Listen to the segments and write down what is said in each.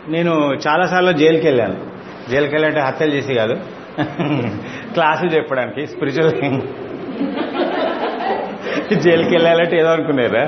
నేను చాలాసార్లు జైలుకి వెళ్ళాను జైలుకి వెళ్ళాలంటే హత్యలు చేసి కాదు క్లాసులు చెప్పడానికి స్పిరిచువల్ జైలుకి వెళ్ళాలంటే ఏదో అనుకున్నారా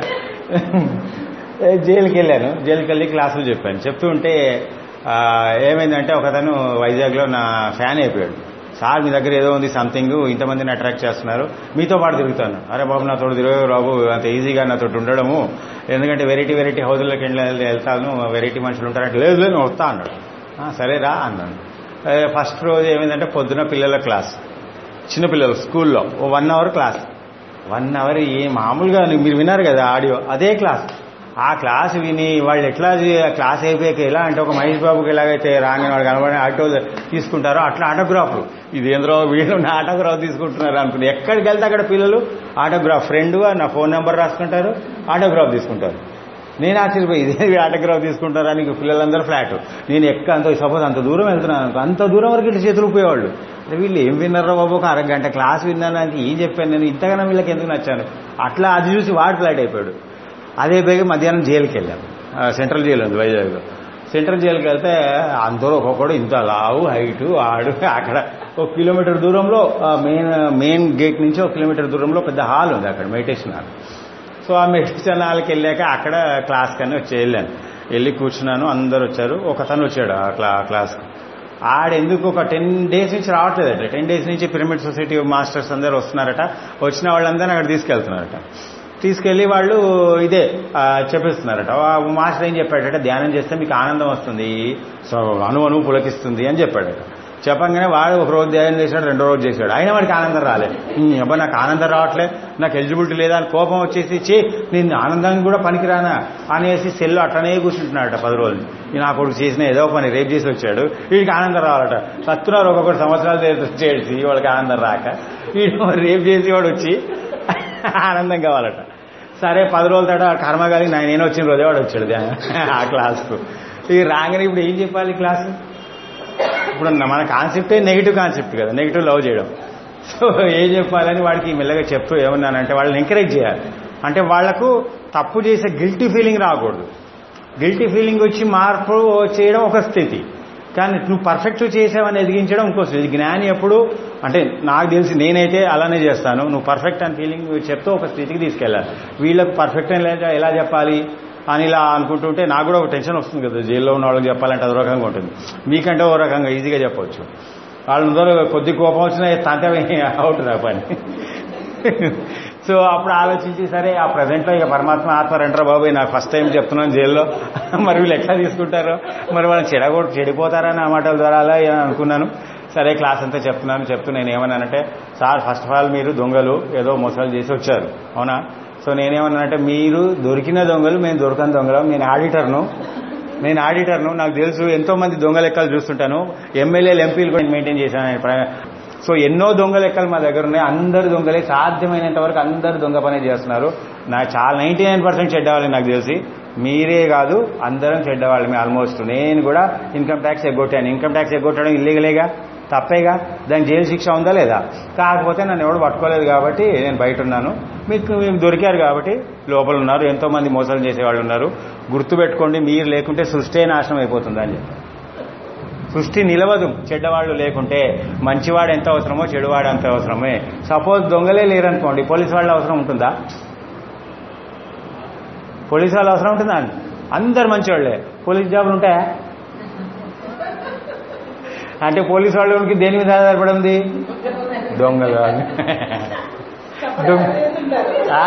జైలుకి వెళ్ళాను జైలుకి వెళ్ళి క్లాసులు చెప్పాను చెప్తూ ఉంటే ఆ, ఏమైందంటే ఒకతను వైజాగ్లో నా ఫ్యాన్ అయిపోయాడు సార్ మీ దగ్గర ఏదో ఉంది సంథింగ్ ఇంతమందిని అట్రాక్ట్ చేస్తున్నారు మీతో పాటు తిరుగుతాను అరే బాబు నాతో తిరగ బాబు అంత ఈజీగా నాతో ఉండడము ఎందుకంటే వెరైటీ వెరైటీ హౌజుల్లోకి వెళ్ళి వెళ్తాను వెరైటీ మనుషులు ఉంటారంటే లేదు లేదు నేను వస్తా అన్నాడు "ఆ, సరేరా అన్నాను ఏ, ఫస్ట్ రోజు ఏమైందంటే పొద్దున పిల్లల క్లాస్ చిన్నపిల్లలు స్కూల్లో ఓ one hour class one hour ఏ మామూలుగా మీరు విన్నారు కదా ఆడియో అదే క్లాస్ ఆ క్లాస్ విని వాళ్ళు ఎట్లా చే- ఆ క్లాస్ అయిపోయాక ఎలా అంటే ఒక మహేష్ బాబుకి ఎలాగైతే రాగానే వాడు కనబడి ఆటో తీసుకుంటారో అట్లా ఆటోగ్రాఫ్లు ఇది ఏంద్రో వీళ్ళు నా ఆటోగ్రాఫ్ తీసుకుంటున్నారు అనుకుంటే ఎక్కడికి వెళ్తే అక్కడ పిల్లలు ఆటోగ్రాఫ్ ఫ్రెండ్ నా ఫోన్ నెంబర్ రాసుకుంటారు ఆటోగ్రాఫ్ తీసుకుంటారు నేను ఆశ్చర్యపోయి ఇదే ఆటోగ్రాఫ్ తీసుకుంటారని పిల్లలందరూ ఫ్లాట్ నేను ఎక్క అంత సపోజ్ అంత దూరం వెళ్తున్నాను అనుకో, అంత దూరం వరకు ఇట్లా చేతులు పోయేవాళ్ళు అరే వీళ్ళు ఏం విన్నారో బాబు ఒక అరగంట క్లాస్ విన్నానికి ఏం చెప్పాను నేను ఇంతగానో వీళ్ళకి ఎందుకు నచ్చాను అట్లా అది చూసి వాడు ఫ్లాట్ అయిపోయాడు అదే పైగా మధ్యాహ్నం జైలుకి వెళ్ళాను ఆ, సెంట్రల్ జైలు ఉంది వైజాగ్లో సెంట్రల్ జైలుకి వెళ్తే అందరూ ఒక్కొక్కడు ఇంత లావు హైటు ఆడు అక్కడ ఒక కిలోమీటర్ దూరంలో మెయిన్ మెయిన్ గేట్ నుంచి ఒక కిలోమీటర్ దూరంలో పెద్ద హాల్ ఉంది అక్కడ మెడిటేషన్ హాల్ సో ఆ మెడిటేషన్ హాల్కి వెళ్ళాక అక్కడ క్లాస్ కన్నా వచ్చి వెళ్ళాను వెళ్ళి కూర్చున్నాను అందరు వచ్చారు ఒకతను వచ్చాడు ఆ క్లా క్లాస్కి ఆడెందుకు ఒక టెన్ డేస్ నుంచి రావట్లేదట టెన్ డేస్ నుంచి పిరమిడ్ సొసైటీ మాస్టర్స్ అందరు వస్తున్నారట వచ్చిన వాళ్ళందరినీ అక్కడ తీసుకెళ్తున్నారట తీసుకెళ్లి వాళ్ళు ఇదే ఆ, చెప్పిస్తున్నారట ఆ మాస్టర్ ఏం చెప్పాడట ధ్యానం చేస్తే మీకు ఆనందం వస్తుంది సో అణు అణువు పులకిస్తుంది అని చెప్పాడట చెప్పంగానే వాడు ఒక రోజు ధ్యానం చేశాడు రెండో రోజు చేశాడు అయినా వాడికి ఆనందం రాలే "ఉమ్, అబ్బా నాకు ఆనందం రావట్లే నాకు ఎలిజిబిలిటీ లేదా అని కోపం వచ్చేసి చే నేను ఆనందానికి కూడా పనికిరానా అనేసి సెల్ అట్టనే కూర్చుంటున్నాడట పది రోజులు ఈ నా కొడుకు చేసిన ఏదో ఒక పని రేపు చేసి వచ్చాడు వీడికి ఆనందం రావాలట సత్తున్నారు ఒక్కొక్కటి సంవత్సరాలు చేసి- చేసి వాడికి ఆనందం రాక వీడు రేపు చేసి వాడు వచ్చి ఆనందం కావాలట సరే పది రోజుల తర్వాత కర్మగాలి నేను వచ్చిన రోజే వాడు వచ్చాడు ధ్యానం ఆ క్లాస్కు ఇది రాగానే ఇప్పుడు ఏం చెప్పాలి క్లాసు ఇప్పుడు మన కాన్సెప్టే నెగిటివ్ కాన్సెప్ట్ కదా నెగిటివ్ లవ్ చేయడం సో ఏం చెప్పాలని వాడికి మెల్లగా చెప్తూ ఏమన్నానంటే వాళ్ళని ఎంకరేజ్ చేయాలి అంటే వాళ్లకు తప్పు చేసే గిల్టీ ఫీలింగ్ రాకూడదు గిల్టీ ఫీలింగ్ వచ్చి మార్పు చేయడం ఒక స్థితి కానీ నువ్వు పర్ఫెక్ట్ చేసావని ఎదిగించడం ఇంకో స్థితి జ్ఞాని ఎప్పుడు అంటే నాకు తెలిసి నేనైతే అలానే చేస్తాను నువ్వు పర్ఫెక్ట్ అని ఫీలింగ్ చెప్తూ ఒక స్థితికి తీసుకెళ్ళాలి వీళ్ళకు పర్ఫెక్ట్ అని లేదా ఎలా చెప్పాలి అని ఇలా అనుకుంటుంటే నాకు కూడా ఒక టెన్షన్ వస్తుంది కదా జైల్లో ఉన్న వాళ్ళకి చెప్పాలంటే అదో రకంగా ఉంటుంది మీకంటే ఓ రకంగా ఈజీగా చెప్పవచ్చు వాళ్ళ ముందర కొద్ది కోపం వచ్చినా తంటే అవుట్ నా పని సో అప్పుడు ఆలోచించి సరే ఆ ప్రజెంట్లో ఇక పరమాత్మ ఆత్మ రంటారా బాబు నాకు ఫస్ట్ టైం చెప్తున్నాను జైల్లో మరి వీళ్ళు ఎట్లా తీసుకుంటారు మరి వాళ్ళని చెడగొ చెడిపోతారని ఆ మాటల ద్వారా అలా అనుకున్నాను సరే క్లాస్ అంతా చెప్తున్నాను చెప్తూ నేను ఏమన్నానంటే సార్ ఫస్ట్ ఆఫ్ ఆల్ మీరు దొంగలు ఏదో మోసాలు చేసి వచ్చారు అవునా సో నేనేమన్నానంటే మీరు దొరికిన దొంగలు మేము దొరకని దొంగలు నేను ఆడిటర్ను నేను ఆడిటర్ను నాకు తెలుసు ఎంతో మంది దొంగ లెక్కలు చూస్తుంటాను ఎమ్మెల్యేలు ఎంపీలు కూడా మెయింటైన్ చేశాను నేను ప్ర- సో ఎన్నో దొంగ లెక్కలు మా దగ్గర ఉన్నాయి అందరు దొంగలే సాధ్యమైనంత వరకు అందరు దొంగ పనే చేస్తున్నారు నాకు చాలా నైంటీ నైన్ పర్సెంట్ చెడ్డవాళ్ళని నాకు తెలిసి మీరే కాదు అందరం చెడ్డవాళ్ళమే ఆల్మోస్ట్ నేను కూడా ఇన్కమ్ ట్యాక్స్ ఎగ్గొట్టాను ఇన్కమ్ ట్యాక్స్ ఎగ్గొట్టడం ఇల్లీగలేగా తప్పేగా దానికి జైలు శిక్ష ఉందా లేదా కాకపోతే నన్ను ఎవడు పట్టుకోలేదు కాబట్టి నేను బయట ఉన్నాను మీకు మీకు దొరికారు కాబట్టి లోపల ఉన్నారు ఎంతో మంది మోసాలు చేసేవాళ్ళు ఉన్నారు గుర్తుపెట్టుకోండి మీరు లేకుంటే సృష్టి నాశనం అయిపోతుందని చెప్పి సృష్టి నిలవదు చెడ్డవాళ్ళు లేకుంటే మంచివాడు ఎంత అవసరమో చెడువాడు అంత అవసరమే సపోజ్ దొంగలే లేరనుకోండి పోలీసు వాళ్ళ అవసరం ఉంటుందా పోలీసు వాళ్ళ అవసరం ఉంటుందా అందరు మంచివాళ్లే పోలీస్ జాబులు ఉంటాయా అంటే పోలీసు వాళ్ళకి దేని మీద ఆధారపడి ఉంది దొంగలు దొంగ ఆ,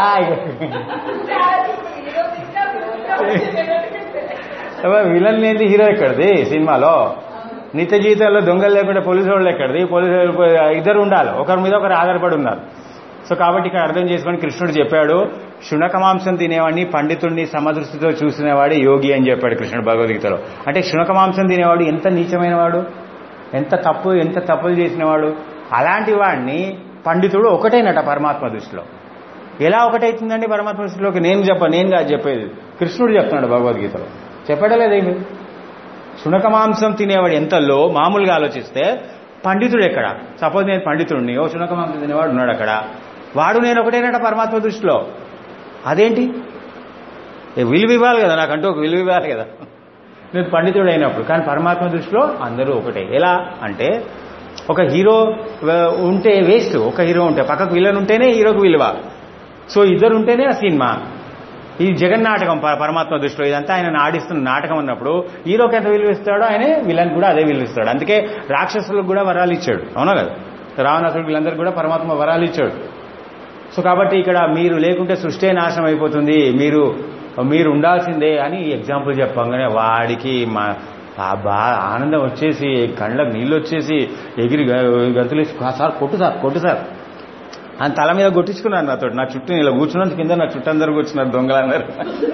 అబ్బా, విలన్ లేని హీరో ఎక్కడిది సినిమాలో నిత్య జీవితంలో దొంగలు లేకుండా పోలీసు వాళ్ళు ఎక్కడిది పోలీసు వాళ్ళు ఇద్దరు ఉండాలి ఒకరి మీద ఒకరు ఆధారపడి ఉన్నారు సో కాబట్టి ఇక్కడ అర్థం చేసుకొని కృష్ణుడు చెప్పాడు శునక మాంసం తినేవాడిని పండితుడిని సమదృష్టితో చూసినవాడే యోగి అని చెప్పాడు కృష్ణుడు భగవద్గీతలో అంటే శునక మాంసం తినేవాడు ఎంత నీచమైన వాడు ఎంత తప్పు ఎంత తప్పులు చేసినవాడు అలాంటి వాడిని పండితుడు ఒకటేనట పరమాత్మ దృష్టిలో ఎలా ఒకటైతుందండి పరమాత్మ దృష్టిలోకి నేను చెప్ప నేను కాదు చెప్పేది కృష్ణుడు చెప్తున్నాడు భగవద్గీతలో చెప్పడం లేదేమి శునక మాంసం తినేవాడు ఎంతలో మామూలుగా ఆలోచిస్తే పండితుడు ఎక్కడ సపోజ్ నేను పండితుడిని ఓ శునక మాంసం తినేవాడు ఉన్నాడు అక్కడ వాడు నేను ఒకటేనట పరమాత్మ దృష్టిలో అదేంటి ఏ విలువ ఇవ్వాలి కదా నాకంటూ ఒక విలువ ఇవ్వాలి కదా నేను పండితుడు అయినప్పుడు కానీ పరమాత్మ దృష్టిలో అందరూ ఒకటే ఎలా అంటే ఒక హీరో ఆ, ఉంటే వేస్ట్ ఒక హీరో ఉంటే పక్కకు విలన్ ఉంటేనే హీరోకు విలువ సో ఇద్దరు ఉంటేనే ఆ సినిమా ఈ జగన్నాటకం ప- పరమాత్మ దృష్టిలో ఇదంతా ఆయన ఆడిస్తున్న నాటకం అన్నప్పుడు హీరోకి ఎంత విలువ ఇస్తాడో ఆయనే విలన్ కూడా అదే విలువ ఇస్తాడు అందుకే రాక్షసులకు కూడా వరాలు ఇచ్చాడు అవునా కదా రావణాసుడు వీళ్ళందరికీ కూడా పరమాత్మ వరాలు ఇచ్చాడు సో కాబట్టి ఇక్కడ మీరు లేకుంటే సృష్టి నాశనం అయిపోతుంది మీరు మీరు ఉండాల్సిందే అని ఎగ్జాంపుల్ చెప్పంగానే వాడికి మా ఆ బా ఆనందం వచ్చేసి కళ్ళకు నీళ్ళు వచ్చేసి ఎగిరి గ- గంతులేసి "ఆ సార్ కొట్టు సార్ కొట్టు సార్ అని తల మీద కొట్టించుకున్నారు నాతో నా చుట్టూ ఇలా కూర్చున్నందుకు కింద నా చుట్టూ అందరు కూర్చున్నారు దొంగలన్నారు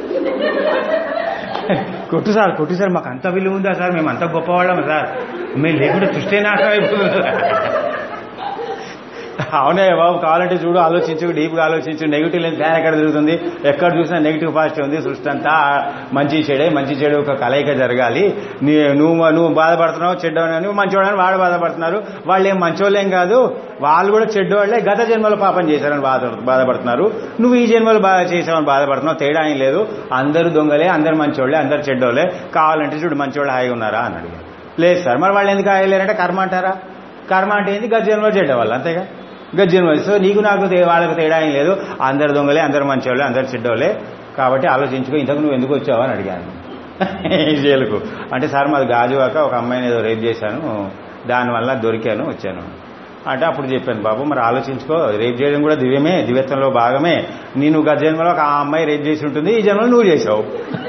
కొట్టు సార్ కొట్టు సార్ మాకు అంత విలువ ఉందా సార్ మేము అంత గొప్పవాళ్ళం సార్ మేము లేకుంటే సృష్టి నాశనం అయిపోతుంది అవునే బాబు కావాలంటే చూడు ఆలోచించు డీప్గా ఆలోచించు నెగిటివ్ లేని ఫ్యాన్ ఎక్కడ తిరుగుతుంది ఎక్కడ చూసినా నెగిటివ్ పాజిటివ్ ఉంది సృష్టి అంతా మంచి చెడే మంచి చెడు ఒక కలయిక జరగాలి నీ నువ్వు నువ్వు బాధపడుతున్నావు చెడ్డవని నువ్వు మంచివాడని వాడు బాధపడుతున్నారు వాళ్ళు ఏం మంచోళ్ళేం కాదు వాళ్ళు కూడా చెడ్డవాళ్లే గత జన్మలో పాపం చేశారని బాధ బాధపడుతున్నారు నువ్వు ఈ జన్మలో బాగా చేసావని బాధపడుతున్నావు తేడా ఏం లేదు అందరూ దొంగలే అందరు మంచోళ్ళే అందరు చెడ్డోళ్ళే కావాలంటే చూడు మంచోళ్ళు హాయిగా ఉన్నారా అని అడిగారు లేదు సార్ మరి వాళ్ళు ఎందుకు హాయిలేరంటే కర్మ అంటారా కర్మ అంటే ఏంది గత జన్మలో చెడ్డవాళ్ళు అంతేగా గజ్జన్మ సో నీకు నాకు తే- వాళ్ళకు తేడా ఏం లేదు అందరు దొంగలే అందరు మంచివాళ్ళే అందరు చెడ్డోళ్ళే కాబట్టి ఆలోచించుకో ఇంతకు నువ్వు ఎందుకు వచ్చావు అని అడిగాను జైలుకు అంటే సార్ మాది గాజువాక ఒక అమ్మాయిని ఏదో రేప్ చేశాను దానివల్ల దొరికాను వచ్చాను అంటే అప్పుడు చెప్పాను బాబు మరి ఆలోచించుకో రేప్ చేయడం కూడా దివ్యమే దివ్యత్వంలో భాగమే నేను గత జన్మలో ఒక ఆ అమ్మాయి రేప్ చేసి ఉంటుంది ఈ జన్మలో నువ్వు చేసావు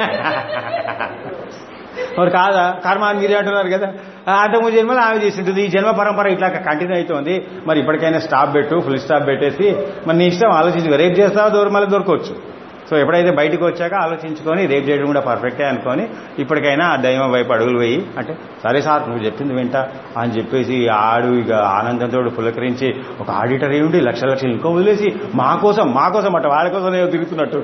మరి కాదా కర్మ అని మీరే అంటున్నారు కదా ఆ అంతకు జన్మలో ఆమె చేసి ఉంటుంది ఈ జన్మ పరంపర ఇట్లా కంటిన్యూ అవుతుంది మరి ఇప్పటికైనా స్టాప్ పెట్టు ఫుల్ స్టాప్ పెట్టేసి మరి నీ ఇష్టం ఆలోచించుకో రేపు చేస్తావా దూరం మళ్ళీ దొరకవచ్చు సో ఎప్పుడైతే బయటకు వచ్చాక ఆలోచించుకొని రేపు చేయడం కూడా పర్ఫెక్టే అనుకొని ఇప్పటికైనా ఆ దైవం వైపు అడుగులు వేయి అంటే సరే సార్ నువ్వు చెప్పింది వింటా అని చెప్పేసి ఆడు ఇక ఆనందంతో పులకరించి ఒక ఆడిటర్ ఏమిటి లక్ష లక్షలు ఇంకో వదిలేసి మా కోసం మా కోసం అట వాళ్ళ కోసం ఏదో తిరుగుతున్నట్టు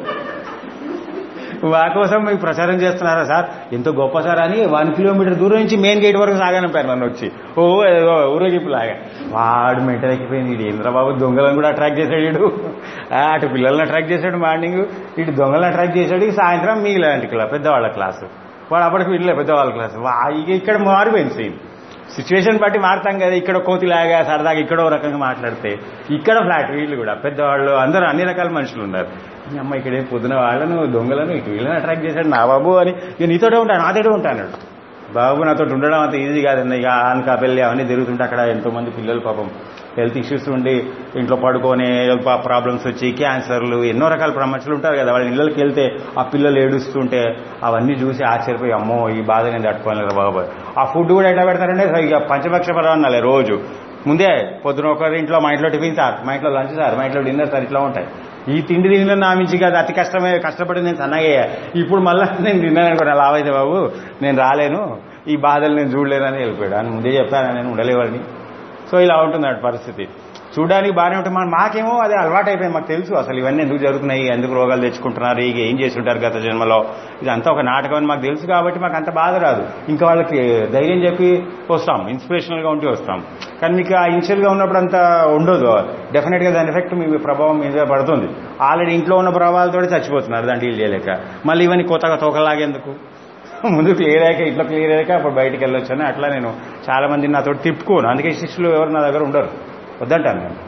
మా కోసం మీకు ప్రచారం చేస్తున్నారా సార్ ఎంత గొప్ప సార్ అని వన్ కిలోమీటర్ దూరం నుంచి మెయిన్ గేట్ వరకు సాగనంపారు నన్ను వచ్చి ఓ ఏదో ఊరేగింపులాగా వాడు మెంటల్ ఎక్కిపోయింది వీడు ఇంద్రబాబు దొంగలను కూడా అట్రాక్ట్ చేశాడు వీడు ఆ, అటు పిల్లల్ని అట్రాక్ట్ చేశాడు మార్నింగ్ ఇటు దొంగలను అట్రాక్ట్ చేశాడు ఇక సాయంత్రం మిగిలిన క్లాస్ పెద్దవాళ్ళ క్లాసు వాడు అప్పటికి వీళ్ళే పెద్దవాళ్ళ క్లాసు వా ఇక ఇక్కడ మారిపోయింది సీన్ సిచ్యువేషన్ బట్టి మారుతాం కదా ఇక్కడ కోతిలాగా సరదాగా ఇక్కడో రకంగా మాట్లాడితే ఇక్కడ ఫ్లాట్ వీళ్ళు కూడా పెద్దవాళ్ళు అందరూ అన్ని రకాల మనుషులు ఉన్నారు ఈ అమ్మ ఇక్కడే పొద్దున వాళ్ళను దొంగలను ఇటు వీళ్ళని అట్రాక్ట్ చేశాడు నా బాబు అని ఇక నీతోటే ఉంటాను నాతోటే ఉంటాను బాబు నాతో ఉండడం అంత ఈజీ కాదండి ఇక ఆనక పెళ్ళి అవన్నీ తిరుగుతుంటే అక్కడ ఎంతో మంది పిల్లలు పాపం హెల్త్ ఇష్యూస్ ఉండి ఇంట్లో పడుకొని ప్రాబ్లమ్స్ వచ్చి క్యాన్సర్లు ఎన్నో రకాల సమస్యలు ఉంటారు కదా వాళ్ళ ఇళ్ళకి వెళ్తే ఆ పిల్లలు ఏడుస్తుంటే అవన్నీ చూసి ఆశ్చర్యపోయి అమ్మో ఈ బాధ నేను తట్టుకోలేరు బాబు ఆ ఫుడ్ కూడా ఎట్లా పెడతారంటే ఇక పంచభక్ష పరవాన్నాలే రోజు ముందే పొద్దున ఒకరి ఇంట్లో మా ఇంట్లో టిఫిన్ సార్ మా ఇంట్లో లంచ్ సార్ మా ఇంట్లో డిన్నర్ సార్ ఇట్లా ఉంటాయి ఈ తిండి తిండి నా మించి కాదు అతి కష్టమే కష్టపడి నేను సన్నగా ఇప్పుడు మళ్ళీ నేను తిన్నాను కూడా లావైతే బాబు నేను రాలేను ఈ బాధలు నేను చూడలేనని వెళ్ళిపోయాడు అని ముందే చెప్పాను నేను ఉండలేవాడిని సో ఇలా ఉంటుంది అటు పరిస్థితి చూడడానికి బాగానే ఉంటుంది మన మాకేమో అదే అలవాటు అయిపోయింది మాకు తెలుసు అసలు ఇవన్నీ ఎందుకు జరుగుతున్నాయి ఎందుకు రోగాలు తెచ్చుకుంటున్నారు ఇక ఏం చేస్తుంటారు గత జన్మలో ఇదంతా ఒక నాటకం అని మాకు తెలుసు కాబట్టి మాకు అంత బాధ రాదు ఇంకా వాళ్ళకి ధైర్యం చెప్పి వస్తాం ఇన్స్పిరేషనల్గా ఉంటే వస్తాం కానీ మీకు ఆ ఇనిషియల్గా ఉన్నప్పుడు అంత ఉండదు డెఫినెట్గా దాని ఎఫెక్ట్ మీ ప్రభావం మీద పడుతుంది ఆల్రెడీ ఇంట్లో ఉన్న ప్రభావాలతో చచ్చిపోతున్నారు దాన్ని డీల్ చేయలేక మళ్ళీ ఇవన్నీ కొత్తగా తోకలాగేందుకు ముందు క్లియర్ అయ్యాక ఇట్లా క్లియర్ అయ్యాక అప్పుడు బయటికి వెళ్ళొచ్చాను అట్లా నేను చాలా మందిని నాతో తిప్పుకోను అందుకే శిష్యులు ఎవరు నా దగ్గర ఉండరు వద్దంటాను నేను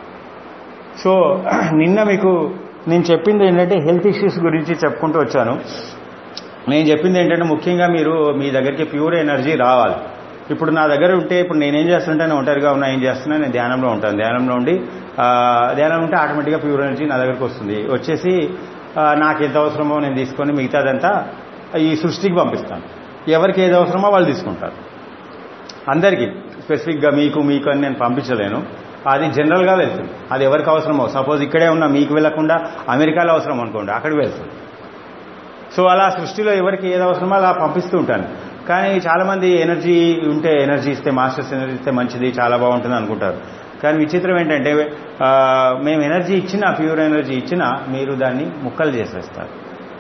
సో నిన్న మీకు నేను చెప్పింది ఏంటంటే హెల్త్ ఇష్యూస్ గురించి చెప్పుకుంటూ వచ్చాను నేను చెప్పింది ఏంటంటే ముఖ్యంగా మీరు మీ దగ్గరికి ప్యూర్ ఎనర్జీ రావాలి ఇప్పుడు నా దగ్గర ఉంటే ఇప్పుడు నేనేం చేస్తుంటే నేను ఒంటరిగా ఉన్నా ఏం చేస్తున్నా నేను ధ్యానంలో ఉంటాను ధ్యానంలో ఉండి ఆ, ధ్యానం ఉంటే ఆటోమేటిక్గా ప్యూర్ ఎనర్జీ నా దగ్గరకు వస్తుంది వచ్చేసి ఆ, నాకు ఎంత అవసరమో నేను తీసుకొని మిగతాదంతా ఈ సృష్టికి పంపిస్తాను ఎవరికి ఏది అవసరమో వాళ్ళు తీసుకుంటారు అందరికీ స్పెసిఫిక్గా మీకు మీకు అని నేను పంపించలేను అది జనరల్గా వెళ్తుంది అది ఎవరికి అవసరమో సపోజ్ ఇక్కడే ఉన్న మీకు వెళ్లకుండా అమెరికాలో అవసరం అనుకోండి అక్కడికి వెళ్తుంది సో అలా సృష్టిలో ఎవరికి ఏది అవసరమో అలా పంపిస్తూ ఉంటాను కానీ చాలా మంది ఎనర్జీ ఉంటే ఎనర్జీ ఇస్తే మాస్టర్స్ ఎనర్జీ ఇస్తే మంచిది చాలా బాగుంటుంది అనుకుంటారు కానీ విచిత్రం ఏంటంటే ఆ, మేము ఎనర్జీ ఇచ్చినా ప్యూర్ ఎనర్జీ ఇచ్చినా మీరు దాన్ని ముక్కలు చేసేస్తారు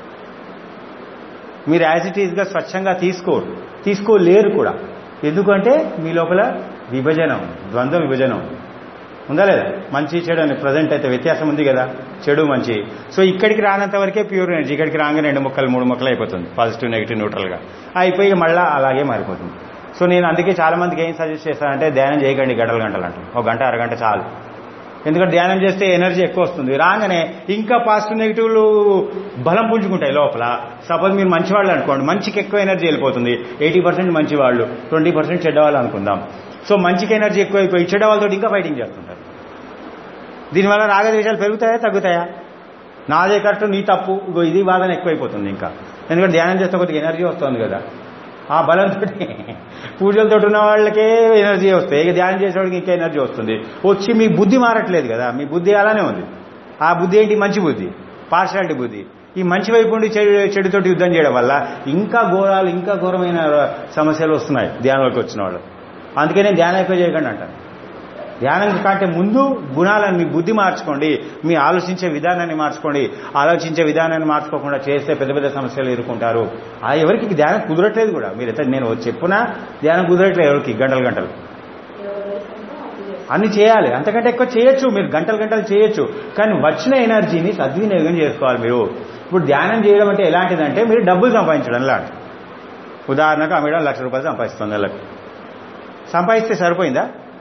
మీరు యాజ్ ఇట్ ఈజ్గా స్వచ్ఛంగా తీసుకోరు తీసుకోలేరు కూడా ఎందుకంటే మీ లోపల విభజన ఉంది ద్వంద్వ విభజన ఉంది ఉందా లేదా మంచి చెడు అని ప్రజెంట్ అయితే వ్యత్యాసం ఉంది కదా చెడు మంచి సో ఇక్కడికి రానంత వరకే ప్యూర్ ఎనర్జీ ఇక్కడికి రాగానే రెండు ముక్కలు మూడు ముక్కలు అయిపోతుంది పాజిటివ్ నెగిటివ్ న్యూట్రల్గా అయిపోయి మళ్ళీ అలాగే మారిపోతుంది సో నేను అందుకే చాలా మందికి ఏం సజెస్ట్ చేస్తానంటే ధ్యానం చేయకండి గంటలు గంటలు అంటాను ఒక గంట అరగంట చాలు ఎందుకంటే ధ్యానం చేస్తే ఎనర్జీ ఎక్కువ వస్తుంది రాగానే ఇంకా పాజిటివ్ నెగిటివ్లు బలం పుంజుకుంటాయి లోపల సపోజ్ మీరు మంచివాళ్ళు అనుకోండి మంచికి ఎక్కువ ఎనర్జీ వెళ్ళిపోతుంది ఎయిటీ పర్సెంట్ మంచి వాళ్ళు ట్వంటీ పర్సెంట్ చెడ్డవాళ్ళు అనుకుందాం సో మంచికి ఎనర్జీ ఎక్కువైపోయి చెడ్డవాళ్ళతో ఇంకా ఫైటింగ్ చేస్తుంటారు దీనివల్ల రాగద్వేషాలు పెరుగుతాయా తగ్గుతాయా నాదే కరెక్ట్ నీ తప్పు ఇగో ఇది వాదన ఎక్కువైపోతుంది ఇంకా ఎందుకంటే ధ్యానం చేస్తే కొద్దిగా ఎనర్జీ వస్తుంది కదా ఆ బలంతో పూజలతో ఉన్న వాళ్ళకే ఎనర్జీ వస్తాయి ఇక ధ్యానం చేసేవాడికి ఇంకా ఎనర్జీ వస్తుంది వచ్చి మీ బుద్ధి మారట్లేదు కదా మీ బుద్ధి అలానే ఉంది ఆ బుద్ధి ఏంటి మంచి బుద్ధి పార్షాలిటీ బుద్ధి ఈ మంచి వైపు ఉండి చెడు చెడుతోటి యుద్ధం చేయడం వల్ల ఇంకా ఘోరాలు ఇంకా ఘోరమైన సమస్యలు వస్తున్నాయి ధ్యానంలోకి వచ్చిన వాళ్ళు అందుకే నేను ధ్యానం ఎక్కువ చేయకండి అంటాను ధ్యానం కంటే ముందు గుణాలను మీ బుద్ధి మార్చుకోండి మీ ఆలోచించే విధానాన్ని మార్చుకోండి ఆలోచించే విధానాన్ని మార్చుకోకుండా చేస్తే పెద్ద పెద్ద సమస్యలు ఎదుర్కొంటారు ఆ ఎవరికి ధ్యానం కుదరట్లేదు కూడా మీరు ఎంత నేను చెప్పునా ధ్యానం కుదరట్లేదు ఎవరికి గంటలు గంటలు అన్ని చేయాలి అంతకంటే ఎక్కువ చేయొచ్చు మీరు గంటలు గంటలు చేయొచ్చు కానీ వచ్చిన ఎనర్జీని సద్వినియోగం చేసుకోవాలి మీరు ఇప్పుడు ధ్యానం చేయడం అంటే ఎలాంటిదంటే మీరు డబ్బులు సంపాదించడం లాంటి ఉదాహరణకు ఆ మేడం లక్ష రూపాయలు సంపాదిస్తుంది నెలకు సంపాదిస్తే సరిపోయిందా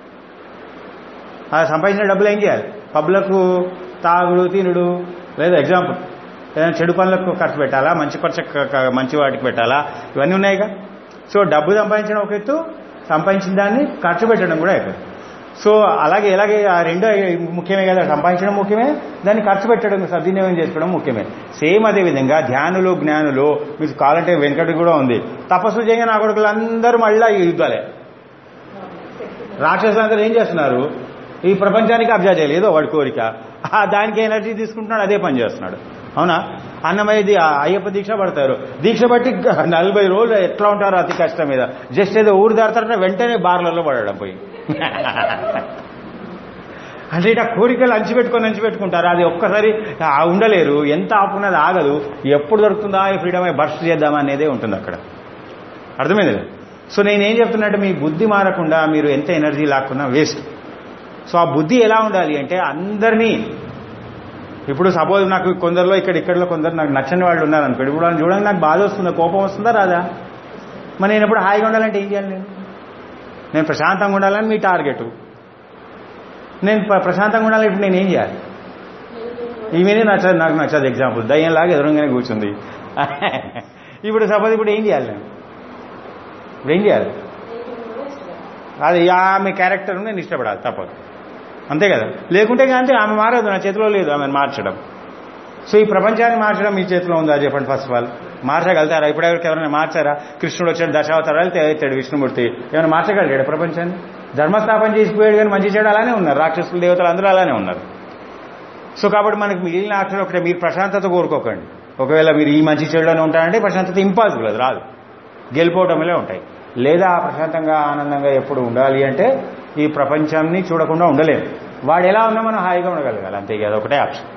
ఆ సంపాదించిన డబ్బులు ఏం చేయాలి పబ్లకు తాగుడు తినుడు లేదా ఎగ్జాంపుల్ ఏదైనా చెడు పనులకు ఖర్చు పెట్టాలా మంచి ఖర్చు మంచి వాటికి పెట్టాలా ఇవన్నీ ఉన్నాయిగా సో డబ్బు సంపాదించడం ఒక ఎత్తు సంపాదించిన దాన్ని ఖర్చు పెట్టడం కూడా ఎక్కువ సో అలాగే ఎలాగే ఆ రెండో ముఖ్యమే కదా సంపాదించడం ముఖ్యమే దాన్ని ఖర్చు పెట్టడం సద్వినియోగం చేసుకోవడం ముఖ్యమే సేమ్ అదే విధంగా ధ్యానులు జ్ఞానులు మీకు కావాలంటే వెనకటి కూడా ఉంది తపస్సు చేయగా నా కొడుకులు అందరూ మళ్ళీ యుద్ధాలే రాక్షసులందరూ ఏం చేస్తున్నారు ఈ ప్రపంచానికి అబ్జా చేయాలి ఏదో వాడి కోరిక ఆ దానికి ఎనర్జీ తీసుకుంటున్నాడు అదే పని చేస్తున్నాడు అవునా అన్నమయ్య అయ్యప్ప దీక్ష పడతారు దీక్ష బట్టి నలభై రోజులు ఎట్లా ఉంటారో అతి కష్టం మీద జస్ట్ ఏదో ఊరు దాడతారంటే వెంటనే బార్లలో పడడం పోయి అంటే ఇట్లా కోరికలు అంచిపెట్టుకొని అంచిపెట్టుకుంటారు అది ఒక్కసారి ఉండలేరు ఎంత ఆపుకున్నది ఆగదు ఎప్పుడు దొరుకుతుందా ఈ ఫ్రీడమ్ అయి బర్స్ట్ చేద్దామా అనేదే ఉంటుంది అక్కడ అర్థమైంది సో నేనేం చెప్తున్నట్టు మీ బుద్ధి మారకుండా మీరు ఎంత ఎనర్జీ లాక్కున్నా వేస్ట్ సో ఆ బుద్ధి ఎలా ఉండాలి అంటే అందరినీ ఇప్పుడు సపోజ్ నాకు కొందరిలో ఇక్కడ ఇక్కడలో కొందరు నాకు నచ్చని వాళ్ళు ఉన్నారు అనుకోండి ఇప్పుడు వాళ్ళని చూడండి నాకు బాధ వస్తుందా కోపం వస్తుందా రాదా మరి నేను ఎప్పుడు హాయిగా ఉండాలంటే ఏం చేయాలి నేను నేను ప్రశాంతంగా ఉండాలని మీ టార్గెట్ నేను ప్రశాంతంగా ఉండాలని ఇప్పుడు నేను ఏం చేయాలి ఈమెనే నచ్చదు నాకు నచ్చదు ఎగ్జాంపుల్ దయ్యంలాగా ఎదురుగానే కూర్చుంది ఇప్పుడు సపోజ్ ఇప్పుడు ఏం చేయాలి నేను ఇప్పుడు ఏం చేయాలి అది ఆమె క్యారెక్టర్ నేను ఇష్టపడాలి తప్పదు అంతే కదా లేకుంటే అంతే ఆమె మారదు నా చేతిలో లేదు ఆమెను మార్చడం సో ఈ ప్రపంచాన్ని మార్చడం మీ చేతిలో ఉందా చెప్పండి ఫస్ట్ ఆఫ్ ఆల్ మార్చగలుగుతారా ఇప్పటివరకు ఎవరైనా మార్చారా కృష్ణుడు వచ్చాడు దశావతారాలు తెచ్చాడు విష్ణుమూర్తి ఏమైనా మార్చగలిగాడు ప్రపంచాన్ని ధర్మస్థాపన చేసిపోయాడు కానీ మంచి చేయడం అలానే ఉన్నారు రాక్షసులు దేవతలు అందరూ అలానే ఉన్నారు సో కాబట్టి మనకి మిగిలిన ఆక్షలు ఒకటే మీరు ప్రశాంతత కోరుకోకండి ఒకవేళ మీరు ఈ మంచి చెడులోనే ఉంటారంటే ప్రశాంతత ఇంపాసిబుల్ అది రాదు గెలిపోవటంలో ఉంటాయి లేదా ప్రశాంతంగా ఆనందంగా ఎప్పుడు ఉండాలి అంటే ఈ ప్రపంచాన్ని చూడకుండా ఉండలేము వాడు ఎలా ఉన్నా మనం హాయిగా ఉండగలగాలి అంతే కదా ఒకటే ఆప్షన్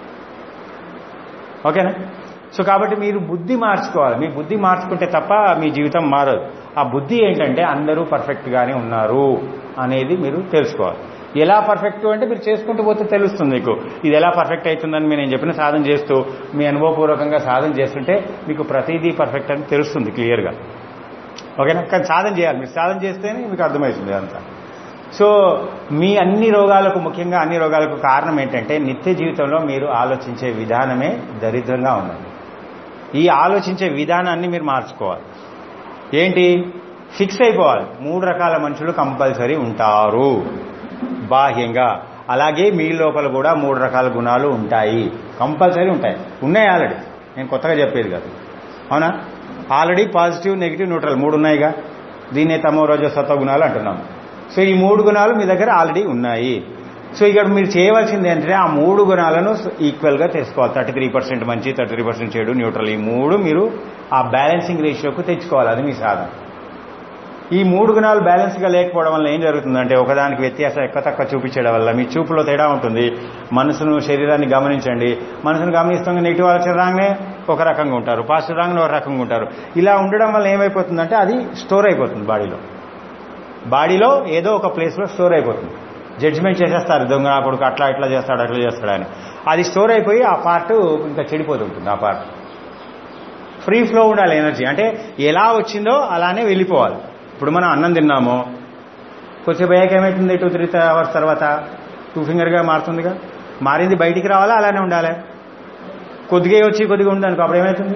ఓకేనా సో కాబట్టి మీరు బుద్ధి మార్చుకోవాలి మీ బుద్ధి మార్చుకుంటే తప్ప మీ జీవితం మారదు ఆ బుద్ధి ఏంటంటే అందరూ పర్ఫెక్ట్గానే ఉన్నారు అనేది మీరు తెలుసుకోవాలి ఎలా పర్ఫెక్ట్ అంటే మీరు చేసుకుంటూ పోతే తెలుస్తుంది మీకు ఇది ఎలా పర్ఫెక్ట్ అవుతుందని మీరు నేను చెప్పిన సాధన చేస్తూ మీ అనుభవపూర్వకంగా సాధన చేస్తుంటే మీకు ప్రతిదీ పర్ఫెక్ట్ అని తెలుస్తుంది క్లియర్గా ఓకేనా కానీ సాధన చేయాలి మీరు సాధన చేస్తేనే మీకు అర్థమవుతుంది అంతా సో మీ అన్ని రోగాలకు ముఖ్యంగా అన్ని రోగాలకు కారణం ఏంటంటే నిత్య జీవితంలో మీరు ఆలోచించే విధానమే దరిద్రంగా ఉన్నది ఈ ఆలోచించే విధానాన్ని మీరు మార్చుకోవాలి ఏంటి ఫిక్స్ అయిపోవాలి మూడు రకాల మనుషులు కంపల్సరీ ఉంటారు బాహ్యంగా అలాగే మీ లోపల కూడా మూడు రకాల గుణాలు ఉంటాయి కంపల్సరీ ఉంటాయి ఉన్నాయి ఆల్రెడీ నేను కొత్తగా చెప్పేది కాదు అవునా ఆల్రెడీ పాజిటివ్ నెగిటివ్ న్యూట్రల్ మూడు ఉన్నాయిగా దీన్నే తమో రోజు సత్వ గుణాలు అంటున్నాం సో ఈ మూడు గుణాలు మీ దగ్గర ఆల్రెడీ ఉన్నాయి సో ఇక్కడ మీరు చేయవలసింది ఏంటంటే ఆ మూడు గుణాలను ఈక్వల్గా తెచ్చుకోవాలి థర్టీ త్రీ పర్సెంట్ మంచి థర్టీ త్రీ పర్సెంట్ చెడు న్యూట్రల్ ఈ మూడు మీరు ఆ బ్యాలెన్సింగ్ రేషియోకు తెచ్చుకోవాలి అది మీ సాధన ఈ మూడు గుణాలు బ్యాలెన్స్గా లేకపోవడం వల్ల ఏం జరుగుతుందంటే ఒకదానికి వ్యత్యాసం ఎక్కువ తక్కువ చూపించడం వల్ల మీ చూపులో తేడా ఉంటుంది మనసును శరీరాన్ని గమనించండి మనసును గమనిస్తాం నెగిటివ్ ఆలోచన రాగానే ఒక రకంగా ఉంటారు పాజిటివ్ రాగానే ఒక రకంగా ఉంటారు ఇలా ఉండడం వల్ల ఏమైపోతుందంటే అది స్టోర్ అయిపోతుంది బాడీలో బాడీలో ఏదో ఒక ప్లేస్లో స్టోర్ అయిపోతుంది జడ్జిమెంట్ చేసేస్తారు దొంగ నా కొడుకు అట్లా ఇట్లా చేస్తాడు అట్లా చేస్తాడు అని అది స్టోర్ అయిపోయి ఆ పార్ట్ ఇంకా చెడిపోతుంటుంది ఆ పార్ట్ ఫ్రీ ఫ్లో ఉండాలి ఎనర్జీ అంటే ఎలా వచ్చిందో అలానే వెళ్ళిపోవాలి ఇప్పుడు మనం అన్నం తిన్నాము కొద్దిసేపు అయ్యాక ఏమవుతుంది టూ త్రీ అవర్స్ తర్వాత టూ ఫింగర్గా మారుతుందిగా మారింది బయటికి రావాలా అలానే ఉండాలి కొద్దిగా వచ్చి కొద్దిగా ఉంది అనుకో అప్పుడు ఏమవుతుంది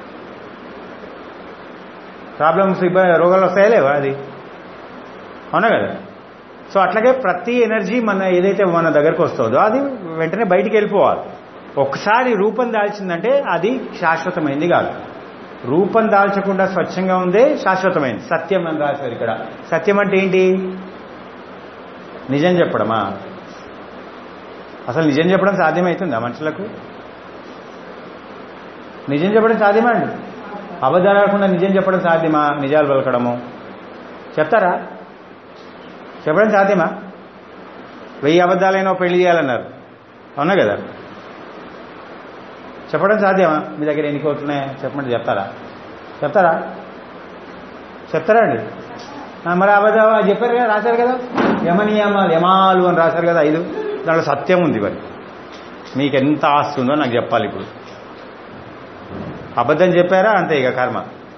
ప్రాబ్లమ్స్ ఇబ్బంది రోగాలు వస్తాయా లేవా అది అవునా కదా సో అట్లాగే ప్రతి ఎనర్జీ మన ఏదైతే మన దగ్గరకు వస్తుందో అది వెంటనే బయటికి వెళ్ళిపోవాలి ఒకసారి రూపం దాల్చిందంటే అది శాశ్వతమైంది కాదు రూపం దాల్చకుండా స్వచ్ఛంగా ఉందే శాశ్వతమైంది సత్యం అని రాశారు ఇక్కడ సత్యం అంటే ఏంటి నిజం చెప్పడమా అసలు నిజం చెప్పడం సాధ్యమవుతుందా మనుషులకు నిజం చెప్పడం సాధ్యమా అండి అబద్ధాలు ఆడకుండా నిజం చెప్పడం సాధ్యమా నిజాలు పలకడము చెప్తారా చెప్పడం సాధ్యమా వెయ్యి అబద్ధాలైనా పెళ్లి చేయాలన్నారు అవునా కదా చెప్పడం సాధ్యమా మీ దగ్గర ఎన్ని కోట్లున్నాయా చెప్పమంటే చెప్తారా చెప్తారా చెప్తారా అండి ఆ, మరి అబద్ధం చెప్పారు కదా రాశారు కదా యమనియమాలు యమాలు అని రాశారు కదా ఐదు దాంట్లో సత్యం ఉంది మరి మీకు ఎంత ఆస్తి ఉందో నాకు చెప్పాలి ఇప్పుడు అబద్ధం చెప్పారా అంతే ఇక కర్మ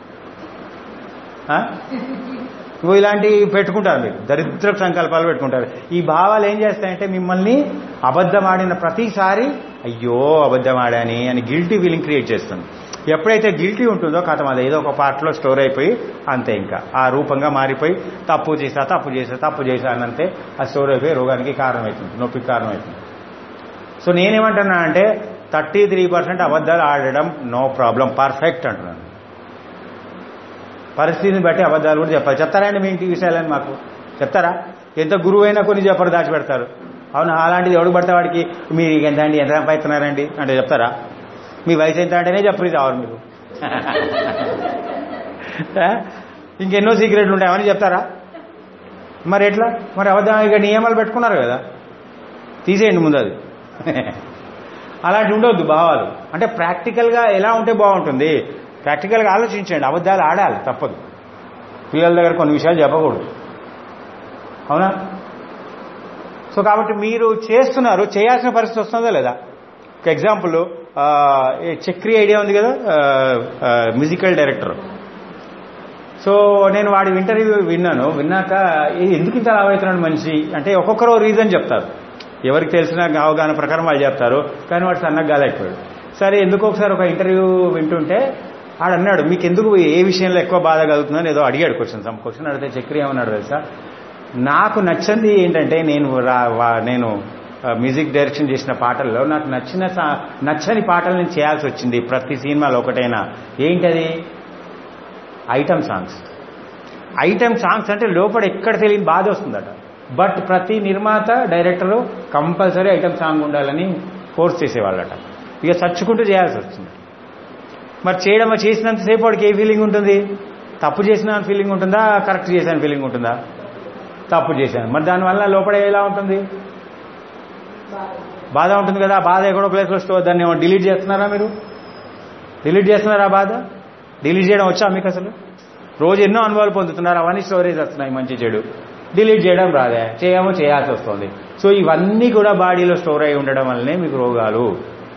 ఆ? ఇగో ఇలాంటివి పెట్టుకుంటారు మీరు దరిద్ర సంకల్పాలు పెట్టుకుంటారు ఈ భావాలు ఏం చేస్తాయంటే మిమ్మల్ని అబద్ధం ఆడిన ప్రతిసారి అయ్యో అబద్ధం ఆడాని అని గిల్టీ ఫీలింగ్ క్రియేట్ చేస్తుంది ఎప్పుడైతే గిల్టీ ఉంటుందో కథం అది ఏదో ఒక పార్ట్లో స్టోర్ అయిపోయి అంతే ఇంకా ఆ రూపంగా మారిపోయి తప్పు చేసా తప్పు చేసా తప్పు చేసా అనంతే ఆ స్టోర్ అయిపోయి రోగానికి కారణమవుతుంది నొప్పికి కారణమవుతుంది సో నేనేమంటున్నా అంటే థర్టీ త్రీ పర్సెంట్ అబద్ధాలు ఆడడం నో ప్రాబ్లం పర్ఫెక్ట్ అంటున్నాను పరిస్థితిని బట్టి అబద్ధాలు కూడా చెప్పాలి చెప్తారా అండి మీ ఇంటి విషయాలని మాకు చెప్తారా ఎంత గురువు అయినా కొన్ని చెప్పరు దాచిపెడతారు అవును అలాంటిది ఎవడు పడితే వాడికి మీరు ఎంత అండి ఎంత సంపాదిస్తున్నారండి అంటే చెప్తారా మీ వయసు ఎంత అంటేనే చెప్పరు చావరు మీరు ఆ? ఇంకెన్నో సీక్రెట్లు ఉంటాయని చెప్తారా మరి ఎట్లా మరి అబద్ధం ఇక నియమాలు పెట్టుకున్నారు కదా తీసేయండి ముందు అది అలాంటి ఉండొద్దు భావాలు అంటే ప్రాక్టికల్గా ఎలా ఉంటే బాగుంటుంది ప్రాక్టికల్గా ఆలోచించండి అబద్ధాలు ఆడాలి తప్పదు పిల్లల దగ్గర కొన్ని విషయాలు చెప్పకూడదు అవునా సో కాబట్టి మీరు చేస్తున్నారు చేయాల్సిన పరిస్థితి వస్తుందా లేదా ఒక ఎగ్జాంపుల్ చక్రి ఐడియా ఉంది కదా మ్యూజికల్ డైరెక్టర్ సో నేను వాడి ఇంటర్వ్యూ విన్నాను విన్నాక "ఏ, ఎందుకు ఇంత లావవుతున్నాడు మనిషి అంటే ఒక్కొక్కరు రీజన్ చెప్తారు ఎవరికి తెలిసిన అవగాహన ప్రకారం వాళ్ళు చెప్తారు కానీ వాడు సన్నగా గాలైపోయాడు సరే ఎందుకు ఒకసారి ఒక ఇంటర్వ్యూ వింటుంటే ఆడు అన్నాడు మీకు ఎందుకు ఏ విషయంలో ఎక్కువ బాధ కలుగుతుందని ఏదో అడిగాడు క్వశ్చన్ సమ్ క్వశ్చన్ అడిగితే చక్రి ఏమన్నాడు తెలుసా నాకు నచ్చింది ఏంటంటే నేను రా- వా- నేను ఆ, మ్యూజిక్ డైరెక్షన్ చేసిన పాటల్లో నాకు నచ్చిన సా- నచ్చని పాటలు నేను చేయాల్సి వచ్చింది ప్రతి సినిమాలో ఒకటైనా ఏంటది ఐటమ్ సాంగ్స్ ఐటమ్ సాంగ్స్ అంటే లోపల ఎక్కడ తెలియని బాధ వస్తుందట బట్ ప్రతి నిర్మాత డైరెక్టరు కంపల్సరీ ఐటమ్ సాంగ్ ఉండాలని ఫోర్స్ చేసేవాళ్ళట ఇక చచ్చుకుంటూ చేయాల్సి వచ్చింది మరి చేయడం చేసినంతసేపు వాడికి ఏ ఫీలింగ్ ఉంటుంది తప్పు చేసిన ఫీలింగ్ ఉంటుందా కరెక్ట్ చేసిన ఫీలింగ్ ఉంటుందా తప్పు చేశాను మరి దానివల్ల లోపల ఎలా ఉంటుంది బాధ ఉంటుంది కదా ఆ బాధ ఎక్కడో ప్లేస్లో స్టోర్ దాన్ని ఏమో డిలీట్ చేస్తున్నారా మీరు డిలీట్ చేస్తున్నారా ఆ బాధ డిలీట్ చేయడం వచ్చా మీకు అసలు రోజు ఎన్నో అనుభవాలు పొందుతున్నారు అవన్నీ స్టోరేజ్ వస్తున్నాయి మంచి చెడు డిలీట్ చేయడం రాదే చేయమో చేయాల్సి వస్తుంది సో ఇవన్నీ కూడా బాడీలో స్టోర్ అయి ఉండడం వల్లనే మీకు రోగాలు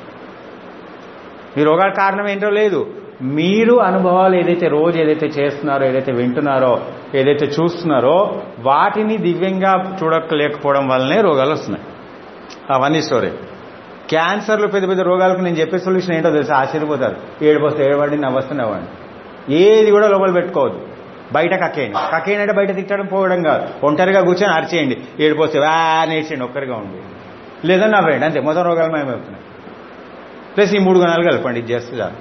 మీ రోగాల కారణం ఏంటో లేదు మీరు అనుభవాలు ఏదైతే రోజు ఏదైతే చేస్తున్నారో ఏదైతే వింటున్నారో ఏదైతే చూస్తున్నారో వాటిని దివ్యంగా చూడలేకపోవడం వల్లనే రోగాలు వస్తున్నాయి అవన్నీ స్టోరీ క్యాన్సర్లు పెద్ద పెద్ద రోగాలకు నేను చెప్పే సొల్యూషన్ ఏంటో తెలుసా ఆశ్చర్యపోతారు ఏడుపోస్తే ఏడవండి నవ్వస్తే నవ్వండి ఏది కూడా లోపల పెట్టుకోవద్దు బయట కక్కేయండి కక్కేయండి అంటే బయట తిట్టడం పోవడం కాదు ఒంటరిగా కూర్చొని అరిచేయండి ఏడిపోస్తే వా నేర్చేయండి ఒక్కరిగా ఉండి లేదా నవ్వేయండి అంతే మొత్తం రోగాలు మేమవుతున్నాయి ప్లస్ ఈ మూడు గణాలు కలపండి ఇది చేస్తే చాలు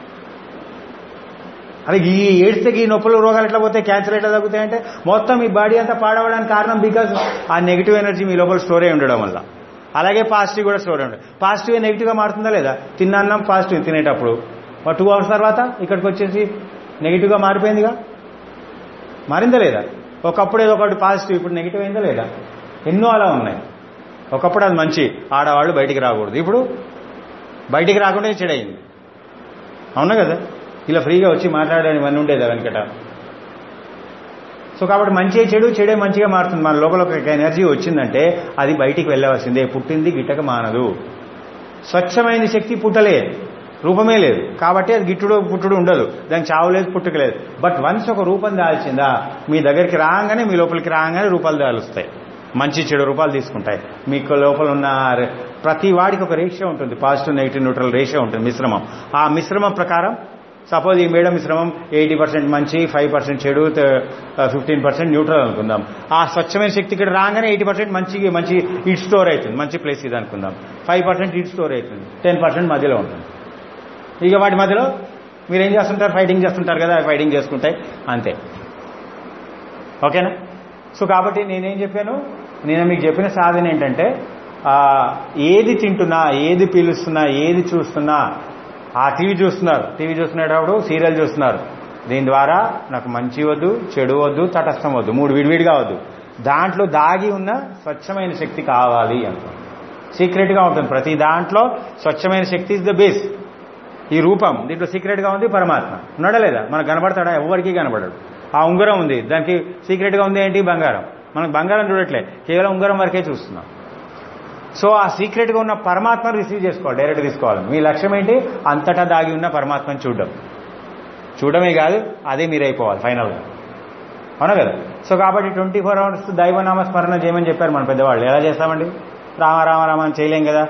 అది ఈ ఏడిస్తే ఈ నొప్పులు రోగాలు ఎట్లా పోతాయి క్యాన్సర్ ఎట్లా తగ్గుతాయంటే మొత్తం మీ బాడీ అంతా పాడవడానికి కారణం బికాస్ ఆ నెగిటివ్ ఎనర్జీ మీ లోపల స్టోర్ అయి ఉండడం వల్ల అలాగే పాజిటివ్ కూడా స్టోర్ అయి ఉండదు పాజిటివ్ నెగిటివ్గా మారుతుందా లేదా తిన్న అన్నం పాజిటివ్ తినేటప్పుడు మరి టూ అవర్స్ తర్వాత ఇక్కడికి వచ్చేసి నెగిటివ్గా మారిపోయిందిగా మారిందా లేదా ఒకప్పుడు ఏదో ఒకటి పాజిటివ్ ఇప్పుడు నెగిటివ్ అయిందా లేదా ఎన్నో అలా ఉన్నాయి ఒకప్పుడు అది మంచి ఆడవాళ్ళు బయటికి రాకూడదు ఇప్పుడు బయటికి రాకుండా చెడయింది అవునా కదా ఇలా ఫ్రీగా వచ్చి మాట్లాడని ఇవన్నీ ఉండేది వెనకట సో కాబట్టి మంచి చెడు చెడే మంచిగా మారుతుంది మన లోపల ఒక ఎనర్జీ వచ్చిందంటే అది బయటికి వెళ్ళవలసిందే పుట్టింది గిట్టక మానదు స్వచ్ఛమైన శక్తి పుట్టలే రూపమే లేదు కాబట్టి అది గిట్టుడు పుట్టుడు ఉండదు దానికి చావు లేదు పుట్టుక లేదు బట్ వన్స్ ఒక రూపం దాల్చిందా మీ దగ్గరికి రాగానే మీ లోపలికి రాగానే రూపాలు దాలుస్తాయి మంచి చెడు రూపాలు తీసుకుంటాయి మీకు లోపల ఉన్న ర- ప్రతి వాడికి ఒక రేషియో ఉంటుంది పాజిటివ్ నెగిటివ్ న్యూట్రల్ రేషియో ఉంటుంది మిశ్రమం ఆ మిశ్రమం ప్రకారం సపోజ్ ఈ మేడం మిశ్రమం ఎయిటీ పర్సెంట్ మంచి ఫైవ్ పర్సెంట్ చెడు ఫిఫ్టీన్ పర్సెంట్ న్యూట్రల్ అనుకుందాం ఆ స్వచ్ఛమైన శక్తి ఇక్కడ రాగానే ఎయిటీ పర్సెంట్ మంచి మంచి ఇట్ స్టోర్ అవుతుంది మంచి ప్లేస్ ఇది అనుకుందాం ఫైవ్ పర్సెంట్ ఇట్ స్టోర్ అవుతుంది టెన్ పర్సెంట్ మధ్యలో ఉంటుంది ఇక వాటి మధ్యలో మీరు ఏం చేస్తుంటారు ఫైటింగ్ చేస్తుంటారు కదా ఫైటింగ్ చేసుకుంటాయి అంతే ఓకేనా సో కాబట్టి నేనేం చెప్పాను నేను మీకు చెప్పిన సాధన ఏంటంటే ఆ, ఏది తింటున్నా ఏది పీలుస్తున్నా ఏది చూస్తున్నా ఆ టీవీ చూస్తున్నారు టీవీ చూస్తున్నప్పుడు సీరియల్ చూస్తున్నారు దీని ద్వారా నాకు మంచి వద్దు చెడు వద్దు తటస్థం వద్దు మూడు విడివిడిగా వద్దు దాంట్లో దాగి ఉన్న స్వచ్ఛమైన శక్తి కావాలి అంట సీక్రెట్గా ఉంటుంది ప్రతి దాంట్లో స్వచ్ఛమైన శక్తి ఇస్ ద బేస్ ఈ రూపం దీంట్లో సీక్రెట్గా ఉంది పరమాత్మ ఉన్నాడా లేదా మనకు కనబడతాడా ఎవరికి కనబడడు ఆ ఉంగరం ఉంది దానికి సీక్రెట్గా ఉంది ఏంటి బంగారం మనకు బంగారం చూడట్లే కేవలం ఉంగరం వరకే చూస్తున్నాం సో ఆ సీక్రెట్గా ఉన్న పరమాత్మను రిసీవ్ చేసుకోవాలి డైరెక్ట్ తీసుకోవాలి మీ లక్ష్యం ఏంటి అంతటా దాగి ఉన్న పరమాత్మను చూడడం చూడమే కాదు అదే మీరు అయిపోవాలి ఫైనల్గా అవునా కదా సో కాబట్టి ట్వంటీ ఫోర్ అవర్స్ దైవనామ స్మరణ చేయమని చెప్పారు మన పెద్దవాళ్ళు ఎలా చేస్తామండి రామ రామ రామ అని చేయలేం కదా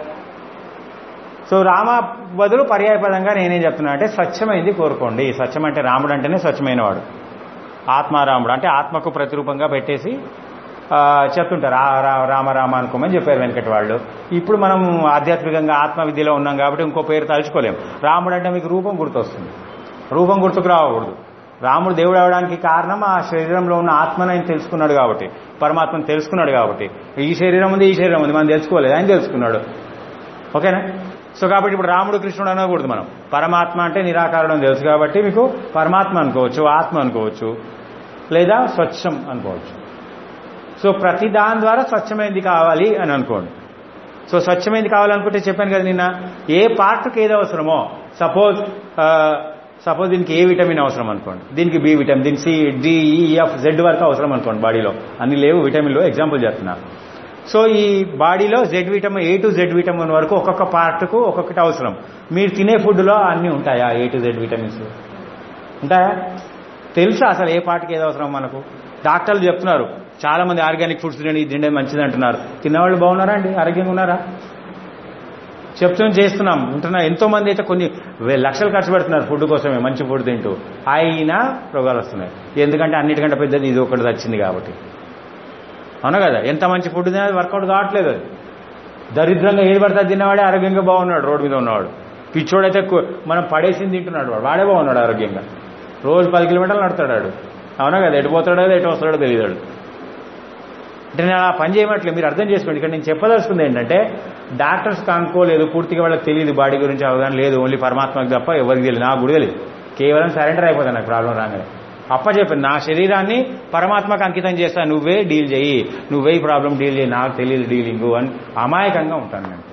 సో రామ బదులు పర్యాయపదంగా నేనేం చెప్తున్నా అంటే స్వచ్ఛమైంది కోరుకోండి స్వచ్ఛం అంటే రాముడు అంటేనే స్వచ్ఛమైన వాడు ఆత్మారాముడు అంటే ఆత్మకు ప్రతిరూపంగా పెట్టేసి ఆ, చెప్తుంటారు ఆ రా- రామ రామ అనుకోమని చెప్పారు వెనకటి వాళ్ళు ఇప్పుడు మనం ఆధ్యాత్మికంగా ఆత్మ విద్యలో ఉన్నాం కాబట్టి ఇంకో పేరు తలుచుకోలేం రాముడు అంటే మీకు రూపం గుర్తొస్తుంది రూపం గుర్తుకు రావకూడదు రాముడు దేవుడు అవడానికి కారణం ఆ శరీరంలో ఉన్న ఆత్మను ఆయన తెలుసుకున్నాడు కాబట్టి పరమాత్మను తెలుసుకున్నాడు కాబట్టి ఈ శరీరం ఉంది ఈ శరీరం ఉంది మనం తెలుసుకోలేదు ఆయన తెలుసుకున్నాడు ఓకేనా సో కాబట్టి ఇప్పుడు రాముడు కృష్ణుడు అనకూడదు మనం పరమాత్మ అంటే నిరాకారుడు అని తెలుసు కాబట్టి మీకు పరమాత్మ అనుకోవచ్చు ఆత్మ అనుకోవచ్చు లేదా స్వచ్ఛం అనుకోవచ్చు సో ప్రతి దాని ద్వారా స్వచ్ఛమైనది కావాలి అని అనుకోండి సో స్వచ్ఛమైనది కావాలనుకుంటే చెప్పాను కదా నిన్న ఏ పార్ట్కి ఏది అవసరమో సపోజ్ సపోజ్ దీనికి ఏ విటమిన్ అవసరం అనుకోండి దీనికి బి విటమిన్ దీనికి సి డిఈఎఫ్ జెడ్ వరకు అవసరం అనుకోండి బాడీలో అన్ని లేవు విటమిన్లు ఎగ్జాంపుల్ చెప్తున్నా సో ఈ బాడీలో Z vitamin A to Z vitamin వరకు ఒక్కొక్క పార్ట్కు ఒక్కొక్కటి అవసరం మీరు తినే ఫుడ్లో అన్నీ ఉంటాయా ఏ టు జెడ్ విటమిన్స్ ఉంటాయా తెలుసా అసలు ఏ పార్ట్కి ఏది అవసరం మనకు డాక్టర్లు చెప్తున్నారు చాలా మంది ఆర్గానిక్ ఫుడ్స్ తినండి ఇది తింటే మంచిది అంటున్నారు తిన్నవాళ్ళు బాగున్నారా అండి ఆరోగ్యంగా ఉన్నారా చెప్తున్నాం చేస్తున్నాం ఉంటున్నా ఎంతో మంది అయితే కొన్ని వే- లక్షలు ఖర్చు పెడుతున్నారు ఫుడ్ కోసమే మంచి ఫుడ్ తింటూ అయినా రోగాలు వస్తున్నాయి ఎందుకంటే అన్నిటికంటే పెద్దది ఇది ఒకటి వచ్చింది కాబట్టి అవునా కదా ఎంత మంచి ఫుడ్ తినా వర్కౌట్ కావట్లేదు అది దరిద్రంగా ఏది పడితే అది తిన్నవాడే ఆరోగ్యంగా బాగున్నాడు రోడ్డు మీద ఉన్నవాడు పిచ్చోడైతే కు- మనం పడేసింది తింటున్నాడు వాడు వాడే బాగున్నాడు ఆరోగ్యంగా రోజు పది కిలోమీటర్లు నడుతాడు వాడు. అవునా కదా ఎటు పోతాడో ఎటు వస్తాడో తెలియదాడు అంటే నేను అలా పని చేయమట్లేదు మీరు అర్థం చేసుకోండి ఇక్కడ నేను చెప్పదలుచుకుంది ఏంటంటే డాక్టర్స్ కనుక్కోలేదు పూర్తిగా వాళ్ళకి తెలియదు బాడీ గురించి అవగాహన లేదు ఓన్లీ పరమాత్మకు తప్ప ఎవరికి తెలియదు నాకు కూడా తెలియదు కేవలం సరెండర్ అయిపోతాను నాకు ప్రాబ్లం రాగానే అప్ప చెప్పాను నా శరీరాన్ని పరమాత్మకు అంకితం చేస్తా నువ్వే డీల్ చేయి నువ్వే ఈ ప్రాబ్లం డీల్ చేయి నాకు తెలియదు డీలింగు అని అమాయకంగా ఉంటాను నేను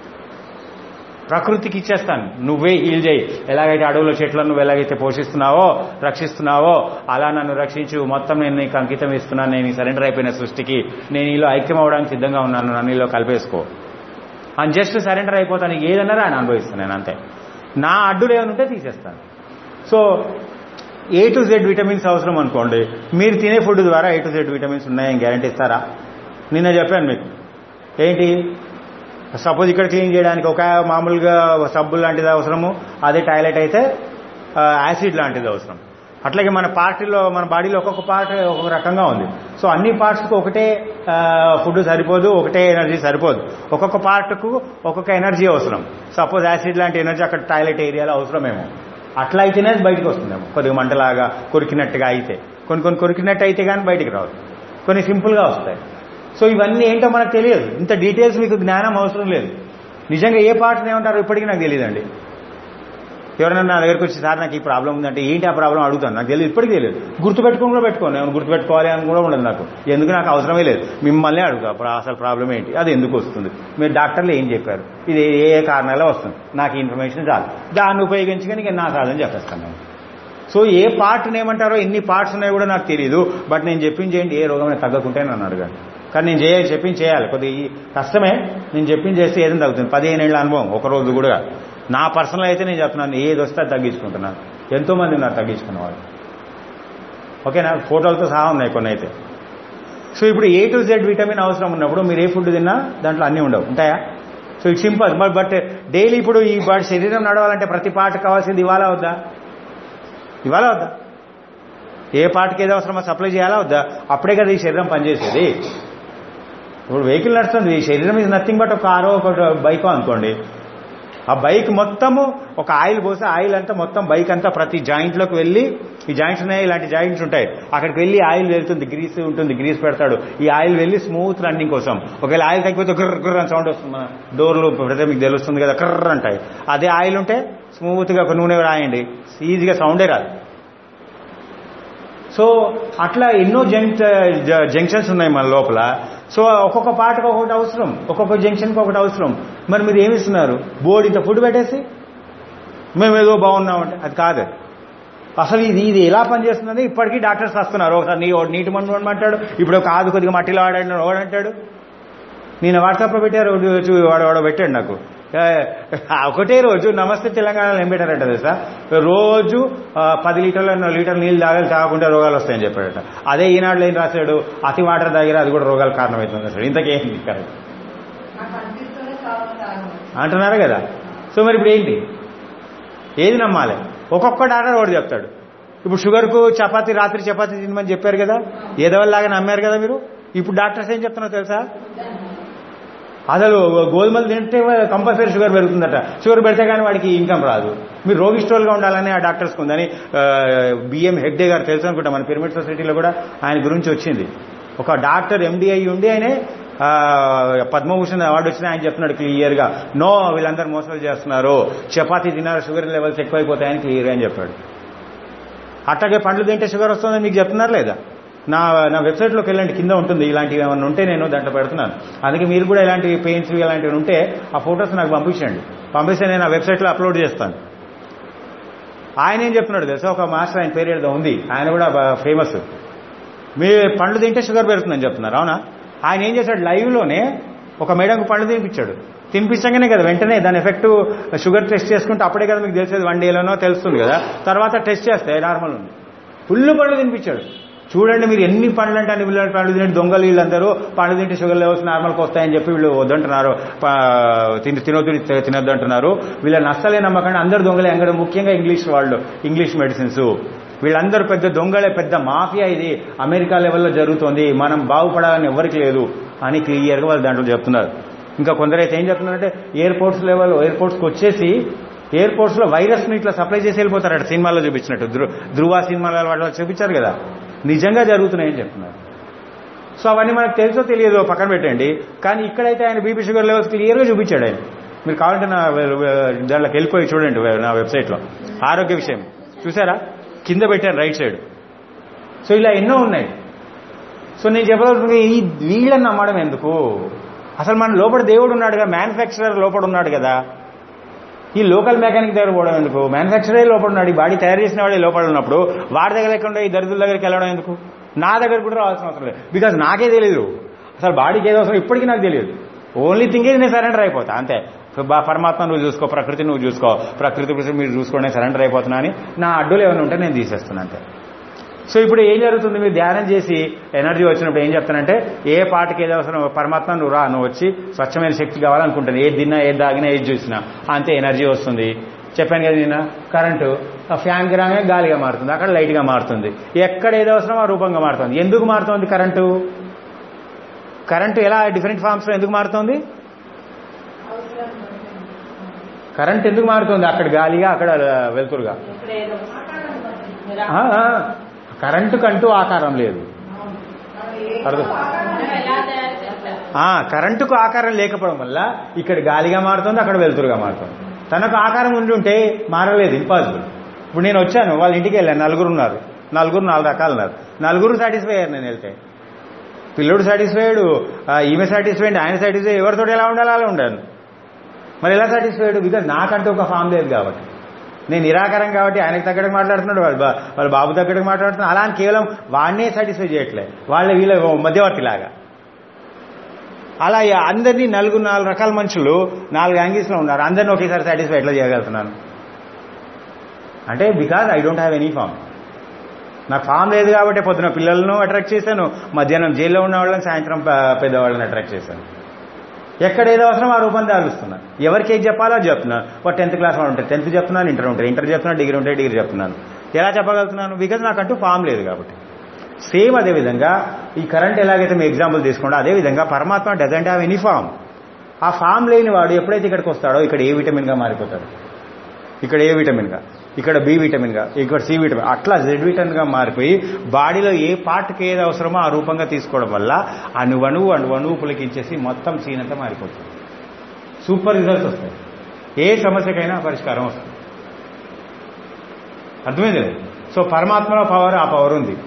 ప్రకృతికి ఇచ్చేస్తాను నువ్వే హీల్ చేయి ఎలాగైతే అడవుల చెట్లను నువ్వు ఎలాగైతే పోషిస్తున్నావో రక్షిస్తున్నావో అలా నన్ను రక్షించు మొత్తం నేను నీకు అంకితం ఇస్తున్నాను నేను సరెండర్ అయిపోయిన సృష్టికి నేను నీలో ఐక్యం అవడానికి సిద్ధంగా ఉన్నాను నన్ను నీలో కలిపేసుకో అని జస్ట్ సరెండర్ అయిపోతాను నీకు ఏదన్నా అని అనుభవిస్తాను నేను అంతే నా అడ్డులు ఏమైనా ఉంటే తీసేస్తాను so A to Z vitamins అవసరం అనుకోండి మీరు తినే ఫుడ్ ద్వారా ఏ టు జెడ్ విటమిన్స్ ఉన్నాయని గ్యారంటీ ఇస్తారా నిన్న చెప్పాను మీకు ఏంటి సపోజ్ ఇక్కడ క్లీన్ చేయడానికి ఒక మామూలుగా సబ్బు లాంటిది అవసరము అదే టాయిలెట్ అయితే ఆ, యాసిడ్ లాంటిది అవసరం అట్లాగే మన పార్టీలో మన బాడీలో ఒక్కొక్క పార్ట్ ఒక్కొక్క రకంగా ఉంది సో అన్ని పార్ట్స్కి ఒకటే ఆ, ఫుడ్ సరిపోదు ఒకటే ఎనర్జీ సరిపోదు ఒక్కొక్క పార్ట్కు ఒక్కొక్క ఎనర్జీ అవసరం సపోజ్ యాసిడ్ లాంటి ఎనర్జీ అక్కడ టాయిలెట్ ఏరియాలో అవసరమేమో అట్లా అయితేనే అది బయటకు వస్తుందేమో కొద్దిగా మంటలాగా కొరికినట్టుగా అయితే కొన్ని కొన్ని కొరికినట్టు అయితే కానీ బయటికి రావు కొన్ని సింపుల్గా వస్తాయి సో ఇవన్నీ ఏంటో మనకు తెలియదు ఇంత డీటెయిల్స్ మీకు జ్ఞానం అవసరం లేదు నిజంగా ఏ పార్ట్ని ఏమంటారో ఇప్పటికీ నాకు తెలియదండి ఎవరైనా నా దగ్గరికి వచ్చి సార్ నాకు ఈ ప్రాబ్లం ఉందంటే ఏంటి ఆ ప్రాబ్లం అడుగుతాను నాకు తెలియదు ఇప్పటికీ తెలియదు గుర్తుపెట్టుకుని కూడా పెట్టుకోను నేను గుర్తుపెట్టుకోవాలి అని కూడా ఉండదు నాకు ఎందుకు నాకు అవసరమే లేదు మిమ్మల్ని అడుగుతా అప్పుడు అసలు ప్రాబ్లం ఏంటి అది ఎందుకు వస్తుంది మీరు డాక్టర్లు ఏం చెప్పారు ఇది ఏ ఏ కారణాల వస్తుంది నాకు ఈ ఇన్ఫర్మేషన్ చాలు దాన్ని ఉపయోగించుకొని ఇక నా సాధన చెప్పేస్తాను నేను సో ఏ పార్ట్ ఏమంటారో ఎన్ని పార్ట్స్ ఉన్నాయో కూడా నాకు తెలియదు బట్ నేను చెప్పింది చేయండి ఏ రోగం తగ్గకుంటే నన్ను అడగండి కానీ నేను చేయాలి చెప్పింది చేయాలి కొద్దిగా ఈ కష్టమే నేను చెప్పింది చేస్తే ఏదైనా తగ్గుతుంది పదిహేను ఏళ్ళ అనుభవం ఒక రోజు కూడా నా పర్సనల్ అయితే నేను చెప్తున్నాను ఏది వస్తే అది తగ్గించుకుంటున్నాను ఎంతో మంది ఉన్నారు తగ్గించుకున్న వాళ్ళు ఓకేనా ఫోటోలతో సహా ఉన్నాయి కొన్ని అయితే సో ఇప్పుడు ఏ టు జెడ్ విటమిన్ అవసరం ఉన్నప్పుడు మీరు ఏ ఫుడ్ తిన్నా దాంట్లో అన్నీ ఉండవు ఉంటాయా so it's simple but but daily ఇప్పుడు ఈ బాడీ శరీరం నడవాలంటే ప్రతి పార్ట్ కావాల్సింది ఇవాళ వద్దా ఇవాళ వద్దా ఏ పార్ట్కి ఏదో అవసరమో సప్లై చేయాలా వద్దా అప్పుడే కదా ఈ శరీరం పనిచేసేది ఇప్పుడు వెహికల్ నడుస్తుంది ఈ శరీరం ఇది నథింగ్ బట్ ఒక కారో ఒక బైకో అనుకోండి ఆ బైక్ మొత్తము ఒక ఆయిల్ పోసి ఆయిల్ అంతా మొత్తం బైక్ అంతా ప్రతి జాయింట్లోకి వెళ్ళి ఈ జాయింట్స్ ఉన్నాయి ఇలాంటి జాయింట్స్ ఉంటాయి అక్కడికి వెళ్ళి ఆయిల్ వెళ్తుంది గ్రీస్ ఉంటుంది గ్రీస్ పెడతాడు ఈ ఆయిల్ వెళ్ళి స్మూత్ రన్నింగ్ కోసం ఒకవేళ ఆయిల్ తగ్గిపోతే గుర్ర గుర్ర అని సౌండ్ వస్తుంది మన డోర్లు ప్రతి మీకు తెలుస్తుంది కదా కర్ర అంటాయి అదే ఆయిల్ ఉంటే స్మూత్గా ఒక నూనె రాయండి ఈజీగా సౌండే రాదు సో అట్లా ఎన్నో జంక్ జంక్షన్స్ ఉన్నాయి మన లోపల సో ఒక్కొక్క పాటకు ఒకటి అవసరం ఒక్కొక్క జంక్షన్కి ఒకటి అవసరం మరి మీరు ఏమి ఇస్తున్నారు బోర్డు ఇంత ఫుడ్ పెట్టేసి మేము ఏదో బాగున్నామంటే అది కాదు అసలు ఇది ఇది ఎలా పనిచేస్తుందని ఇప్పటికీ డాక్టర్స్ వస్తున్నారు ఒకసారి నీ నీటి మందు అంటాడు ఇప్పుడు కాదు కొద్దిగా మట్టిలో ఆడాడు వాడంటాడు నేను వాట్సాప్లో పెట్టారు వాడు వాడు పెట్టాడు నాకు ఒకటే రోజు నమస్తే తెలంగాణలో ఏం పెట్టారంట తెలుసా రోజు పది లీటర్ల లీటర్ నీళ్ళు తాగాలి తాగకుండా రోగాలు వస్తాయని చెప్పాడట అదే ఈనాడులో ఏం రాశాడు అతి వాటర్ తాగిరా అది కూడా రోగాలు కారణమవుతుంది అసలు ఇంతకేం కరెక్ట్ అంటున్నారు కదా సో మరి ఇప్పుడు ఏంటి ఏది నమ్మాలి ఒక్కొక్క డాక్టర్ ఒకటి చెప్తాడు ఇప్పుడు షుగర్కు చపాతి రాత్రి చపాతి తినమని చెప్పారు కదా ఏదోలాగా నమ్మారు కదా మీరు ఇప్పుడు డాక్టర్స్ ఏం చెప్తున్నారో తెలుసా అసలు గోధుమలు తింటే కంపల్సరీ షుగర్ పెరుగుతుందట షుగర్ పెడితే కానీ వాడికి ఇన్కమ్ రాదు మీరు రోగిస్టోల్గా ఉండాలని ఆ డాక్టర్స్కి ఉందని బిఎం హెగ్డే గారు తెలుసు అనుకుంటా మన పిరమిడ్ సొసైటీలో కూడా ఆయన గురించి వచ్చింది ఒక డాక్టర్ ఎండిఐ ఉండి ఆయనే పద్మభూషణ్ అవార్డు వచ్చిన ఆయన చెప్తున్నాడు క్లియర్గా నో వీళ్ళందరూ మోసాలు చేస్తున్నారు చపాతీ తిన్నారు షుగర్ లెవెల్స్ ఎక్కువైపోతాయని క్లియర్గా అని చెప్పాడు అట్లాగే పండ్లు తింటే షుగర్ వస్తుందని మీకు చెప్తున్నారు లేదా నా నా వెబ్సైట్లోకి వెళ్ళండి కింద ఉంటుంది ఇలాంటివి ఏమైనా ఉంటే నేను దాంట్లో పెడుతున్నాను అందుకే మీరు కూడా ఇలాంటి పెయిన్స్ ఇలాంటివి ఉంటే ఆ ఫొటోస్ నాకు పంపించండి పంపిస్తే నేను ఆ వెబ్సైట్లో అప్లోడ్ చేస్తాను ఆయన ఏం చెప్తున్నాడు తెలుసా ఒక మాస్టర్ ఆయన పేరు ఏదో ఉంది ఆయన కూడా ఫేమస్ మీ పండ్లు తింటే షుగర్ పెరుగుతుందని చెప్తున్నారు అవునా ఆయన ఏం చేశాడు లైవ్లోనే ఒక మేడంకు పండ్లు తినిపించాడు తినిపించగానే కదా వెంటనే దాని ఎఫెక్ట్ షుగర్ టెస్ట్ చేసుకుంటే అప్పుడే కదా మీకు తెలిసేది వన్ డేలోనో తెలుస్తుంది కదా తర్వాత టెస్ట్ చేస్తే నార్మల్ ఉంది ఫుల్ పండ్లు తినిపించాడు చూడండి మీరు ఎన్ని పండ్లు అంటే అన్ని పిల్లలు పండ్లు తినండి దొంగలు వీళ్ళందరూ పండ్లు తింటే షుగర్ లెవెల్స్ నార్మల్కి వస్తాయని చెప్పి వీళ్ళు వద్దంటున్నారు తిని తినొద్దు తినొద్దు అంటున్నారు వీళ్ళని అస్సలే నమ్మకండి అందరు దొంగలే అంగడు ముఖ్యంగా ఇంగ్లీష్ వాళ్ళు ఇంగ్లీష్ మెడిసిన్స్ వీళ్ళందరూ పెద్ద దొంగలే పెద్ద మాఫియా ఇది అమెరికా లెవెల్లో జరుగుతోంది మనం బాగుపడాలని ఎవరికి లేదు అని క్లియర్గా వాళ్ళు దాంట్లో చెప్తున్నారు ఇంకా కొందరైతే ఏం చెప్తున్నారంటే ఎయిర్పోర్ట్స్ లెవెల్ ఎయిర్పోర్ట్స్కి వచ్చేసి ఎయిర్పోర్ట్స్లో వైరస్ని ఇట్లా సప్లై చేసి వెళ్ళిపోతారట సినిమాలో చూపించినట్టు ధృ ధృవ సినిమాలో వాళ్ళు చూపించారు కదా నిజంగా జరుగుతున్నాయని చెప్తున్నారు సో అవన్నీ మనకు తెలుసో తెలియదో పక్కన పెట్టండి కానీ ఇక్కడైతే ఆయన బీపీ షుగర్ లెవెల్స్ క్లియర్గా చూపించాడు ఆయన మీరు కావాలంటే నా దాంట్లోకి వెళ్ళిపోయి చూడండి నా వెబ్సైట్లో ఆరోగ్య విషయం చూసారా కింద పెట్టాను రైట్ సైడ్ సో ఇలా ఎన్నో ఉన్నాయి సో నేను చెప్పదలుచుకుంటే ఈ వీళ్ళని నమ్మడం ఎందుకు అసలు మన లోపల దేవుడు ఉన్నాడుగా మ్యానుఫ్యాక్చరర్ లోపల ఉన్నాడు కదా ఈ లోకల్ మెకానిక్ దగ్గర పోవడం ఎందుకు మ్యానుఫ్యాక్చరే లోపల ఉన్నాడు ఈ బాడీ తయారు చేసిన వాడే లోపల ఉన్నప్పుడు వాడి దగ్గర లేకుండా ఈ దరిద్రుల దగ్గరికి వెళ్ళడం ఎందుకు నా దగ్గర కూడా రావాల్సిన అవసరం లేదు బికాజ్ నాకే తెలియదు అసలు బాడీకి ఏదో అవసరం ఇప్పటికీ నాకు తెలియదు ఓన్లీ థింగ్ ఇది నేను సరెండర్ అయిపోతా అంతే పరమాత్మ నువ్వు చూసుకో ప్రకృతి నువ్వు చూసుకో ప్రకృతి గురించి మీరు చూసుకోండి సరెండర్ అయిపోతున్నా అని నా అడ్డులు ఏమైనా ఉంటే నేను తీసేస్తున్నా అంతే సో ఇప్పుడు ఏం జరుగుతుంది మీరు ధ్యానం చేసి ఎనర్జీ వచ్చినప్పుడు ఏం చెప్తానంటే ఏ పాటకి ఏది అవసరం పరమాత్మ నువ్వు రా నువ్వు వచ్చి స్వచ్ఛమైన శక్తి కావాలనుకుంటాను ఏది తిన్నా ఏది తాగినా ఏది చూసినా అంతే ఎనర్జీ వస్తుంది చెప్పాను కదా నిన్న కరెంటు ఫ్యాన్కి రాగానే గాలిగా మారుతుంది అక్కడ లైట్గా మారుతుంది ఎక్కడ ఏది అవసరం ఆ రూపంగా మారుతుంది ఎందుకు మారుతుంది కరెంటు కరెంటు ఎలా డిఫరెంట్ ఫామ్స్లో ఎందుకు మారుతుంది కరెంట్ ఎందుకు మారుతుంది అక్కడ గాలిగా అక్కడ వెలుతురుగా కరెంటు కంటూ ఆకారం లేదు అర్థం కరెంటుకు ఆకారం లేకపోవడం వల్ల ఇక్కడ గాలిగా మారుతుంది అక్కడ వెలుతురుగా మారుతుంది తనకు ఆకారం ఉండి ఉంటే మారలేదు ఇంపాసిబుల్ ఇప్పుడు నేను వచ్చాను వాళ్ళ ఇంటికి వెళ్ళాను నలుగురు ఉన్నారు నలుగురు నాలుగు రకాలు ఉన్నారు నలుగురు సాటిస్ఫై అయ్యారు నేను వెళ్తే పిల్లోడు సాటిస్ఫైడ్ ఈమె సాటిస్ఫైడ్ ఆయన సాటిస్ఫై ఎవరితో ఎలా ఉండాలో అలా ఉండాను మరి ఎలా సాటిస్ఫైడ్ బికాజ్ నాకంటూ ఒక ఫామ్ లేదు కాబట్టి నేను నిరాకారం కాబట్టి ఆయనకు తగ్గడానికి మాట్లాడుతున్నాడు వాళ్ళ బా- వాళ్ళ బాబు తగ్గడానికి మాట్లాడుతున్నాడు అలా అని కేవలం వాడినే సాటిస్ఫై చేయట్లే వాళ్ళ వీళ్ళ మధ్యవర్తిలాగా అలా ఈ అందరినీ నలుగురు నాలుగు రకాల మనుషులు నాలుగు యాంగిల్స్లో ఉన్నారు అందరిని ఒకేసారి సాటిస్ఫై ఎట్లా చేయగలుగుతున్నాను అంటే because I don't have any form నాకు ఫామ్ లేదు కాబట్టి పొద్దున పిల్లలను అట్రాక్ట్ చేశాను మధ్యాహ్నం జైల్లో ఉన్న వాళ్ళని సాయంత్రం ప- పెద్దవాళ్ళని అట్రాక్ట్ చేశాను ఎక్కడ ఏదో అవసరం ఆ రూపం దాలుస్తున్నా ఎవరికి ఏది చెప్పాలో అది చెప్తున్నాను వాడు టెన్త్ క్లాస్ వాడు ఉంటాయి టెన్త్ చెప్తున్నాను ఇంటర్ ఉంటాయి ఇంటర్ చెప్తున్నాను డిగ్రీ ఉంటాయి డిగ్రీ చెప్తున్నాను ఎలా చెప్పగలుగుతున్నాను బికాజ్ నాకంటూ ఫామ్ లేదు కాబట్టి సేమ్ అదే విధంగా ఈ కరెంట్ ఎలాగైతే మీ ఎగ్జాంపుల్ తీసుకుంటో అదే విధంగా పరమాత్మ డజంట్ హ్యావ్ ఎనీ ఫామ్ ఆ ఫామ్ లేని వాడు ఎప్పుడైతే ఇక్కడికి వస్తాడో ఇక్కడ ఏ విటమిన్గా మారిపోతాడు ఇక్కడ ఏ విటమిన్గా ఇక్కడ బి విటమిన్గా ఇక్కడ సి విటమిన్ అట్లా జెడ్ విటమిన్గా మారిపోయి బాడీలో ఏ పార్ట్కి ఏది అవసరమో ఆ రూపంగా తీసుకోవడం వల్ల అణువణువు అణువణువు పులికించేసి మొత్తం సీన్ అంతా మారిపోతుంది సూపర్ రిజల్ట్స్ వస్తాయి ఏ సమస్యకైనా పరిష్కారం వస్తుంది అర్థమైంది కదా? సో పరమాత్మలో పవర్ ఆ పవర్ ఉంది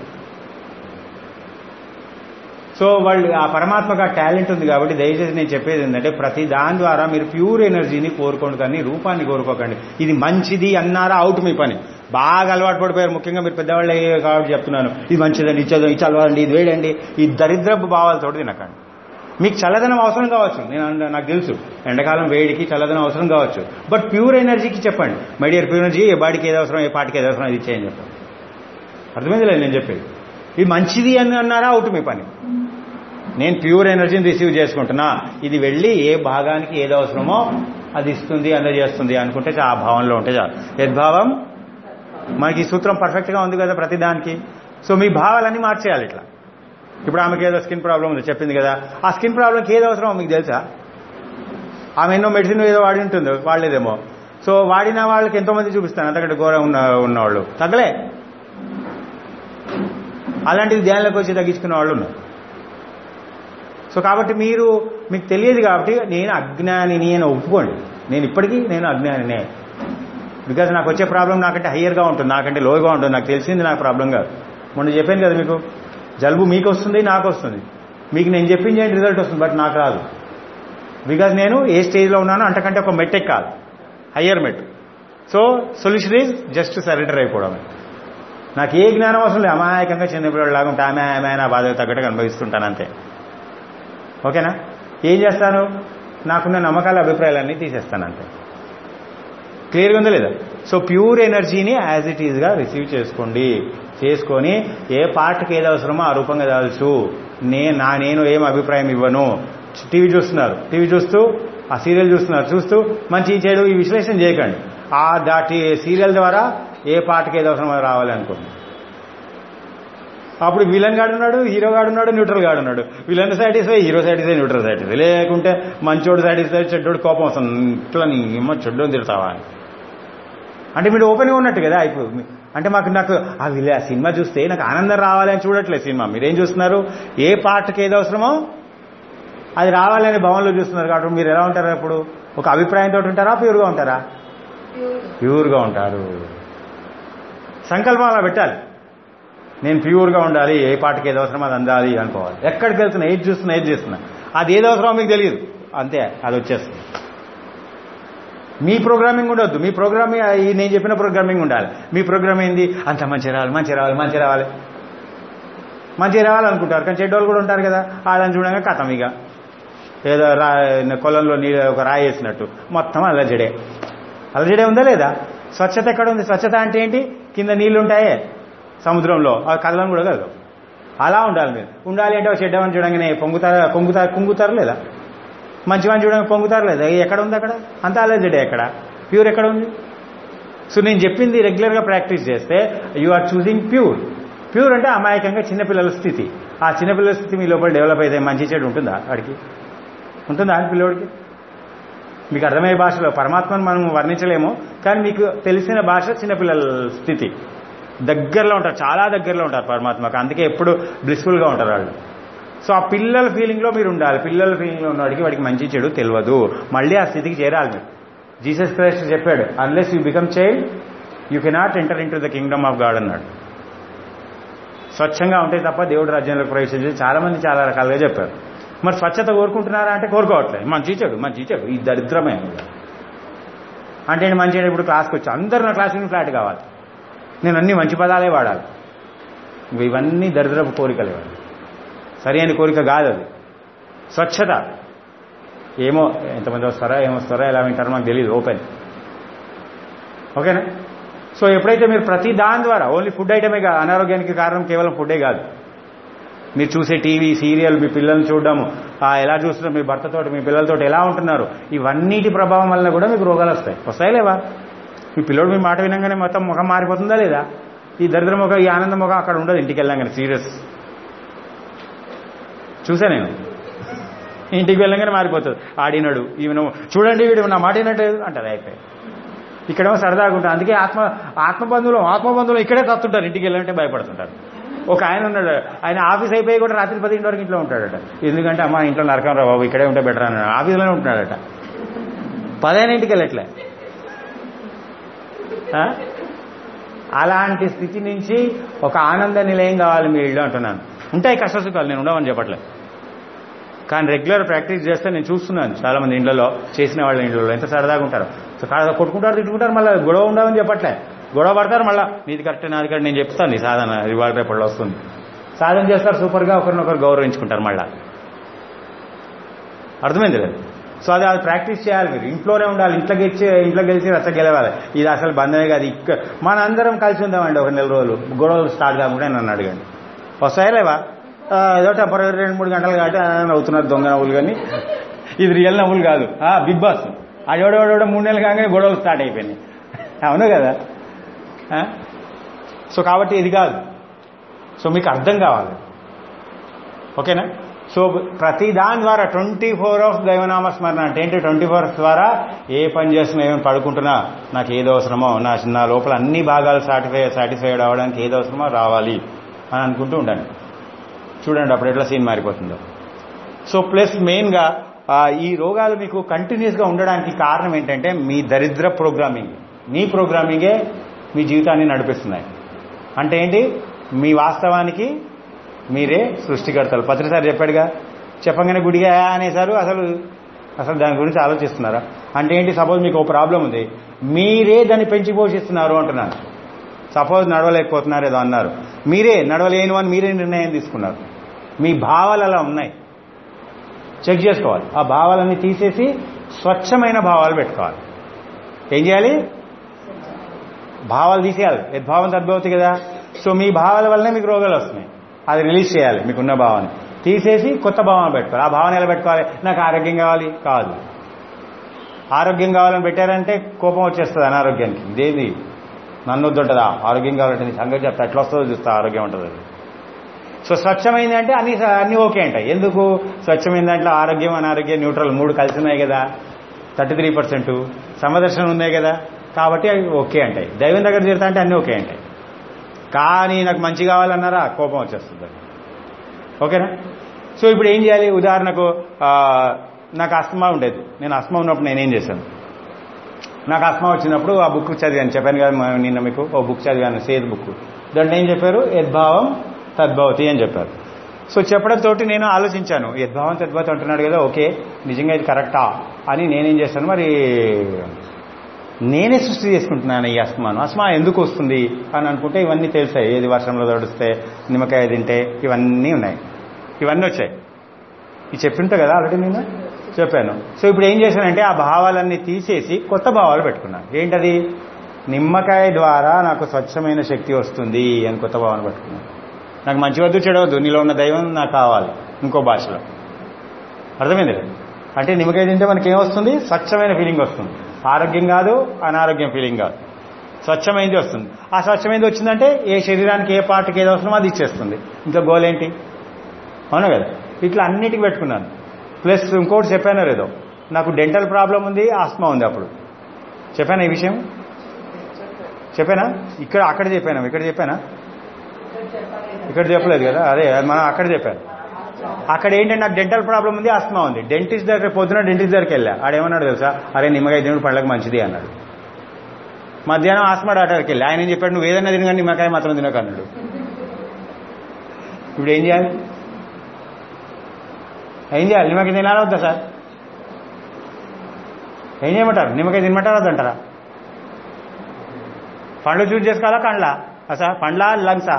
సో వాళ్ళు ఆ పరమాత్మకు ఆ టాలెంట్ ఉంది కాబట్టి దయచేసి నేను చెప్పేది ఏంటంటే ప్రతి దాని ద్వారా మీరు ప్యూర్ ఎనర్జీని కోరుకోండి కానీ రూపాన్ని కోరుకోకండి ఇది మంచిది అన్నారా అవుట్ మీ పని బాగా అలవాటు పడిపోయారు ముఖ్యంగా మీరు పెద్దవాళ్ళు అయ్యే కాబట్టి చెప్తున్నాను ఇది మంచిదండి ఇచ్చేది ఇది చదవండి ఇది వేడండి ఈ దరిద్రపు భావాలతో తినకండి మీకు చల్లదనం అవసరం కావచ్చు నేను అన్న- నాకు తెలుసు ఎండాకాలం వేడికి చల్లదనం అవసరం కావచ్చు బట్ ప్యూర్ ఎనర్జీకి చెప్పండి మై డియర్ ప్యూర్ ఎనర్జీ ఏ బాడీకి ఏది అవసరం ఏ పాటికి ఏది అవసరం అది ఇచ్చేయని చెప్పండి అర్థమైంది లేదు నేను చెప్పేది ఇది మంచిది అని అన్నారా అవుట్ మీ పని నేను ప్యూర్ ఎనర్జీని రిసీవ్ చేసుకుంటున్నా ఇది వెళ్ళి ఏ భాగానికి ఏది అవసరమో అది ఇస్తుంది అందజేస్తుంది అనుకుంటే చా- ఆ భావంలో ఉంటే చాలు యద్భావం మనకి ఈ సూత్రం పర్ఫెక్ట్గా ఉంది కదా ప్రతి దానికి సో మీ భావాలన్నీ మార్చేయాలి ఇట్లా ఇప్పుడు ఆమెకి ఏదో స్కిన్ ప్రాబ్లం ఉంది చెప్పింది కదా ఆ స్కిన్ ప్రాబ్లంకి ఏది అవసరమో మీకు తెలుసా ఆమె ఎన్నో మెడిసిన్ ఏదో వాడి ఉంటుంది వాడలేదేమో సో వాడిన వాళ్ళకి ఎంతోమంది చూపిస్తాను అంతకంటే ఘోరం ఉన్న ఉన్నవాళ్ళు తగ్గలే అలాంటిది ధ్యానంలోకి వచ్చి తగ్గించుకున్న వాళ్ళు ఉన్నారు సో కాబట్టి మీరు మీకు తెలియదు కాబట్టి నేను అజ్ఞానిని అని ఒప్పుకోండి నేను ఇప్పటికీ నేను అజ్ఞానినే బికాజ్ నాకు వచ్చే ప్రాబ్లం నాకంటే హయ్యర్గా ఉంటుంది నాకంటే లోగా ఉంటుంది నాకు తెలిసింది నాకు ప్రాబ్లం కాదు మొన్న చెప్పాను కదా మీకు జలుబు మీకు వస్తుంది నాకు వస్తుంది మీకు నేను చెప్పింది ఏంటి రిజల్ట్ వస్తుంది బట్ నాకు రాదు బికాజ్ నేను ఏ స్టేజ్లో ఉన్నానో అంతకంటే ఒక మెట్ ఎక్కాలి హయ్యర్ మెట్ so solution is just surrender అయిపోవడమే నాకు ఏ జ్ఞానం అవసరం లేదు అమాయకంగా చిన్నపిల్లలాగా ఉంటే ఆమె ఆమె నా బాధ తగ్గట్టుగా అనుభవిస్తుంటాను అంతే ఓకేనా ఏం చేస్తాను నాకున్న నమ్మకాల అభిప్రాయాలన్నీ తీసేస్తాను అంతే క్లియర్గా ఉందా లేదా సో ప్యూర్ ఎనర్జీని యాజ్ ఇట్ ఈజ్గా రిసీవ్ చేసుకోండి చేసుకొని ఏ పార్ట్కి ఏది అవసరమో ఆ రూపంగా దాల్చు నే నా నేను ఏం అభిప్రాయం ఇవ్వను టీవీ చూస్తున్నారు టీవీ చూస్తూ ఆ సీరియల్ చూస్తున్నారు చూస్తూ మంచి చెడు ఈ విశ్లేషణ చేయకండి ఆ దాటి సీరియల్ ద్వారా ఏ పాటకి ఏది అవసరం అది రావాలి అనుకోండి అప్పుడు విలన్ గాడు ఉన్నాడు హీరో గాడు ఉన్నాడు న్యూట్రల్ గాడు ఉన్నాడు villain satisfy hero satisfy neutral satisfy లేకుంటే మంచోడు సాటిస్ఫై చెడ్డోడు కోపం వస్తుంది ఇట్లా నీ ఏమో చెడ్డోని తిడతావా అని అంటే మీరు ఓపెన్గా ఉన్నట్టు కదా ఇప్పుడు అంటే మాకు నాకు ఆ విలే ఆ సినిమా చూస్తే నాకు ఆనందం రావాలి అని చూడట్లేదు సినిమా మీరేం చూస్తున్నారు ఏ పాటకి ఏది అవసరమో అది రావాలనే భావనలో చూస్తున్నారు కాబట్టి మీరు ఎలా ఉంటారు అప్పుడు ఒక అభిప్రాయంతో ఉంటారా ప్యూర్గా ఉంటారా ప్యూర్గా ఉంటారు సంకల్పం అలా పెట్టాలి నేను ప్యూర్గా ఉండాలి ఏ పాటకి ఏది అవసరం అది అందాలి అనుకోవాలి ఎక్కడికి వెళ్తున్నా ఏది చూస్తున్నా ఏది చేస్తున్నా అది ఏది అవసరమో మీకు తెలియదు అంతే అది వచ్చేస్తుంది మీ ప్రోగ్రామింగ్ ఉండొద్దు మీ ప్రోగ్రామింగ్ ఈ నేను చెప్పిన ప్రోగ్రామింగ్ ఉండాలి మీ ప్రోగ్రామ్ ఏంది అంత మంచి రావాలి మంచి రావాలి మంచి రావాలి మంచి రావాలనుకుంటారు కానీ చెడ్డోళ్ళు కూడా ఉంటారు కదా వాళ్ళని చూడంగా కథం ఇక ఏదో రా కొలంలో నీళ్ళు ఒక రాయి వేసినట్టు మొత్తం అల్లజడే అల్లజడే ఉందా లేదా స్వచ్ఛత ఎక్కడ ఉంది స్వచ్ఛత అంటే ఏంటి కింద నీళ్లు ఉంటాయే సముద్రంలో అవి కదలను కూడా కదలవు అలా ఉండాలి మీరు ఉండాలి అంటే ఒక చెడ్డమని చూడంగానే పొంగుతారు పొంగుతారు కుంగుతారు లేదా మంచివాడిని చూడంగా పొంగుతారు లేదా ఎక్కడ ఉంది అక్కడ అంతా అల్లజడే ఎక్కడ ప్యూర్ ఎక్కడ ఉంది సో నేను చెప్పింది రెగ్యులర్గా ప్రాక్టీస్ చేస్తే you are choosing pure pure అంటే అమాయకంగా చిన్నపిల్లల స్థితి ఆ చిన్నపిల్లల స్థితి మీ లోపల డెవలప్ అయితే మంచి చెడు ఉంటుందా వాడికి ఉంటుందా అని పిల్లోడికి మీకు అర్థమయ్యే భాషలో పరమాత్మను మనం వర్ణించలేము కానీ మీకు తెలిసిన భాష చిన్నపిల్లల స్థితి దగ్గరలో ఉంటారు చాలా దగ్గరలో ఉంటారు పరమాత్మకు అందుకే ఎప్పుడు బ్లిస్ఫుల్గా ఉంటారు వాళ్ళు సో ఆ పిల్లల ఫీలింగ్లో మీరు ఉండాలి పిల్లల ఫీలింగ్లో ఉన్నవాడికి వాడికి మంచి చెడు తెలియదు మళ్ళీ ఆ స్థితికి చేరాలి మీరు జీసస్ క్రైస్ట్ చెప్పాడు unless you become child you cannot enter into the kingdom of God అన్నాడు స్వచ్ఛంగా ఉంటే తప్ప దేవుడు రాజ్యంలోకి ప్రవేశించి చాలా మంది చాలా రకాలుగా చెప్పారు మరి స్వచ్ఛత కోరుకుంటున్నారా అంటే కోరుకోవట్లేదు మంచి చెడు మంచి చెడు ఈ దరిద్రమే అంటే ఏంటి మంచి ఇప్పుడు క్లాస్కి వచ్చి అందరు నా క్లాస్ ఫ్లాట్ కావాలి నేను అన్ని మంచి పదాలే వాడాలి ఇంక ఇవన్నీ దరిద్రపు కోరికలు ఇవ్వాలి సరి అయిన కోరిక కాదు అది స్వచ్ఛత ఏమో ఎంతమంది వస్తారా ఏమొస్తారా ఎలా వింటారో మాకు తెలియదు ఓపెన్ ఓకేనా సో ఎప్పుడైతే మీరు ప్రతి దాని ద్వారా ఓన్లీ ఫుడ్ ఐటమే కాదు అనారోగ్యానికి కారణం కేవలం ఫుడ్డే కాదు మీరు చూసే టీవీ సీరియల్ మీ పిల్లల్ని చూడడము ఆ ఎలా చూస్తున్నారు మీ భర్తతో మీ పిల్లలతో ఎలా ఉంటున్నారు ఇవన్నిటి ప్రభావం వల్ల కూడా మీకు రోగాలు వస్తాయి వస్తాయి లేవా మీ పిల్లడు మీ మాట వినంగానే మొత్తం ముఖం మారిపోతుందా లేదా ఈ దరిద్ర ముఖం ఈ ఆనంద ముఖం అక్కడ ఉండదు ఇంటికి వెళ్ళంగానే సీరియస్ చూసా నేను ఇంటికి వెళ్ళంగానే మారిపోతుంది ఆడినాడు ఈమెను చూడండి వీడు నా మాట వినట్టు అంటారు అయిపోయి ఇక్కడేమో సరదాగా ఉంటుంది అందుకే ఆత్మ ఆత్మబంధువులు ఆత్మబంధువులు ఇక్కడే తత్తుంటారు ఇంటికి వెళ్ళాలంటే భయపడుతుంటారు ఒక ఆయన ఉన్నాడు ఆయన ఆఫీస్ అయిపోయి కూడా రాత్రి పదింటి వరకు ఇంట్లో ఉంటాడట ఎందుకంటే అమ్మ ఇంట్లో నరకం రా బాబు ఇక్కడే ఉంటే బెటర్ అన్నాడు ఆఫీస్లోనే ఉంటున్నాడట పదైన ఇంటికి వెళ్ళట్లే ఆ? అలాంటి స్థితి నుంచి ఒక ఆనంద నిలయం కావాలి మీ ఇల్లు అంటున్నాను ఉంటాయి కష్టసుఖాలు నేను ఉండవని చెప్పట్లే కానీ రెగ్యులర్ ప్రాక్టీస్ చేస్తే నేను చూస్తున్నాను చాలా మంది ఇండ్లలో చేసిన వాళ్ళ ఇండ్లలో ఎంత సరదాగా ఉంటారు సో కాదు కొట్టుకుంటారు తిట్టుకుంటారు మళ్ళీ గొడవ ఉండవని చెప్పట్లే గొడవ పడతారు మళ్ళీ నీది కరెక్ట్ నాది కరెక్ట్ నేను చెప్తాను నీ సాధన ఇవాళ రేపట్లో వస్తుంది సాధన చేస్తారు సూపర్గా ఒకరినొకరు గౌరవించుకుంటారు మళ్ళా అర్థమైంది లేదు సో అది అది ప్రాక్టీస్ చేయాలి మీరు ఇంట్లోనే ఉండాలి ఇంట్లో గెలిచి ఇంట్లో గెలిచి రచ్చ గెలవాలి ఇది అసలు బంధమే కాదు ఇక్క మన అందరం కలిసి ఉందామండి ఒక నెల రోజులు గొడవలు స్టార్ట్ కాకుండా నన్ను అడగండి వస్తాయా లేవా ఆ, ఏదో టెంపరీ రెండు మూడు గంటలు కాబట్టి ఆ, నవ్వుతున్నారు దొంగ నవ్వులు కానీ ఇది రియల్ నవ్వులు కాదు ఆ, బిగ్ బాస్ ఆడోడోడోడ మూడు నెలలు కాగానే గొడవలు స్టార్ట్ అయిపోయినాయి అవును కదా ఆ? సో కాబట్టి ఇది కాదు సో మీకు అర్థం కావాలి ఓకేనా సో ప్రతి దాని ద్వారా ట్వంటీ ఫోర్ అవర్స్ దైవనామ స్మరణ అంటే ఏంటి ట్వంటీ ఫోర్ అవర్స్ ద్వారా ఏ పని చేస్తున్నా ఏమైనా పడుకుంటున్నా నాకు ఏదో అవసరమో నా నా లోపల అన్ని భాగాలు సాటిఫై సాటిస్ఫైడ్ అవ్వడానికి ఏదో అవసరమో రావాలి అని అనుకుంటూ ఉండండి చూడండి అప్పుడు ఎట్లా సీన్ మారిపోతుందో సో ప్లస్ మెయిన్గా ఆ, ఈ రోగాలు మీకు కంటిన్యూస్గా ఉండడానికి కారణం ఏంటంటే మీ దరిద్ర ప్రోగ్రామింగ్ మీ ప్రోగ్రామింగే మీ జీవితాన్ని నడిపిస్తున్నాయి అంటే ఏంటి మీ వాస్తవానికి మీరే సృష్టికర్తలు పత్రిసారి చెప్పాడుగా చెప్పగానే గుడిగా అనేసారు అసలు అసలు దాని గురించి ఆలోచిస్తున్నారా అంటే ఏంటి సపోజ్ మీకు ఒక ప్రాబ్లం ఉంది మీరే దాన్ని పెంచి పోషిస్తున్నారు అంటున్నాను సపోజ్ నడవలేకపోతున్నారు ఏదో అన్నారు మీరే నడవలేను అని మీరే నిర్ణయం తీసుకున్నారు మీ భావాలు అలా ఉన్నాయి చెక్ చేసుకోవాలి ఆ భావాలన్నీ తీసేసి స్వచ్ఛమైన భావాలు పెట్టుకోవాలి ఏం చేయాలి భావాలు తీసేయాలి యద్భావం తద్భవతి కదా సో మీ భావాల వల్లనే మీకు రోగాలు వస్తున్నాయి అది రిలీజ్ చేయాలి మీకున్న భావాన్ని తీసేసి కొత్త భావన పెట్టుకోవాలి ఆ భావన ఎలా పెట్టుకోవాలి నాకు ఆరోగ్యం కావాలి కాదు ఆరోగ్యం కావాలని పెట్టారంటే కోపం వచ్చేస్తుంది అనారోగ్యానికి ఇదేది నన్ను వద్దుంటుందా ఆరోగ్యం కావాలంటే నీ సంగతి చెప్తా ఎట్లా వస్తుందో చూస్తా ఆరోగ్యం ఉంటుంది అది సో స్వచ్ఛమైంది అంటే అన్ని అన్ని ఓకే అంటాయి ఎందుకు స్వచ్ఛమైన దాంట్లో ఆరోగ్యం అనారోగ్యం న్యూట్రల్ మూడు కలిసి ఉన్నాయి కదా థర్టీ త్రీ పర్సెంట్ సమదర్శనం ఉన్నాయి కదా కాబట్టి అవి ఓకే అంటాయి దైవం దగ్గర చేరుతా అంటే అన్నీ ఓకే అంటాయి కానీ నాకు మంచి కావాలన్నారా కోపం వచ్చేస్తుంది ఓకేనా సో ఇప్పుడు ఏం చేయాలి ఉదాహరణకు ఆ, నాకు అస్తమా ఉండేది నేను అస్తమా ఉన్నప్పుడు నేనేం చేశాను నాకు అస్తమా వచ్చినప్పుడు ఆ బుక్ చదివాను చెప్పాను కదా మ- నిన్న మీకు ఓ బుక్ చదివాను సేద్ బుక్ దాంట్లో ఏం చెప్పారు యద్భావం తద్భవతి అని చెప్పారు సో చెప్పడంతో నేను ఆలోచించాను యద్భావం తద్భవతి అంటున్నాడు కదా ఓకే నిజంగా ఇది కరెక్టా అని నేనేం చేశాను మరి నేనే సృష్టి చేసుకుంటున్నాను ఈ అస్మాను అస్మా ఎందుకు వస్తుంది అని అనుకుంటే ఇవన్నీ తెలిసాయి ఏది వర్షంలో తడిస్తే నిమ్మకాయ తింటే ఇవన్నీ ఉన్నాయి ఇవన్నీ వచ్చాయి ఇది చెప్పింటా కదా ఆల్రెడీ నేను చెప్పాను సో ఇప్పుడు ఏం చేశానంటే ఆ భావాలన్నీ తీసేసి కొత్త భావాలు పెట్టుకున్నాను ఏంటది నిమ్మకాయ ద్వారా నాకు స్వచ్ఛమైన శక్తి వస్తుంది అని కొత్త భావన పెట్టుకున్నాను నాకు మంచి వద్దు చెడవద్దు నీలో ఉన్న దైవం నాకు కావాలి ఇంకో భాషలో అర్థమైంది కదా? అంటే నిమ్మకాయ తింటే మనకి ఏమొస్తుంది స్వచ్ఛమైన ఫీలింగ్ వస్తుంది ఆరోగ్యం కాదు అనారోగ్యం ఫీలింగ్ కాదు స్వచ్ఛమైనది వస్తుంది ఆ స్వచ్ఛమైనది వచ్చిందంటే ఏ శరీరానికి ఏ పార్ట్కి ఏది అవసరమో అది ఇచ్చేస్తుంది ఇంకా గోల్ ఏంటి అవునా కదా ఇట్లా అన్నిటికి పెట్టుకున్నాను ప్లస్ ఇంకోటి చెప్పాను లేదో నాకు డెంటల్ ప్రాబ్లం ఉంది ఆస్మా ఉంది అప్పుడు చెప్పానా ఈ విషయం చెప్పానా ఇక్కడ అక్కడ చెప్పాను ఇక్కడ చెప్పానా ఇక్కడ చెప్పలేదు కదా అదే అది మనం అక్కడ చెప్పాను అక్కడ ఏంటంటే నాకు డెంటల్ ప్రాబ్లం ఉంది ఆస్మా ఉంది డెంటిస్ట్ దగ్గర పొద్దున డెంటిస్ట్ దగ్గరికి వెళ్ళా ఆడేమన్నాడు తెలుసా అరే నిమ్మకాయ తినడు పండ్లకు మంచిది అన్నాడు మధ్యాహ్నం ఆస్మా డాక్టర్కి వెళ్ళి ఆయన ఏం చెప్పాడు నువ్వు ఏదైనా తినగానే నిమ్మకాయ మాత్రం తినక అన్నాడు ఇప్పుడు ఏం చేయాలి ఏం చేయాలి నిమ్మకాయ తినాలా వద్దా సార్ ఏం చేయమంటారు నిమ్మకాయ తినమంటారా వద్దంటారా పండ్లు చూస్ చేసుకోవాలా కండ్లా అసలు పండ్లా లంగ్సా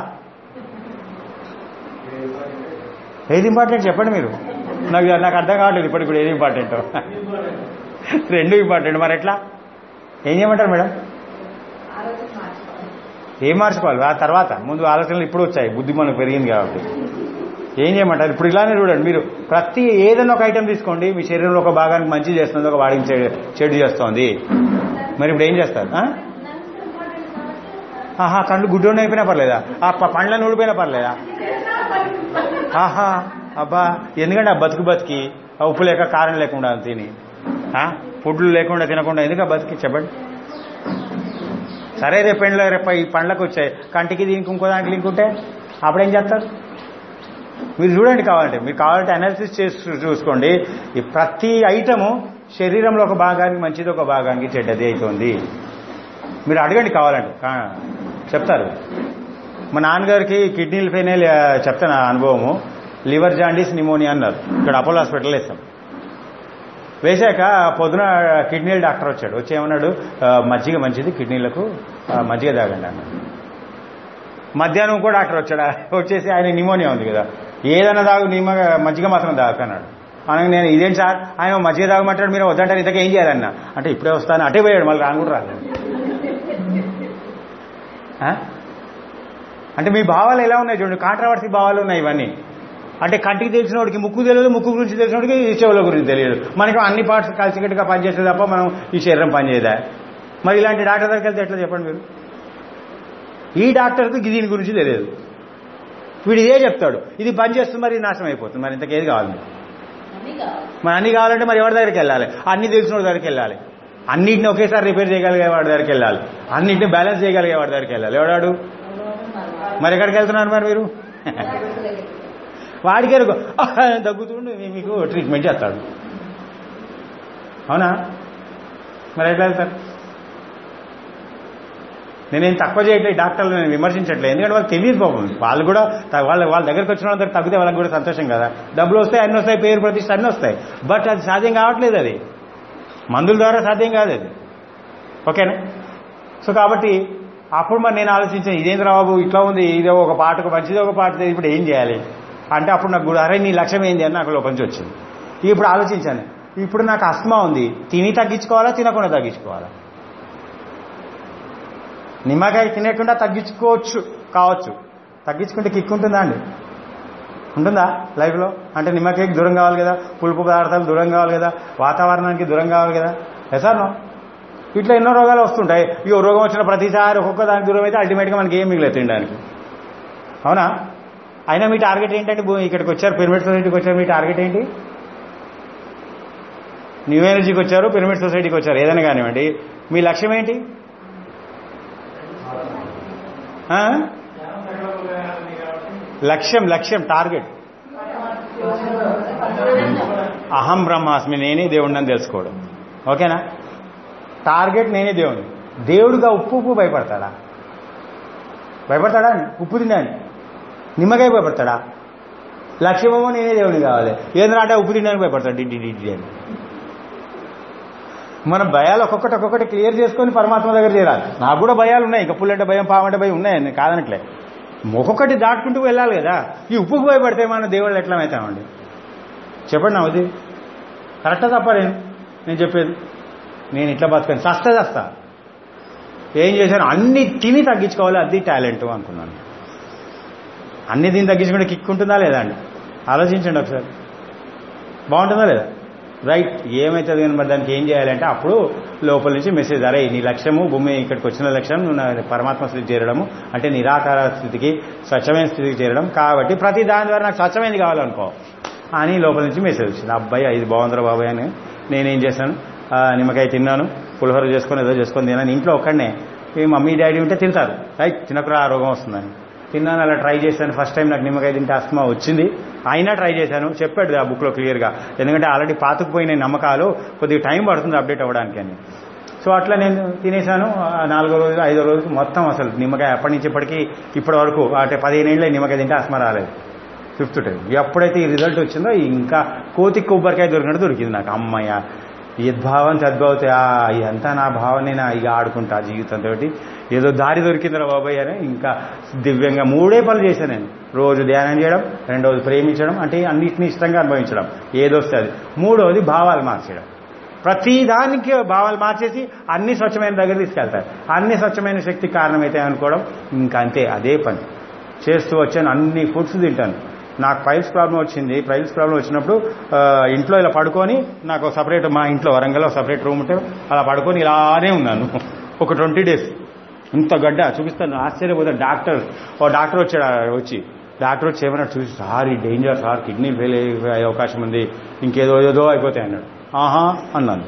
ఏది ఇంపార్టెంట్ చెప్పండి మీరు నాకు నాకు అర్థం కావట్లేదు ఇప్పుడు ఇప్పుడు ఏది ఇంపార్టెంట్ రెండు ఇంపార్టెంట్ మరి ఎట్లా ఏం చేయమంటారు మేడం ఆలోచన మార్చుకోవాలి ఏం మార్చుకోవాలి ఆ తర్వాత ముందు ఆలోచనలు ఇప్పుడు వచ్చాయి బుద్ధి మనకు పెరిగింది కాబట్టి ఏం చేయమంటారు ఇప్పుడు ఇలానే చూడండి మీరు ప్రతి ఏదైనా ఒక ఐటెం తీసుకోండి మీ శరీరంలో ఒక భాగానికి మంచి చేస్తుంది ఒక వాడికి చెడు చెడు చేస్తుంది మరి ఇప్పుడు ఏం చేస్తారు ఆ? లంగ్స్ ఇంపార్టెంట్ కాబట్టి ఆహా కళ్ళు గుడ్డోని అయిపోయినా పర్లేదా ఆ ప- పండ్లను ఊడిపోయినా పర్లేదా ఆహా అబ్బా ఎందుకంటే ఆ బతుకు బతికి ఆ ఉప్పు లేక కారం లేకుండా తిని ఆ? ఫుడ్లు లేకుండా తినకుండా ఎందుకు ఆ బతికి చెప్పండి సరే రేపు ఎండ్లో రేపు ఈ పండ్లకు వచ్చాయి కంటికి దీనికి ఇంకో దానికి లింక్ ఉంటే అప్పుడేం చేస్తారు మీరు చూడండి కావాలంటే మీరు కావాలంటే అనాలిసిస్ చేసి చూ- చూసుకోండి ఈ ప్రతి ఐటము శరీరంలో ఒక భాగానికి మంచిది ఒక భాగానికి చెడ్డది అవుతుంది మీరు అడగండి కావాలంటే ఆ, చెప్తారు మా నాన్నగారికి కిడ్నీలు ఫెయిల్ చెప్తాను ఆ అనుభవము లివర్ జాండీస్ నిమోనియా అన్నారు ఇక్కడ అపోలో హాస్పిటల్ వేస్తాం వేశాక పొద్దున కిడ్నీల డాక్టర్ వచ్చాడు వచ్చి ఏమన్నాడు "ఆ, మజ్జిగ మంచిది కిడ్నీలకు ఆ, మజ్జిగ తాగండి అన్నాడు మధ్యాహ్నం ఇంకో డాక్టర్ వచ్చాడు వచ్చేసి ఆయన నిమోనియా ఉంది కదా ఏదైనా తాగు నిమ్మ మజ్జిగ మాత్రం తాగన్నాడు అనగా నేను ఇదేం సార్ ఆయన మజ్జిగ తాగమంటాడు మీరు వద్దంటారు ఇంతకు ఏం చేయాలన్నా అంటే ఇప్పుడే వస్తాను అటే పోయాడు మళ్ళీ రాను కూడా రాలేదు ఆ? అంటే మీ భావాలు ఎలా ఉన్నాయి చూడండి కాంట్రవర్సీ భావాలు ఉన్నాయి ఇవన్నీ అంటే కంటికి తెలిసినోడికి ముక్కు తెలియదు ముక్కు గురించి తెలిసినోడికి ఈ చెవుల గురించి తెలియదు మనకి అన్ని పార్ట్స్ కలిసికట్టుగా పనిచేస్తే తప్ప మనం ఈ శరీరం పనిచేయదా మరి ఇలాంటి డాక్టర్ దగ్గరికి వెళ్తే ఎట్లా చెప్పండి మీరు ఈ డాక్టర్కి దీని గురించి తెలియదు వీడు ఇదే చెప్తాడు ఇది పని చేస్తుంది మరి ఇది నాశనం అయిపోతుంది మరి ఇంతకేది కావాలి మీకు? అన్నీ కావాలి మరి అన్ని కావాలంటే మరి ఎవరి దగ్గరికి వెళ్ళాలి అన్ని తెలిసిన వాడి దగ్గరికి వెళ్ళాలి అన్నింటిని ఒకేసారి రిపేర్ చేయగలిగే వాడి దగ్గరికి వెళ్ళాలి అన్నింటిని బ్యాలెన్స్ చేయగలిగే వాడి దగ్గరికి వెళ్ళాలి ఎవడాడు మరి ఎక్కడికి వెళ్తున్నారు మరి మీరు వాడికి ఎరుగు తగ్గుతుండు మీకు ట్రీట్మెంట్ చేస్తాడు అవునా మరి ఎట్లా వెళ్తారు నేనేం తక్కువ చేయట్లేదు డాక్టర్లు నేను విమర్శించట్లేదు ఎందుకంటే వాళ్ళకి తెలియదు పాపం వాళ్ళు కూడా త- వాళ్ళ వాళ్ళ దగ్గరికి వచ్చిన వాళ్ళ దగ్గర తగ్గితే వాళ్ళకి కూడా సంతోషం కదా డబ్బులు వస్తాయి అన్ని వస్తాయి పేరు ప్రతిష్ట అన్ని వస్తాయి బట్ అది సాధ్యం కావట్లేదు అది మందుల ద్వారా సాధ్యం కాదు అది ఓకేనా సో కాబట్టి అప్పుడు మరి నేను ఆలోచించాను ఇదేంద్ర బాబు ఇట్లా ఉంది ఇదే ఒక పాటకు మంచిది ఒక పాట ఇప్పుడు ఏం చేయాలి అంటే అప్పుడు నాకు కూడా అరే నీ లక్ష్యం ఏంది అని నాకు లోపల నుంచి వచ్చింది ఇప్పుడు ఆలోచించాను ఇప్పుడు నాకు అస్మా ఉంది తిని తగ్గించుకోవాలా తినకుండా తగ్గించుకోవాలా నిమ్మకాయ తినకుండా తగ్గించుకోవచ్చు కావచ్చు తగ్గించుకుంటే కిక్ ఉంటుందా అండి ఉంటుందా లైఫ్లో అంటే నిమ్మకాయకి దూరం కావాలి కదా పులుపు పదార్థాలు దూరం కావాలి కదా వాతావరణానికి దూరం కావాలి కదా ఎసార్ ఇట్లా ఎన్నో రోగాలు వస్తుంటాయి ఈ రోగం వచ్చిన ప్రతిసారి ఒక్కొక్క దానికి దూరం అయితే అల్టిమేట్గా మనకి ఏం మిగిలేదు తినడానికి అవునా అయినా మీ టార్గెట్ ఏంటంటే భూ- ఇక్కడికి వచ్చారు పిరమిడ్ సొసైటీకి వచ్చారు మీ టార్గెట్ ఏంటి న్యూ ఎనర్జీకి వచ్చారు పిరమిడ్ సొసైటీకి వచ్చారు ఏదైనా కానివ్వండి మీ లక్ష్యం ఏంటి ఆ? లక్ష్యం లక్ష్యం టార్గెట్ అహం బ్రహ్మాస్మి నేనే దేవుడిని తెలుసుకోవడం ఓకేనా టార్గెట్ నేనే దేవుడిని దేవుడిగా ఉప్పు ఉప్పు భయపడతాడా భయపడతాడా ఉప్పు తిన్నాను నిమ్మకాయ భయపడతాడా లక్ష్యమేమో నేనే దేవుడిని కావాలి ఏంద్రా అంటే ఉప్పు తినడానికి భయపడతాడు డి డి డి అని మన భయాలు ఒక్కొక్కటి ఒక్కొక్కటి క్లియర్ చేసుకొని పరమాత్మ దగ్గర చేరాలి నాకు కూడా భయాలు ఉన్నాయి ఇంకా పుల్లంటే భయం పావంటే భయం ఉన్నాయని కాదనట్లే ఒక్కొక్కటి దాటుకుంటూ వెళ్ళాలి కదా ఈ ఉప్పుకు భయపడితే మన దేవుళ్ళు ఎట్లా అవుతామండి చెప్పండి నా అది కరెక్టా తప్ప నేను నేను చెప్పేది నేను ఇట్లా బతకను సస్తా చస్తా ఏం చేశాను అన్ని తిని తగ్గించుకోవాలి అది టాలెంట్ అనుకున్నాను అన్ని దీన్ని తగ్గించుకుంటే కిక్ ఉంటుందా లేదా అండి ఆలోచించండి ఒకసారి బాగుంటుందా లేదా రైట్ ఏమవుతుంది కానీ మరి దానికి ఏం చేయాలంటే అప్పుడు లోపల నుంచి మెసేజ్ అరే నీ లక్ష్యము భూమి ఇక్కడికి వచ్చిన లక్ష్యం నువ్వు నా పరమాత్మ స్థితికి చేరడము అంటే నిరాకార స్థితికి స్వచ్ఛమైన స్థితికి చేరడం కాబట్టి ప్రతి దాని ద్వారా నాకు స్వచ్ఛమైనది కావాలనుకో అని లోపల నుంచి మెసేజ్ వచ్చింది అబ్బాయి ఇది బాగుందిరా బాబాయ్ అని నేనేం చేశాను ఆ, నిమ్మకాయ తిన్నాను పులిహోర చేసుకొని ఏదో చేసుకొని తిన్నాను ఇంట్లో ఒక్కడనే ఈ మమ్మీ డాడీ ఉంటే తింటారు రైట్ తినకురా ఆ రోగం వస్తుందని తిన్నాను అలా ట్రై చేశాను ఫస్ట్ టైం నాకు నిమ్మకాయ తింటే అస్మా వచ్చింది అయినా ట్రై చేశాను చెప్పాడు ఆ బుక్లో క్లియర్గా ఎందుకంటే ఆల్రెడీ పాతుకుపోయిన నమ్మకాలు కొద్దిగా టైం పడుతుంది అప్డేట్ అవ్వడానికి అని సో అట్లా నేను తినేశాను ఆ నాలుగో రోజు ఐదో రోజు మొత్తం అసలు నిమ్మకాయ అప్పటి నుంచి ఇప్పటికీ ఇప్పటి వరకు అంటే పదిహేను ఏళ్ళే నిమ్మకాయ తింటే అస్మా రాలేదు ఫిఫ్త్ టైం ఎప్పుడైతే ఈ రిజల్ట్ వచ్చిందో ఇంకా కోతి కొబ్బరికాయ దొరికినట్టు దొరికింది నాకు అమ్మయ్య యద్భావం తద్భవతే ఆ ఇదంతా నా భావనేనా ఇక ఆడుకుంటా జీవితంతో ఏదో దారి దొరికిందిరా బాబాయ్ అని ఇంకా దివ్యంగా మూడే పనులు చేశాను నేను రోజు ధ్యానం చేయడం రెండోది ప్రేమించడం అంటే అన్నిటిని ఇష్టంగా అనుభవించడం ఏదొస్తే అది మూడోది భావాలు మార్చడం ప్రతి దానికి భావాలు మార్చేసి అన్ని స్వచ్ఛమైన దగ్గర తీసుకెళ్తారు అన్ని స్వచ్ఛమైన శక్తి కారణమైతే అనుకోవడం ఇంకా అంతే అదే పని చేస్తూ వచ్చాను అన్ని ఫుడ్స్ తింటాను నాకు పైల్స్ ప్రాబ్లం వచ్చింది పైల్స్ ప్రాబ్లం వచ్చినప్పుడు ఆ, ఇంట్లో ఇలా పడుకొని నాకు సపరేట్ మా ఇంట్లో వరంగల్లో సపరేట్ రూమ్ ఉంటే అలా పడుకొని ఇలానే ఉన్నాను ఒక ట్వంటీ డేస్ ఇంత గడ్డ చూపిస్తాను ఆశ్చర్యపోతాను డాక్టర్ ఓ డాక్టర్ వచ్చాడు ఆ వచ్చి డాక్టర్ వచ్చి ఏమన్నా చూసి సార్ ఈ డేంజర్ సార్ కిడ్నీ ఫెయిల్ అయ్యే అవకాశం ఉంది ఇంకేదో ఏదో అయిపోతాయి అన్నాడు ఆహా అన్నాను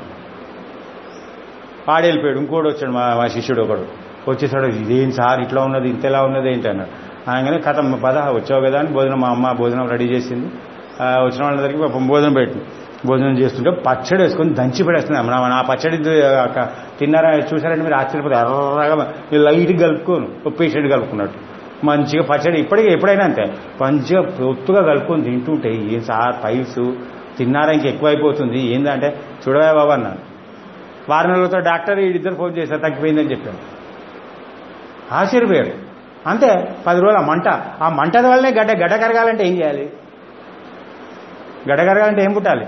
ఆడెళ్ళిపోయాడు ఇంకోటి వచ్చాడు మా మా శిష్యుడు ఒకడు వచ్చేసాడు ఇదేం సార్ ఇట్లా ఉన్నది ఇంతలా ఉన్నది ఏంటి అన్నాడు అనగానే కథ పద వచ్చావు కదా అని భోజనం మా అమ్మ భోజనం రెడీ చేసింది ఆ, వచ్చిన వాళ్ళందరికీ పాపం భోజనం పెట్టింది భోజనం చేస్తుంటే పచ్చడి వేసుకొని దంచి పడేస్తుంది అమ్మ నా- నా పచ్చడి ఆ, క- తిన్నారా చూసారంటే మీరు ఆశ్చర్యపోతారు ఎర్రగా మీరు లైట్ కలుపుకోను ఒక పేషెంట్ కలుపుకున్నట్టు మంచిగా పచ్చడి ఇప్పటికీ ఎప్పుడైనా అంతే మంచిగా పొత్తుగా కలుపుకొని తింటుంటే ఏం సార్ పైల్స్ తిన్నారా ఇంక ఎక్కువైపోతుంది ఏందంటే చూడవా బాబా అన్నాను వారం రోజులతో డాక్టర్ వీడిద్దరు ఫోన్ చేశారు తగ్గిపోయిందని చెప్పాను ఆశ్చర్యపోయాడు అంతే పది రోజులు ఆ మంట ఆ మంట వల్లనే గడ్డ గడ్డ కరగాలంటే ఏం చేయాలి గడ్డ కరగాలంటే ఏం పుట్టాలి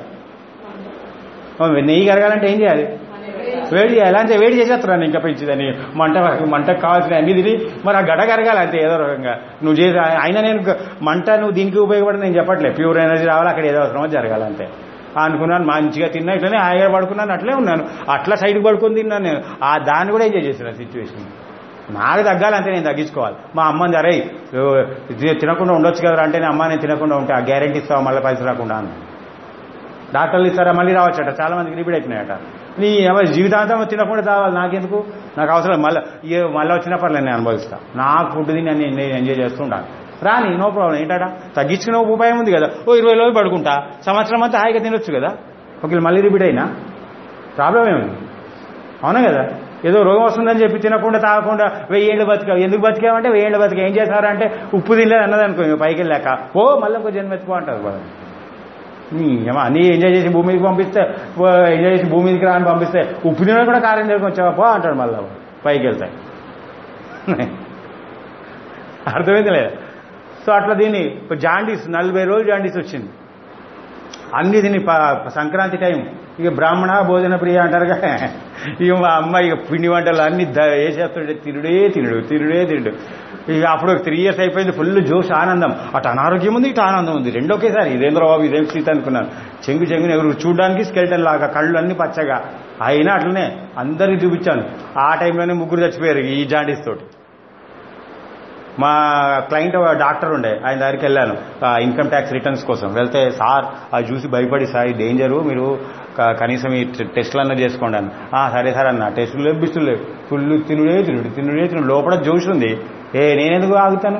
ఓ, నెయ్యి కరగాలంటే ఏం చేయాలి వేడి చేయాలి అంతే వేడి చేసేస్తున్నాను ఇంకా పెంచిదని మంట మంటకు కావాల్సిన అన్ని తిని మరి ఆ గడ్డ కరగాలి అంతే ఏదో రకంగా నువ్వు చేసి అయినా నేను గ- మంట నువ్వు దీనికి ఉపయోగపడి నేను చెప్పట్లేదు ప్యూర్ ఎనర్జీ రావాలి అక్కడ ఏదో అవసరమో జరగాలి అంతే అనుకున్నాను మంచిగా తిన్నా ఇట్లనే హాయిగా పడుకున్నాను అట్లే ఉన్నాను అట్లా సైడ్కి పడుకొని తిన్నాను నేను ఆ దాన్ని కూడా ఎంజాయ్ చేసిన సిచ్యువేషన్ నాకు తగ్గాలంటే నేను తగ్గించుకోవాలి మా అమ్మని అరే ఇది తినకుండా ఉండొచ్చు కదా అంటే నేను అమ్మ నేను తినకుండా ఉంటే ఆ గ్యారెంటీ ఇస్తావా మళ్ళీ పైసలు రాకుండా అన్న డాక్టర్లు ఇస్తారా మళ్ళీ రావచ్చట చాలా మందికి రిపీట్ అవుతున్నాయట నీ ఎవరి జీవితాంతం తినకుండా తావాలి నాకెందుకు నాకు అవసరం మళ్ళీ ఏ మళ్ళీ వచ్చిన పర్లేదు నేను అనుభవిస్తా నాకు ఫుడ్ తిని నేను నేను ఎంజాయ్ చేస్తుంటాను రాని నో ప్రాబ్లం ఏంటట తగ్గించుకునే ఉపాయం ఉంది కదా ఓ ఇరవై రోజులు పడుకుంటా సంవత్సరం అంతా హాయిగా తినొచ్చు కదా ఒకవేళ మళ్ళీ రిపీట్ అయినా ప్రాబ్లం ఏముంది అవునా కదా ఏదో రోగం వస్తుందని చెప్పి తినకుండా తాగకుండా వెయ్యేళ్ళు బతికా ఎందుకు బతికామంటే వెయ్యేళ్ళు బతికా ఏం చేశారంటే ఉప్పు తినలేదు అన్నది అనుకో ఇంక పైకి వెళ్ళాక ఓ మళ్ళీ ఇంకో జన్మ ఎత్తుకో అంటారు వాళ్ళు నీ ఏమో అన్నీ ఎంజాయ్ చేసి భూమి మీదకి పంపిస్తే ఓ ఎంజాయ్ చేసి భూమి మీదకి రాని పంపిస్తే ఉప్పు తిన కూడా కారం దగ్గరికి వచ్చావా పో అంటాడు మళ్ళీ పైకి వెళ్తాయి అర్థమైంది లేదా సో అట్లా దీన్ని జాండీస్ నలభై రోజులు జాండీస్ వచ్చింది అన్ని తిని ప- సంక్రాంతి టైం ఇక బ్రాహ్మణ భోజన ప్రియ అంటారుగా ఇక మా అమ్మ ఇక పిండి వంటలు అన్ని ద- వేసేస్తుంటే తిరుడే తినుడు తిరుడే తినుడు ఇక అప్పుడు త్రీ ఇయర్స్ అయిపోయింది ఫుల్ జోష్ ఆనందం అటు అనారోగ్యం ఉంది ఇటు ఆనందం ఉంది రెండు ఒకేసారి ఇదేంద్ర బాబు ఇదేం స్థితి అనుకున్నాను చెంగు చెంగుని ఎవరు చూడడానికి స్కెల్టన్ లాగా కళ్ళు అన్ని పచ్చగా అయినా అట్లనే అందరికి చూపించాను ఆ టైంలోనే ముగ్గురు చచ్చిపోయారు ఈ జాండీస్ తోటి మా క్లయింట్ ఒక డాక్టర్ ఉండే ఆయన దగ్గరికి వెళ్ళాను ఆ, ఇన్కమ్ ట్యాక్స్ రిటర్న్స్ కోసం వెళ్తే సార్ అది చూసి భయపడి సార్ ఈ డేంజరు మీరు క- కనీసం ఈ టె- టెస్టులు అన్న చేసుకోండి అన్న "ఆ, సరే సార్ అన్న టెస్టులు లేవు బిస్టులు లేవు ఫుల్ తినుడే తినుడు తినుడే తినుడు లోపల జోష్ ఉంది ఏ నేనెందుకు ఆగుతాను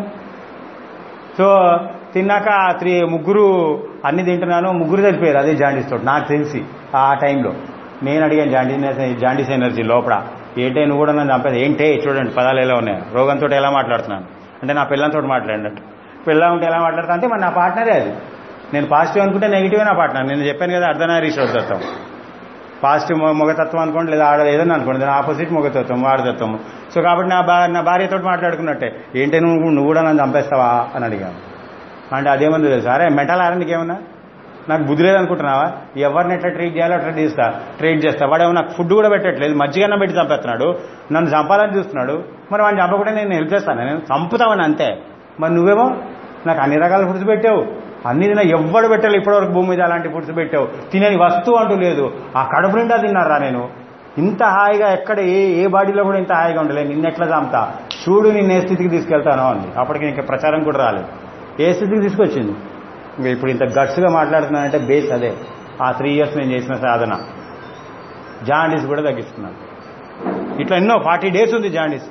సో తిన్నాక ఆ త్రీ ముగ్గురు అన్ని తింటున్నాను ముగ్గురు చనిపోయారు అదే జాండీస్ తోటి నాకు తెలిసి ఆ టైంలో నేను అడిగాను జాండీస్ జాండీస్ ఎనర్జీ లోపల ఏంటే నువ్వు కూడా నన్ను చంపేది ఏంటే చూడండి పదాలు ఎలా ఉన్నాయి రోగంతో ఎలా మాట్లాడుతున్నాను అంటే నా పిల్లలతో మాట్లాడినట్టు పిల్ల ఉంటే ఎలా మాట్లాడతా అంటే మరి నా పార్ట్నరే అది నేను పాజిటివ్ అనుకుంటే నెగిటివే నా పార్ట్నర్ నేను చెప్పాను కదా అర్ధనారీ తత్వం పాజిటివ్ మొ- మొగతత్వం అనుకోండి లేదా ఆడ ఏదన్నా అనుకోండి దాని ఆపోజిట్ మొగతత్వం ఆడతత్వం సో కాబట్టి నా భా నా భార్యతో మాట్లాడుకున్నట్టే ఏంటి నువ్వు నువ్వు కూడా నన్ను చంపేస్తావా అని అడిగాను అంటే అదేమంది తెలుసు అరే మెంటల్ ఆరా నీకేమన్నా నాకు బుద్ధి లేదనుకుంటున్నావా ఎవరిని ఎట్లా ట్రీట్ చేయాలో అట్లా చేస్తా ట్రీట్ చేస్తా వాడేమో నాకు ఫుడ్ కూడా పెట్టట్లేదు మజ్జిగన్న పెట్టి చంపేస్తున్నాడు నన్ను చంపాలని చూస్తున్నాడు మరి వాడిని చంపకుండా నేను హెల్ప్ చేస్తాను నేను చంపుతామని అంతే మరి నువ్వేమో నాకు అన్ని రకాల ఫుడ్స్ పెట్టావు అన్ని తిన్నా ఎవ్వడు పెట్టాలి ఇప్పటివరకు భూమి మీద అలాంటి ఫుడ్స్ పెట్టావు తినని వస్తువు అంటూ లేదు ఆ కడుపు నిండా తిన్నారా నేను ఇంత హాయిగా ఎక్కడ ఏ ఏ బాడీలో కూడా ఇంత హాయిగా ఉండలేదు నిన్నెట్లా చంపుతా చూడు నిన్ను ఏ స్థితికి తీసుకెళ్తానో అంది అప్పటికి ఇంకా ప్రచారం కూడా రాలేదు ఏ స్థితికి తీసుకొచ్చింది ఇంకా ఇప్పుడు ఇంత గట్స్గా మాట్లాడుతున్నానంటే బేస్ అదే ఆ త్రీ ఇయర్స్ నేను చేసిన సాధన జాండీస్ కూడా తగ్గించుకున్నాను ఇట్లా ఎన్నో ఫార్టీ డేస్ ఉంది జాండీస్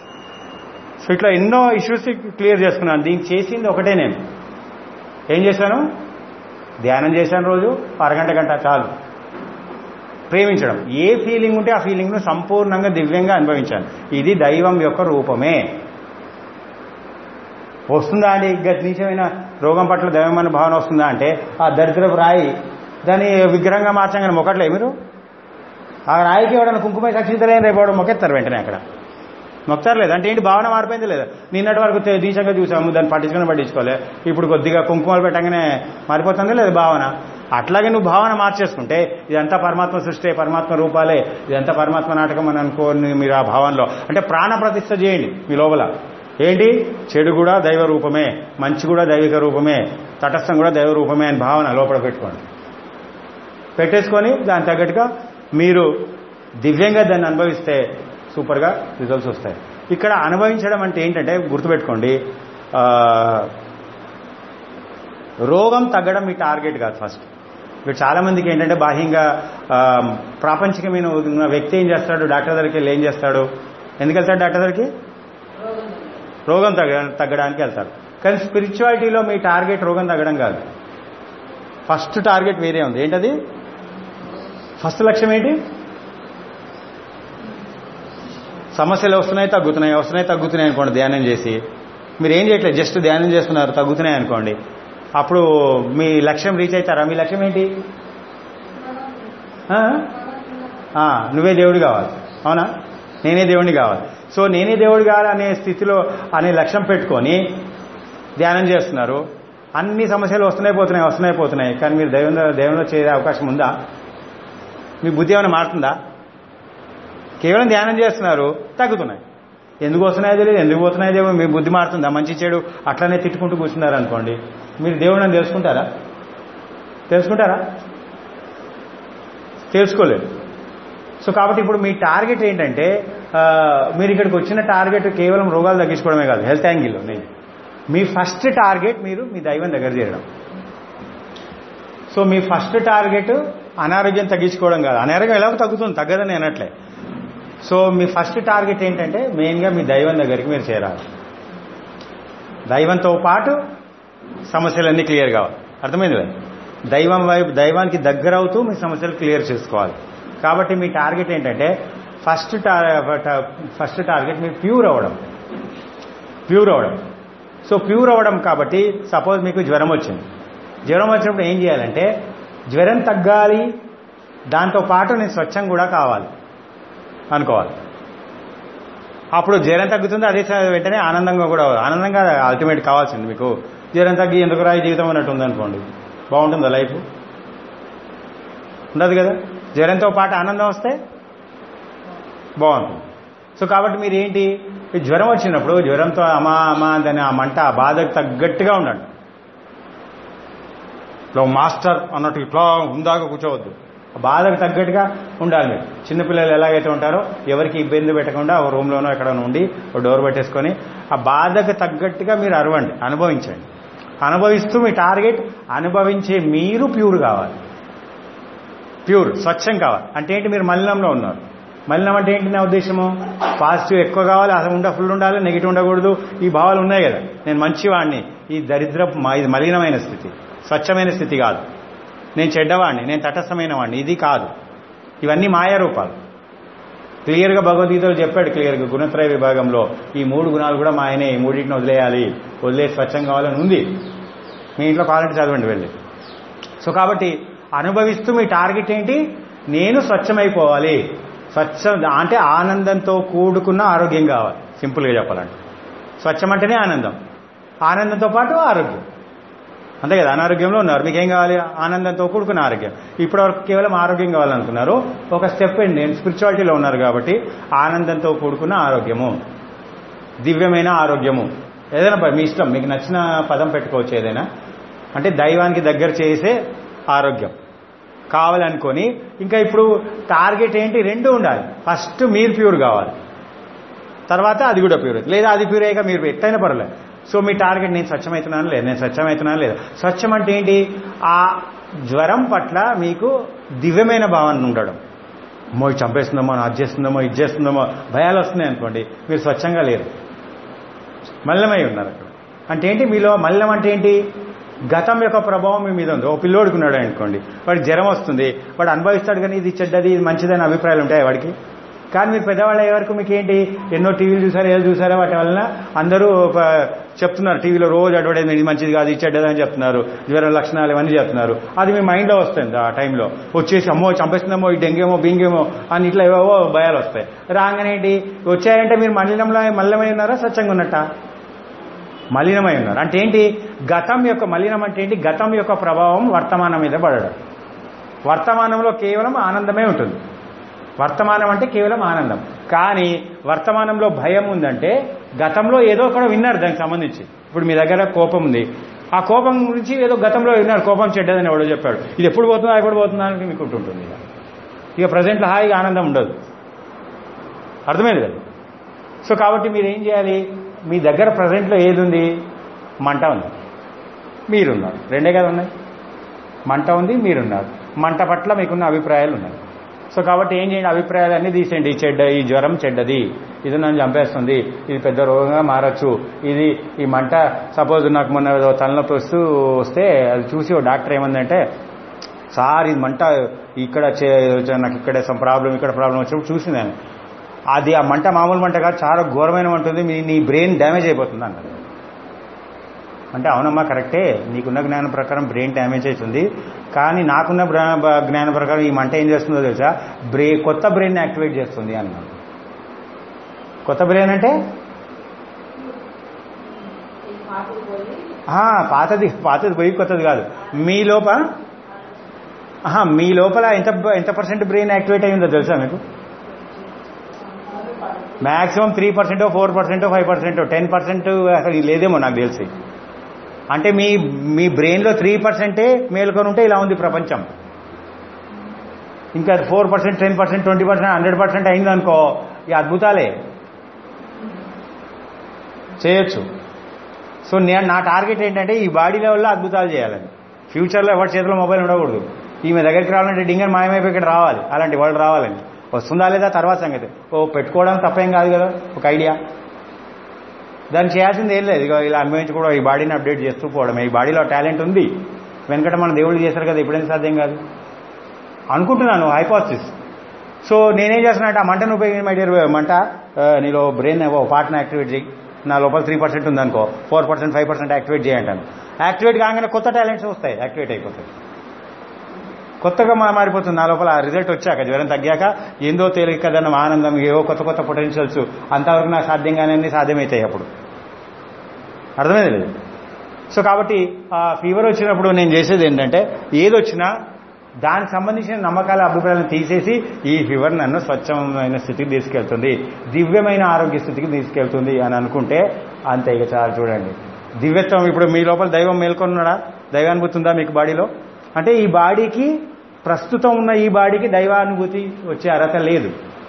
సో ఇట్లా ఎన్నో ఇష్యూస్ క్లియర్ చేసుకున్నాను దీనికి చేసింది ఒకటే నేను ఏం చేశాను ధ్యానం చేశాను రోజు అరగంట గంట చాలు ప్రేమించడం ఏ ఫీలింగ్ ఉంటే ఆ ఫీలింగ్ను సంపూర్ణంగా దివ్యంగా అనుభవించాను ఇది దైవం యొక్క రూపమే వస్తుందా అండి గతినీచమైన రోగం పట్ల దైవమైన భావన వస్తుందా అంటే ఆ దరిద్రపు రాయి దాన్ని విగ్రహంగా మార్చంగానే మొక్కట్లే మీరు ఆ రాయికి ఎవడన్నా కుంకుమ అక్షింతలేని రేపు వాడు మొక్కెత్తారు వెంటనే అక్కడ మొక్తారు లేదు అంటే ఏంటి భావన మారిపోయింది లేదా నిన్నటి వరకు తె- దీక్షంగా చూసాము దాన్ని పట్టించుకొని పట్టించుకోలే ఇప్పుడు కొద్దిగా కుంకుమలు పెట్టగానే మారిపోతుంది లేదా భావన అట్లాగే నువ్వు భావన మార్చేసుకుంటే ఇదంతా పరమాత్మ సృష్టి పరమాత్మ రూపాలే ఇదంతా పరమాత్మ నాటకం అని అనుకోని మీరు ఆ భావనలో అంటే ప్రాణ ప్రతిష్ఠ చేయండి మీ లోపల ఏంటి చెడు కూడా దైవ రూపమే మంచి కూడా దైవిక రూపమే తటస్థం కూడా దైవ రూపమే అని భావన లోపల పెట్టుకోండి పెట్టేసుకొని దాని తగ్గట్టుగా మీరు దివ్యంగా దాన్ని అనుభవిస్తే సూపర్గా రిజల్ట్స్ వస్తాయి ఇక్కడ అనుభవించడం అంటే ఏంటంటే గుర్తుపెట్టుకోండి ఆ, రోగం తగ్గడం మీ టార్గెట్ కాదు ఫస్ట్ ఇప్పుడు చాలా మందికి ఏంటంటే బాహ్యంగా ఆ, ప్రాపంచికమైన ఉన్న వ్యక్తి ఏం చేస్తాడు డాక్టర్ దగ్గరికి వెళ్ళి ఏం చేస్తాడు ఎందుకు వెళ్తాడు డాక్టర్ దగ్గరికి రోగం రోగం తగ్గ తగ్గడానికి వెళ్తారు కానీ స్పిరిచువాలిటీలో మీ టార్గెట్ రోగం తగ్గడం కాదు ఫస్ట్ టార్గెట్ వేరే ఉంది ఏంటది ఫస్ట్ లక్ష్యం ఏంటి సమస్యలు వస్తున్నాయి తగ్గుతున్నాయి వస్తున్నాయి తగ్గుతున్నాయి అనుకోండి ధ్యానం చేసి మీరు ఏం చేయట్లేదు జస్ట్ ధ్యానం చేస్తున్నారు తగ్గుతున్నాయి అనుకోండి అప్పుడు మీ లక్ష్యం రీచ్ అవుతారా మీ లక్ష్యం ఏంటి ఆ? ఆ, నువ్వే దేవుడు కావాలి అవునా నేనే దేవుడిని కావాలి సో నేనే దేవుడు కావాలి అనే స్థితిలో అనే లక్ష్యం పెట్టుకొని ధ్యానం చేస్తున్నారు అన్ని సమస్యలు వస్తున్నాయి పోతున్నాయి వస్తున్నాయి పోతున్నాయి కానీ మీరు దైవం దైవంలో చేరే అవకాశం ఉందా మీ బుద్ధి ఏమైనా మారుతుందా కేవలం ధ్యానం చేస్తున్నారు తగ్గుతున్నాయి ఎందుకు వస్తున్నాయో తెలియదు ఎందుకు పోతున్నాయో తెలియదు మీ బుద్ధి మారుతుందా మంచి చెడు అట్లనే తిట్టుకుంటూ కూర్చున్నారు అనుకోండి మీరు దేవుడు అని తెలుసుకుంటారా తెలుసుకుంటారా తెలుసుకోలేదు సో కాబట్టి ఇప్పుడు మీ టార్గెట్ ఏంటంటే ఆ, మీరు ఇక్కడికి వచ్చిన టార్గెట్ కేవలం రోగాలు తగ్గించుకోవడమే కాదు హెల్త్ యాంగిల్లో నేను మీ ఫస్ట్ టార్గెట్ మీరు మీ దైవం దగ్గర చేరడం సో మీ ఫస్ట్ టార్గెట్ అనారోగ్యం తగ్గించుకోవడం కాదు అనారోగ్యం ఎలాగో తగ్గుతుంది తగ్గదని అనట్లే సో మీ ఫస్ట్ టార్గెట్ ఏంటంటే మెయిన్గా మీ దైవం దగ్గరికి మీరు చేరాలి దైవంతో పాటు సమస్యలన్నీ క్లియర్ కావాలి అర్థమైంది కదా దైవం వైపు దైవానికి దగ్గర అవుతూ మీ సమస్యలు క్లియర్ చేసుకోవాలి కాబట్టి మీ టార్గెట్ ఏంటంటే ఫస్ట్ ఫస్ట్ టార్గెట్ మీరు ప్యూర్ అవ్వడం ప్యూర్ అవ్వడం సో ప్యూర్ అవ్వడం కాబట్టి సపోజ్ మీకు జ్వరం వచ్చింది జ్వరం వచ్చినప్పుడు ఏం చేయాలంటే జ్వరం తగ్గాలి దాంతో పాటు నేను స్వచ్ఛం కూడా కావాలి అనుకోవాలి అప్పుడు జ్వరం తగ్గుతుంది అదే స- వెంటనే ఆనందంగా కూడా అవ్వాలి. ఆనందంగా అల్టిమేట్ కావాల్సింది మీకు జ్వరం తగ్గి ఎందుకు రాయి జీవితం అన్నట్టు ఉందనుకోండి బాగుంటుందా లైఫ్ ఉండదు కదా జ్వరంతో పాటు ఆనందం వస్తే బాగుంటుంది సో కాబట్టి మీరు ఏంటి ఈ జ్వరం వచ్చినప్పుడు జ్వరంతో అమా అమా అని ఆ మంట ఆ బాధకు తగ్గట్టుగా ఉండండి ఇట్లా మాస్టర్ అన్నట్టు ఇట్లా ఉందాక కూర్చోవద్దు ఆ బాధకు తగ్గట్టుగా ఉండాలి మీరు చిన్నపిల్లలు ఎలాగైతే ఉంటారో ఎవరికి ఇబ్బంది పెట్టకుండా ఒక రూమ్లోనో ఎక్కడో ఉండి ఒక డోర్ పెట్టేసుకొని ఆ బాధకు తగ్గట్టుగా మీరు అరవండి అనుభవించండి అనుభవిస్తూ మీ టార్గెట్ అనుభవించే మీరు ప్యూర్ కావాలి ప్యూర్ స్వచ్ఛం కావాలి అంటే ఏంటి మీరు మలినంలో ఉన్నారు మలినం అంటే ఏంటి నా ఉద్దేశము పాజిటివ్ ఎక్కువ కావాలి అసలు ఉండ ఫుల్ ఉండాలి నెగిటివ్ ఉండకూడదు ఈ భావాలు ఉన్నాయి కదా నేను మంచివాడిని ఈ దరిద్ర ఇది మలినమైన స్థితి స్వచ్ఛమైన స్థితి కాదు నేను చెడ్డవాడిని నేను తటస్థమైన వాడిని ఇది కాదు ఇవన్నీ మాయా రూపాలు క్లియర్గా భగవద్గీతలో చెప్పాడు క్లియర్గా గుణత్రయ విభాగంలో ఈ మూడు గుణాలు కూడా మాయనే ఈ మూడింటిని వదిలేయాలి వదిలేసి స్వచ్ఛం కావాలని ఉంది మీ ఇంట్లో కావాలంటే చదవండి వెళ్ళి సో కాబట్టి అనుభవిస్తూ మీ టార్గెట్ ఏంటి నేను స్వచ్ఛమైపోవాలి స్వచ్ఛ అంటే ఆనందంతో కూడుకున్న ఆరోగ్యం కావాలి సింపుల్గా చెప్పాలంటే స్వచ్ఛం అంటేనే ఆనందం ఆనందంతో పాటు ఆరోగ్యం అంతే కదా అనారోగ్యంలో ఉన్నారు మీకు ఏం కావాలి ఆనందంతో కూడుకున్న ఆరోగ్యం ఇప్పటివరకు కేవలం ఆరోగ్యం కావాలనుకున్నారు ఒక స్టెప్ అండి నేను స్పిరిచువాలిటీలో ఉన్నారు కాబట్టి ఆనందంతో కూడుకున్న ఆరోగ్యము దివ్యమైన ఆరోగ్యము ఏదైనా ప- మీ ఇష్టం మీకు నచ్చిన పదం పెట్టుకోవచ్చు ఏదైనా అంటే దైవానికి దగ్గర చేసే ఆరోగ్యం కావాలనుకొని ఇంకా ఇప్పుడు టార్గెట్ ఏంటి రెండు ఉండాలి ఫస్ట్ మీరు ప్యూర్ కావాలి తర్వాత అది కూడా ప్యూర్ లేదా అది ప్యూర్ అయ్యాక మీరు ఎత్తైన పర్లేదు సో మీ టార్గెట్ నేను స్వచ్ఛమవుతున్నాను లేదు నేను స్వచ్ఛమవుతున్నాను లేదు స్వచ్ఛం అంటే ఏంటి ఆ జ్వరం పట్ల మీకు దివ్యమైన భావన ఉండడం అమ్మో ఇది చంపేస్తుందమ్మో అది చేస్తుందమ్మో ఇది చేస్తుందమ్మో భయాలు వస్తున్నాయి అనుకోండి మీరు స్వచ్ఛంగా లేరు మల్లమై ఉన్నారు అక్కడ అంటే ఏంటి మీలో మల్లం అంటే ఏంటి గతం యొక్క ప్రభావం మీ మీద ఉంది ఓ పిల్లోడికి ఉన్నాడు అనుకోండి వాడికి జ్వరం వస్తుంది వాడు అనుభవిస్తాడు కానీ ఇది చెడ్డది ఇది మంచిదని అభిప్రాయాలు ఉంటాయి వాడికి కానీ మీరు పెద్దవాళ్ళు అయ్యే వరకు మీకు ఏంటి ఎన్నో టీవీలు చూసారు ఏదో చూసారో వాటి వలన అందరూ ఒక చెప్తున్నారు టీవీలో రోజు అడ్వర్టైజ్మెంట్ ఇది మంచిది కాదు ఇది చెడ్డది అని చెప్తున్నారు జ్వరం లక్షణాలు ఇవన్నీ చెప్తున్నారు అది మీ మైండ్లో వస్తుంది ఆ టైంలో వచ్చేసి అమ్మో చంపేస్తుందేమో ఈ డెంగేమో బింగేమో అని ఇట్లా ఏవో భయాలు వస్తాయి రాగానే ఏంటి వచ్చాయంటే మీరు మలినంలో మల్లమై ఉన్నారా స్వచ్ఛంగా ఉన్నట్టా మలినమై ఉన్నారు అంటే ఏంటి గతం యొక్క మలినం అంటే ఏంటి గతం యొక్క ప్రభావం వర్తమానం మీద పడడం వర్తమానంలో కేవలం ఆనందమే ఉంటుంది వర్తమానం అంటే కేవలం ఆనందం కానీ వర్తమానంలో భయం ఉందంటే గతంలో ఏదో ఒకటి విన్నారు దానికి సంబంధించి ఇప్పుడు మీ దగ్గర కోపం ఉంది ఆ కోపం గురించి ఏదో గతంలో విన్నారు కోపం చెడ్డదని ఎవడో చెప్పాడు ఇది ఎప్పుడు పోతుందా ఎప్పుడు పోతుందా అని మీకు ఉంటుంటుంది ఇక ఇక ప్రజెంట్లో హాయిగా ఆనందం ఉండదు అర్థమైంది కదా సో కాబట్టి మీరు ఏం చేయాలి మీ దగ్గర ప్రజెంట్లో ఏది ఉంది మంట ఉంది మీరున్నారు రెండే కదా ఉన్నాయి మంట ఉంది మీరున్నారు మంట పట్ల మీకున్న అభిప్రాయాలు ఉన్నాయి సో కాబట్టి ఏం చేయండి అభిప్రాయాలన్నీ తీసేయండి ఈ చెడ్డ ఈ జ్వరం చెడ్డది ఇది నన్ను చంపేస్తుంది ఇది పెద్ద రోగంగా మారచ్చు ఇది ఈ మంట సపోజ్ నాకు మొన్న ఏదో తలనొప్పి వస్తూ వస్తే అది చూసి ఓ డాక్టర్ ఏమందంటే సార్ ఇది మంట ఇక్కడ చే- నాకు ఇక్కడ సమ్ ప్రాబ్లం ఇక్కడ ప్రాబ్లం వచ్చినప్పుడు చూసిందని అది ఆ మంట మామూలు మంట కాదు చాలా ఘోరమైన మంట ఉంది మీ నీ బ్రెయిన్ డ్యామేజ్ అయిపోతుంది అన్నది అంటే అవునమ్మా కరెక్టే నీకున్న జ్ఞానం ప్రకారం బ్రెయిన్ డ్యామేజ్ అవుతుంది కానీ నాకున్న బ్ర- బ- జ్ఞానం ప్రకారం ఈ మంట ఏం చేస్తుందో తెలుసా బ్రే కొత్త బ్రెయిన్ యాక్టివేట్ చేస్తుంది అన్నాను కొత్త బ్రెయిన్ అంటే ఈ పాటలు పోయి ఆ, పాతది పాతది పోయి కొత్తది కాదు మీ లోప ఆహా, మీ లోపల ఎంత ఎంత పర్సెంట్ బ్రెయిన్ యాక్టివేట్ అయిందో తెలుసా మీకు maximum three percent four percent five percent ten percent అసలు ఇది లేదేమో నాకు తెలిసి అంటే మీ మీ బ్రెయిన్లో త్రీ పర్సెంటే మేలుకొని ఉంటే ఇలా ఉంది ప్రపంచం ఇంకా four percent ten percent twenty percent hundred percent అయిందనుకో ఈ అద్భుతాలే చేయొచ్చు సో నేను నా టార్గెట్ ఏంటంటే ఈ బాడీ లెవెల్లో అద్భుతాలు చేయాలని ఫ్యూచర్లో ఎవరి చేతిలో మొబైల్ ఉండకూడదు ఈమె దగ్గరికి రావాలంటే డింగర్ మాయమైపోయి ఇక్కడ రావాలి అలాంటి వాళ్ళు రావాలని వస్తుందా లేదా తర్వాత సంగతి ఓ పెట్టుకోవడం తప్పేం కాదు కదా ఒక ఐడియా దాన్ని చేయాల్సింది ఏం లేదు ఇక ఇలా అనుభవించుకోవడం ఈ బాడీని అప్డేట్ చేస్తూ పోవడం ఈ బాడీలో టాలెంట్ ఉంది వెనకట మన దేవుళ్ళు చేశారు కదా ఎప్పుడైనా సాధ్యం కాదు అనుకుంటున్నాను హైపోసిస్ సో నేనేం చేస్తున్నట్టు ఆ మంటను ఉపయోగించి మై డియర్ మంట ఆ, నీలో బ్రెయిన్ ఓ పార్ట్ని యాక్టివేట్ చేయి నా లోపల త్రీ పర్సెంట్ ఉందనుకో four percent five percent activate చేయంటాను యాక్టివేట్ కాగానే కొత్త టాలెంట్స్ వస్తాయి యాక్టివేట్ అయిపోతాయి కొత్తగా మా మారిపోతుంది నా లోపల ఆ రిజల్ట్ వచ్చాక జ్వరం తగ్గాక ఏందో తేలిక కదన్న ఆనందం ఏవో కొత్త కొత్త పొటెన్షియల్స్ అంతవరకు నాకు సాధ్యంగానే సాధ్యమవుతాయి అప్పుడు అర్థమైంది లేదు సో కాబట్టి ఆ ఫీవర్ వచ్చినప్పుడు నేను చేసేది ఏంటంటే ఏది వచ్చినా దానికి సంబంధించిన నమ్మకాల అభిప్రాయాలను తీసేసి ఈ ఫీవర్ నన్ను స్వచ్ఛమైన స్థితికి తీసుకెళ్తుంది దివ్యమైన ఆరోగ్య స్థితికి తీసుకెళ్తుంది అని అనుకుంటే అంతే ఇక చాలా చూడండి దివ్యత్వం ఇప్పుడు మీ లోపల దైవం మేల్కొన్నాడా దైవానుభూతి ఉందా మీకు బాడీలో అంటే ఈ బాడీకి ప్రస్తుతం ఉన్న ఈ బాడీకి దైవానుభూతి వచ్చే అర్హత లేదు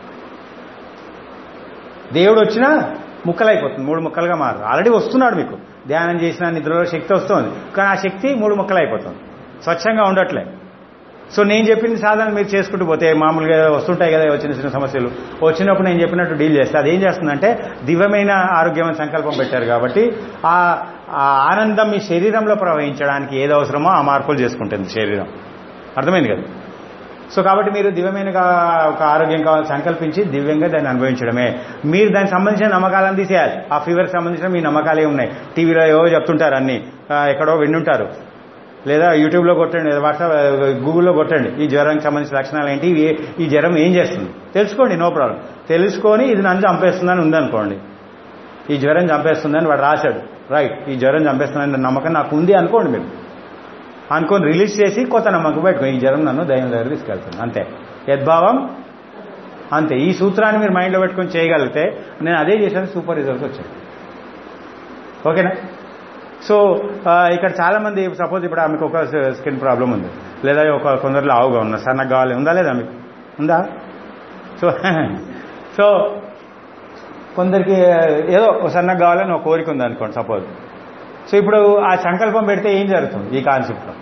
దేవుడు వచ్చినా ముక్కలైపోతుంది మూడు ముక్కలుగా మారు ఆల్రెడీ వస్తున్నాడు మీకు ధ్యానం చేసిన నిద్రలో శక్తి వస్తుంది కానీ ఆ శక్తి మూడు ముక్కలు అయిపోతుంది స్వచ్ఛంగా ఉండట్లే సో నేను చెప్పింది సాధన మీరు చేసుకుంటూ పోతే మామూలుగా వస్తుంటాయి కదా చిన్న చిన్న సమస్యలు వచ్చినప్పుడు నేను చెప్పినట్టు డీల్ చేస్తే అది ఏం చేస్తుందంటే దివ్యమైన ఆరోగ్యమైన సంకల్పం పెట్టారు కాబట్టి ఆ ఆ ఆనందం మీ శరీరంలో ప్రవహించడానికి ఏది అవసరమో ఆ మార్పులు చేసుకుంటుంది శరీరం అర్థమైంది కదా సో కాబట్టి మీరు దివ్యమైన ఒక ఆరోగ్యం కావాలి సంకల్పించి దివ్యంగా దాన్ని అనుభవించడమే మీరు దానికి సంబంధించిన నమ్మకాలను తీసేయాలి ఆ ఫీవర్కి సంబంధించిన మీ నమ్మకాలే ఉన్నాయి టీవీలో ఏవో చెప్తుంటారు అన్ని ఆ, ఎక్కడో వింటుంటారు లేదా యూట్యూబ్లో కొట్టండి లేదా వాట్సాప్ గూగుల్లో కొట్టండి ఈ జ్వరానికి సంబంధించిన లక్షణాలు ఏంటి ఇవి ఏ- ఈ జ్వరం ఏం చేస్తుంది తెలుసుకోండి నో ప్రాబ్లం తెలుసుకొని ఇది నన్ను చంపేస్తుందని ఉందనుకోండి ఈ జ్వరం చంపేస్తుందని వాడు రాశాడు రైట్ ఈ జ్వరం చంపేస్తుందని నమ్మకం నాకు ఉంది అనుకోండి మీరు అనుకొని రిలీజ్ చేసి కొత్త నమ్మకం పెట్టుకోండి ఈ జ్వరం నన్ను దైవం దగ్గర తీసుకెళ్తుంది అంతే యద్భావం అంతే ఈ సూత్రాన్ని మీరు మైండ్లో పెట్టుకొని చేయగలిగితే నేను అదే చేశాను సూపర్ రిజల్ట్స్ వచ్చాయి ఓకేనా సో ఆ, ఇక్కడ చాలా మంది సపోజ్ ఇప్పుడు ఆమెకు ఒక స్కిన్ ప్రాబ్లం ఉంది లేదా ఒక కొందరిలో ఆవుగా ఉన్నారు సన్నగా కావాలి ఉందా లేదా మీకు ఉందా సో సో కొందరికి ఏదో ఒక సన్నగా కావాలని ఒక కోరిక ఉంది అనుకోండి సపోజ్ సో ఇప్పుడు ఆ సంకల్పం పెడితే ఏం జరుగుతుంది ఈ కాన్సెప్ట్లో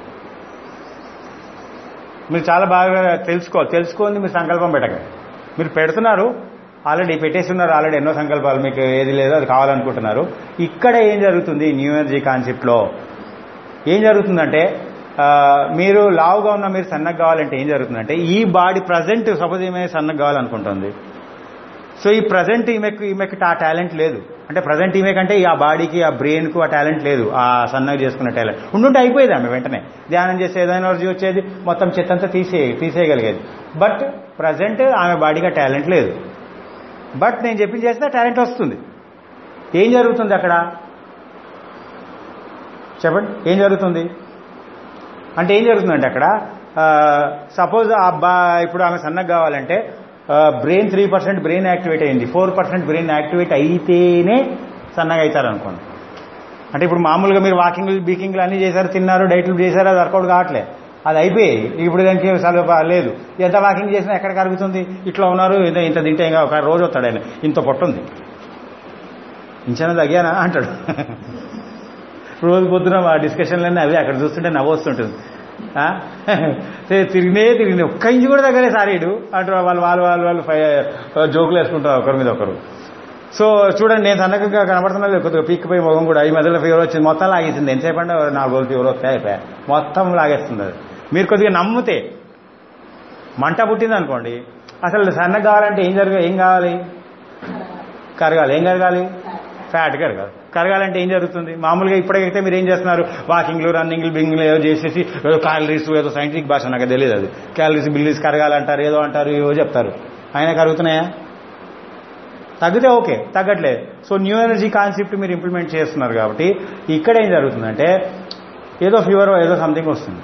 మీరు చాలా బాగా తెలుసుకోవాలి తెలుసుకొని మీరు సంకల్పం పెట్టకండి మీరు పెడుతున్నారు ఆల్రెడీ పెట్టేసి ఉన్నారు ఆల్రెడీ ఎన్నో సంకల్పాలు మీకు ఏది లేదో అది కావాలనుకుంటున్నారు ఇక్కడ ఏం జరుగుతుంది న్యూ ఎనర్జీ కాన్సెప్ట్లో ఏం జరుగుతుందంటే ఆ, మీరు లావుగా ఉన్న మీరు సన్నగా కావాలంటే ఏం జరుగుతుందంటే ఈ బాడీ ప్రజెంట్ సపోజ్ ఏమైనా సన్నగా కావాలనుకుంటుంది సో ఈ ప్రజెంట్ ఈమెకు ఈమెకు ఆ టాలెంట్ లేదు అంటే ప్రజెంట్ ఈమె కంటే ఆ బాడీకి ఆ బ్రెయిన్కు ఆ టాలెంట్ లేదు ఆ సన్నగా చేసుకున్న టాలెంట్ ఉండుంటే అయిపోయేది ఆమె వెంటనే ధ్యానం చేస్తే ఏదైనా ఎనర్జీ వచ్చేది మొత్తం చెత్తంతా తీసే తీసేయగలిగేది బట్ ప్రజెంట్ ఆమె బాడీకి ఆ టాలెంట్ లేదు బట్ నేను చెప్పింది చేస్తే టాలెంట్ వస్తుంది ఏం జరుగుతుంది అక్కడ చెప్పండి ఏం జరుగుతుంది అంటే ఏం జరుగుతుందంటే అక్కడ సపోజ్ ఆ అబ్బా ఇప్పుడు ఆమె సన్నగా కావాలంటే brain three percent brain activate అయింది ఫోర్ పర్సెంట్ బ్రెయిన్ యాక్టివేట్ అయితేనే సన్నగా అవుతారు అనుకోండి అంటే ఇప్పుడు మామూలుగా మీరు వాకింగ్ బీకింగ్లు అన్నీ చేశారు తిన్నారు డైట్లు చేశారు అది వర్కౌట్ కావట్లే అది అయిపోయి ఇప్పుడు దానికి అసలు లేదు ఎంత వాకింగ్ చేసినా ఎక్కడ కరుగుతుంది ఇట్లా ఉన్నారు ఇంత ఇంత తింటే ఇంకా ఒక రోజు వస్తాడు ఆయన ఇంత పొట్టుంది ఇంచన తగ్గానా అంటాడు రోజు పొద్దున మా డిస్కషన్లన్నీ అవి అక్కడ చూస్తుంటే నవ్వొస్తుంటుంది ఆ? సరే, తిరిగినే తిరిగినే ఒక్క ఇంచు కూడా తగ్గలే సారీడు అంటారు వాళ్ళు వాళ్ళు వాళ్ళు వాళ్ళు ఫై జోకులు వేసుకుంటారు ఒకరి మీద ఒకరు సో చూడండి నేను సన్నగా కనబడుతున్నా లేదు కొద్దిగా పీక్కిపోయి మొగం కూడా ఈ మధ్యలో ఫీవర్ వచ్చింది మొత్తం లాగేసింది ఎంతసేపు అంటే నాలుగు రోజులు ఫీవర్ వస్తాయి అయిపోయా మొత్తం లాగేస్తుంది అది మీరు కొద్దిగా నమ్మితే మంట పుట్టింది అనుకోండి అసలు సన్నగా కావాలంటే ఏం జరగ ఏం కావాలి కరగాలి ఏం కరగాలి ఫ్యాట్ కరగాలి కరగాలంటే ఏం జరుగుతుంది మామూలుగా ఇప్పటికైతే మీరు ఏం చేస్తున్నారు వాకింగ్లు రన్నింగ్లు బింగ్లు ఏదో చేసేసి ఏదో క్యాలరీస్ ఏదో సైంటిఫిక్ భాష నాకు తెలియదు అది క్యాలరీస్ బిల్లీస్ కరగాలంటారు ఏదో అంటారు ఏవో చెప్తారు ఆయన కరుగుతున్నాయా తగ్గితే ఓకే తగ్గట్లేదు సో న్యూ ఎనర్జీ కాన్సెప్ట్ మీరు ఇంప్లిమెంట్ చేస్తున్నారు కాబట్టి ఇక్కడ ఏం జరుగుతుందంటే ఏదో ఫీవర్ ఏదో సంథింగ్ వస్తుంది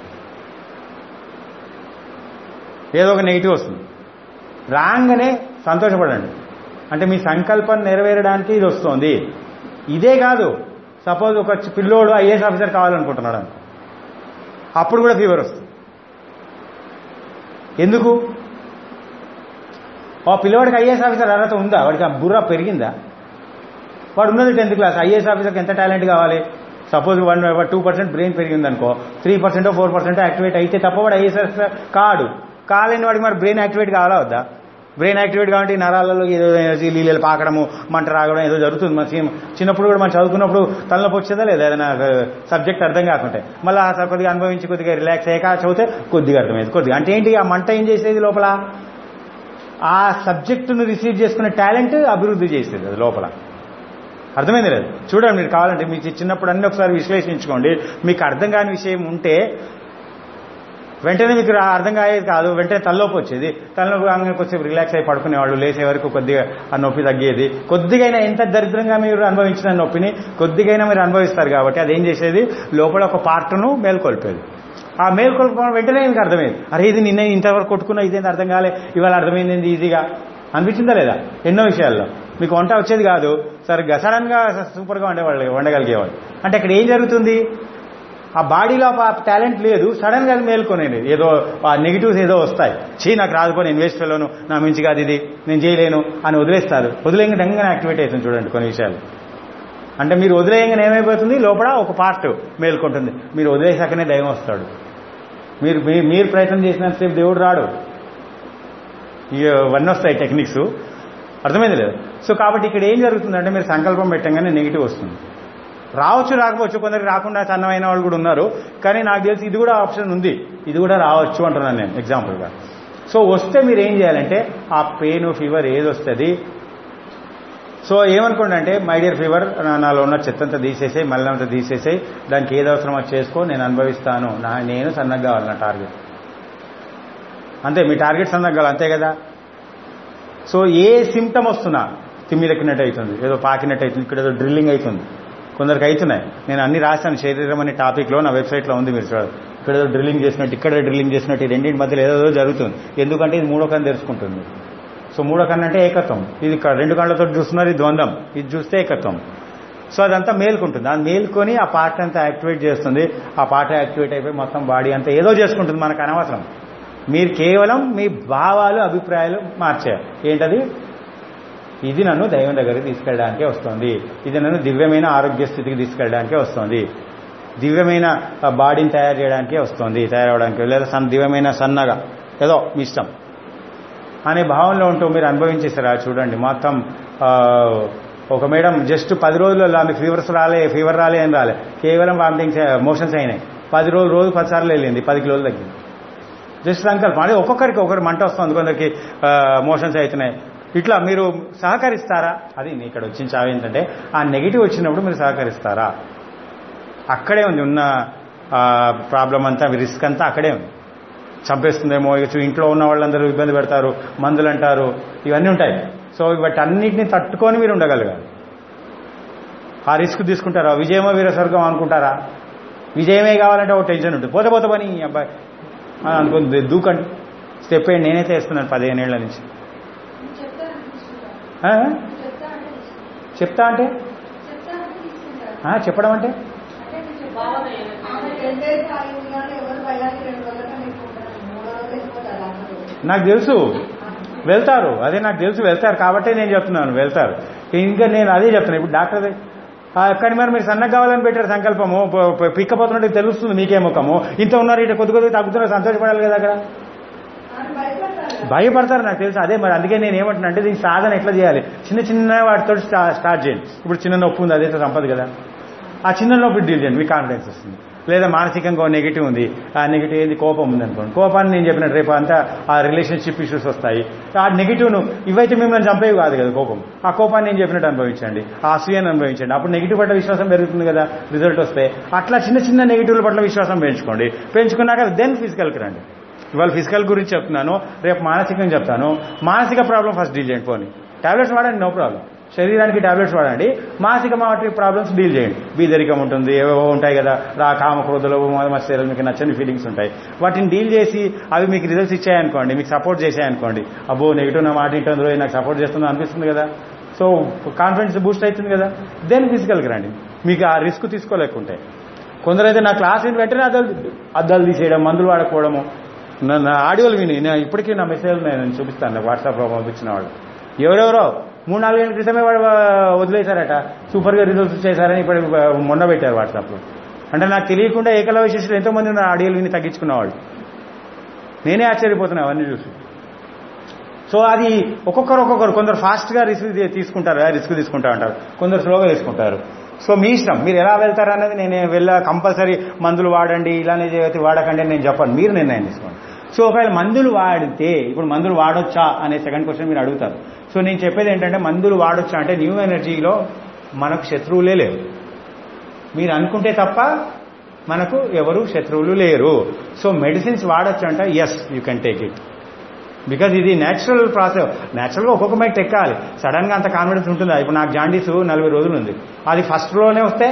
ఏదో ఒక నెగిటివ్ వస్తుంది రాగానే సంతోషపడండి అంటే మీ సంకల్పం నెరవేరడానికి ఇది వస్తుంది ఇదే కాదు సపోజ్ ఒక పిల్లోడు ఐఏఎస్ ఆఫీసర్ కావాలనుకుంటున్నాడు అనుకో. అప్పుడు కూడా ఫీవర్ వస్తుంది ఎందుకు ఆ పిల్లవాడికి ఐఏఎస్ ఆఫీసర్ అర్హత ఉందా వాడికి ఆ బుర్ర పెరిగిందా వాడు ఉన్నది టెన్త్ క్లాస్ ఐఏఎస్ ఆఫీసర్కి ఎంత టాలెంట్ కావాలి suppose one two percent brain పెరిగింది అనుకో three percent four percent activate అయితే తప్ప వాడు ఐఏఎస్ ఆఫీసర్ కాడు కాలేని వాడికి మరి బ్రెయిన్ యాక్టివేట్ కావాలా వద్దా బ్రెయిన్ యాక్టివేట్ కావాలంటే ఈ నరాలలో ఏదో ఎనర్జీ లీలలు పాకడము మంట రాగడం ఏదో జరుగుతుంది మన చిన్న- చిన్నప్పుడు కూడా మనం చదువుకున్నప్పుడు తలనొప్పి వచ్చేదా లేదా ఏదైనా సబ్జెక్ట్ అర్థం కాకుంటే మళ్ళీ ఆ కొద్దిగా అనుభవించి కొద్దిగా రిలాక్స్ అయ్యాక చదివితే కొద్దిగా అర్థమైంది కొద్దిగా అంటే ఏంటి ఆ మంట ఏం చేసేది లోపల ఆ సబ్జెక్టును రిసీవ్ చేసుకునే టాలెంట్ అభివృద్ధి చేసేది అది లోపల అర్థమైంది లేదు చూడండి మీరు కావాలంటే మీకు చిన్నప్పుడు అన్ని ఒకసారి విశ్లేషించుకోండి మీకు అర్థం కాని విషయం ఉంటే వెంటనే మీకు రా- అర్థం కాయేది కాదు వెంటనే తలలోకి వచ్చేది తలనొప్పి కాగానే కొద్దిసేపు రిలాక్స్ అయి పడుకునేవాళ్ళు లేచే వరకు కొద్దిగా ఆ నొప్పి తగ్గేది కొద్దిగైనా ఎంత దరిద్రంగా మీరు అనుభవించిన నొప్పిని కొద్దిగైనా మీరు అనుభవిస్తారు కాబట్టి అదేం చేసేది లోపల ఒక పార్ట్ను మేల్కొల్పేది ఆ మేల్కొల్పడం వెంటనే మీకు అర్థమైంది అరే ఇది నిన్న ఇంతవరకు కొట్టుకున్నా ఇదేంటి అర్థం కాలే ఇవాళ అర్థమైంది ఏంది ఈజీగా అనిపించిందా లేదా ఎన్నో విషయాల్లో మీకు వంట వచ్చేది కాదు సరిగ్గా సడన్ గా సూపర్గా వండేవాళ్ళు వండగలిగేవాళ్ళు అంటే ఇక్కడ ఏం జరుగుతుంది ఆ బాడీలో ఆ టాలెంట్ లేదు సడన్ గా అది మేల్కొనేది ఏదో ఆ నెగిటివ్స్ ఏదో వస్తాయి చీ నాకు రాదుకో నేను వేస్ట్ ఫెలోను నా మించి కాదు ఇది నేను చేయలేను అని వదిలేస్తారు వదిలేయంగా దంగనే యాక్టివేట్ అవుతుంది చూడండి కొన్ని విషయాలు అంటే మీరు వదిలేయంగానే ఏమైపోతుంది లోపల ఒక పార్ట్ మేల్కొంటుంది మీరు వదిలేసాకనే దైవం వస్తాడు మీరు మీ- మీరు ప్రయత్నం చేసినంతసేపు దేవుడు రాడు ఇవన్నీ వస్తాయి టెక్నిక్స్ అర్థమైంది లేదు సో కాబట్టి ఇక్కడ ఏం జరుగుతుందంటే మీరు సంకల్పం పెట్టంగానే నెగిటివ్ వస్తుంది రావచ్చు రాకపోవచ్చు కొందరికి రాకుండా సన్నమైన వాళ్ళు కూడా ఉన్నారు కానీ నాకు తెలిసి ఇది కూడా ఆప్షన్ ఉంది ఇది కూడా రావచ్చు అంటున్నాను నేను ఎగ్జాంపుల్గా సో వస్తే మీరు ఏం చేయాలంటే ఆ పెయిన్ ఫీవర్ ఏది వస్తుంది సో ఏమనుకోండి అంటే మై డియర్ ఫీవర్ నాలో ఉన్న చెత్తంతా తీసేసాయి మళ్ళీ అంతా తీసేసాయి దానికి ఏది అవసరమో అది చేసుకో నేను అనుభవిస్తాను నా నేను సన్నగా కావాలి నా టార్గెట్ అంతే మీ టార్గెట్ సన్నగా కావాలి అంతే కదా సో ఏ సిమ్టమ్ వస్తున్నా తిమ్మిరెక్కినట్టు అవుతుంది ఏదో పాకినట్టు అవుతుంది ఇక్కడ ఏదో డ్రిల్లింగ్ అవుతుంది కొందరికి అవుతున్నాయి నేను అన్ని రాశాను శరీరం అనే టాపిక్లో నా వెబ్సైట్లో ఉంది మీరు చూడాలి ఇక్కడ ఏదో డ్రిల్లింగ్ చేసినట్టు ఇక్కడ డ్రిల్లింగ్ చేసినట్టు ఈ రెండింటి మధ్యలో ఏదో జరుగుతుంది ఎందుకంటే ఇది మూడో కన్ను తెరుచుకుంటుంది సో మూడో కన్ను అంటే ఏకత్వం ఇది ఇక్కడ రెండు కళ్ళతో చూస్తున్నారు ఇది ద్వంద్వం ఇది చూస్తే ఏకత్వం సో అదంతా మేల్కుంటుంది అది మేల్కొని ఆ పార్ట్ అంతా యాక్టివేట్ చేస్తుంది ఆ పార్ట్ యాక్టివేట్ అయిపోయి మొత్తం బాడీ అంతా ఏదో చేసుకుంటుంది మనకు అనవసరం మీరు కేవలం మీ భావాలు అభిప్రాయాలు మార్చారు ఏంటది ఇది నన్ను దైవం దగ్గరికి తీసుకెళ్ళడానికే వస్తుంది ఇది నన్ను దివ్యమైన ఆరోగ్య స్థితికి తీసుకెళ్ళడానికే వస్తుంది దివ్యమైన ఆ, బాడీని తయారు చేయడానికే వస్తుంది తయారవడానికి లేదా సన్ దివ్యమైన సన్నగా ఏదో మీ ఇష్టం అనే భావంలో ఉంటూ మీరు అనుభవించేసారా చూడండి మొత్తం ఆ, ఒక మేడం జస్ట్ పది రోజులలో ఆమె ఫీవర్స్ రాలే ఫీవర్ రాలే అని రాలే కేవలం వామిటింగ్స్ మోషన్స్ అయినాయి పది రోజులు రోజు పది సార్లు వెళ్ళింది పది కిలోలు తగ్గింది జస్ట్ సంకల్పం అదే ఒక్కొక్కరికి ఒకరు మంట వస్తుంది కొందరికి మోషన్స్ అవుతున్నాయి ఇట్లా మీరు సహకరిస్తారా అది నీ ఇక్కడ వచ్చిన చావు ఏంటంటే ఆ నెగిటివ్ వచ్చినప్పుడు మీరు సహకరిస్తారా అక్కడే ఉంది ఉన్న ప్రాబ్లం అంతా రిస్క్ అంతా అక్కడే ఉంది చంపేస్తుందేమో ఇక చూ- ఇంట్లో ఉన్న వాళ్ళందరూ ఇబ్బంది పెడతారు మందులు అంటారు ఇవన్నీ ఉంటాయి సో వాటన్నిటిని తట్టుకొని మీరు ఉండగలగాలి ఆ రిస్క్ తీసుకుంటారా విజయమో వీర స్వర్గం అనుకుంటారా విజయమే కావాలంటే ఒక టెన్షన్ ఉంటుంది పోతే పోతే పని ఈ అబ్బాయి అని అనుకుంది దూకండి స్టెప్ వేయండి నేనైతే వేస్తున్నాను పదిహేను ఏళ్ల నుంచి చెప్తాను తీసుకుంటాను ఆ? చెప్తా అంటే తీసుకుంటాను చెప్తా అంటే చెప్తా అంటే తీసుకుంటాను ఆ, చెప్పడం అంటే అంటే నేను చెప్తాను ఆమె టెన్ డేస్ ఆగింది కానీ ఎవరు భయానికి రెండు రోజుల కన్నా ఎక్కువ ఉంటారు మూడో రోజు వెళ్ళిపోతారు అందరూ నాకు తెలుసు వెళ్తారు అదే నాకు తెలుసు వెళ్తారు కాబట్టే నేను చెప్తున్నాను వెళ్తారు ఇంకా నేను అదే చెప్తున్నాను ఇప్పుడు డాక్టర్ దగ్గర- ఆ, కానీ మరి మీరు సన్నగా కావాలని పెట్టారు సంకల్పము ప- ప- పిక్కపోతున్నట్టు తెలుస్తుంది మీకే ముఖము ఇంత ఉన్నారు ఇటు కొద్ది కొద్దిగా తగ్గుతున్నారు సంతోషపడాలి కదా అక్కడ ఆమె భయపడతారు భయపడతారు నాకు తెలుసు అదే మరి అందుకే నేను ఏమంటున్నా అంటే దీని సాధన ఎట్లా చేయాలి చిన్న చిన్న వాటితో స్టా- స్టార్ట్ చేయండి ఇప్పుడు చిన్న నొప్పి ఉంది అదైతే సంపద కదా ఆ చిన్న నొప్పి డీల్ చేయండి మీకు కాన్ఫిడెన్స్ వస్తుంది లేదా మానసికంగా నెగిటివ్ ఉంది ఆ నెగిటివ్ ఏంది కోపం ఉంది అనుకోండి కోపాన్ని నేను చెప్పినట్టు రేపు అంతా ఆ రిలేషన్షిప్ ఇష్యూస్ వస్తాయి ఆ నెగిటివ్ను ఇవైతే మిమ్మల్ని చంపేవి కాదు కదా కోపం ఆ కోపాన్ని నేను చెప్పినట్టు అనుభవించండి ఆ అసూయను అనుభవించండి అప్పుడు నెగిటివ్ పట్ల విశ్వాసం పెరుగుతుంది కదా రిజల్ట్ వస్తే అట్లా చిన్న చిన్న నెగిటివ్ల పట్ల విశ్వాసం పెంచుకోండి పెంచుకున్నాక దెన్ ఫిజికల్కి రండి ఇవాళ ఫిజికల్ గురించి చెప్తున్నాను రేపు మానసికంగా చెప్తాను మానసిక ప్రాబ్లం ఫస్ట్ డీల్ చేయండి పోనీ టాబ్లెట్స్ వాడండి నో ప్రాబ్లం శరీరానికి టాబ్లెట్స్ వాడండి మానసిక మాటి ప్రాబ్లమ్స్ డీల్ చేయండి బీదరికం ఉంటుంది ఏవేవో ఉంటాయి కదా రా కామ క్రోధలు మత్సరాలు మీకు నచ్చని ఫీలింగ్స్ ఉంటాయి వాటిని డీల్ చేసి అవి మీకు రిజల్ట్స్ ఇచ్చాయనుకోండి మీకు సపోర్ట్ చేశాయనుకోండి అబ్బో నెగిటివ్ నా మాట ఇంటుందో నాకు సపోర్ట్ చేస్తుందో అనిపిస్తుంది కదా సో కాన్ఫిడెన్స్ బూస్ట్ అవుతుంది కదా దెన్ ఫిజికల్కి రండి మీకు ఆ రిస్క్ తీసుకోలేకుంటే కొందరైతే నా క్లాస్ విని వెంటనే అద్దాలు అద్దాలు తీసేయడం మందులు వాడకపోవడము నా నా ఆడియోలు విని నేను ఇప్పటికీ నా మెసేజ్ నేను చూపిస్తాను నాకు వాట్సాప్లో పంపించిన వాళ్ళు ఎవరెవరో మూడు నాలుగు గంటల క్రితమే వాడు వదిలేశారట సూపర్గా రిజల్ట్స్ వచ్చేసారని ఇప్పుడు మొన్న పెట్టారు వాట్సాప్లో అంటే నాకు తెలియకుండా ఏకలవ్య శిష్యులు ఎంతో మంది ఉన్నారు ఆడియోలు విని తగ్గించుకున్న వాళ్ళు నేనే ఆశ్చర్యపోతున్నా అవన్నీ చూసి సో అది ఒక్కొక్కరు ఒక్కొక్కరు కొందరు ఫాస్ట్గా రిస్క్ తీసుకుంటారు రిస్క్ తీసుకుంటా ఉంటారు కొందరు స్లోగా తీసుకుంటారు సో మీ ఇష్టం మీరు ఎలా వెళ్తారు అనేది నేను వెళ్ళ కంపల్సరీ మందులు వాడండి ఇలానే చేయతే వాడకండి అని నేను చెప్పను మీరు నిర్ణయం తీసుకోండి సో ఒకవేళ మందులు వాడితే ఇప్పుడు మందులు వాడొచ్చా అనే సెకండ్ క్వశ్చన్ మీరు అడుగుతారు సో నేను చెప్పేది ఏంటంటే మందులు వాడొచ్చా అంటే న్యూ ఎనర్జీలో మనకు శత్రువులే లేరు మీరు అనుకుంటే తప్ప మనకు ఎవరు శత్రువులు లేరు సో మెడిసిన్స్ వాడొచ్చు అంటే yes you can take it because ఇది నేచురల్ ప్రాసెస్ నేచురల్గా ఒక్కొక్క మైట్ ఎక్కాలి సడన్గా అంత కాన్ఫిడెన్స్ ఉంటుందా ఇప్పుడు నాకు జాండీస్ నలభై రోజులు ఉంది అది ఫస్ట్లోనే వస్తే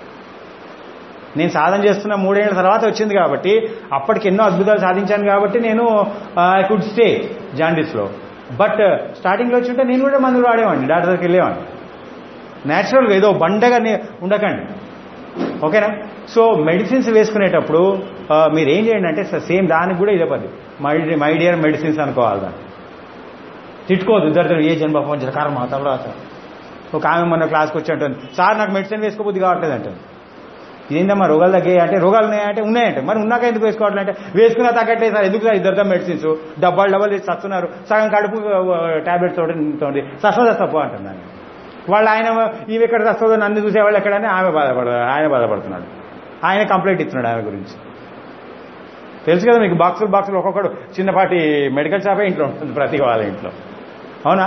నేను సాధన చేస్తున్న మూడేళ్ల తర్వాత వచ్చింది కాబట్టి అప్పటికి ఎన్నో అద్భుతాలు సాధించాను కాబట్టి నేను ఐ కుడ్ స్టే జాండీస్లో బట్ స్టార్టింగ్లో వచ్చింటే నేను కూడా మందులు వాడేవాడిని డాక్టర్ దగ్గరికి వెళ్ళేవాడిని నేచురల్గా ఏదో బండగా నే- ఉండకండి ఓకేనా సో మెడిసిన్స్ వేసుకునేటప్పుడు ఆ, మీరు ఏం చేయండి అంటే సేమ్ దానికి కూడా ఇదే పది మై మై డియర్ మెడిసిన్స్ అనుకోవాలి దాన్ని తిట్టుకోవద్దు ఇద్దరు ఏ జన్మ పంచ కర్మ తర్వాత ఒక ఆమె మన క్లాస్కి వచ్చి అంటుంది సార్ నాకు మెడిసిన్ వేసుకోబుద్ది కావట్లేదు అంటుంది ఇదేందమ్మా రోగాలు తగ్గాయి అంటే రోగాలు ఉన్నాయంటే ఉన్నాయంటే మరి ఉన్నాక ఎందుకు వేసుకోవట్లంటే వేసుకున్నా తగ్గట్లేదు సార్ ఎందుకు సార్ ఇద్దరితో మెడిసిన్స్ డబ్బాలు డబ్బాలు వేసి చస్తున్నారు సగం కడుపు టాబ్లెట్స్ తోటి సస్వ తప్పు అంటున్నాను వాళ్ళు ఆయన ఇవి ఎక్కడ వస్తుందో నన్ను చూసేవాళ్ళు ఎక్కడని ఆమె బాధపడ ఆయన బాధపడుతున్నాడు ఆయన కంప్లైంట్ ఇస్తున్నాడు ఆమె గురించి తెలుసు కదా మీకు బాక్సులు బాక్సులు ఒక్కొక్కడు చిన్నపాటి మెడికల్ షాపే ఇంట్లో ఉంటుంది ప్రతి వాళ్ళ ఇంట్లో అవునా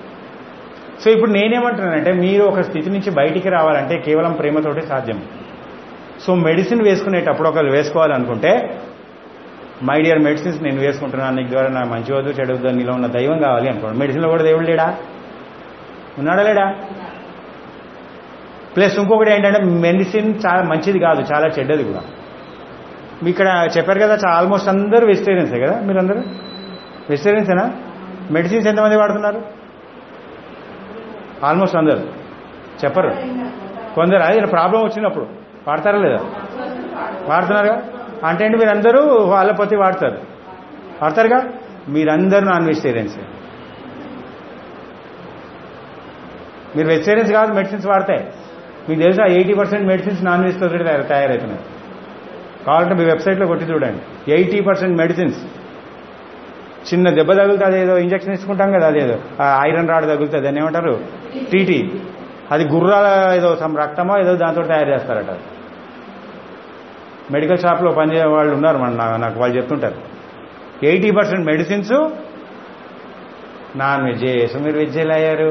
సో ఇప్పుడు నేనేమంటున్నానంటే మీరు ఒక స్థితి నుంచి బయటికి రావాలంటే కేవలం ప్రేమతోటే సాధ్యం సో మెడిసిన్ వేసుకునేటప్పుడు ఒకరు వేసుకోవాలనుకుంటే మై డియర్ మెడిసిన్స్ నేను వేసుకుంటున్నాను నీకు ద్వారా నాకు మంచి వద్దు చెడు వద్దు నీలో ఉన్న దైవం కావాలి అనుకోండి మెడిసిన్లో కూడా దేవుడు లేడా ఉన్నాడా లేడా ప్లస్ ఇంకొకటి ఏంటంటే మెడిసిన్ చాలా మంచిది కాదు చాలా చెడ్డది కూడా మీ ఇక్కడ చెప్పారు కదా చాలా ఆల్మోస్ట్ అందరూ వెజిటేరియన్సే కదా మీరందరూ వెజిటేరియన్సేనా మెడిసిన్స్ ఎంతమంది వాడుతున్నారు ఆల్మోస్ట్ అందరు చెప్పరు కొందరు అది ప్రాబ్లం వచ్చినప్పుడు వాడతారా లేదా వాడుతున్నారుగా అంటే ఏంటి మీరందరూ వాళ్ళపతి వాడతారు వాడతారుగా మీరందరూ నాన్ వెజిటేరియన్సే మీరు వెజిటేరియన్స్ కాదు మెడిసిన్స్ వాడతాయి మీకు తెలుసా eighty percent medicines non veg తోటి తయారు తయారవుతున్నాయి కావాలంటే మీ వెబ్సైట్లో కొట్టి చూడండి ఎయిటీ పర్సెంట్ మెడిసిన్స్ చిన్న దెబ్బ తగులుతుంది అదేదో ఇంజక్షన్ తీసుకుంటాం కదా అదేదో ఆ ఐరన్ రాడ్ తగులుతుంది దాన్ని ఏమంటారు టీటీ అది గుర్రాల ఏదో సమ్ రక్తమో ఏదో దాంతో తయారు చేస్తారట మెడికల్ షాప్లో పనిచేసే వాళ్ళు ఉన్నారు మన నా- నాకు వాళ్ళు చెప్తుంటారు eighty percent medicines non veg చేసి మీరు వెజ్ ఎలా అయ్యారు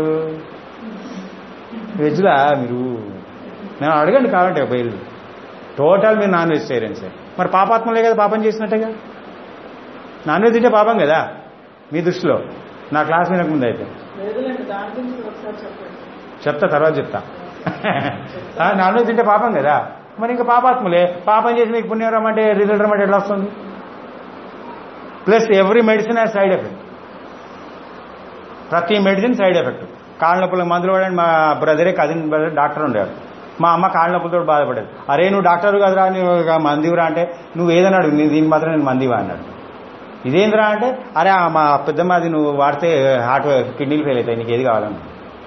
వెజ్లా మీరు నేను అడగండి కావాలంటే బయలు టోటల్ మీరు నాన్ వెజిటేరియన్ సార్ మరి పాపాత్మలే కదా పాపం చేసినట్టుగా నాన్ వెజ్ తింటే పాపం కదా మీ దృష్టిలో నా క్లాస్ వినక ముందు అయితే లేదులేండి దాని గురించి ఒకసారి చెప్పండి చెప్తా తర్వాత చెప్తా ఆ, నాన్ వెజ్ తింటే పాపం కదా మరి ఇంకా పాపాత్ములే పాపం చేసి మీకు పుణ్యం రమ్మంటే రిజల్ట్ రమ్మంటే ఎట్లా వస్తుంది plus every medicine has side effect ప్రతి మెడిసిన్ సైడ్ ఎఫెక్ట్ కాళ్ళ నొప్పులకు మందులు వాడండి మా బ్రదరే కజిన్ బ్రదర్ డాక్టర్ ఉండేవాడు మా అమ్మ కాళ్ళ నొప్పులతో బాధపడేది అరే నువ్వు డాక్టర్ కదరా నువ్వు ఇక మందివరా అంటే నువ్వు ఏదన్నాడు నీ దీనికి మాత్రం నేను మందివా అన్నాడు ఇదేంద్రా అంటే అరే ఆ మా పెద్దమ్మ అది నువ్వు వాడితే హార్ట్ కిడ్నీలు ఫెయిల్ అవుతాయి నీకు ఏది కావాలన్నా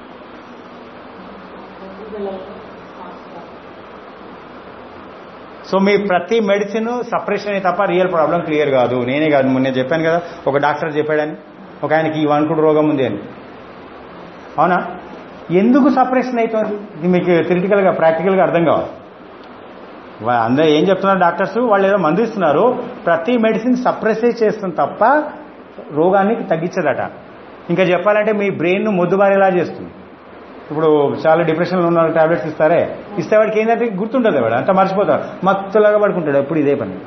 సో మీ ప్రతి మెడిసిన్ సపరేషన్ అయితే తప్ప రియల్ ప్రాబ్లం క్లియర్ కాదు నేనే కాదు మొన్న చెప్పాను కదా ఒక డాక్టర్ చెప్పాడని ఒక ఆయనకి ఈ వణుకుడు రోగం ఉంది అని అవునా ఎందుకు సపరేషన్ అవుతుంది ఇది మీకు థిరిటికల్గా ప్రాక్టికల్గా అర్థం కావాలి వా- అందరూ ఏం చెప్తున్నారు డాక్టర్స్ వాళ్ళు ఏదో మందు ఇస్తున్నారు ప్రతి మెడిసిన్ సప్రెసే చేస్తుంది తప్ప రోగాన్ని తగ్గించదట ఇంకా చెప్పాలంటే మీ బ్రెయిన్ మొద్దుబారేలా చేస్తుంది ఇప్పుడు చాలా డిప్రెషన్లో ఉన్న టాబ్లెట్స్ ఇస్తారే ఇస్తే వాడికి ఏంటంటే గుర్తుంటుంది వాడు అంతా మర్చిపోతాడు మత్తులాగా పడుకుంటాడు ఎప్పుడు ఇదే పని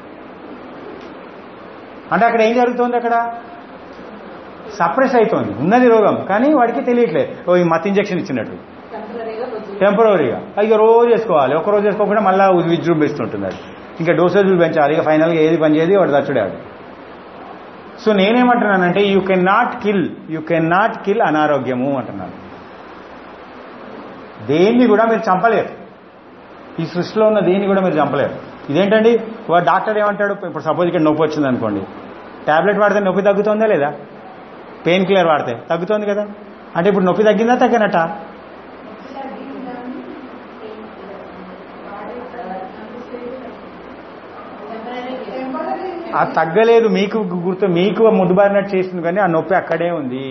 అంటే అక్కడ ఏం జరుగుతుంది అక్కడ సప్రెస్ అవుతోంది ఉన్నది రోగం కానీ వాడికి తెలియట్లేదు ఓ ఈ మత్ ఇంజెక్షన్ ఇచ్చినట్టు టెంపరీగా రోజు టెంపరీగా ఇక రోజు వేసుకోవాలి ఒక రోజు వేసుకోకుండా మళ్ళీ విజృంభిస్తుంటుంది అది ఇంకా డోసేజులు పెంచాలి ఇక ఫైనల్గా ఏది పని చేయదు వాడు దచ్చుడే వాడు సో నేనేమంటున్నానంటే you can not kill you can not kill అనారోగ్యము అంటున్నాను దేన్ని కూడా మీరు చంపలేరు ఈ సృష్టిలో ఉన్న దేన్ని కూడా మీరు చంపలేరు ఇదేంటండి వాడు డాక్టర్ ఏమంటాడు ఇప్పుడు సపోజ్ ఇక్కడ నొప్పి వచ్చింది అనుకోండి టాబ్లెట్ వాడితే నొప్పి తగ్గుతుందా లేదా పెయిన్ కిల్లర్ వాడితే తగ్గుతోంది కదా అంటే ఇప్పుడు నొప్పి తగ్గిందా తగ్గినట్ట ఆ తగ్గలేదు మీకు గుర్తు మీకు ముద్దుబారినట్టు చేసింది కానీ ఆ నొప్పి అక్కడే ఉంది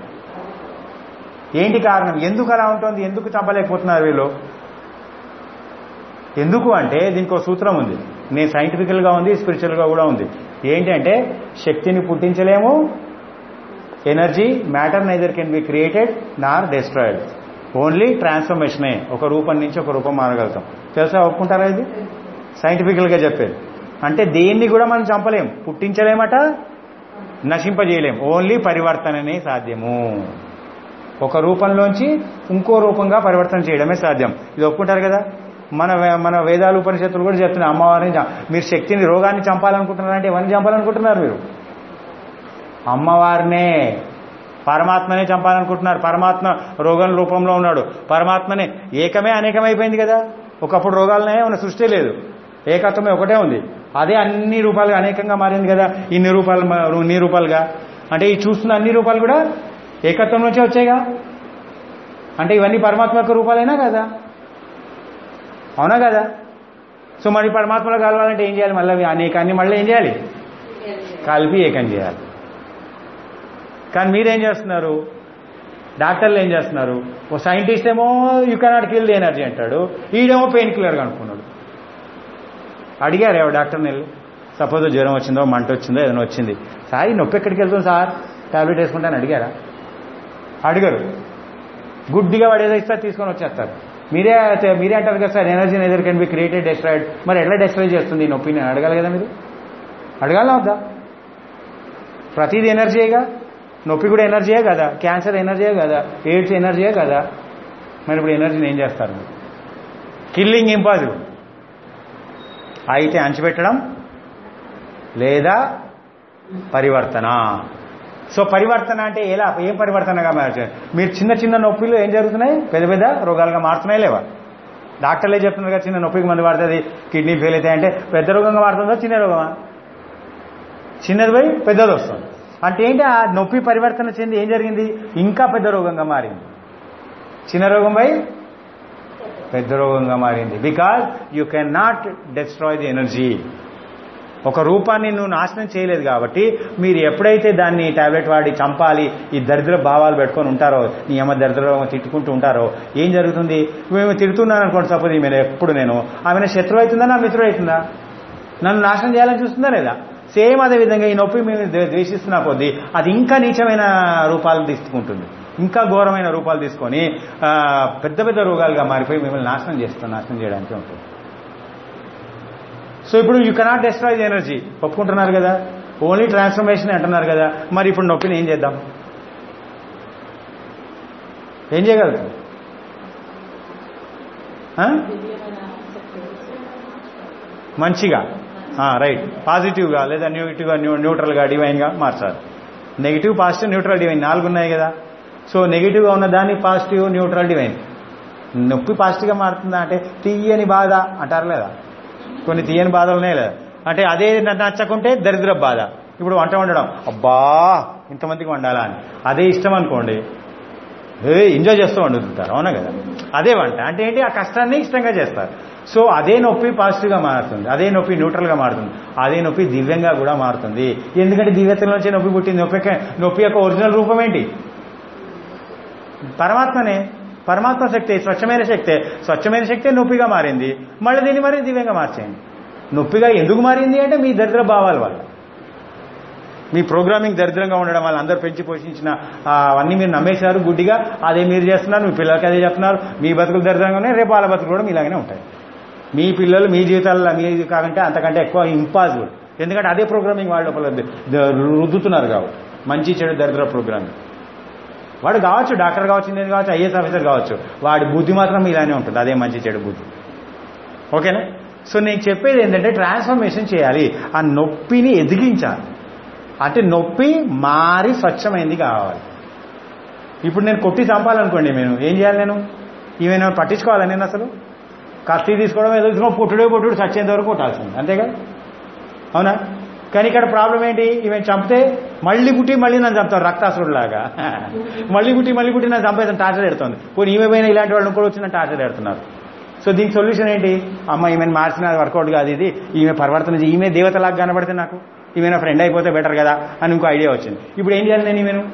ఏంటి కారణం ఎందుకు అలా ఉంటుంది ఎందుకు చంపలేకపోతున్నారు వీళ్ళు ఎందుకు అంటే దీనికి ఒక సూత్రం ఉంది నేను సైంటిఫికల్గా ఉంది స్పిరిచువల్గా కూడా ఉంది ఏంటంటే శక్తిని పుట్టించలేము energy matter neither can be created nor destroyed only ట్రాన్స్ఫర్మేషనే ఒక రూపం నుంచి ఒక రూపం మారగలుగుతాం తెలుసా ఒప్పుకుంటారా ఇది సైంటిఫికల్గా చెప్పేది అంటే దేన్ని కూడా మనం చంపలేం పుట్టించలేమట నశింపజేయలేం ఓన్లీ పరివర్తననే సాధ్యము ఒక రూపంలోంచి ఇంకో రూపంగా పరివర్తన చేయడమే సాధ్యం ఇది ఒప్పుకుంటారు కదా మన వే- మన వేదాలు ఉపనిషత్తులు కూడా చెప్తున్నాయి అమ్మవారిని చ- మీరు శక్తిని రోగాన్ని చంపాలనుకుంటున్నారంటే ఎవరిని చంపాలనుకుంటున్నారు మీరు అమ్మవారినే పరమాత్మనే చంపాలనుకుంటున్నారు పరమాత్మ రోగం రూపంలో ఉన్నాడు పరమాత్మనే ఏకమే అనేకమైపోయింది కదా ఒకప్పుడు రోగాలనే ఉన్న సృష్టి లేదు ఏకత్వమే ఒకటే ఉంది అదే అన్ని రూపాలుగా అనేకంగా మారింది కదా ఇన్ని రూపాయలు మ- ఇన్ని రూపాయలుగా అంటే ఈ చూస్తున్న అన్ని రూపాయలు కూడా ఏకత్వం నుంచే వచ్చాయిగా అంటే ఇవన్నీ పరమాత్మ యొక్క రూపాలైనా కదా అవునా కదా సో మరి పరమాత్మలో కలవాలంటే ఏం చేయాలి మళ్ళీ అనేకాన్ని మళ్ళీ ఏం చేయాలి కలిపి ఏకం చేయాలి కానీ మీరేం చేస్తున్నారు డాక్టర్లు ఏం చేస్తున్నారు ఓ సైంటిస్ట్ ఏమో you cannot kill the energy అంటాడు ఈడేమో పెయిన్ కిల్లర్గా అనుకున్నాడు అడిగారు ఎవరు డాక్టర్ని వెళ్ళి సపోజ్ జ్వరం వచ్చిందో మంట వచ్చిందో ఏదైనా వచ్చింది సార్ ఈ నొప్పి ఎక్కడికి వెళ్తుంది సార్ టాబ్లెట్ వేసుకుంటాను అడిగారా అడిగారు గుడ్డిగా వాడు ఏదో ఇస్తారు తీసుకొని వచ్చేస్తారు మీరే మీరే అంటారు కదా sir energy either can be created destroyed మరి ఎట్లా డెస్ట్రాయ్ చేస్తుంది ఈ నొప్పిని అడగాలి కదా మీరు అడగాల వద్దా ప్రతిది ఎనర్జీయేగా నొప్పి కూడా ఎనర్జీయే కదా క్యాన్సర్ ఎనర్జీయే కదా ఎయిడ్స్ ఎనర్జీయే కదా మరి ఇప్పుడు ఎనర్జీని ఏం చేస్తారు మీరు కిల్లింగ్ ఇంపాసిబుల్ అయితే అంచిపెట్టడం లేదా పరివర్తన సో పరివర్తన అంటే ఎలా ఏం పరివర్తనగా మార్చారు మీరు చిన్న చిన్న నొప్పిలు ఏం జరుగుతున్నాయి పెద్ద పెద్ద రోగాలుగా మారుతున్నాయి లేవా డాక్టర్లే చెప్తున్నారు కదా చిన్న నొప్పికి మందు పడుతుంది కిడ్నీ ఫెయిల్ అవుతాయి అంటే పెద్ద రోగంగా మారుతుందా చిన్న రోగమా చిన్నది పోయి పెద్దది వస్తుంది అంటే ఏంటి ఆ నొప్పి పరివర్తన చెంది ఏం జరిగింది ఇంకా పెద్ద రోగంగా మారింది చిన్న రోగం పోయి పెద్ద రోగంగా మారింది because you can not destroy the energy ఒక రూపాన్ని నువ్వు నాశనం చేయలేదు కాబట్టి మీరు ఎప్పుడైతే దాన్ని టాబ్లెట్ వాడి చంపాలి ఈ దరిద్ర భావాలు పెట్టుకొని ఉంటారో నీ అమ్మ దరిద్ర తిట్టుకుంటూ ఉంటారో ఏం జరుగుతుంది మేము తిడుతున్నాను అనుకోండి సపోజ్ ఈమె ఎప్పుడు నేను ఆమె శత్రువు అవుతుందా నా మిత్రుడు అవుతుందా నన్ను నాశనం చేయాలని చూస్తుందా లేదా సేమ్ అదే విధంగా ఈ నొప్పి మేము ద్వే- ద్వేషిస్తున్న కొద్దీ అది ఇంకా నీచమైన రూపాలు తీసుకుంటుంది ఇంకా ఘోరమైన రూపాలు తీసుకొని ఆ, పెద్ద పెద్ద రోగాలుగా మారిపోయి మిమ్మల్ని నాశనం చేస్తాం నాశనం చేయడానికి ఉంటుంది సో ఇప్పుడు యూ కెనాట్ డెస్ట్రాయ్ ఎనర్జీ ఒప్పుకుంటున్నారు కదా ఓన్లీ ట్రాన్స్ఫర్మేషన్ అంటున్నారు కదా మరి ఇప్పుడు నొప్పిని ఏం చేద్దాం ఏం చేయగలుగుతాం ఆ? మంచిగా రైట్ పాజిటివ్గా లేదా నెగిటివ్గా న్యూట్రల్గా డివైన్గా మార్చాలి నెగిటివ్ పాజిటివ్ న్యూట్రల్ డివైన్ నాలుగు ఉన్నాయి కదా సో నెగిటివ్గా ఉన్న దాన్ని పాజిటివ్ న్యూట్రల్ డివైన్ నొప్పి పాజిటివ్గా మారుతుందా అంటే తీయని బాధ అంటారు లేదా కొన్ని తీయని బాధలు ఉన్నాయి లేదా అంటే అదే న- నచ్చకుంటే దరిద్ర బాధ ఇప్పుడు వంట వండడం అబ్బా ఇంతమందికి వండాలా అని అదే ఇష్టం అనుకోండి ఏ ఎంజాయ్ చేస్తూ వండుతుంటారు అవునా కదా అదే వంట అంటే ఏంటి ఆ కష్టాన్ని ఇష్టంగా చేస్తారు సో అదే నొప్పి పాజిటివ్గా మారుతుంది అదే నొప్పి న్యూట్రల్గా మారుతుంది అదే నొప్పి దివ్యంగా కూడా మారుతుంది ఎందుకంటే దివ్యతల నుంచి నొప్పి పుట్టింది నొప్పి యొక్క- నొప్పి యొక్క ఒరిజినల్ రూపం ఏంటి పరమాత్మనే పరమాత్మ శక్తి స్వచ్ఛమైన శక్తే స్వచ్ఛమైన శక్తే నొప్పిగా మారింది మళ్ళీ దీన్ని మరి దివ్యంగా మార్చేయండి నొప్పిగా ఎందుకు మారింది అంటే మీ దరిద్ర భావాల వల్ల మీ ప్రోగ్రామింగ్ దరిద్రంగా ఉండడం వల్ల అందరూ పెంచి పోషించిన ఆ, అవన్నీ మీరు నమ్మేశారు గుడ్డిగా అదే మీరు చేస్తున్నారు మీ పిల్లలకి అదే చెప్తున్నారు మీ బతుకులు దరిద్రంగా ఉన్నాయి రేపు వాళ్ళ బతుకులు కూడా మీలాగానే ఉంటాయి మీ పిల్లలు మీ జీవితాల్లో మీ కాకంటే అంతకంటే ఎక్కువ ఇంపాసిబుల్ ఎందుకంటే అదే ప్రోగ్రామింగ్ వాళ్ళ లోపల ద- ద- రుద్దుతున్నారు కాబట్టి మంచి చెడు దరిద్ర ప్రోగ్రామింగ్ వాడు కావచ్చు డాక్టర్ కావచ్చు ఇంజనీర్ కావచ్చు ఐఏఎస్ ఆఫీసర్ కావచ్చు వాడి బుద్ధి మాత్రం ఇలానే ఉంటుంది అదే మంచి చెడు బుద్ధి ఓకేనా సో నేను చెప్పేది ఏంటంటే ట్రాన్స్ఫర్మేషన్ చేయాలి ఆ నొప్పిని ఎదిగించాలి అంటే నొప్పి మారి స్వచ్ఛమైంది కావాలి ఇప్పుడు నేను కొట్టి చంపాలనుకోండి నేను ఏం చేయాలి నేను ఈమెను పట్టించుకోవాలి నేను అసలు కత్తి తీసుకోవడం ఏదో తీసుకోవడం పుట్టుడే పుట్టుడు చచ్చేంత వరకు కొట్టాల్సింది అంతేగా అవునా కానీ ఇక్కడ ప్రాబ్లం ఏంటి ఈమె చంపితే మళ్ళీ పుట్టి మళ్ళీ నన్ను చంపుతారు రక్తాసురుడు లాగా మళ్ళీ పుట్టి మళ్ళీ పుట్టి నన్ను చంపేదని టార్చర్ పెడుతుంది పోనీ ఈమె పైన ఇలాంటి వాళ్ళు కూడా వచ్చి నన్ను టార్చర్ పెడుతున్నారు సో దీనికి సొల్యూషన్ ఏంటి అమ్మ ఈమెను మార్చిన వర్కౌట్ కాదు ఇది ఈమె పరివర్తన చేయి. ఈమె దేవతలాగా కనబడితే నాకు ఈమె నా ఫ్రెండ్ అయిపోతే బెటర్ కదా అని ఇంకో ఐడియా వచ్చింది ఇప్పుడు ఏం చేయాలి నేను ఈమెను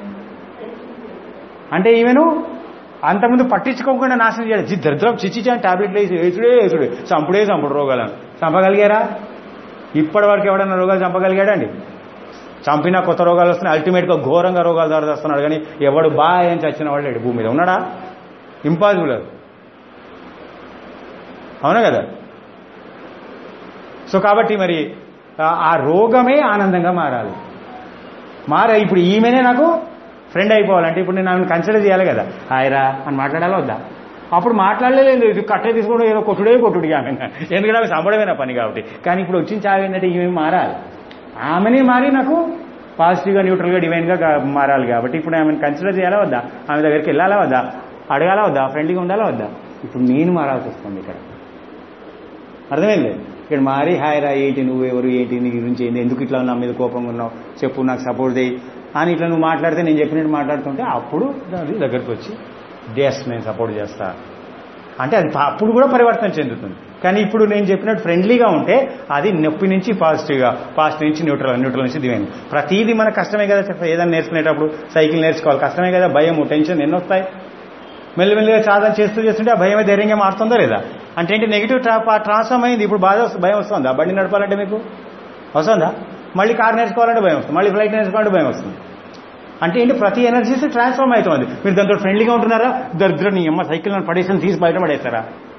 అంటే ఈమెను అంతకుముందు పట్టించుకోకుండా నాశనం చేయాలి జి దరిద్రం చిచ్చిచి అని టాబ్లెట్లు వేసి వేసుడే వేసుడే చంపుడే చంపుడు రోగాలను చంపగలిగారా ఇప్పటి వరకు ఎవడన్నా రోగాలు చంపగలిగాడండి చంపినా కొత్త రోగాలు వస్తున్నాయి అల్టిమేట్గా ఘోరంగా రోగాలు దొరదస్తున్నాడు కానీ ఎవడు బాగా ఏం చచ్చిన వాళ్ళు లేడు భూమి మీద ఉన్నాడా ఇంపాసిబుల్ అది అవునా కదా సో కాబట్టి మరి ఆ- ఆ రోగమే ఆనందంగా మారాలి మారా ఇప్పుడు ఈమెనే నాకు ఫ్రెండ్ అయిపోవాలంటే ఇప్పుడు నేను ఆమెను కన్సిడర్ చేయాలి కదా హాయరా అని మాట్లాడాలా వద్దా అప్పుడు మాట్లాడలేదు ఇది కట్టే తీసుకోవడం ఏదో కొట్టుడే కొట్టుడు ఆమె ఎందుకంటే ఆమె సంబడమైన పని కాబట్టి కానీ ఇప్పుడు వచ్చిన చావు ఏంటంటే ఈమె మారాలి ఆమెనే మారి నాకు పాజిటివ్గా న్యూట్రల్గా డివైన్గా గా- మారాలి కాబట్టి ఇప్పుడు ఆమెను కన్సిడర్ చేయాలా వద్దా ఆమె దగ్గరికి వెళ్ళాలా వద్దా అడగాలా వద్దా ఫ్రెండ్లీగా ఉండాలా వద్దా ఇప్పుడు నేను మారాల్సి వస్తుంది ఇక్కడ అర్థమైంది ఇక్కడ మారి హాయ్ రా ఏంటి నువ్వు ఎవరు ఏంటి నీ గురించి ఏంటి ఎందుకు ఇట్లా నా మీద కోపంగా ఉన్నావు చెప్పు నాకు సపోర్ట్ చేయి అని ఇట్లా నువ్వు మాట్లాడితే నేను చెప్పినట్టు మాట్లాడుతుంటే అప్పుడు అది దగ్గరికి వచ్చి డేస్ నేను సపోర్ట్ చేస్తా అంటే అది పా- అప్పుడు కూడా పరివర్తన చెందుతుంది కానీ ఇప్పుడు నేను చెప్పినట్టు ఫ్రెండ్లీగా ఉంటే అది నొప్పి నుంచి పాజిటివ్గా పాజిటివ్ నుంచి న్యూట్రల్ న్యూట్రల్ నుంచి దివైంది ప్రతిదీ మనకు కష్టమే కదా చెప్ప ఏదైనా నేర్చుకునేటప్పుడు సైకిల్ నేర్చుకోవాలి కష్టమే కదా భయం టెన్షన్ ఎన్ని వస్తాయి మెల్లిమెల్లిగా సాధన చేస్తూ చేస్తుంటే ఆ భయమే ధైర్యంగా మారుతుందా లేదా అంటే ఏంటి నెగిటివ్ ట్రాన్స్ఫార్మ్ అయింది ఇప్పుడు బాధ వస్తుంది భయం వస్తుందా బండి నడపాలంటే మీకు వస్తుందా మళ్ళీ కార్ నేర్చుకోవాలంటే భయం వస్తుంది మళ్ళీ ఫ్లైట్ నేర్చుకోవాలంటే భయం వస్తుంది అంటే ఏంటి ప్రతి ఎనర్జీస్ ట్రాన్స్ఫార్మ్ అవుతుంది మీరు దాంతో ఫ్రెండ్లీగా ఉంటున్నారా దరిద్రం నీ అమ్మ సైకిల్ నన్ను పడేసి తీసి బయట పడేస్తారా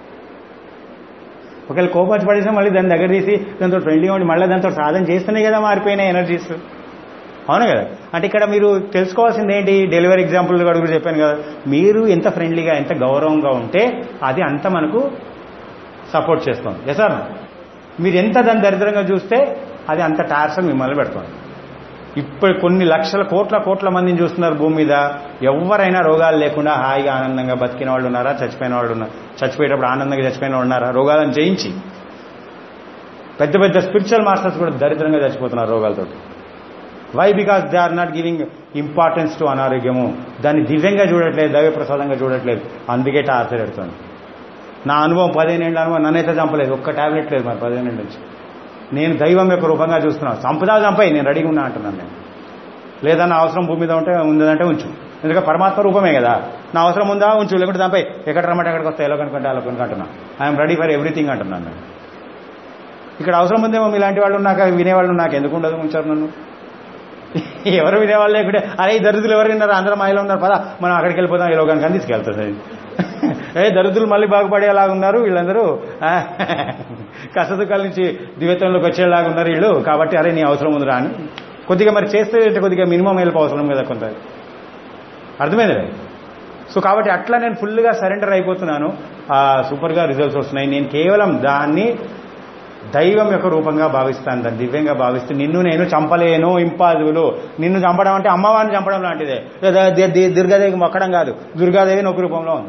ఒకవేళ కోపం వచ్చి పడేసినా మళ్ళీ దాని దగ్గర తీసి దాంతో ఫ్రెండ్లీగా ఉండి మళ్ళీ దాంతో సాధన చేస్తేనే కదా మారిపోయినాయి ఎనర్జీస్ అవును కదా అంటే ఇక్కడ మీరు తెలుసుకోవాల్సింది ఏంటి డెలివరీ ఎగ్జాంపుల్ కూడా కూడా చెప్పాను కదా మీరు ఎంత ఫ్రెండ్లీగా ఎంత గౌరవంగా ఉంటే అది అంత మనకు సపోర్ట్ చేస్తుంది ఎస్ సార్ మీరు ఎంత దాన్ని దరిద్రంగా చూస్తే అది అంత టార్చర్ మిమ్మల్ని పెడుతుంది ఇప్పుడు కొన్ని లక్షల కోట్ల కోట్ల మందిని చూస్తున్నారు భూమి మీద ఎవరైనా రోగాలు లేకుండా హాయిగా ఆనందంగా బతికిన వాళ్ళు ఉన్నారా చచ్చిపోయిన వాళ్ళు ఉన్నారు చచ్చిపోయేటప్పుడు ఆనందంగా చచ్చిపోయిన వాళ్ళు ఉన్నారా రోగాలను జయించి పెద్ద పెద్ద స్పిరిచువల్ మాస్టర్స్ కూడా దరిద్రంగా చచ్చిపోతున్నారు రోగాలతో why because they are not giving importance to అనారోగ్యము దాన్ని దివ్యంగా చూడట్లేదు దైవ ప్రసాదంగా చూడట్లేదు అందుకే టార్చర్ పెడుతుంది నా అనుభవం పదిహేనేళ్ళ అనుభవం నన్నైతే చంపలేదు ఒక్క టాబ్లెట్ లేదు మరి పదిహేనేళ్ళ నుంచి నేను దైవం యొక్క రూపంగా చూస్తున్నాను చంపదా చంపాయి నేను రెడీగా ఉన్నా అంటున్నాను నేను లేదా నా అవసరం భూమి మీద ఉంటే ఉందంటే ఉంచు ఎందుకంటే పరమాత్మ రూపమే కదా నా అవసరం ఉందా ఉంచు లేకుంటే చంపాయి ఎక్కడ రమ్మంటే ఎక్కడికి వస్తాయి ఎలా కనుకుంటే అలా కనుకుంటున్నా ఐఎమ్ రెడీ ఫర్ ఎవ్రీథింగ్ అంటున్నాను నేను ఇక్కడ అవసరం ఉందేమో మీలాంటి వాళ్ళు ఉన్నాక వినేవాళ్ళు నాకు ఎందుకు ఉండదు ఉంచారు నన్ను ఎవరు వినేవాళ్ళు లేకుంటే అరే ఈ దరిద్రులు ఎవరు విన్నారు అందరం మాయలో ఉన్నారు పదా మనం అక్కడికి వెళ్ళిపోదాం ఈ లోకానికి అని తీసుకెళ్తుంది అది. ఏ దరిద్రులు మళ్ళీ బాగుపడేలాగా ఉన్నారు వీళ్ళందరూ ఆ, కష్టదుఖాల నుంచి దివ్యత్వంలోకి వచ్చేలాగా ఉన్నారు వీళ్ళు కాబట్టి అరే నీ అవసరం ఉందిరా అని కొద్దిగా మరి చేస్తే కొద్దిగా మినిమం హెల్ప్ అవసరం కదా కొంత అర్థమైంది సో కాబట్టి అట్లా నేను ఫుల్గా సరెండర్ అయిపోతున్నాను ఆ, సూపర్గా రిజల్ట్స్ వస్తున్నాయి నేను కేవలం దాన్ని దైవం యొక్క రూపంగా భావిస్తాను దాన్ని దివ్యంగా భావిస్తూ నిన్ను నేను చంపలేను ఇంపాజిబుల్ నిన్ను చంపడం అంటే అమ్మవారిని చంపడం లాంటిదే లేదా ది- ది- దుర్గాదేవికి మొక్కడం కాదు దుర్గాదేవి నొప్పి రూపంలో ఉంది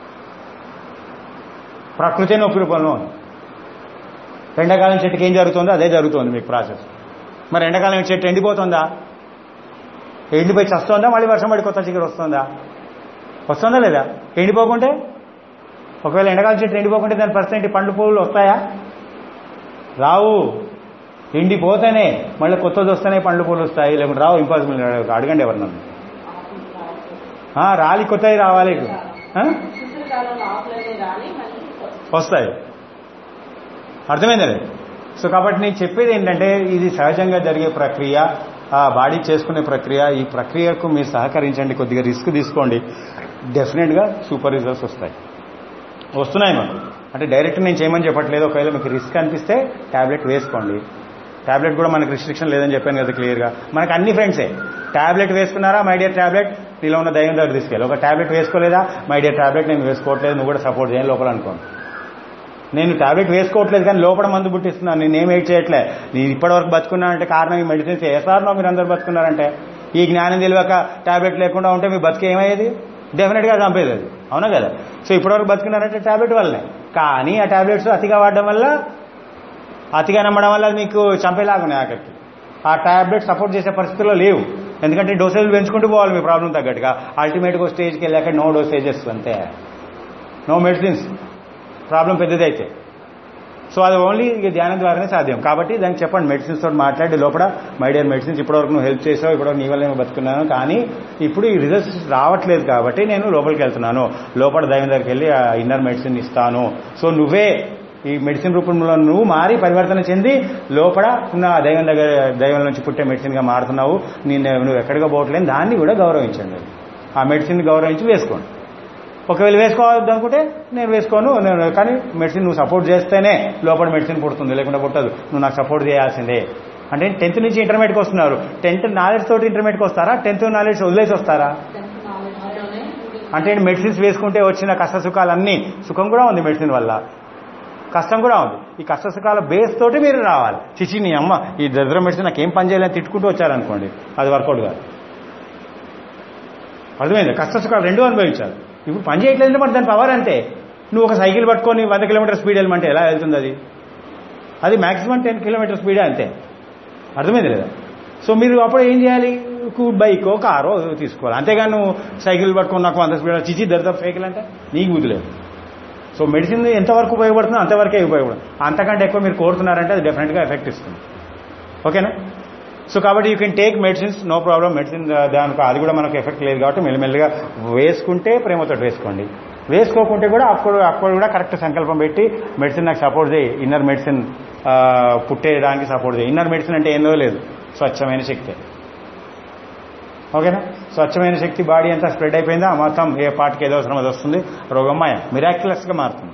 ప్రకృతి నొప్పి రూపంలో ఉంది ఎండాకాలం చెట్టుకి ఏం జరుగుతుందో అదే జరుగుతుంది మీకు ప్రాసెస్ మరి ఎండాకాలం చెట్టు ఎండిపోతుందా ఎండిపోయి చస్తుందా మళ్ళీ వర్షం పడి కొత్త చిగురు వస్తుందా వస్తుందా లేదా ఎండిపోకుంటే ఒకవేళ ఎండాకాలం చెట్టు ఎండిపోకుంటే దాని పర్సెంట్ పండ్లు పువ్వులు వస్తాయా రావు ఎండిపోతేనే మళ్ళీ కొత్తది వస్తేనే పండ్లు పూలు వస్తాయి లేకుంటే రావు ఇంపాసిబుల్ అడగండి ఎవరు నన్ను ఆ, రాలి కొత్తవి రావాలి ఆ? శిశుకాలంలో ఆఫ్లైన్ రాని మళ్ళీ వస్తాయి అర్థమైందండి సో కాబట్టి నేను చెప్పేది ఏంటంటే ఇది సహజంగా జరిగే ప్రక్రియ ఆ బాడీ చేసుకునే ప్రక్రియ ఈ ప్రక్రియకు మీరు సహకరించండి కొద్దిగా రిస్క్ తీసుకోండి డెఫినెట్గా సూపర్ రిజల్ట్స్ వస్తాయి వస్తున్నాయి మాకు అంటే డైరెక్ట్ నేను చేయమని చెప్పట్లేదు ఒకవేళ మీకు రిస్క్ అనిపిస్తే ట్యాబ్లెట్ వేసుకోండి ట్యాబ్లెట్ కూడా మనకు రిస్ట్రిక్షన్ లేదని చెప్పాను కదా క్లియర్గా మనకు అన్ని ఫ్రెండ్సే ట్యాబ్లెట్ వేసుకున్నారా మై డియర్ ట్యాబ్లెట్ నీలో ఉన్న దయ్యం దగ్గర తీసుకెళ్ళి ఒక ట్యాబ్లెట్ వేసుకోలేదా మై డియర్ ట్యాబ్లెట్ నేను వేసుకోవట్లేదు నువ్వు కూడా సపోర్ట్ చేయని లోపల అనుకోండి నేను టాబ్లెట్ వేసుకోవట్లేదు కానీ లోపల మందు పుట్టిస్తున్నాను నేనేం వెయిట్ చేయట్లే నేను ఇప్పటివరకు బతుకున్నానంటే కారణం ఈ మెడిసిన్స్ ఏసారనో మీరు అందరు బతుకున్నారంటే ఈ జ్ఞానం తెలియక టాబ్లెట్ లేకుండా ఉంటే మీ బతికి ఏమయ్యేది డెఫినెట్గా చంపేది అది అవునా కదా సో ఇప్పటివరకు బతుకున్నారంటే టాబ్లెట్ వల్లనే కానీ ఆ టాబ్లెట్స్ అతిగా వాడడం వల్ల అతిగా నమ్మడం వల్ల మీకు చంపేలాగున్నాయి ఆఖరికి ఆ టాబ్లెట్ సపోర్ట్ చేసే పరిస్థితుల్లో లేవు ఎందుకంటే డోసేజ్ పెంచుకుంటూ పోవాలి మీ ప్రాబ్లం తగ్గట్టుగా అల్టిమేట్గా స్టేజ్కి వెళ్ళాక నో డోసేజెస్ అంతే నో మెడిసిన్స్ ప్రాబ్లం పెద్దదైతే సో అది ఓన్లీ ఇక ధ్యానం ద్వారానే సాధ్యం కాబట్టి దానికి చెప్పండి మెడిసిన్స్ తోటి మాట్లాడి లోపల మై డియర్ మెడిసిన్స్ ఇప్పటివరకు నువ్వు హెల్ప్ చేసావు ఇప్పటివరకు నీ వల్ల నేను బతుకున్నాను కానీ ఇప్పుడు ఈ రిజల్ట్స్ రావట్లేదు కాబట్టి నేను లోపలికి వెళ్తున్నాను లోపల దైవం దగ్గరికి వెళ్ళి ఆ ఇన్నర్ మెడిసిన్ ఇస్తాను సో నువ్వే ఈ మెడిసిన్ రూపంలో నువ్వు మారి పరివర్తన చెంది లోపల ఉన్న ఆ దైవం దగ్గర దైవం నుంచి పుట్టే మెడిసిన్గా మారుతున్నావు నేను నువ్వు ఎక్కడికి పోవట్లేదు దాన్ని కూడా గౌరవించండి ఆ మెడిసిన్ గౌరవించి వేసుకోండి ఒకవేళ వేసుకోవద్దు అనుకుంటే నేను వేసుకోను నేను కానీ మెడిసిన్ నువ్వు సపోర్ట్ చేస్తేనే లోపల మెడిసిన్ పుడుతుంది లేకుండా పుట్టదు నువ్వు నాకు సపోర్ట్ చేయాల్సిందే అంటే టెన్త్ నుంచి ఇంటర్మీడియట్కి వస్తున్నారు టెన్త్ నాలెడ్జ్ తోటి ఇంటర్మీడియట్కి వస్తారా టెన్త్ నాలెడ్జ్ వదిలేసి వస్తారా టెన్త్ నాలెడ్జ్లోనే అంటే మెడిసిన్స్ వేసుకుంటే వచ్చిన కష్ట సుఖాలన్నీ సుఖం కూడా ఉంది మెడిసిన్ వల్ల కష్టం కూడా ఉంది ఈ కష్ట సుఖాల బేస్ తోటి మీరు రావాలి చిచి నీ అమ్మ ఈ దరిద్ర మెడిసిన్ నాకు ఏం పని చేయాలని తిట్టుకుంటూ వచ్చారనుకోండి అది వర్కౌట్ కాదు అర్థమైంది కష్ట సుఖాలు రెండు అనుభవించాలి ఇప్పుడు పని చేయట్లేదు మరి దాని పవర్ అంతే నువ్వు ఒక సైకిల్ పట్టుకొని వంద కిలోమీటర్ స్పీడ్ వెళ్ళమంటే ఎలా వెళ్తుంది అది అది మాక్సిమం టెన్ కిలోమీటర్ స్పీడే అంతే అర్థమైంది లేదా సో మీరు అప్పుడు ఏం చేయాలి బైకో కారో తీసుకోవాలి అంతేగాని నువ్వు సైకిల్ పట్టుకొని నాకు వంద స్పీడ్ చిచి దరిద్ర సైకిల్ అంటే నీకు బుద్ధి సో మెడిసిన్ ఎంతవరకు ఉపయోగపడుతుందో అంతవరకే ఉపయోగపడుతుంది అంతకంటే ఎక్కువ మీరు కోరుతున్నారంటే అది డెఫినెట్గా ఎఫెక్ట్ ఇస్తుంది ఓకేనా సో కాబట్టి you can take medicines no problem medicine దానికి అది కూడా మనకు ఎఫెక్ట్ లేదు కాబట్టి మెల్లిమెల్లిగా వేసుకుంటే ప్రేమతో వేసుకోండి వేసుకోకుంటే కూడా అప్పుడు అప్పుడు కూడా కరెక్ట్ సంకల్పం పెట్టి మెడిసిన్ నాకు సపోర్ట్ చేయి ఇన్నర్ మెడిసిన్ పుట్టేయడానికి సపోర్ట్ చేయి ఇన్నర్ మెడిసిన్ అంటే ఏందో లేదు స్వచ్ఛమైన శక్తి ఓకేనా స్వచ్ఛమైన శక్తి బాడీ అంతా స్ప్రెడ్ అయిపోయిందా మొత్తం ఏ పార్ట్కి ఏదో అవసరం అది వస్తుంది రోగమ్మాయ మిరాక్యులస్గా మారుతుంది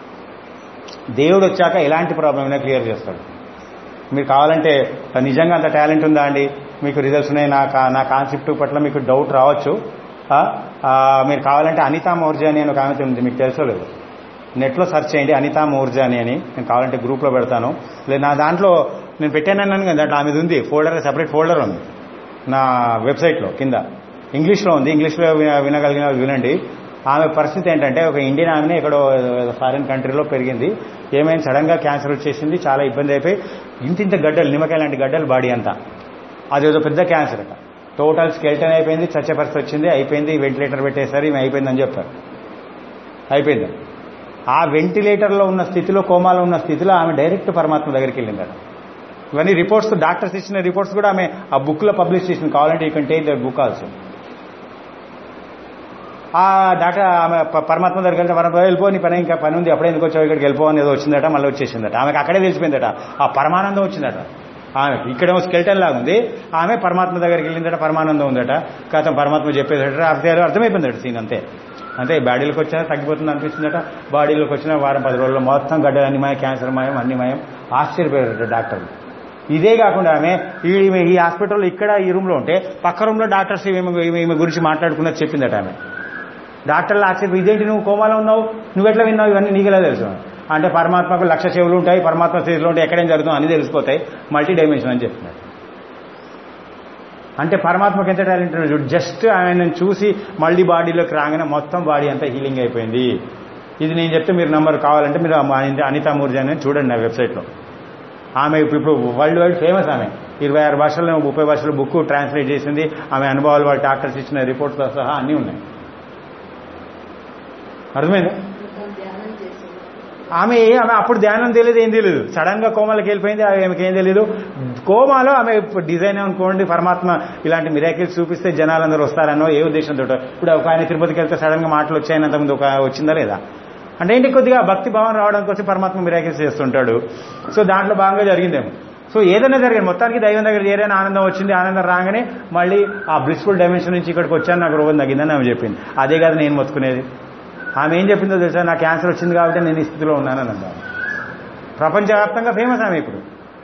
దేవుడు వచ్చాక ఎలాంటి ప్రాబ్లం అయినా క్లియర్ చేస్తాడు మీరు కావాలంటే నిజంగా అంత టాలెంట్ ఉందా అండి మీకు రిజల్ట్స్ ఉన్నాయి నా కా- నా కాన్సెప్ట్ పట్ల మీకు డౌట్ రావచ్చు ఆ, ఆ, మీరు కావాలంటే అనితా మోర్జాని అని ఒక ఆమె ఉంది మీకు తెలుసో లేదు నెట్లో సెర్చ్ చేయండి అనితా మోర్జాని అని నేను కావాలంటే గ్రూప్లో పెడతాను లేదు నా దాంట్లో నేను పెట్టానన్నాను కదా దాంట్లో ఆమెది ఉంది ఫోల్డర్ సెపరేట్ ఫోల్డర్ ఉంది నా వెబ్సైట్లో కింద ఇంగ్లీష్లో ఉంది ఇంగ్లీష్లో విన- వినగలిగిన వాళ్ళు వినండి ఆమె పరిస్థితి ఏంటంటే ఒక ఇండియన్ ఆమెనే ఎక్కడో ఫారిన్ కంట్రీలో పెరిగింది ఏమైంది సడన్ గా క్యాన్సర్ వచ్చేసింది చాలా ఇబ్బంది అయిపోయి ఇంత ఇంత గడ్డలు నిమ్మకాయ లాంటి గడ్డలు బాడీ అంతా అదేదో పెద్ద క్యాన్సర్ అట టోటల్ స్కెల్టన్ అయిపోయింది చచ్చే పరిస్థితి వచ్చింది అయిపోయింది వెంటిలేటర్ పెట్టేసరి ఈమె అయిపోయిందని చెప్పారు అయిపోయింది ఆ వెంటిలేటర్లో ఉన్న స్థితిలో కోమాలో ఉన్న స్థితిలో ఆమె డైరెక్ట్ పరమాత్మ దగ్గరికి వెళ్ళిందట ఇవన్నీ రిపోర్ట్స్ డాక్టర్స్ ఇచ్చిన రిపోర్ట్స్ కూడా ఆమె ఆ బుక్లో పబ్లిష్ చేసింది కావాలంటే you can take that book also ఆ డాక్టర్ ఆమె ప- పరమాత్మ దగ్గరికి వెళ్తే పరమాత్మ వెళ్ళిపో నీ పని ఇంకా పని ఉంది అప్పుడే ఎందుకు వచ్చావు ఇక్కడికి వెళ్ళిపో అని ఏదో వచ్చిందట మళ్ళీ వచ్చేసిందట ఆమెకు అక్కడే తెలిసిపోయిందట ఆ పరమానందం వచ్చిందట ఆమె ఇక్కడేమో స్కెల్టన్ లాగా ఉంది ఆమె పరమాత్మ దగ్గరికి వెళ్ళిందట పరమానందం ఉందట కాతం పరమాత్మ చెప్పేదట అర్థం అర్థమైపోయిందట సీన్ అంతే అంతే బాడీలోకి వచ్చినా తగ్గిపోతుంది అనిపిస్తుందట బాడీలోకి వచ్చిన వారం పది రోజుల్లో మొత్తం గడ్డలు అన్ని మాయం క్యాన్సర్ మాయం అన్ని మాయం ఆశ్చర్యపోయారట డాక్టర్లు ఇదే కాకుండా ఆమె ఈ ఈమె ఈ హాస్పిటల్లో ఇక్కడ ఈ రూమ్లో ఉంటే పక్క రూమ్లో డాక్టర్స్ ఈమె ఈమె- ఈమె గురించి మాట్లాడుకున్నది చెప్పిందట ఆమె డాక్టర్లు ఆశ్చర్య ఇదేంటి నువ్వు కోమాలో ఉన్నావు నువ్వు ఎట్లా విన్నావు ఇవన్నీ నీకెలా తెలుసు అంటే పరమాత్మకు లక్ష చెవులు ఉంటాయి పరమాత్మ స్థితిలో ఉంటే ఎక్కడేం జరుగుతుందో అన్ని తెలిసిపోతాయి మల్టీ డైమెన్షన్ అని చెప్తున్నారు అంటే పరమాత్మకి ఎంత టాలెంట్ ఉన్నదో చూడు జస్ట్ ఆయనను చూసి మళ్ళీ బాడీలోకి రాగానే మొత్తం బాడీ అంతా హీలింగ్ అయిపోయింది ఇది నేను చెప్తే మీరు నంబర్ కావాలంటే మీరు ఆ అనిత- అనితా మూర్జా అని చూడండి నా వెబ్సైట్లో ఆమె ఇప్పుడు ఇప్పుడు వరల్డ్ వైడ్ ఫేమస్ ఆమె ఇరవై ఆరు భాషల్లో ముప్పై భాషల్లో బుక్ ట్రాన్స్లేట్ చేసింది ఆమె అనుభవాలు వాళ్ళ డాక్టర్స్ ఇచ్చిన రిపోర్ట్స్తో సహా అన్నీ ఉన్నాయి అర్థమైందా కొంచెం ధ్యానం చేసి ఆమె ఆమె అప్పుడు ధ్యానం తెలియదు ఏం తెలియదు సడన్ గా కోమాలోకి వెళ్ళిపోయింది ఆమెకి ఏం తెలియదు కోమాలో ఆమె ఇప్పుడు డిజైన్ అనుకోండి పరమాత్మ ఇలాంటి మిరాకిల్స్ చూపిస్తే జనాలందరూ వస్తారనో ఏ ఉద్దేశంతో ఇప్పుడు ఒక ఆయన తిరుపతికి వెళ్తే సడన్ గా మాటలు వచ్చాయని అంతకుముందు ఒక వచ్చిందా లేదా అంటే ఏంటి కొద్దిగా భక్తి భావం రావడం కోసం పరమాత్మ మిరాకిల్స్ చేస్తుంటాడు సో దాంట్లో భాగంగా జరిగిందేమో సో ఏదైనా జరిగింది మొత్తానికి దైవం దగ్గర చేరైన ఆనందం వచ్చింది ఆనందం రాగానే మళ్ళీ ఆ బ్లిస్ఫుల్ డైమెన్షన్ నుంచి ఇక్కడికి వచ్చాను నాకు రోగం తగ్గిందని ఆమె చెప్పింది అదే కాదు నేను మొత్తుకునేది ఆమె ఏం చెప్పిందో తెలుసా నాకు క్యాన్సర్ వచ్చింది కాబట్టి నేను ఈ స్థితిలో ఉన్నానని అన్నారు ప్రపంచవ్యాప్తంగా ఫేమస్ ఆమె ఇప్పుడు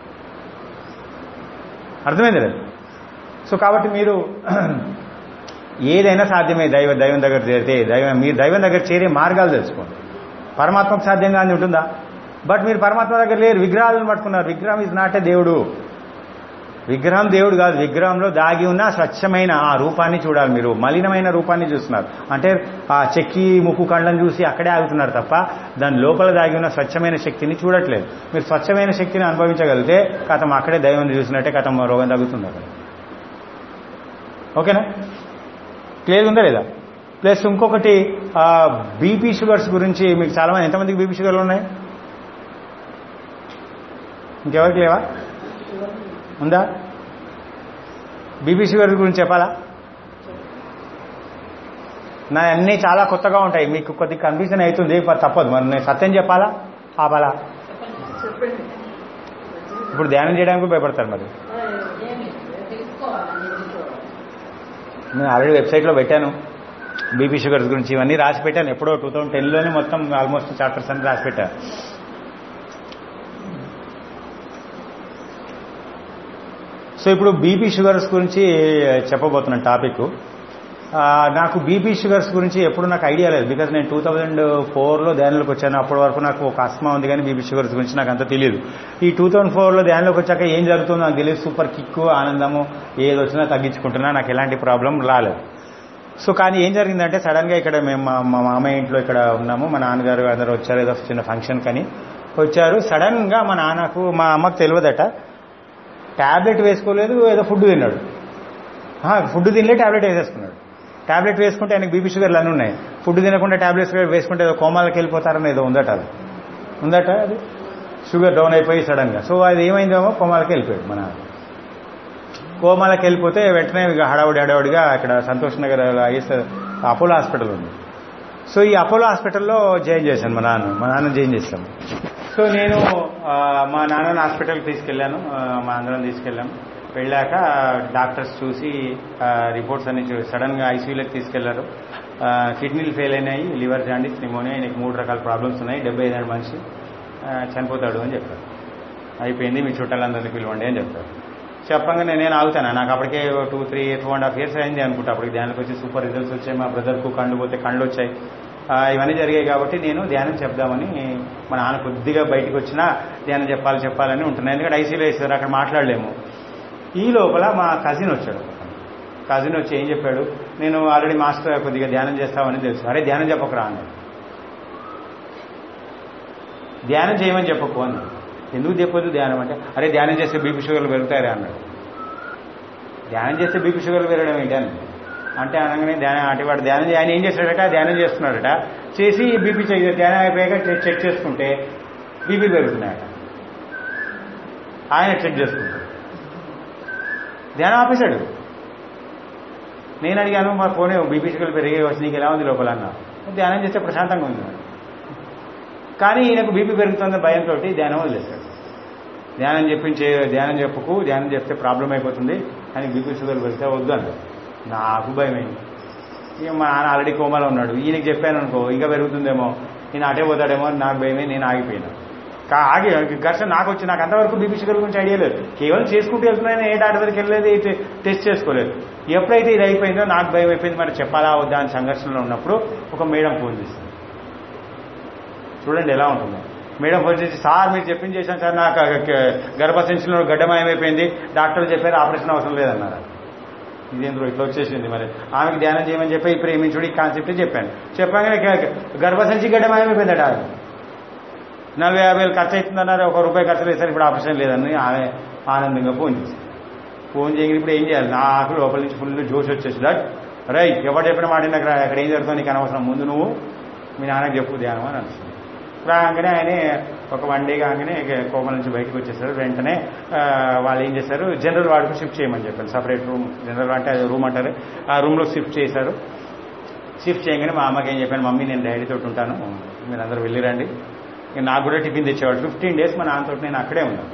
అర్థమైంది కదా సో కాబట్టి మీరు ఏదైనా సాధ్యమే దైవ దైవం దగ్గర చేరితే దైవం మీరు దైవం దగ్గర చేరే మార్గాలు తెలుసుకోండి పరమాత్మకు సాధ్యంగా అని ఉంటుందా బట్ మీరు పరమాత్మ దగ్గర లేరు విగ్రహాలను పట్టుకున్నారు విగ్రహం ఇస్ నాట్ ఏ దేవుడు విగ్రహం దేవుడు కాదు విగ్రహంలో దాగి ఉన్న స్వచ్ఛమైన ఆ రూపాన్ని చూడాలి మీరు మలినమైన రూపాన్ని చూస్తున్నారు అంటే ఆ చెక్కి ముక్కు కళ్ళను చూసి అక్కడే ఆగుతున్నారు తప్ప దాని లోపల దాగి ఉన్న స్వచ్ఛమైన శక్తిని చూడట్లేదు మీరు స్వచ్ఛమైన శక్తిని అనుభవించగలిగితే కథం అక్కడే దైవం చూసినట్టే కథం రోగం తగ్గుతుంది అక్కడ ఓకేనా క్లియర్ ఉందా లేదా ప్లస్ ఇంకొకటి బీపీ షుగర్స్ గురించి మీకు చాలా మంది ఎంతమందికి బీపీ షుగర్లు ఉన్నాయి ఇంకెవరికి లేవా ఉందా బీపీ షుగర్ గురించి చెప్పాలా నా అన్నీ చాలా కొత్తగా ఉంటాయి మీకు కొద్దిగా కన్ఫ్యూజన్ అవుతుంది ప- తప్పదు మరి నేను సత్యం చెప్పాలా ఆపాలా చెప్పండి ఇప్పుడు ధ్యానం చేయడానికి కూడా భయపడతారు మరి ఏమి తెలుసుకోవాలి తెలుసుకోవాలి నేను ఆల్రెడీ వెబ్సైట్లో పెట్టాను బీపీ షుగర్స్ గురించి ఇవన్నీ రాసి పెట్టాను ఎప్పుడో టూ థౌసండ్ టెన్లోనే మొత్తం ఆల్మోస్ట్ చాప్టర్స్ అన్ని రాసి పెట్టాను సో ఇప్పుడు బీపీ షుగర్స్ గురించి చెప్పబోతున్న టాపిక్ ఆ, నాకు బీపీ షుగర్స్ గురించి ఎప్పుడు నాకు ఐడియా లేదు బికాజ్ నేను టూ థౌజండ్ ఫోర్లో ధ్యానంలోకి వచ్చాను అప్పటి వరకు నాకు ఒక ఆస్మా ఉంది కానీ బీపీ షుగర్స్ గురించి నాకు అంత తెలియదు ఈ టూ థౌజండ్ ఫోర్లో ధ్యానంలోకి వచ్చాక ఏం జరుగుతుందో నాకు తెలియదు సూపర్ కిక్ ఆనందము ఏది వచ్చినా తగ్గించుకుంటున్నా నాకు ఎలాంటి ప్రాబ్లం రాలేదు సో కానీ ఏం జరిగిందంటే సడన్గా ఇక్కడ మేము మా మా మామయ్య ఇంట్లో ఇక్కడ ఉన్నాము మా నాన్నగారు అందరూ వచ్చారు ఏదో చిన్న ఫంక్షన్ కని వచ్చారు సడన్గా మా నాన్నకు మా అమ్మకు తెలియదట ట్యాబ్లెట్ వేసుకోలేదు ఏదో ఫుడ్ తిన్నాడు ఆ, ఫుడ్ తినలే ట్యాబ్లెట్ వేసేసుకున్నాడు ట్యాబ్లెట్ వేసుకుంటే ఆయనకి బీపీ షుగర్లు అన్నీ ఉన్నాయి ఫుడ్ తినకుండా ట్యాబ్లెట్స్ వేసుకుంటే ఏదో కోమాలకి వెళ్ళిపోతారని ఏదో ఉందట అది ఉందట అది షుగర్ డౌన్ అయిపోయి సడన్గా సో అది ఏమైందేమో కోమాలకి వెళ్ళిపోయాడు మన నాన్న. కోమాలకి వెళ్ళిపోతే వెంటనే ఇక హడావుడి హడావుడిగా ఇక్కడ Santosh Nagar is Apollo hospital ఉంది సో ఈ అపోలో హాస్పిటల్లో జాయిన్ చేశాను మా నాన్న మా నాన్న జాయిన్ చేశాను సో నేను ఆ, మా నాన్నని హాస్పిటల్కి తీసుకెళ్ళాను ఆ, మా అందరం తీసుకెళ్ళాము వెళ్ళాక డాక్టర్స్ చూసి రిపోర్ట్స్ అన్ని చూ సడన్గా ఐసీయూలోకి తీసుకెళ్లారు ఆ, కిడ్నీలు ఫెయిల్ అయినాయి లివర్ జాండీస్ నిమోనియా ఆయనకి మూడు రకాల ప్రాబ్లమ్స్ ఉన్నాయి డెబ్బై ఐదు ఏళ్ళ మనిషి ఆ, చనిపోతాడు అని చెప్పారు అయిపోయింది మీ చుట్టాలందరినీ పిలవండి అని చెప్తారు చెప్పంగానే నేను ఆగుతాను నాకు అప్పటికే two three two and half years అయింది అనుకుంటా అప్పటికి ధ్యానంకి వచ్చి సూపర్ రిజల్ట్స్ వచ్చాయి మా బ్రదర్కు కళ్ళు పోతే కళ్ళు వచ్చాయి ఆ, ఇవన్నీ జరిగాయి కాబట్టి నేను ధ్యానం చెప్దామని మా నాన్న కొద్దిగా బయటకు వచ్చినా ధ్యానం చెప్పాలి చెప్పాలని ఉంటున్నాను ఎందుకంటే ఐసీలో వేసారు అక్కడ మాట్లాడలేము ఈ లోపల మా కజిన్ వచ్చాడు కజిన్ వచ్చి ఏం చెప్పాడు నేను ఆల్రెడీ మాస్టర్ కొద్దిగా ధ్యానం చేస్తామని తెలుసు అరే ధ్యానం చెప్పకరా అన్నాడు ధ్యానం చేయమని చెప్పకు అన్నాడు ఎందుకు చెప్పొద్దు ధ్యానం అంటే అరే ధ్యానం చేస్తే బీపీ షుగర్లు పెరుగుతారే అన్నాడు ధ్యానం చేస్తే బీపీ షుగర్లు పెరగడం ఏంటి అని అంటే అనగానే ధ్యానం అంటే వాడు ధ్యానం చే- ఆయన ఏం చేస్తాడట ధ్యానం చేస్తున్నాడట చేసి బీపీ చెక్ ధ్యానం అయిపోయాక చెక్ చెక్ చేసుకుంటే బీపీ పెరుగుతున్నాయట ఆయన చెక్ చేసుకుంటాడు ధ్యానం ఆపేశాడు నేను అడిగాను మా ఫోన్ బీపీ షుగర్ పెరిగే వచ్చి నీకు ఎలా ఉంది లోపల అన్న ధ్యానం చేస్తే ప్రశాంతంగా ఉంది అన్నాడు. కానీ ఈయనకు బీపీ పెరుగుతుందని భయంతో ధ్యానం వదిలేశాడు ధ్యానం చెప్పించే ధ్యానం చెప్పుకు ధ్యానం చెప్తే ప్రాబ్లం అయిపోతుంది అని బీపీ షుగర్ పెరిగితే వద్దు అంట నాకు భయమైంది ఇక మా నాన్న ఆల్రెడీ కోమాలో ఉన్నాడు ఈయనకి చెప్పాను అనుకో ఇంకా పెరుగుతుందేమో ఈయన అటే పోతాడేమో అని నాకు భయమే నేను ఆగిపోయినా కా ఆగి ఘర్షణ నాకు వచ్చి నాకు అంతవరకు బీపీ షుగర్ గురించి ఐడియా లేదు కేవలం చేసుకుంటూ వెళ్తున్నాను ఏ డాక్టర్ దగ్గరికి వెళ్ళలేదు ఏ టెస్ట్ చేసుకోలేదు ఎప్పుడైతే ఇది అయిపోయిందో నాకు భయం అయిపోయింది మరి చెప్పాలా వద్దా అని సంఘర్షణలో ఉన్నప్పుడు ఒక మేడం ఫోన్ చేసింది చూడండి ఎలా ఉంటుందో మేడం ఫోన్ చేసి సార్ మీరు చెప్పింది చేశాను సార్ నాకు గర్భసంచిలో గడ్డమయమైపోయింది డాక్టర్లు చెప్పారు ఆపరేషన్ అవసరం లేదన్నారు ఇదేంద్రో ఇట్లా వచ్చేసింది మరి ఆమెకి ధ్యానం చేయమని చెప్పి ఈ ప్రేమించుడు ఈ కాన్సెప్ట్ చెప్పాను చెప్పగానే గ- గర్భసంచి గడ్డమయమైపోయిందట ఆమె. నలభై యాభై వేలు ఖర్చు అవుతుందన్నారు ఒక రూపాయి ఖర్చు లేదు సార్ ఇప్పుడు ఆపరేషన్ లేదని ఆమె ఆనందంగా ఫోన్ చేసింది ఫోన్ చేయగానే ఇప్పుడు ఏం చేయాలి నాకు లోపల నుంచి ఫుల్ జోష్ వచ్చేసి దట్ రై ఎవరు చెప్పిన మాట నాకు అక్కడ ఏం జరుగుతుందో నీకు అనవసరం ముందు నువ్వు మీ నాన్నకి చెప్పు ధ్యానం అని అనిపిస్తుంది రాగానే ఆయన ఒక వన్ డే కాగానే కోమల నుంచి బయటకు వచ్చేసారు వెంటనే ఆ, వాళ్ళు ఏం చేశారు జనరల్ వార్డుకు షిఫ్ట్ చేయమని చెప్పారు సపరేట్ రూమ్ జనరల్ అంటే అది రూమ్ అంటారు ఆ రూమ్లో షిఫ్ట్ చేశారు షిఫ్ట్ చేయగానే మా అమ్మకి ఏం చెప్పాను మమ్మీ నేను డాడీతో ఉంటాను మీరందరూ వెళ్ళిరండి ఇక నాకు కూడా టిఫిన్ తెచ్చేవాడు ఫిఫ్టీన్ డేస్ మా నాన్నతో నేను అక్కడే ఉన్నాను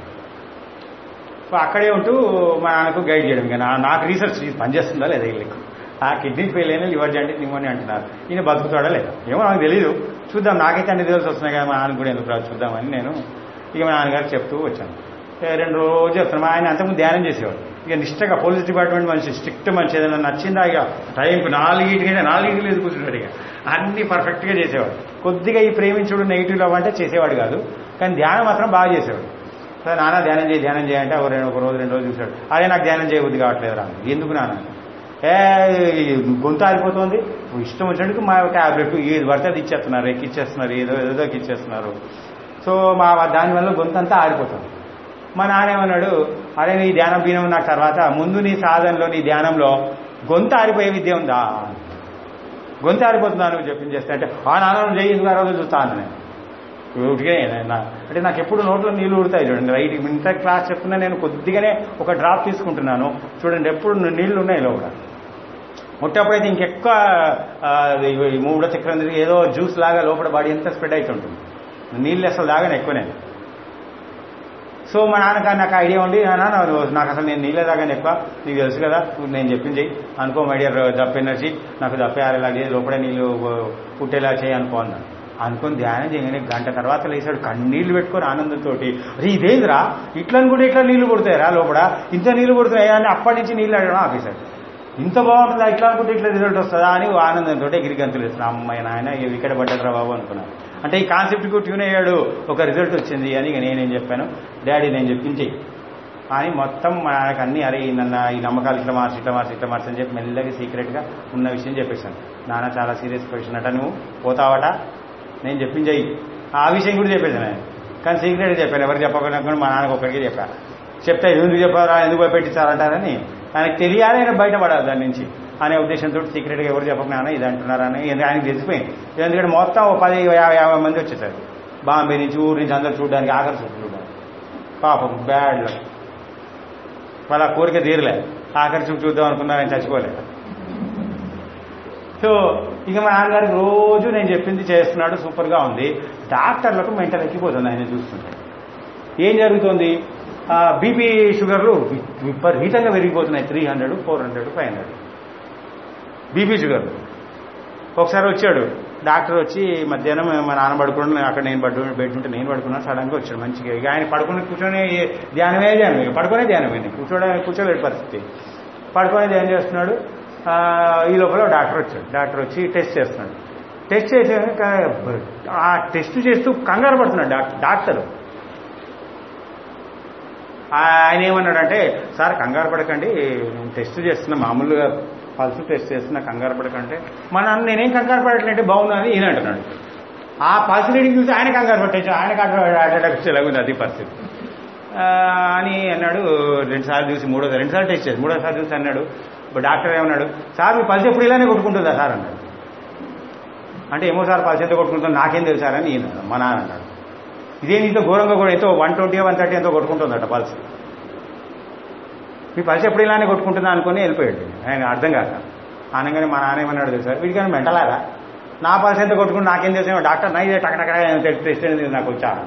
సో అక్కడే ఉంటూ మా నాన్నకు గైడ్ చేయడం ఇక నా- నాకు రీసెర్చ్ ఇది పనిచేస్తుందా లేదా వీళ్ళకి ఆ కిడ్నీ ఫెయిల్ అయినా లివర్ జాంటీ నిమోని అంటున్నారు ఈయన బతుకుతాడా లేదా ఏమో నాకు తెలియదు చూద్దాం నాకైతే అన్ని రిజల్ట్స్ వస్తున్నాయి కదా మా నాన్న కూడా ఎందుకు రాదు చూద్దామని నేను ఇక మా నాన్నగారు చెప్తూ వచ్చాను ఏ రెండు రోజు చెప్తాను మా ఆయన అంతకుముందు ధ్యానం చేసేవాడు ఇక నిష్టగా పోలీస్ డిపార్ట్మెంట్ మనిషి స్ట్రిక్ట్ మనిషి ఏదైనా నచ్చిందా ఇక టైంకి నాలుగింటికి నాలుగింటికి లేదు కూర్చుంటాడు ఇక అన్ని పర్ఫెక్ట్గా చేసేవాడు కొద్దిగా ఈ ప్రేమించుడు నెగిటివ్ లవ్ అంటే చేసేవాడు కాదు కానీ ధ్యానం మాత్రం బాగా చేసేవాడు సరే నాన్న ధ్యానం చేయి ధ్యానం చేయంటే ఒక రెండు ఒక రోజు రెండు రోజులు చూశాడు అదే నాకు ధ్యానం చేయబుద్ధి కావట్లేదు రా ఎందుకు నాన్న ఏ గొంతు ఆరిపోతుంది ఇష్టం వచ్చినట్టు మా ట్యాబ్లెట్ ఏది పడితే అది ఇచ్చేస్తున్నారు ఎక్కిచ్చేస్తున్నారు ఏదో ఏదో ఎక్కిచ్చేస్తున్నారు సో మా దానివల్ల గొంతు అంతా ఆరిపోతుంది మా నాన్న ఏమన్నాడు అరే నీ ధ్యానం బీనం నాకు తర్వాత ముందు నీ సాధనలో నీ ధ్యానంలో గొంతు ఆరిపోయే విద్య ఉందా గొంతు ఆరిపోతుందా నువ్వు చెప్పింది చేస్తే అంటే ఆ నాన్న నువ్వు చేయి ఎందుకు ఆ రోజు చూస్తా అన్న నేను ఊరికే నా- అంటే నాకు ఎప్పుడు నోట్లో నీళ్లు ఉడతాయి చూడండి రైట్ ఇంత క్లాస్ చెప్తున్నా నేను కొద్దిగానే ఒక డ్రాప్ తీసుకుంటున్నాను చూడండి ఎప్పుడు నీళ్లు ఉన్నాయి లోపల ముట్టప్పుడైతే ఇంకెక్కువ ఆ, ఈ- ఈ మూడో చక్రం తిరిగి ఏదో జ్యూస్ లాగా లోపల బాడీ అంతా స్ప్రెడ్ అవుతుంటుంది నీళ్ళు అసలు లాగానే ఎక్కువనే సో మా నాన్నగారు నాకు ఐడియా ఉండి "ఆ నాన్న నువ్వు నాకు అసలు నేను నీళ్ళే తాగాను ఎక్కువ నీకు తెలుసు కదా నువ్వు నేను చెప్పింది చెయ్యి అనుకో మై డియర్ దప్ ఎనర్జీ నాకు దప్పేయాలా చేసి లోపలే నీళ్ళు పుట్టేలా చేయి అనుకో అన్నాను అనుకొని ధ్యానం చేయగానే గంట తర్వాత లేచాడు కన్నీళ్లు పెట్టుకొని ఆనందంతో అరే ఇదేందిరా ఇట్లా అనుకుంటే ఇట్లా నీళ్లు కొడతాయరా లోపల ఇంత నీళ్లు కొడుతున్నాయా అని అప్పటి నుంచి నీళ్ళు అడగడం ఆఫీసర్ ఇంత బాగుంటుందా ఇట్లా అనుకుంటే ఇట్లా రిజల్ట్ వస్తుందా అని ఆనందంతో ఎగిరి గంతులు వేస్తున్నాను అమ్మాయి నాయన ఇక ఇక్కడ పడ్డరా బాబు అనుకున్నాను అంటే ఈ కాన్సెప్ట్కు ట్యూన్ అయ్యాడు ఒక రిజల్ట్ వచ్చింది అని ఇక నేనేం చెప్పాను డాడీ నేను చెప్పించి అని మొత్తం మా నాన్నకి అన్ని అరే ఈ నన్న ఈ నమ్మకాలు ఇట్లా మార్చి ఇట్లా మార్చి ఇట్లా మార్చి అని చెప్పి మెల్లగా సీక్రెట్గా ఉన్న విషయం చెప్పేశాను నాన్న చాలా సీరియస్ క్వశ్చన్ అట నువ్వు పోతావట నేను చెప్పించేయి ఆ విషయం కూడా చెప్పేశాను ఆయన కానీ సీక్రెట్గా చెప్పాను ఎవరు చెప్పకుండా కూడా మా నాన్నకు ఒక్కడికి చెప్పాను చెప్తే ఎందుకు చెప్పారా ఎందుకు పెట్టించారంటారని ఆయనకు తెలియాలి ఆయన బయటపడాలి దాని నుంచి అనే ఉద్దేశంతో సీక్రెట్గా ఎవరు చెప్పకుండా ఇది అంటున్నారని ఎందుకు ఆయనకు తెలిసిపోయింది ఎందుకంటే మొత్తం ఓ పది యాభై యాభై మంది వచ్చేసారు బాంబే నుంచి ఊరి నుంచి అందరూ చూడడానికి ఆఖరి చూపు చూడడానికి పాపం బ్యాడ్ లక్ వాళ్ళ కోరిక తీరలే ఆఖరి చూపు చూద్దాం అనుకున్నారు ఆయన చచ్చిపోలేదు సో ఇక మా నాన్నగారికి రోజు నేను చెప్పింది చేస్తున్నాడు సూపర్గా ఉంది డాక్టర్లకు మెంటల్ ఎక్కిపోతుంది ఆయన చూస్తుంటే ఏం జరుగుతుంది బీపీ షుగర్లు వి- విపరీతంగా పెరిగిపోతున్నాయి three hundred four hundred five hundred BP షుగర్లు ఒకసారి వచ్చాడు డాక్టర్ వచ్చి మధ్యాహ్నం మా నాన్న పడుకున్నాను అక్కడ నేను పడు పెట్టుంటే నేను పడుకున్నాను సడన్గా వచ్చాడు మంచిగా ఇక ఆయన పడుకుని కూర్చొని ధ్యానమే ధ్యానం ఇక పడుకునే ధ్యానమే కూర్చోడే కూర్చోలేడు పరిస్థితి పడుకొని ధ్యానం చేస్తున్నాడు ఆ, ఈ లోపల డాక్టర్ వచ్చాడు డాక్టర్ వచ్చి టెస్ట్ చేస్తున్నాడు టెస్ట్ చేసాక ఆ టెస్ట్ చేస్తూ కంగారు పడుతున్నాడు డాక్టర్ డాక్టర్ ఆయన ఏమన్నాడంటే సార్ కంగారు పడకండి నేను టెస్ట్ చేస్తున్నా మామూలుగా పల్స్ టెస్ట్ చేస్తున్నా కంగారు పడకంటే మా నాన్న నేనేం కంగారు పడట్లంటే బాగుందా అని ఈయన అంటున్నాడు ఆ పల్స్ రీడింగ్ చూసి ఆయన కంగారు పట్టేసి ఆయన కంగారు అటాక్ ఎలాగుంది అది పరిస్థితి ఆ, అని అన్నాడు రెండుసార్లు చూసి మూడో రెండుసార్లు టెస్ట్ చేసి మూడోసారి చూసి అన్నాడు ఇప్పుడు డాక్టర్ ఏమన్నాడు సార్ మీ పల్స్ ఎప్పుడు ఇలానే కొట్టుకుంటుందా సార్ అన్నాడు అంటే ఏమో సార్ పల్స్ ఎంత కొట్టుకుంటుందో నాకేం తెలుసు సార్ అని ఈయన మా నాన్న అన్నాడు ఇదేం ఇంత ఘోరంగా కూడా ఎంతో వన్ ట్వంటీ వన్ థర్టీ ఎంతో కొట్టుకుంటుందట పల్స్ మీ పల్స్ ఎప్పుడు ఇలానే కొట్టుకుంటుందా అనుకుని వెళ్ళిపోయాడు ఆయన అర్థం కాక అనగానే మా నాన్న ఏమన్నాడు తెలుసా వీడికైనా మెంటలారా నా పల్స్ ఎంత కొట్టుకుని నాకేం చేసాము డాక్టర్ నా ఇదే టక టక టెస్ట్ అనేది నాకు వచ్చాను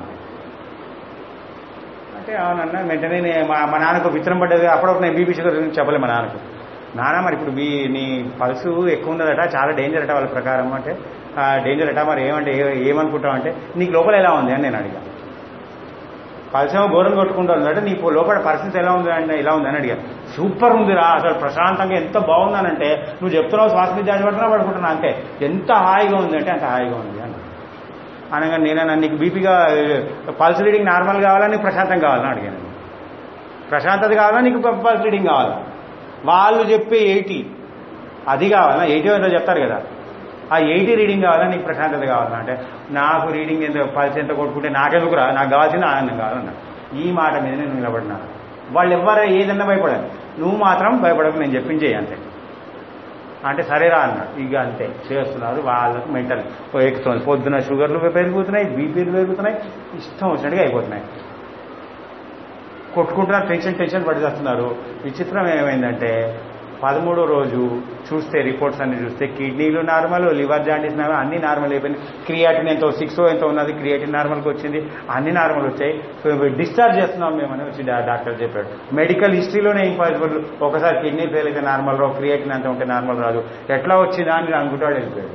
అంటే అవునన్నా వెంటనే నే- మా మా నాన్నకు విత్తనం పడ్డది అప్పుడప్పుడు నేను బీపీ షుగర్ గురించి చెప్పలే మా నాన్నకు నాన్న మరి ఇప్పుడు బీ నీ పల్సు ఎక్కువ ఉన్నదట చాలా డేంజర్ అట వాళ్ళ ప్రకారం అంటే డేంజర్ అట మరి ఏమంటే ఏ- ఏమనుకుంటావు అంటే నీకు లోపల ఎలా ఉంది అని నేను అడిగా పల్స్ ఏమో ఘోరం కొట్టుకుంటుంది అంటే నీ లోపల పరిస్థితి ఎలా ఉంది అంటే ఎలా ఉంది అని అడిగాను సూపర్ ఉందిరా అసలు ప్రశాంతంగా ఎంత బాగుందనంటే నువ్వు చెప్తున్నావు శ్వాస మీద జారి పడుతున్నా పడుకుంటున్నా అంతే ఎంత హాయిగా ఉంది అంటే అంత హాయిగా ఉంది అని అనగా నేనన్నా నీకు బీపీగా పల్స్ రీడింగ్ నార్మల్ కావాలా నీకు ప్రశాంతం కావాలని అడిగాను ప్రశాంతత కావాలా నీకు పల్స్ రీడింగ్ కావాలా వాళ్ళు చెప్పే ఎయిటీ అది కావాలా ఎయిటీ ఎంతో చెప్తారు కదా ఆ ఎయిటీ రీడింగ్ కావాలా నీకు ప్రశాంతత కావాలా అంటే నాకు రీడింగ్ ఎంత పల్స్ ఎంత కొట్టుకుంటే నాకెందుకురా నాకు కావాల్సింది ఆనందం కావాలన్నా ఈ మాట మీద నేను నిలబడినా వాళ్ళు ఎవ్వరు ఏదన్నా భయపడాలి నువ్వు మాత్రం భయపడకు నేను చెప్పించేయి అంతే అంటే సరేరా అన్నాడు ఇక అంతే చేస్తున్నారు వాళ్ళకు మెంటల్ ఎక్కుతుంది పొద్దున షుగర్లు పెరుగుతున్నాయి బీపీలు పెరుగుతున్నాయి ఇష్టం వచ్చినట్టుగా అయిపోతున్నాయి కొట్టుకుంటున్నారు టెన్షన్ టెన్షన్ పడి చేస్తున్నారు విచిత్రం ఏమైందంటే పదమూడో రోజు చూస్తే రిపోర్ట్స్ అన్ని చూస్తే కిడ్నీలు నార్మల్ లివర్ జాండీస్ నార్మల్ అన్ని నార్మల్ అయిపోయింది క్రియాటిన్ ఎంతో సిక్స్ ఎంతో ఉన్నది క్రియాటిన్ నార్మల్కి వచ్చింది అన్ని నార్మల్ వచ్చాయి సో డిశ్చార్జ్ చేస్తున్నాం మేమని వచ్చి డా- డాక్టర్ చెప్పాడు మెడికల్ హిస్టరీలోనే ఇంపాసిబుల్ ఒకసారి కిడ్నీ ఫెయిల్ అయితే నార్మల్ రావు క్రియాటిన్ అంత ఉంటే నార్మల్ రాదు ఎట్లా వచ్చిందా అని అనుకుంటాడు వెళ్ళిపోయాడు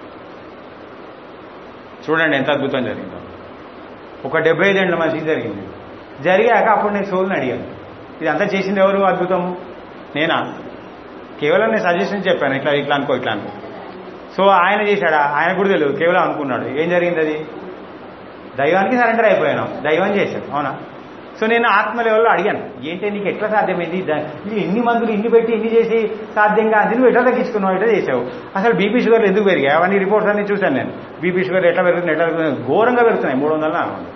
చూడండి ఎంత అద్భుతం జరిగిందో ఒక డెబ్బై ఐదేళ్ల మనిషికి జరిగింది జరిగాక అప్పుడు నేను సోల్ని అడిగాను ఇదంతా చేసింది ఎవరు అద్భుతం నేనా కేవలం నేను సజెషన్ చెప్పాను ఇట్లా ఇట్లా అనుకో ఇట్లా అనుకో సో ఆయన చేశాడా ఆయన కూడా తెలియదు కేవలం అనుకున్నాడు ఏం జరిగింది అది దైవానికి సరెండర్ అయిపోయాను దైవం చేశాడు అవునా సో నేను ఆత్మ లెవెల్లో అడిగాను ఏంటి నీకు ఎట్లా సాధ్యమైంది దా- ఇది ఎన్ని మందులు ఇన్ని పెట్టి ఇన్ని చేసి సాధ్యంగా అది నువ్వు ఎట్లా తగ్గించుకున్నావు ఎట్లా చేసావు అసలు బీపీ షుగర్లు ఎందుకు పెరిగాయి అవన్నీ రిపోర్ట్స్ అన్ని చూశాను నేను బీపీ షుగర్ ఎట్లా పెరుగుతుంది ఎట్లా పెరుగుతుంది ఘోరంగా పెరుగుతున్నాయి మూడు వందల నాలుగు వందలు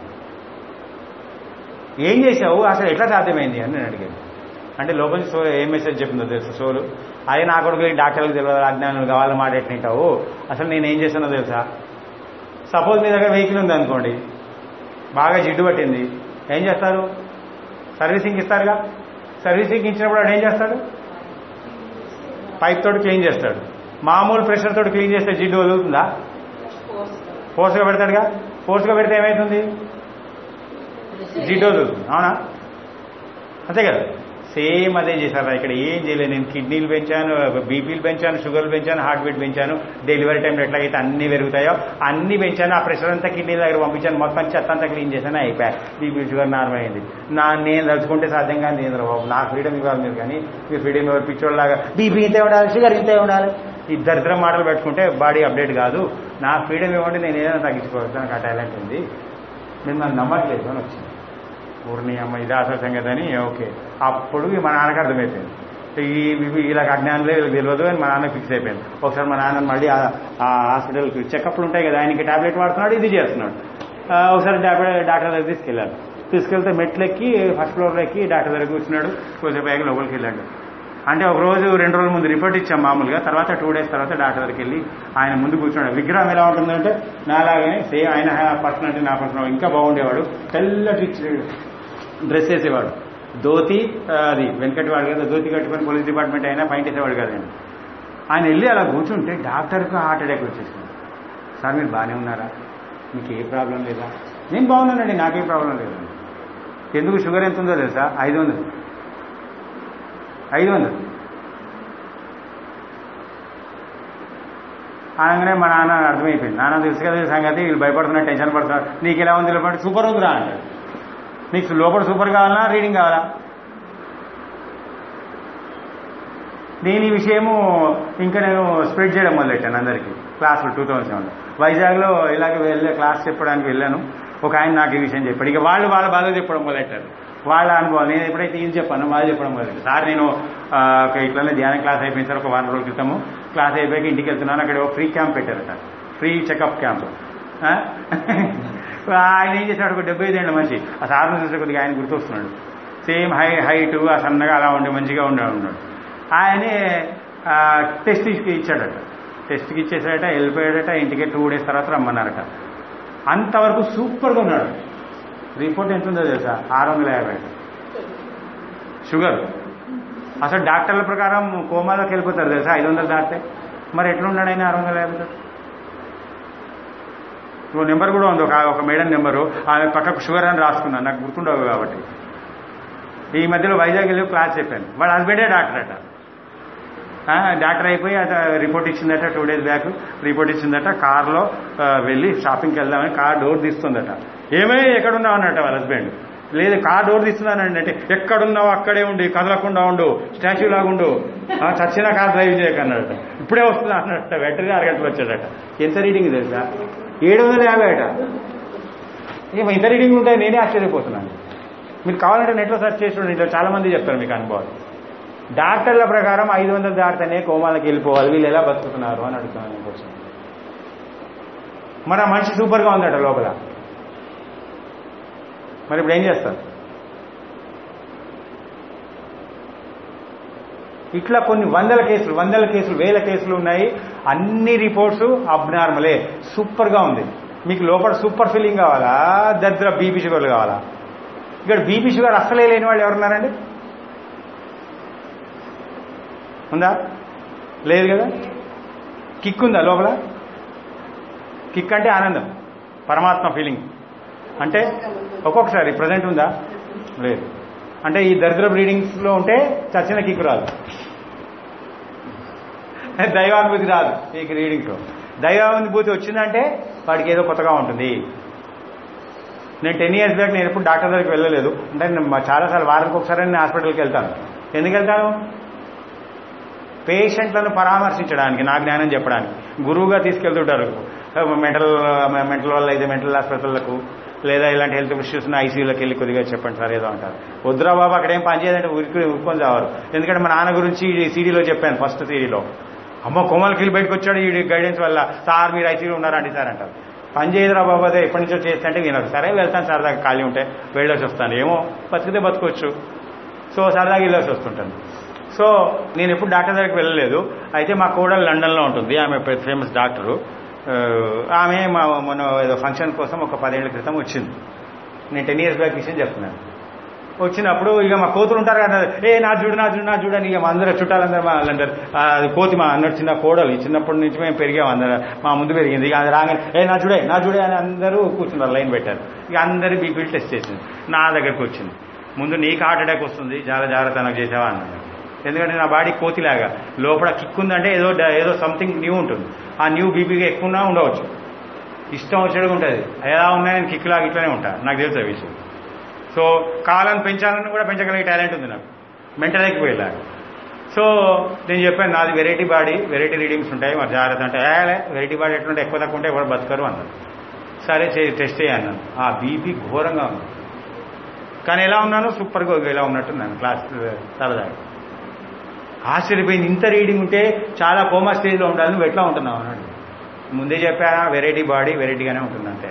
ఏం చేసావు అసలు ఎట్లా సాధ్యమైంది అని నేను అడిగాను అంటే లోపల సో ఏం మెసేజ్ చెప్పిందో తెలుసు సోలు అదే నా కొడుకు డాక్టర్లకు తెలియదు అజ్ఞానులు కావాలి మాట ఎట్టింటావు అసలు నేను ఏం చేశానో తెలుసా సపోజ్ మీ దగ్గర వెహికల్ ఉంది అనుకోండి బాగా జిడ్డు పట్టింది ఏం చేస్తారు సర్వీసింగ్ ఇస్తారుగా సర్వీసింగ్ ఇచ్చినప్పుడు వాడు ఏం చేస్తాడు పైప్ తోటి క్లీన్ చేస్తాడు మామూలు ప్రెషర్ తోటి క్లీన్ చేస్తే జిడ్డు వదులుతుందా ఫోర్స్గా పెడతాడుగా ఫోర్స్గా పెడితే ఏమవుతుంది జిడ్డు వదులుతుంది అవునా అంతే కదా సేమ్ అదే చేశారు ఇక్కడ ఏం చేయలేదు నేను కిడ్నీలు పెంచాను బీపీలు పెంచాను షుగర్లు పెంచాను హార్ట్ బీట్ పెంచాను డెలివరీ టైంలో ఎట్లాగైతే అన్ని పెరుగుతాయో అన్ని పెంచాను ఆ ప్రెషర్ అంతా కిడ్నీ దగ్గర పంపించాను మొత్తం చెత్త అంతా క్లీన్ చేశాను అయిపోయా బీపీ షుగర్ నార్మల్ అయింది నా నేను తలుచుకుంటే సాధ్యం కానీ నేను బాబు నా ఫ్రీడమ్ ఇవ్వాలి మీరు కానీ మీ ఫ్రీడమ్ ఎవరు పిచ్చోళ్ళలాగా బీపీ ఇంతే ఉండాలి షుగర్ ఇంతే ఉండాలి ఈ దరిద్రం మాటలు పెట్టుకుంటే బాడీ అప్డేట్ కాదు నా ఫ్రీడమ్ ఇవ్వండి నేను ఏదైనా తగ్గించుకోవచ్చు నాకు ఆ టాలెంట్ ఉంది నేను నన్ను నమ్మట్లేదు అని వచ్చింది ఊరిని అమ్మ ఇది అసలు సంగతి అని ఓకే అప్పుడు మా నాన్నకి అర్థమైపోయింది ఈ ఇవి ఇలా అజ్ఞానులే వీళ్ళకి తెలియదు అని మా నాన్న ఫిక్స్ అయిపోయింది ఒకసారి మా నాన్న మళ్ళీ ఆ- ఆ హాస్పిటల్కి చెకప్లు ఉంటాయి కదా ఆయనకి టాబ్లెట్ వాడుతున్నాడు ఇది చేస్తున్నాడు ఆ, ఒకసారి డాక్టర్ డాక్టర్ దగ్గర తీసుకెళ్ళాడు తీసుకెళ్తే మెట్లెక్కి ఫస్ట్ ఫ్లోర్లో ఎక్కి డాక్టర్ దగ్గర కూర్చున్నాడు కొద్దిసేపు అయ్యాక లోపలికి వెళ్ళాడు అంటే ఒక రోజు రెండు రోజుల ముందు రిపోర్ట్ ఇచ్చాం మామూలుగా తర్వాత టూ డేస్ తర్వాత డాక్టర్ దగ్గరికి వెళ్ళి ఆయన ముందు కూర్చున్నాడు విగ్రహం ఎలా ఉంటుందంటే నాలాగానే సేమ్ ఆయన పర్సనాలిటీ నా పర్సనల్ ఇంకా బాగుండేవాడు తెల్లటి డ్రెస్ వేసేవాడు ధోతి ఆ, అది వెనకటివాడు కదా ధోతి కట్టుకొని పోలీస్ డిపార్ట్మెంట్ అయినా పైన వేసేవాడు కదండి ఆయన వెళ్ళి అలా కూర్చుంటే డాక్టర్కు హార్ట్ అటాక్ వచ్చేసింది సార్ మీరు బాగానే ఉన్నారా మీకు ఏ ప్రాబ్లం లేదా నేను బాగున్నానండి నాకేం ప్రాబ్లం లేదండి ఎందుకు షుగర్ ఎంత ఉందో తెలుసా ఐదు వందలు ఐదు వందలు అనగానే మా నాన్న అర్థమైపోయింది నాన్న తెలుసు కదా ఈ సంగతి వీళ్ళు భయపడుతున్నారు టెన్షన్ పడుతున్నారు నీకు ఎలా ఉంది లోపల సూపర్ ఉందిరా అంటాడు నీకు లోపల సూపర్ కావాలా రీడింగ్ కావాలా నేను ఈ విషయము ఇంకా నేను స్ప్రెడ్ చేయడం మొదలెట్టాను అందరికీ క్లాసులు టూ థౌసండ్ సెవెన్ వైజాగ్లో ఇలాగ వెళ్ళే క్లాస్ చెప్పడానికి వెళ్ళాను ఒక ఆయన నాకు ఈ విషయం చెప్పాడు ఇక వాళ్ళు వాళ్ళ బాధ చెప్పడం మొదలెట్టారు వాళ్ళ అనుభవం నేను ఎప్పుడైతే ఇది చెప్పాను వాళ్ళు చెప్పడం మొదలెట్టారు సార్ నేను ఆ, ఒక ఇట్లనే ధ్యాన క్లాస్ అయిపోయిన సార్ ఒక వారం రోజుల క్రితము క్లాస్ అయిపోయాక ఇంటికి వెళ్తున్నాను అక్కడ ఒక ఫ్రీ క్యాంప్ పెట్టారట ఫ్రీ చెకప్ క్యాంప్ ఆ? ఆయన ఏం చేశాడు ఒక డెబ్బై ఐదు ఏళ్ళ మనిషి ఆ సార్ని చూసే కొద్దిగా ఆయన గుర్తొస్తున్నాడు సేమ్ హై హైట్ ఆ సన్నగా అలా ఉండి మంచిగా ఉండే ఉన్నాడు ఆయనే ఆ, టెస్ట్ ఇచ్చి ఇచ్చాడట టెస్ట్కి ఇచ్చేసాడట వెళ్ళిపోయాడట ఇంటికి టూ డేస్ తర్వాత రమ్మన్నారట అంతవరకు సూపర్గా ఉన్నాడు రిపోర్ట్ ఎంత ఉందో తెలుసా ఆరు వందల యాభై షుగర్ అసలు డాక్టర్ల ప్రకారం కోమాలోకి వెళ్ళిపోతారు తెలుసా ఐదు వందలు దాటితే మరి ఎట్లా ఉన్నాడు ఆయన ఆరు వందల యాభై తోటి? ఓ నెంబర్ కూడా ఉంది ఒక ఒక మేడం నెంబరు ఆమె పక్కకు షుగర్ అని రాసుకున్నాను నాకు గుర్తుండవు కాబట్టి ఈ మధ్యలో వైజాగ్ వెళ్ళి క్లాస్ చెప్పాను వాళ్ళ హస్బెండే డాక్టర్ అట ఆ, డాక్టర్ అయిపోయి అత రిపోర్ట్ ఇచ్చిందట టూ డేస్ బ్యాక్ రిపోర్ట్ ఇచ్చిందట కార్లో ఆ, వెళ్ళి షాపింగ్కి వెళ్దామని కార్ డోర్ తీస్తుందట ఏమై ఎక్కడున్నావు అన్నట్ట వాళ్ళ హస్బెండ్ లేదు కార్ డోర్ తీస్తున్నానండి అంటే ఎక్కడున్నావు అక్కడే ఉండి కదలకుండా ఉండు స్టాచ్యూ లాగా ఉండు ఆ, చచ్చిన కార్ డ్రైవ్ చేయకన్నాడట ఇప్పుడే వస్తున్నా అన్నట్ట వెంటనే అరగంటలు వచ్చాడట ఎంత రీడింగ్ తెలుసా ఏడు వందల యాభై అట ఏమో ఇంత రీడింగ్ ఉంటాయి నేనే ఆశ్చర్యపోతున్నాను మీరు కావాలంటే నెట్లో సెర్చ్ చేసి చూడండి ఇంట్లో చాలా మంది చెప్తారు మీకు అనుభవాలు డాక్టర్ల ప్రకారం ఐదు వందలు దాటితేనే కోమాలకి వెళ్ళిపోవాలి వీళ్ళు ఎలా బతుకుతున్నారు అని అడుగుతున్నాను నేను కోసం మరి ఆ మనిషి సూపర్గా ఉందట లోపల మరి ఇప్పుడు ఏం చేస్తారు ఇట్లా కొన్ని వందల కేసులు వందల కేసులు వేల కేసులు ఉన్నాయి అన్ని రిపోర్ట్స్ అబ్నార్మలే సూపర్గా ఉంది మీకు లోపల సూపర్ ఫీలింగ్ కావాలా దరిద్ర బీపీ షుగర్లు కావాలా ఇక్కడ బీపీ షుగర్ అస్సలే లేని వాళ్ళు ఎవరున్నారండి ఉందా లేదు కదా కిక్ ఉందా లోపల కిక్ అంటే ఆనందం పరమాత్మ ఫీలింగ్ అంటే ఒక్కొక్కసారి ప్రజెంట్ ఉందా లేదు అంటే ఈ దరిద్ర బ్రీడింగ్స్లో ఉంటే చచ్చిన కిక్ రాదు దైవానుభూతి రాదు ఈ రీడింగ్స్లో దైవానుభూతి వచ్చిందంటే వాడికి ఏదో కొత్తగా ఉంటుంది నేను టెన్ ఇయర్స్ బ్యాక్ నేను ఎప్పుడు డాక్టర్ దగ్గరికి వెళ్ళలేదు అంటే నేను మా చాలాసార్లు వారానికి ఒకసారి నేను హాస్పిటల్కి వెళ్తాను ఎందుకు వెళ్తాను పేషెంట్లను పరామర్శించడానికి నా జ్ఞానం చెప్పడానికి గురువుగా తీసుకెళ్తుంటారు మెంటల్ మెంటల్ వల్ల అయితే మెంటల్ హాస్పిటల్లకు లేదా ఇలాంటి హెల్త్ ఇష్యూస్ ఐసీయూలోకి వెళ్ళి కొద్దిగా చెప్పండి సార్ ఏదో అంటారు వద్దురా బాబు అక్కడ ఏం పని చేయదంటే ఉరికి ఉరుకొని చావారు ఎందుకంటే మా నాన్న గురించి ఈ సీడీలో చెప్పాను ఫస్ట్ సీడీలో అమ్మ కొమ్మలకి వెళ్ళి బయటకు వచ్చాడు ఈ గైడెన్స్ వల్ల సార్ మీరు ఐసీలో ఉన్నారండి సార్ అంటారు పని చేయదురా బాబు అదే ఎప్పటి నుంచో చేస్తుంటే వినరు సరే వెళ్తాను సరదాగా ఖాళీ ఉంటే వెళ్ళొచ్చి వస్తాను ఏమో బతికితే బతకొచ్చు సో సరదాగా వెళ్ళొచ్చి వస్తుంటాను సో నేను ఎప్పుడు డాక్టర్ దగ్గరికి వెళ్ళలేదు అయితే మా కోడలు లండన్లో ఉంటుంది ఆమె ఫేమస్ డాక్టరు ఆ, ఆమె మా మన ఏదో ఫంక్షన్ కోసం ఒక పదేళ్ల క్రితం వచ్చింది నేను టెన్ ఇయర్స్ బ్యాక్ విషయం చెప్తున్నాను వచ్చినప్పుడు ఇక మా కోతులు ఉంటారు కదా ఏ నా చూడు నా చూడు నా చూడు అని ఇక మా అందరూ చుట్టాలందరూ మా అంటారు "ఆ, అది కోతి మా అన్నట్టు చిన్న కోడలు ఈ చిన్నప్పటి నుంచి మేము పెరిగాం అందరూ మా ముందు పెరిగింది ఇక అది రాగానే ఏ నా చూడే నా చూడే అని అందరూ కూర్చున్నారు లైన్ పెట్టారు ఇక అందరి బీపీ టెస్ట్ చేసింది నా దగ్గరికి వచ్చింది ముందు నీకు హార్ట్ అటాక్ వస్తుంది చాలా జాగ్రత్త నాకు చేసావా అన్నాడు ఎందుకంటే నా బాడీ కోతిలాగా లోపల కిక్ ఉందంటే ఏదో డ- ఏదో సంథింగ్ న్యూ ఉంటుంది ఆ న్యూ బీపీగా ఎక్కువ ఉన్నా ఉండవచ్చు ఇష్టం వచ్చేది ఉంటుంది ఎలా ఉన్నా నేను కిక్ లాగా ఇట్లానే ఉంటా నాకు తెలుసు ఆ విషయం సో కాలం పెంచాలని కూడా పెంచగలిగే టాలెంట్ ఉంది నాకు మెంటల్ ఎక్కిపోయేలాగా సో నేను చెప్పాను నాది వెరైటీ బాడీ వెరైటీ రీడింగ్స్ ఉంటాయి మరి జాగ్రత్త అంటే ఏలే వెరైటీ బాడీ ఎట్లుంటే ఎక్కువ తక్కువ ఉంటే ఎవరు బతకరు అన్నాడు సరే చే- టెస్ట్ చేయన్నాను ఆ బీపీ ఘోరంగా ఉంది కానీ ఎలా ఉన్నాను సూపర్గా ఇలా ఉన్నట్టున్నాను క్లాస్ సరదాగా ఆశ్చర్యపోయింది ఇంత రీడింగ్ ఉంటే చాలా కోమా స్టేజ్లో ఉండాలి నువ్వు ఎట్లా ఉంటున్నావు అన్నాడు ముందే చెప్పానా వెరైటీ బాడీ వెరైటీగానే ఉంటుంది అంటే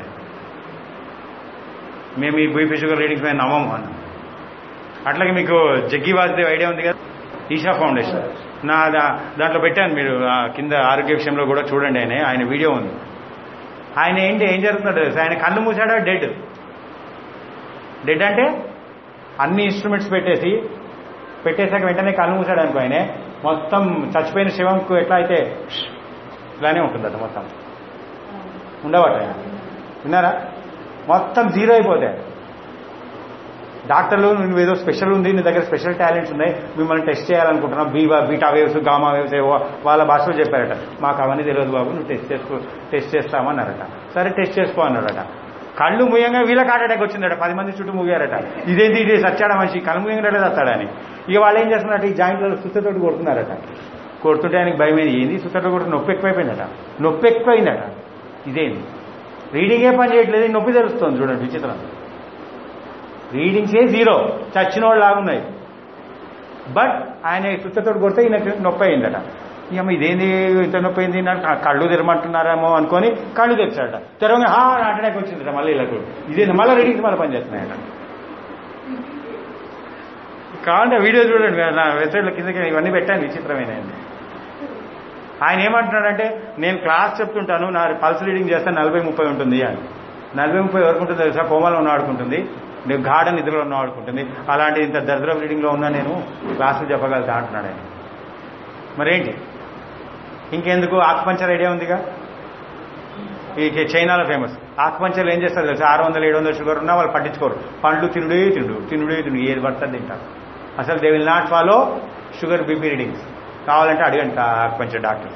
మేము ఈ బీపీ షుగర్ రీడింగ్స్ మేము నమ్మము అన్నాం అట్లాగే మీకు జగ్గి వాసుదేవ్ ఐడియా ఉంది కదా ఈషా ఫౌండేషన్ నా దా- దాంట్లో పెట్టాను మీరు ఆ కింద ఆరోగ్య విషయంలో కూడా చూడండి ఆయన ఆయన వీడియో ఉంది ఆయన ఏంటి ఏం జరుగుతుందో తెలుసా ఆయన కళ్ళు మూసాడా డెడ్ డెడ్ అంటే అన్ని ఇన్స్ట్రుమెంట్స్ పెట్టేసి పెట్టేశాక వెంటనే కళ్ళు మూసాడు అనుకో ఆయన మొత్తం చచ్చిపోయిన శివంకు ఎట్లా అయితే ఇలానే ఉంటుందట మొత్తం ఉండవట ఆయన విన్నారా మొత్తం జీరో అయిపోతాయి డాక్టర్లు నువ్వు ఏదో స్పెషల్ ఉంది నీ దగ్గర స్పెషల్ టాలెంట్స్ ఉన్నాయి మిమ్మల్ని టెస్ట్ చేయాలనుకుంటున్నాం బీవా బీటా వేవ్స్ గామా వేవ్స్ ఏవో వాళ్ళ భాషలో చెప్పారట మాకు అవన్నీ తెలియదు బాబు నువ్వు టెస్ట్ చేసుకో టెస్ట్ చేస్తామన్నారట సరే టెస్ట్ చేసుకో అన్నారట కళ్ళు ముయ్యంగా వీళ్ళకి హార్ట్ అటాక్ వచ్చిందట పది మంది చుట్టూ ముగారట ఇదేంటి ఇది సచ్చాడా మనిషి కళ్ళు ముయ్యంగా చస్తాడని ఇక వాళ్ళు ఏం చేస్తున్నారట ఈ జాయింట్లలో సుత్తతోటి కొడుతున్నారట కొడుతుంటే ఆయనకి భయం ఏంది ఏంది సుత్తతో కొడుతు నొప్పి ఎక్కువైపోయిందట నొప్పి ఎక్కువైందట ఇదేంది రీడింగే పని చేయట్లేదు ఈ నొప్పి తెలుస్తుంది చూడండి విచిత్రం రీడింగ్సే జీరో చచ్చిన వాళ్ళు లాగున్నాయి బట్ ఆయన సుత్తతో కొడితే ఈయనకి నొప్పి అయిందట ఇక ఇదేంది ఇంత నొప్పి అయింది నాకు కళ్ళు తెరమంటున్నారేమో అనుకొని కళ్ళు తెరిచాడట తెరవగా హా అటాక్ వచ్చిందట మళ్ళీ ఇలాకు ఇదేంది మళ్ళీ రీడింగ్స్ మళ్ళీ పనిచేస్తున్నాయట కావాలంటే వీడియో చూడండి నా వెబ్సైట్లో కిందకి ఇవన్నీ పెట్టాను విచిత్రమైన ఆయన ఏమంటున్నాడంటే నేను క్లాస్ చెప్తుంటాను నా పల్స్ రీడింగ్ చేస్తే నలభై ముప్పై ఉంటుంది అని నలభై ముప్పై వరకు ఉంటుంది తెలుసా కోమాలో ఉన్న ఆడుకుంటుంది నేను గాఢ నిద్రలో ఉన్న ఆడుకుంటుంది అలాంటి ఇంత దరిద్ర రీడింగ్లో ఉన్నా నేను క్లాసులు చెప్పగలుగుతా అంటున్నాడు ఆయన మరేంటి ఇంకెందుకు ఆకుపంచర్ ఐడియా ఉందిగా ఈ చైనాలో ఫేమస్ ఆకుపంచర్లు ఏం చేస్తారు తెలుసు ఆరు వందల ఏడు వందల షుగర్ ఉన్నా వాళ్ళు పట్టించుకోరు పండ్లు తినుడే తిండు తినుడే తిండు ఏది పడుతుంది తింటారు అసలు they will not follow sugar BP readings కావాలంటే అడగండి ఆకుపంచర్ డాక్టర్స్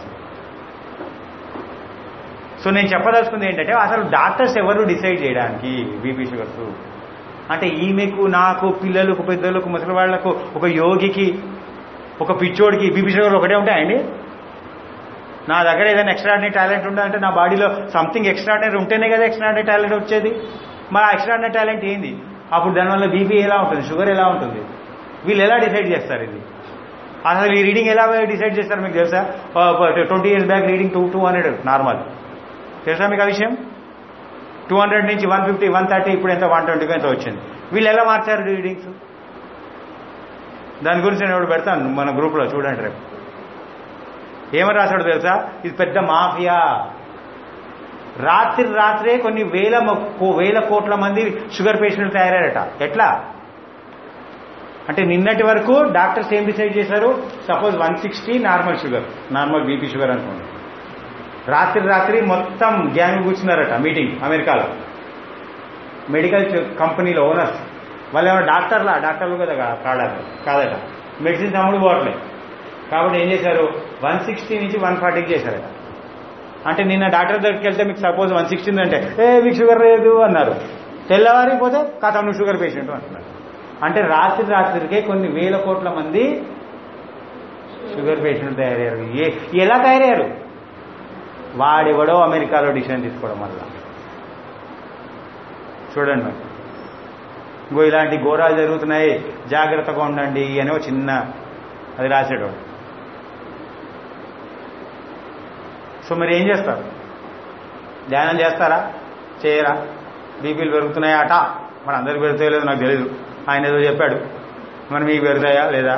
సో నేను చెప్పదలుచుకుంది ఏంటంటే అసలు డాక్టర్స్ ఎవరు డిసైడ్ చేయడానికి బీపీ షుగర్స్ అంటే ఈమెకు నాకు పిల్లలకు పెద్దలకు ముసలి వాళ్లకు ఒక యోగికి ఒక పిచ్చోడికి బీపీ షుగర్ ఒకటే ఉంటాయండి నా దగ్గర ఏదైనా ఎక్స్ట్రాడినరీ టాలెంట్ ఉండాలంటే నా బాడీలో సంథింగ్ ఎక్స్ట్రాడినరీ ఉంటేనే కదా ఎక్స్ట్రాడినరీ టాలెంట్ వచ్చేది మరి ఆ ఎక్స్ట్రాడినరీ టాలెంట్ ఏంది అప్పుడు దానివల్ల బీపీ ఎలా ఉంటుంది షుగర్ ఎలా ఉంటుంది వీళ్ళు ఎలా డిసైడ్ చేస్తారు ఇది అసలు ఈ రీడింగ్ ఎలా డిసైడ్ చేస్తారు మీకు తెలుసా twenty years back reading two two hundred normal తెలుసా మీకు ఆ విషయం టూ హండ్రెడ్ నుంచి వన్ ఫిఫ్టీ వన్ థర్టీ ఇప్పుడు ఎంత వన్ ట్వంటీకి ఎంత వచ్చింది వీళ్ళు ఎలా మార్చారు రీడింగ్స్ దాని గురించి నేను ఇప్పుడు పెడతాను మన గ్రూప్లో చూడండి రేపు ఏమని రాశాడు తెలుసా ఇది పెద్ద మాఫియా రాత్రి రాత్రే కొన్ని వేల మ- కో- వేల కోట్ల మంది షుగర్ పేషెంట్లు తయారయ్యారట ఎట్లా అంటే నిన్నటి వరకు డాక్టర్స్ ఏం డిసైడ్ చేశారు suppose one sixty normal sugar normal BP sugar అనుకోండి రాత్రి రాత్రి మొత్తం గ్యాంగ్ కూర్చున్నారట మీటింగ్ అమెరికాలో మెడికల్ కంపెనీలో ఓనర్స్ వాళ్ళు ఏమో డాక్టర్లా డాక్టర్లు కదా కా- కాదట కాదట మెడిసిన్స్ అమ్ముడు పోవట్లేదు కాబట్టి ఏం చేశారు వన్ సిక్స్టీ నుంచి వన్ ఫార్టీకి చేశారట అంటే నిన్న డాక్టర్ దగ్గరికి వెళ్తే మీకు సపోజ్ వన్ సిక్స్టీ అంటే ఏ మీకు షుగర్ లేదు అన్నారు తెల్లవారిపోతే కథ నువ్వు షుగర్ పేషెంట్ అంటున్నారు అంటే రాత్రి రాత్రికే కొన్ని వేల కోట్ల మంది షుగర్ పేషెంట్ తయారయ్యారు ఏ ఎలా తయారయ్యారు వాడెవడో అమెరికాలో డిసిషన్ తీసుకోవడం వల్ల చూడండి మరి ఇంకో ఇలాంటి ఘోరాలు జరుగుతున్నాయి జాగ్రత్తగా ఉండండి అని ఒక చిన్న అది రాసేటోడు సో మరి ఏం చేస్తారు ధ్యానం చేస్తారా చేయరా బీపీలు పెరుగుతున్నాయా అట మరి అందరికి పెరుగుతాయో లేదో నాకు తెలియదు ఆయన ఏదో చెప్పాడు మరి మీకు పెరుగుతాయా లేదా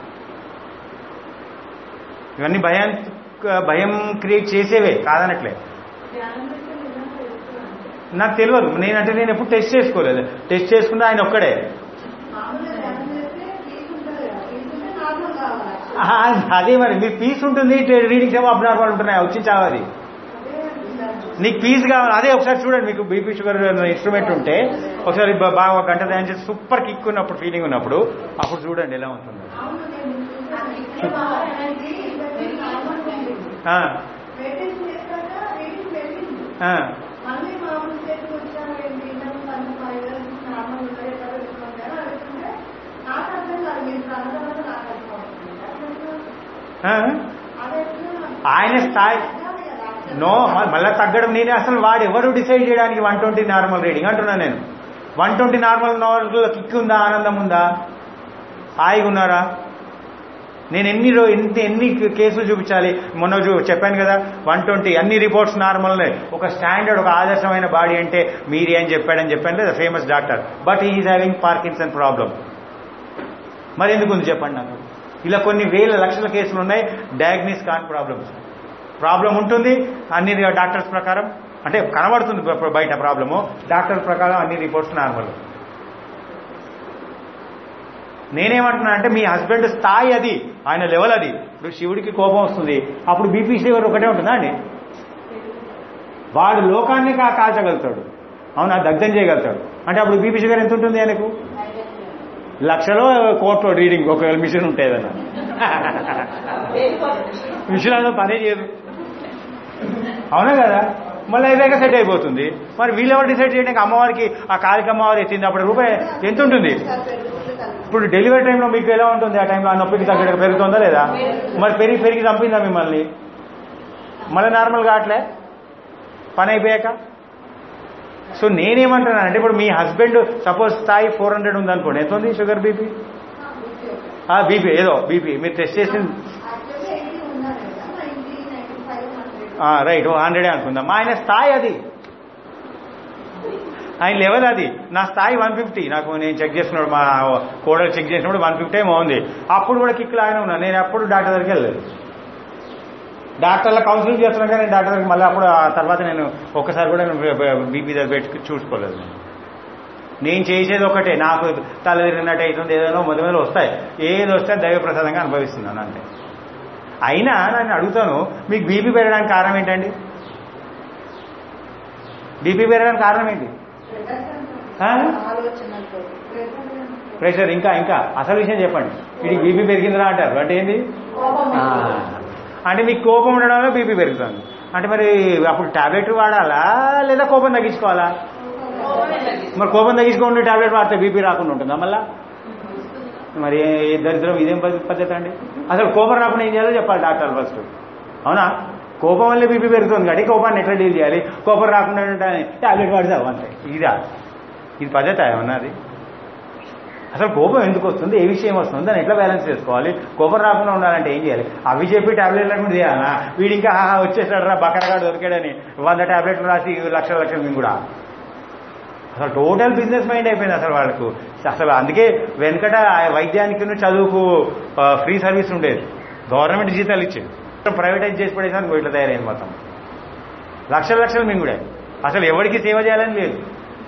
ఇవన్నీ భయం భయం క్రియేట్ చేసేవే కాదనట్లే ధ్యానం చేస్తే నిజంగా తెలుస్తుందంటే నాకు తెలియదు నేనంటే నేను ఎప్పుడు టెస్ట్ చేసుకోలేదు టెస్ట్ చేసుకుంటే ఆయన ఒక్కడే మామూలుగా ధ్యానం చేస్తే పీస్ ఉంటుంది కదా పీస్ ఉంటే నార్మల్ కావాలి ఆహా, అదే మరి మీ పీస్ ఉంటుంది రీడింగ్స్ ఏమో అబ్నార్మల్ ఉంటున్నాయి వచ్చి చావది అదే అనిపిస్తుంది. నీకు పీస్ కావాలి అదే ఒకసారి చూడండి మీకు బీపీ షుగర్ ఇన్స్ట్రుమెంట్ ఉంటే ఒకసారి బా- బాగా ఒక గంట తయారు చేసి సూపర్ కిక్ ఉన్నప్పుడు ఫీలింగ్ ఉన్నప్పుడు అప్పుడు చూడండి ఎలా ఉంటుంది అవును నేను చూసాను. ఇక్కడ మా ఆయనకి ఇది నార్మల్ ఉంది. ఆ, మెడిటేషన్ చేశాక రీడింగ్ పెరిగింది ఆ, మళ్ళీ మామూలు స్టేట్కి వచ్చాను ఏంటి ఇంతకు పని ఫైవ్ ఇయర్స్ నార్మల్ ఉన్నాయి ఎక్కడ పెట్టుకుంటే అడుగుతుంటే నాకు అర్థం కాదు మీరు ప్రాంతం వల్ల నాకు అర్థం అవుతుంది ఆ. అదే ఆయన స్థాయి నో మ- మళ్ళా తగ్గడం నేనే అసలు వాడు ఎవరు డిసైడ్ చేయడానికి వన్ ట్వంటీ నార్మల్ రీడింగ్ అంటున్నా నేను one twenty normal normal kick ఉందా ఆనందం ఉందా హాయిగా ఉన్నారా నేను ఎన్ని రో ఎన్ని ఎన్ని కేసులు చూపించాలి మొన్న చూ- చెప్పాను కదా వన్ ట్వంటీ అన్ని రిపోర్ట్స్ నార్మల్నే ఒక స్టాండర్డ్ ఒక ఆదర్శమైన బాడీ అంటే మీరే అని చెప్పాడని చెప్పాను లేదా famous doctor but is having Parkinson problem మరి ఎందుకు ఉంది చెప్పండి నాకు ఇలా కొన్ని వేల లక్షల కేసులు ఉన్నాయి డయాగ్నిస్ కాని ప్రాబ్లమ్స్ ప్రాబ్లం ఉంటుంది అన్ని డాక్టర్స్ ప్రకారం అంటే కనబడుతుంది బ- బయట ప్రాబ్లము డాక్టర్ ప్రకారం అన్ని రిపోర్ట్స్ నార్మల్ నేనేమంటున్నా అంటే మీ హస్బెండ్ స్థాయి అది ఆయన లెవెల్ అది ఇప్పుడు శివుడికి కోపం వస్తుంది అప్పుడు బీపీ షుగర్ ఒకటే ఉంటుందా అండి వాడు లోకాన్ని కా కాల్చగలుగుతాడు అవునా దగ్ధం చేయగలుగుతాడు అంటే అప్పుడు బీపీ షుగర్ ఎంత ఉంటుంది ఆయనకు లక్షలో కోట్లో రీడింగ్ ఒక మిషన్ ఉంటే ఏదన్నా మిషన్ అన్న పనే చేయదు అవునా కదా మళ్ళీ అయిపోయాక సెట్ అయిపోతుంది మరి వీళ్ళెవరు డిసైడ్ చేయడానికి అమ్మవారికి ఆ కాలిక అమ్మవారు ఎత్తింది అప్పుడు రూపాయి ఎంత ఉంటుంది ఇప్పుడు డెలివరీ టైంలో మీకు ఎలా ఉంటుంది ఆ టైంలో ఆ నొప్పికి తగ్గడం పెరుగుతుందా లేదా మరి పెరిగి పెరిగి చంపిందా మిమ్మల్ని మళ్ళీ నార్మల్ కావట్లే పని అయిపోయాక సో నేనేమంటున్నాను అంటే ఇప్పుడు మీ హస్బెండ్ సపోజ్ స్థాయి ఫోర్ హండ్రెడ్ ఉందనుకోండి ఎంత ఉంది షుగర్ బీపీ బీపీ ఏదో బీపీ మీరు టెస్ట్ చేసింది యాక్చువల్లీ ఎయిటీ ఉన్నారు కదా ninety ninety five hundred right హండ్రెడే అనుకుందాం ఆయన స్థాయి అది ఆయన లెవెల్ అది నా స్థాయి వన్ ఫిఫ్టీ నాకు నేను చెక్ చేసినప్పుడు మా కోడలు చెక్ చేసినప్పుడు వన్ ఫిఫ్టీ ఏమో ఉంది అప్పుడు కూడా కిక్ లాగానే ఉన్నా నేను ఎప్పుడు డాక్టర్ దగ్గరికి వెళ్ళలేదు డాక్టర్ల కౌన్సిలింగ్ చేస్తున్నాను కానీ డాక్టర్ దగ్గరికి మళ్ళీ అప్పుడు ఆ తర్వాత నేను ఒక్కసారి కూడా బీపీ దగ్గర పెట్టి చూసుకోలేదు నేను నేను చేసేది ఒకటే నాకు తల తిరిగినట్టు అవుతుంది ఏదైనా మొదటి మొదలు వస్తాయి ఏది వస్తే దైవ ప్రసాదంగా అనుభవిస్తున్నాను అంతే అయినా నేను అడుగుతాను మీకు బీపీ పెరగడానికి కారణం ఏంటండి బీపీ పెరగడానికి కారణం ఏంటి ఆ? ఆలోచనతో ప్రెషర్ ఇంకా ఇంకా అసలు విషయం చెప్పండి ఇది బీపీ పెరిగిందిరా అంటారు అంటే ఏంది ఆ, అంటే మీకు కోపం ఉండడం వల్ల బీపీ పెరుగుతుంది అంటే మరి అప్పుడు టాబ్లెట్ వాడాలా లేదా కోపం తగ్గించుకోవాలా మరి కోపం తగ్గించుకోండి టాబ్లెట్ వాడితే బీపీ రాకుండా ఉంటుందా మళ్ళా మరి ఏ దరిద్రం ఇదేం పద్ధ- పద్ధతి అండి అసలు కోపం రాకుండా ఏం చేయాలో చెప్పాలి డాక్టర్ ఫస్ట్ అవునా కోపం వల్లే బీపీ పెరుగుతుంది కాబట్టి కోపాన్ని ఎట్లా డీల్ చేయాలి కోపం రాకుండా టాబ్లెట్ వాడదావు అంతే ఇదా ఇది పద్ధతి ఏమన్నది అసలు కోపం ఎందుకు వస్తుంది ఏ విషయం వస్తుంది దాన్ని ఎట్లా బ్యాలెన్స్ చేసుకోవాలి కోపం రాకుండా ఉండాలంటే ఏం చేయాలి అవి చెప్పి టాబ్లెట్లు కూడా చేయాలా వీడు ఇంకా ఆహా వచ్చేసాడు రా బకరగాడు దొరికాడని వంద టాబ్లెట్లు రాసి లక్షల లక్షలు మేము కూడా అసలు టోటల్ బిజినెస్ మైండ్ అయిపోయింది అసలు వాళ్ళకు అసలు అందుకే వెనకట ఆ వైద్యానికి చదువుకు ఆ, ఫ్రీ సర్వీస్ ఉండేది గవర్నమెంట్ జీతాలు ఇచ్చేది ప్రైవేటైజ్ చేసి పడేసాను ఇట్లా తయారైంది మొత్తం లక్షల లక్షలు మేము కూడా అసలు ఎవరికి సేవ చేయాలని లేదు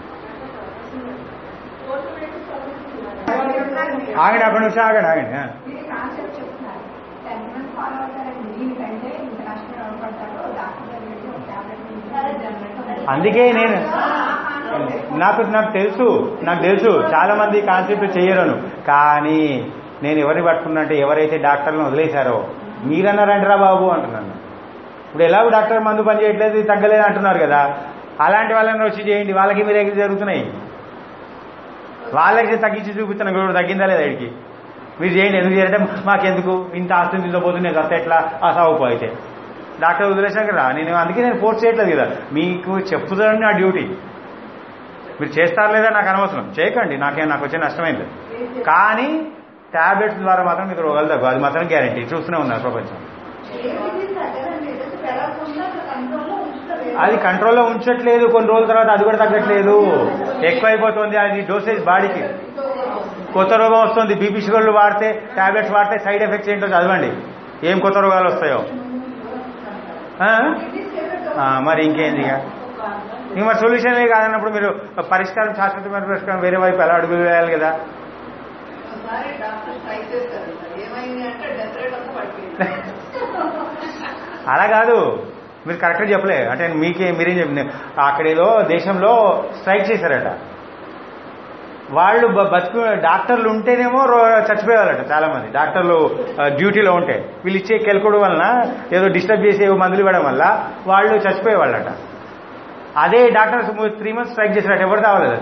ఆగండి అక్కడ నుంచి ఆగండి ఆగండి ఆ. ఇది కాన్సెప్ట్ చెప్తున్నారు టెన్ మంత్స్ ఫాలో అవుతారండి దీనికంటే ఇంత కష్టం ఎవరు డాక్టర్ దగ్గర వెళ్ళి ఒక టాబ్లెట్ అందుకే నేను నాకు నాకు తెలుసు నాకు తెలుసు చాలా మంది కాన్సెప్ట్ చేయరను కానీ నేను ఎవరిని పట్టుకున్నా అంటే ఎవరైతే డాక్టర్లను వదిలేశారో మీరన్నారంటరా బాబు అంటున్నాను ఇప్పుడు ఎలాగో డాక్టర్ మందు పని చేయట్లేదు ఇది తగ్గలేదు అంటున్నారు కదా అలాంటి వాళ్ళని వచ్చి చేయండి వాళ్ళకి మీరు ఎగ్రి జరుగుతున్నాయి వాళ్ళకి తగ్గించి చూపిస్తున్నాం ఇప్పుడు తగ్గిందా లేదా వీడికి మీరు చేయండి ఎందుకు చేయాలంటే మాకెందుకు ఇంత ఆస్తిని తీసుకోపోతుంది నేను ఎట్లా ఆ సాగుపో అయితే డాక్టర్ వదిలేశాక కదా నేను అందుకే నేను ఫోర్స్ చేయట్లేదు కదా మీకు చెప్పుతానని నా డ్యూటీ మీరు చేస్తారు లేదా నాకు అనవసరం చేయకండి నాకేం నాకు వచ్చే నష్టమైంది కానీ టాబ్లెట్స్ ద్వారా మాత్రం మీకు రోగాలు తగ్గు అది మాత్రం గ్యారంటీ చూస్తూనే ఉన్నారు ప్రపంచం ఏది తగ్గదండి ఏదో పెరగకుండా కంట్రోల్లో ఉంచుతారు అది కంట్రోల్లో ఉంచట్లేదు కొన్ని రోజుల తర్వాత అది కూడా తగ్గట్లేదు ఎక్కువైపోతుంది అది డోసేజ్ బాడీకి కొత్త రోగం వస్తుంది బీపీ షుగర్లు వాడితే టాబ్లెట్స్ వాడితే సైడ్ ఎఫెక్ట్స్ ఏంటో చదవండి ఏం కొత్త రోగాలు వస్తాయో ఆ? ఆ, మరి ఇంకేంది ఇక ఇంక మరి సొల్యూషన్ కాదన్నప్పుడు మీరు పరిష్కారం శాశ్వతమైన పరిష్కారం వేరే వైపు ఎలా అడుగులు వేయాలి కదా ఒకసారి డాక్టర్ ట్రై చేస్తారు ఏమైంది అంటే డెకరేట్ అంతా పడిపోయింది అలా కాదు మీరు కరెక్ట్గా చెప్పలే అంటే మీకే మీరేం చెప్పిన అక్కడేదో దేశంలో స్ట్రైక్ చేశారట వాళ్ళు బ- బతుకు డాక్టర్లు ఉంటేనేమో రో- చచ్చిపోయేవాళ్ళట చాలా మంది డాక్టర్లు ఆ, డ్యూటీలో ఉంటే వీళ్ళు ఇచ్చే కెలకొడు వలన ఏదో డిస్టర్బ్ చేసే మందులు ఇవ్వడం వల్ల వాళ్ళు చచ్చిపోయేవాళ్ళట అదే డాక్టర్స్ త్రీ మంత్స్ స్ట్రైక్ చేశారట ఎవరు తావలేదట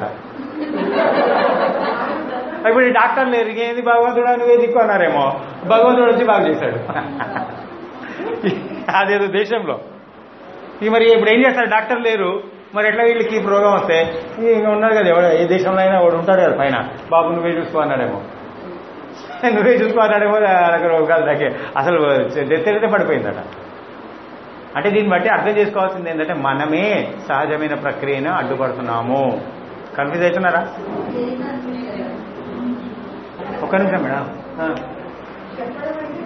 ఇప్పుడు ఈ డాక్టర్ లేరు ఇంకేంది భగవంతుడు నువ్వే దిక్కు అన్నారేమో భగవంతుడు వచ్చి బాగా చేశాడు అదేదో దేశంలో ఇక మరి ఇప్పుడు ఏం చేస్తారు డాక్టర్ లేరు మరి ఎట్లా వీళ్ళకి ఇప్పుడు రోగం వస్తే ఇంకా ఉన్నారు కదా ఎవడు ఏ దేశంలో అయినా వాడు ఉంటాడు కదా పైన బాబు నువ్వే చూసుకో అన్నాడేమో నువ్వే చూసుకో అన్నాడేమో అక్కడ రోగాలు తగ్గే అసలు డెత్ అయితే పడిపోయిందట అంటే దీన్ని బట్టి అర్థం చేసుకోవాల్సింది ఏంటంటే మనమే సహజమైన ప్రక్రియను అడ్డుపడుతున్నాము కన్ఫ్యూజ్ అవుతున్నారా ఒక్క నిమిషం మేడం ఆ. చెప్పడం అంటే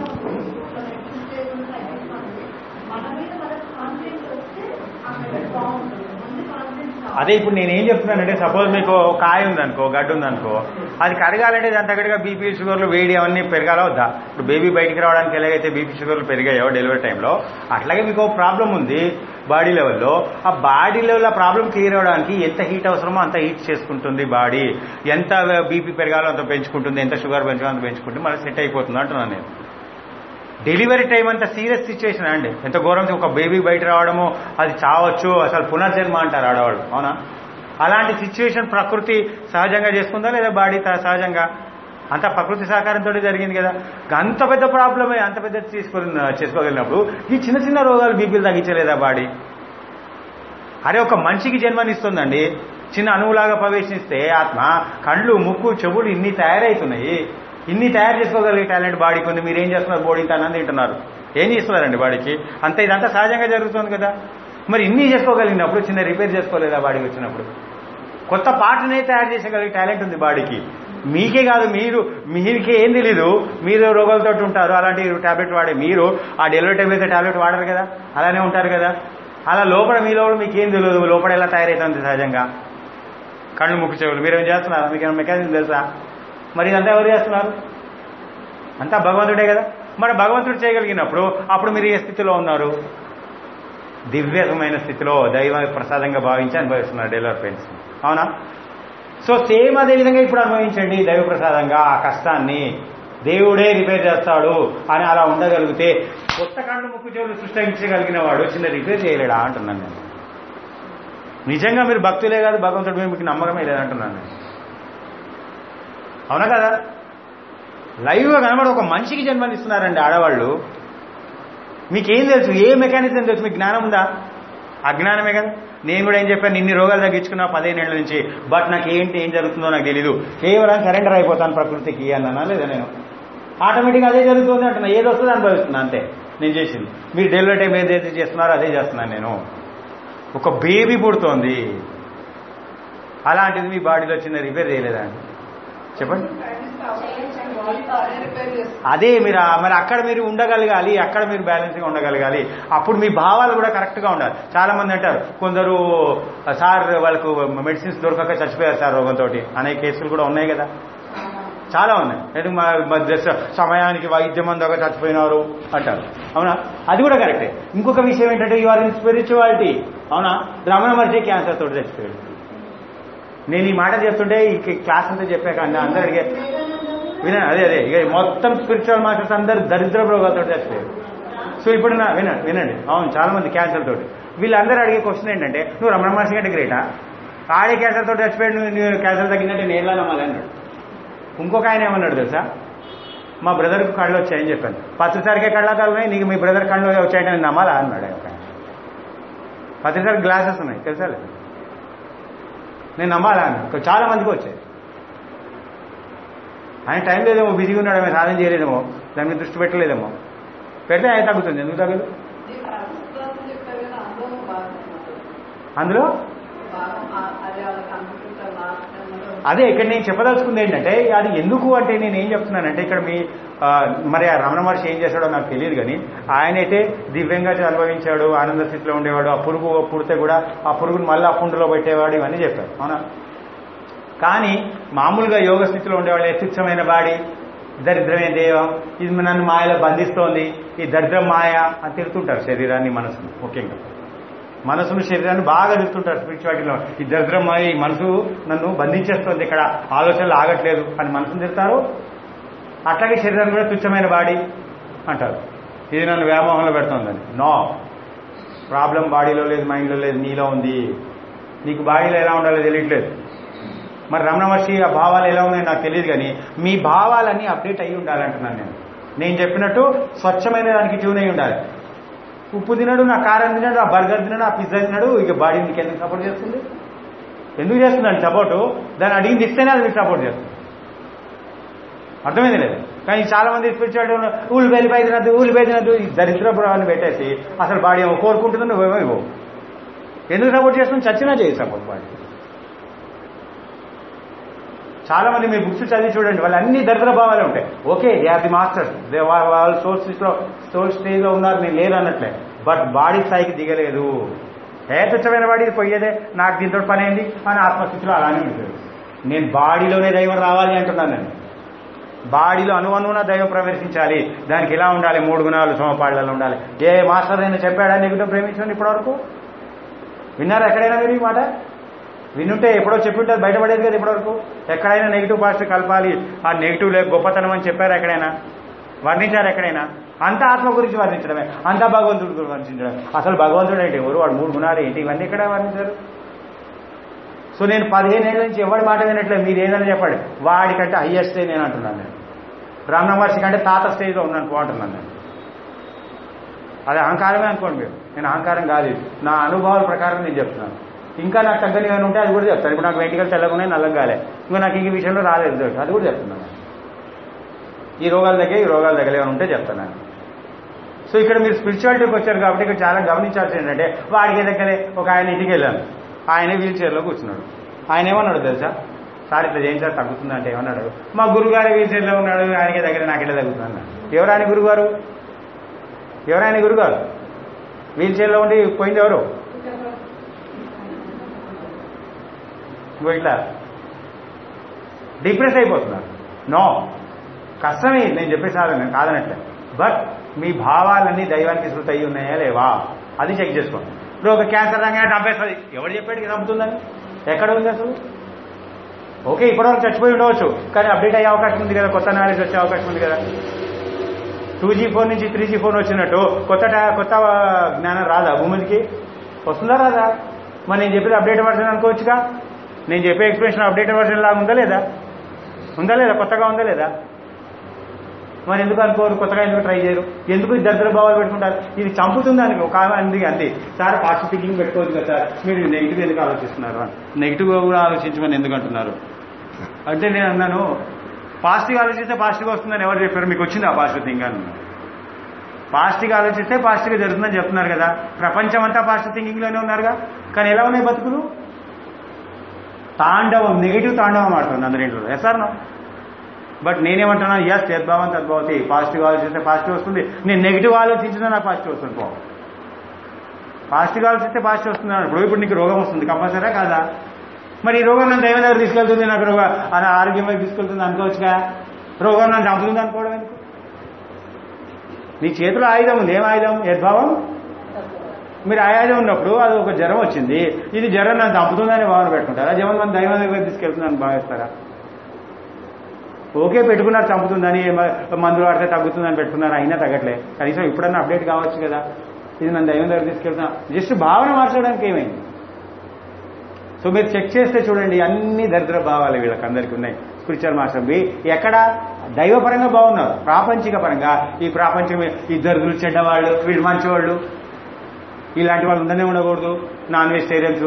మన మీద మనకు కాన్ఫిడెన్స్ వస్తే అక్కడ బాగుంటుంది ముందు కాన్ఫిడెన్స్ అదే ఇప్పుడు నేను ఏం చెప్తున్నానంటే సపోజ్ మీకు కాయ ఉందనుకో గడ్డు ఉందనుకో అది కరగాలంటే దాని తగ్గట్టుగా బీపీ షుగర్లు వేడి అవన్నీ పెరగాల వద్దా ఇప్పుడు బేబీ బయటికి రావడానికి ఎలాగైతే బీపీ షుగర్లు పెరిగాయో డెలివరీ టైంలో అట్లాగే మీకు ప్రాబ్లం ఉంది బాడీ లెవెల్లో ఆ బాడీ లెవెల్ ఆ ప్రాబ్లం క్లియర్ అవడానికి ఎంత హీట్ అవసరమో అంత హీట్ చేసుకుంటుంది బాడీ ఎంత బీపీ పెరగాలో అంత పెంచుకుంటుంది ఎంత షుగర్ పెంచాలో అంత పెంచుకుంటుంది మళ్ళీ సెట్ అయిపోతుంది అంటున్నాను నేను డెలివరీ టైం అంత సీరియస్ సిచ్యువేషన్ అండి ఎంత ఘోరం ఒక బేబీ బయట రావడము అది చావచ్చు అసలు పునర్జన్మ అంటారు ఆడవాళ్ళు అవునా అలాంటి సిచ్యువేషన్ ప్రకృతి సహజంగా చేసుకుందా లేదా బాడీ త- సహజంగా అంత ప్రకృతి సహకారంతో జరిగింది కదా అంత పెద్ద ప్రాబ్లమే అంత పెద్ద తీసుకొని చేసుకోగలిగినప్పుడు ఈ చిన్న చిన్న రోగాలు బీపీలు తగ్గించలేదా బాడీ అరే ఒక మనిషికి జన్మనిస్తుందండి చిన్న అణువులాగా ప్రవేశిస్తే ఆత్మ కళ్ళు ముక్కు చెవులు ఇన్ని తయారవుతున్నాయి ఇన్ని తయారు చేసుకోగలిగే టాలెంట్ బాడీకి ఉంది మీరు ఏం చేస్తున్నారు బాడీ అన్నం తింటున్నారు ఏం చేస్తున్నారండి బాడీకి అంతే ఇదంతా సహజంగా జరుగుతుంది కదా మరి ఇన్ని చేసుకోగలిగినప్పుడు చిన్న రిపేర్ చేసుకోలేదా బాడీకి వచ్చినప్పుడు కొత్త పాటనే తయారు చేసేగలిగే టాలెంట్ ఉంది బాడీకి మీకే కాదు మీరు మీకే ఏం తెలీదు మీరు రోగాలతో ఉంటారు అలాంటి టాబ్లెట్ వాడే మీరు ఆ డెలివరీ టైం అయితే టాబ్లెట్ వాడరు కదా అలానే ఉంటారు కదా అలా లోపల మీ లోపల మీకేం తెలియదు లోపల ఎలా తయారవుతుంది సహజంగా కళ్ళు ముక్కు చెవులు మీరేం చేస్తున్నారా మీకు ఏమైనా మెకానిజం తెలుసా మరి ఇదంతా ఎవరు చేస్తున్నారు అంతా భగవంతుడే కదా మరి భగవంతుడు చేయగలిగినప్పుడు అప్పుడు మీరు ఏ స్థితిలో ఉన్నారు దివ్యమైన స్థితిలో దైవ ప్రసాదంగా భావించి అనుభవిస్తున్నారు డెలివర్ పెయిన్స్ అవునా సో సేమ్ అదే విధంగా ఇప్పుడు అనుభవించండి దైవ ప్రసాదంగా ఆ కష్టాన్ని దేవుడే రిపేర్ చేస్తాడు అని అలా ఉండగలిగితే కొత్త కళ్ళు ముక్కు చెవులు సృష్టించగలిగిన వాడు చిన్న రిపేర్ చేయలేడా అంటున్నాను నేను నిజంగా మీరు భక్తులే కాదు భగవంతుడు మీద మీకు నమ్మకమే లేదంటున్నాను నేను అవునా కదా లైవ్గా కనబడి ఒక మనిషికి జన్మనిస్తున్నారండి ఆడవాళ్ళు మీకేం తెలుసు ఏ మెకానిజం తెలుసు మీకు జ్ఞానం ఉందా అజ్ఞానమే కదా నేను కూడా ఏం చెప్పాను ఇన్ని రోగాలు తగ్గించుకున్నా పదిహేనేళ్ల నుంచి బట్ నాకు ఏంటి ఏం జరుగుతుందో నాకు తెలీదు కేవలం సరెండర్ అయిపోతాను ప్రకృతికి అన్నానా లేదా నేను ఆటోమేటిక్గా అదే జరుగుతుంది అంటున్నా ఏది వస్తుంది అనుభవిస్తున్నా అంతే నేను చేసింది మీరు డెలివరీ టైం ఏదైతే చేస్తున్నారో అదే చేస్తున్నాను నేను ఒక బేబీ పుడుతోంది అలాంటిది మీ బాడీలో చిన్న రిపేర్ చేయలేదా అండి చెప్పండి అదే మీరు ఆ- మరి అక్కడ మీరు ఉండగలగాలి అక్కడ మీరు బ్యాలెన్స్గా ఉండగలగాలి అప్పుడు మీ భావాలు కూడా కరెక్ట్గా ఉండాలి చాలా మంది అంటారు కొందరు సార్ వాళ్ళకు మెడిసిన్స్ దొరకక చచ్చిపోయారు సార్ రోగంతో అనే కేసులు కూడా ఉన్నాయి కదా చాలా ఉన్నాయి ఎందుకు మా మా దశ సమయానికి వైద్యం అందక చచ్చిపోయినారు అంటారు అవునా అది కూడా కరెక్టే ఇంకొక విషయం ఏంటంటే ఇవాళ స్పిరిచువాలిటీ అవునా రమణ మహర్షి క్యాన్సర్ తోటి చచ్చిపోయాడు నేను ఈ మాట చెప్తుంటే ఈ క్లాస్ అంతా చెప్పాక అన్న అందరు అడిగే వినండి అదే అదే ఇక మొత్తం స్పిరిచువల్ మాస్టర్స్ అందరు దరిద్ర రోగాలతో చచ్చిపోయారు సో ఇప్పుడు నా వినండి వినండి అవును చాలా మంది క్యాన్సర్ తోటి వీళ్ళందరూ అడిగే క్వశ్చన్ ఏంటంటే నువ్వు రమణ మహర్షి కంటే గ్రేటా ఆడే క్యాన్సర్ తోటి చచ్చిపోయాడు నువ్వు నువ్వు క్యాన్సర్ తగ్గిందంటే నేను ఎలా నమ్మాలి అన్నాడు ఇంకొక ఆయన ఏమన్నాడు తెలుసా మా బ్రదర్కి కళ్ళు వచ్చాయని చెప్పాను పచ్చసరికే కళ్ళకాలు ఉన్నాయి నీకు మీ బ్రదర్ కళ్ళు వచ్చాయంటే నేను నమ్మాలా అన్నాడు ఆయన ఒక ఆయన. పచ్చసరికి గ్లాసెస్ ఉన్నాయి తెలుసా లేదా? నేను నమ్మాలా అన్నాడు చాలా మందికి వచ్చాయి ఆయన టైం లేదేమో బిజీగా ఉన్నాడు ఆమె సాధన చేయలేదేమో దాని మీద దృష్టి పెట్టలేదేమో పెడితే ఆయన తగ్గుతుంది ఎందుకు తగ్గదు అందులో అదే ఇక్కడ నేను చెప్పదలుచుకుంది ఏంటంటే అది ఎందుకు అంటే నేను ఏం చెప్తున్నానంటే ఇక్కడ మీ ఆ, మరి ఆ రమణ మహర్షి ఏం చేశాడో నాకు తెలియదు కానీ ఆయనైతే దివ్యంగా అనుభవించాడు ఆనంద స్థితిలో ఉండేవాడు ఆ పురుగు పుడితే కూడా ఆ పురుగుని మళ్ళీ ఆ పుండులో పెట్టేవాడు ఇవన్నీ చెప్పాడు అవునా కానీ మామూలుగా యోగ స్థితిలో ఉండేవాళ్ళు తుచ్చమైన బాడీ దరిద్రమైన దేవం ఇది నన్ను మాయలో బంధిస్తోంది ఈ దరిద్రం మాయ అని తిరుగుతుంటారు శరీరాన్ని మనసును ముఖ్యంగా మనసును శరీరాన్ని బాగా తిరుగుతుంటారు స్పిరిచువాలిటీలో ఈ దరిద్రం మాయ ఈ మనసు నన్ను బంధించేస్తోంది ఇక్కడ ఆలోచనలు ఆగట్లేదు అని మనసును తిరుగుతారు అట్లాగే శరీరాన్ని కూడా తుచ్చమైన బాడీ అంటారు ఇది నన్ను వ్యామోహంలో పెడుతోందని నో ప్రాబ్లం బాడీలో లేదు మైండ్లో లేదు నీలో ఉంది నీకు బాడీలో ఎలా ఉండాలో తెలియట్లేదు మరి రమణ మహర్షి ఆ భావాలు ఎలా ఉన్నాయో నాకు తెలియదు కానీ మీ భావాలన్నీ అప్డేట్ అయ్యి ఉండాలంటున్నాను నేను నేను చెప్పినట్టు స్వచ్ఛమైన దానికి ట్యూన్ అయి ఉండాలి ఉప్పు తినడు నా కారం తినడు ఆ బర్గర్ తినడు ఆ పిజ్జా తినడు ఇక బాడీ మీకు ఎందుకు సపోర్ట్ చేస్తుంది ఎందుకు చేస్తుందండి సపోర్టు దాన్ని అడిగింది ఇస్తేనే అది మీకు సపోర్ట్ చేస్తుంది అర్థమైంది లేదు కానీ చాలా మంది స్పిరిచువాలిటీ ఊళ్ళు పై తినద్దు ఊళ్ళు పై తినద్దు ఈ దరిద్ర పురాన్ని పెట్టేసి అసలు బాడీ ఏమో కోరుకుంటుంది నువ్వేమో ఇవ్వవు ఎందుకు సపోర్ట్ చేస్తుంది చచ్చినా చేయి సపోర్ట్ బాడీ చాలా మంది మీరు బుక్స్ చదివి చూడండి వాళ్ళు అన్ని దరిద్ర భావాలు ఉంటాయి okay they are the masters they వాళ్ళు సోల్ స్టేజ్లో సోల్ స్టేజ్లో ఉన్నారు నేను లేరు అన్నట్లే బట్ బాడీ స్థాయికి దిగలేదు ఏ తుచ్చమైన బాడీ పోయేదే నాకు దీంతో పని అయింది అని ఆత్మస్థితిలో అలానే ఉంటుంది నేను బాడీలోనే దైవం రావాలి అంటున్నాను నేను బాడీలో అనువనున దైవం ప్రవేశించాలి దానికి ఎలా ఉండాలి మూడు గుణాలు సమపాళ్ళలో ఉండాలి ఏ మాస్టర్ అయినా చెప్పాడా నెగిటివ్ ప్రేమించండి ఇప్పటివరకు విన్నారా ఎక్కడైనా మీరు ఈ మాట వినుంటే ఎప్పుడో చెప్పింటే అది బయటపడేది కదా ఇప్పటివరకు ఎక్కడైనా నెగిటివ్ పాజిటివ్ కలపాలి ఆ నెగిటివ్ లేక గొప్పతనం అని చెప్పారు ఎక్కడైనా వర్ణించారు ఎక్కడైనా అంత ఆత్మ గురించి వర్ణించడమే అంతా భగవంతుడి గురించి వర్ణించడమే అసలు భగవంతుడు ఏంటి ఎవరు వాడు మూడు గుణాలు ఏంటి ఇవన్నీ ఎక్కడ వర్ణించారు సో నేను పదిహేను ఏళ్ళ నుంచి ఎవరి మాట వినట్లేదు మీరు ఏదైనా చెప్పండి వాడికంటే హయ్యెస్ట్ స్టేజ్ నేను అంటున్నాను నేను రమణ మహర్షి కంటే తాత స్టేజ్లో ఉన్నాను అంటున్నాను నేను అది అహంకారమే అనుకోండి మీరు నేను అహంకారం కాదు ఇది. నా అనుభవాల ప్రకారం నేను చెప్తున్నాను ఇంకా నాకు తగ్గని ఏమైనా ఉంటే అది కూడా చెప్తాను ఇప్పుడు నాకు వెంటికలు తెల్లగా ఉన్నాయి నల్లగా కాలే ఇంకా నాకు ఈ విషయంలో రాలేదు రిజల్ట్ అది కూడా చెప్తున్నాను ఈ రోగాల దగ్గర ఈ రోగాల దగ్గర ఏమైనా ఉంటే చెప్తున్నాను సో ఇక్కడ మీరు స్పిరిచువాలిటీకి వచ్చారు కాబట్టి ఇక్కడ చాలా గమనించాల్సి ఏంటంటే వాడికి దగ్గరే ఒక ఆయన ఇంటికి వెళ్ళాను ఆయన వీల్ చైర్లో కూర్చున్నాడు ఆయన ఏమన్నాడు తెలుసా సార్ ఇట్లా చేయండి సార్ తగ్గుతుంది అంటే ఏమన్నాడు మా గురుగారు వీల్ చైర్లో ఉన్నాడు ఆయనకి దగ్గర నాకు ఇట్లా తగ్గుతుంది అన్నాడు ఎవరు ఆయన గురుగారు ఎవరైనా గురుగారు వీల్ చైర్లో ఉండి పోయింది ఎవరు ఇంకో ఇట్లా డిప్రెస్ అయిపోతున్నారు నో కష్టమే ఇది నేను చెప్పే సాధన నేను కాదనట్లే బట్ మీ భావాలన్నీ దైవానికి శృతి అయి ఉన్నాయా లేవా అది చెక్ చేసుకోండి ఇప్పుడు ఒక క్యాన్సర్ రంగా చంపేస్తుంది ఎవరు చెప్పాడు ఇది చంపుతుందని ఎక్కడ ఉంది అసలు ఓకే ఇప్పటివరకు చచ్చిపోయి ఉండవచ్చు కానీ అప్డేట్ అయ్యే అవకాశం ఉంది కదా కొత్త నాలెడ్జ్ వచ్చే అవకాశం ఉంది కదా టూ జీ ఫోన్ నుంచి త్రీ జీ ఫోన్ వచ్చినట్టు కొత్త టా- కొత్త జ్ఞానం రాదా భూమికి వస్తుందా రాదా మరి నేను చెప్పేది అప్డేట్ వర్షన్ అనుకోవచ్చుగా నేను చెప్పే ఎక్స్ప్రెషన్ అప్డేట్ వర్షన్ లాగా ఉందా లేదా ఉందా లేదా కొత్తగా ఉందా లేదా మరి ఎందుకు అనుకోరు కొత్తగా ఎందుకు ట్రై చేయరు ఎందుకు ఈ దరిద్ర భావాలు పెట్టుకుంటారు ఇది చంపుతుంది అని ఒక ఆమె అంది అంతే సార్ పాజిటివ్ థింకింగ్ పెట్టుకోవచ్చు కదా సార్ మీరు నెగిటివ్ ఎందుకు ఆలోచిస్తున్నారు నెగిటివ్ కూడా ఆలోచించమని ఎందుకు అంటున్నారు అంటే నేను అన్నాను పాజిటివ్ ఆలోచిస్తే పాజిటివ్ వస్తుందని ఎవరు చెప్పారు మీకు వచ్చింది ఆ పాజిటివ్ థింక్ అని పాజిటివ్ ఆలోచిస్తే పాజిటివ్గా జరుగుతుందని చెప్తున్నారు కదా ప్రపంచం అంతా పాజిటివ్ థింకింగ్లోనే ఉన్నారుగా కానీ ఎలా ఉన్నాయి బతుకులు తాండవం నెగిటివ్ తాండవం ఆడుతుంది అందరింట్లో ఎస్ సార్ బట్ నేనేమంటున్నాను ఎస్ యద్భావం తద్భవతి పాజిటివ్ ఆలోచిస్తే పాజిటివ్ వస్తుంది నేను నెగిటివ్ ఆలోచించినా నాకు పాజిటివ్ వస్తుంది పో పాజిటివ్ ఆలోచిస్తే పాజిటివ్ వస్తుంది అన్నప్పుడు ఇప్పుడు నీకు రోగం వస్తుంది కంపల్సరా కాదా మరి ఈ రోగం నన్ను దైవం దగ్గర తీసుకెళ్తుంది నాకు రోగ అని ఆరోగ్యం వైపు తీసుకెళ్తుంది అనుకోవచ్చుగా రోగం నన్ను చంపుతుంది అనుకోవడం ఎందుకు నీ చేతిలో ఆయుధం ఉంది ఏం ఆయుధం యద్భావం మీరు ఆయుధం ఉన్నప్పుడు అది ఒక జ్వరం వచ్చింది ఇది జ్వరం నన్ను చంపుతుందని భావన పెట్టుకుంటారా జనం మన దైవం దగ్గర తీసుకెళ్తుందని భావిస్తారా ఓకే పెట్టుకున్నారు చంపుతుందని మ- మందులు వాడితే తగ్గుతుందని పెట్టుకున్నారు అయినా తగ్గట్లే కనీసం ఇప్పుడన్నా అప్డేట్ కావచ్చు కదా ఇది నన్ను దైవం దగ్గర తీసుకెళ్తున్నా జస్ట్ భావన మార్చడానికి ఏమైంది సో మీరు చెక్ చేస్తే చూడండి అన్ని దరిద్ర భావాలు వీళ్ళకి అందరికీ ఉన్నాయి స్పిరిచువల్ మాస్టర్ ఎక్కడ దైవపరంగా బాగున్నారు ప్రాపంచిక పరంగా ఈ ప్రాపంచం ఈ దరిద్రులు చెడ్డవాళ్ళు వీళ్ళు మంచివాళ్ళు ఇలాంటి వాళ్ళు ఉండనే ఉండకూడదు నాన్ వెజిటేరియన్స్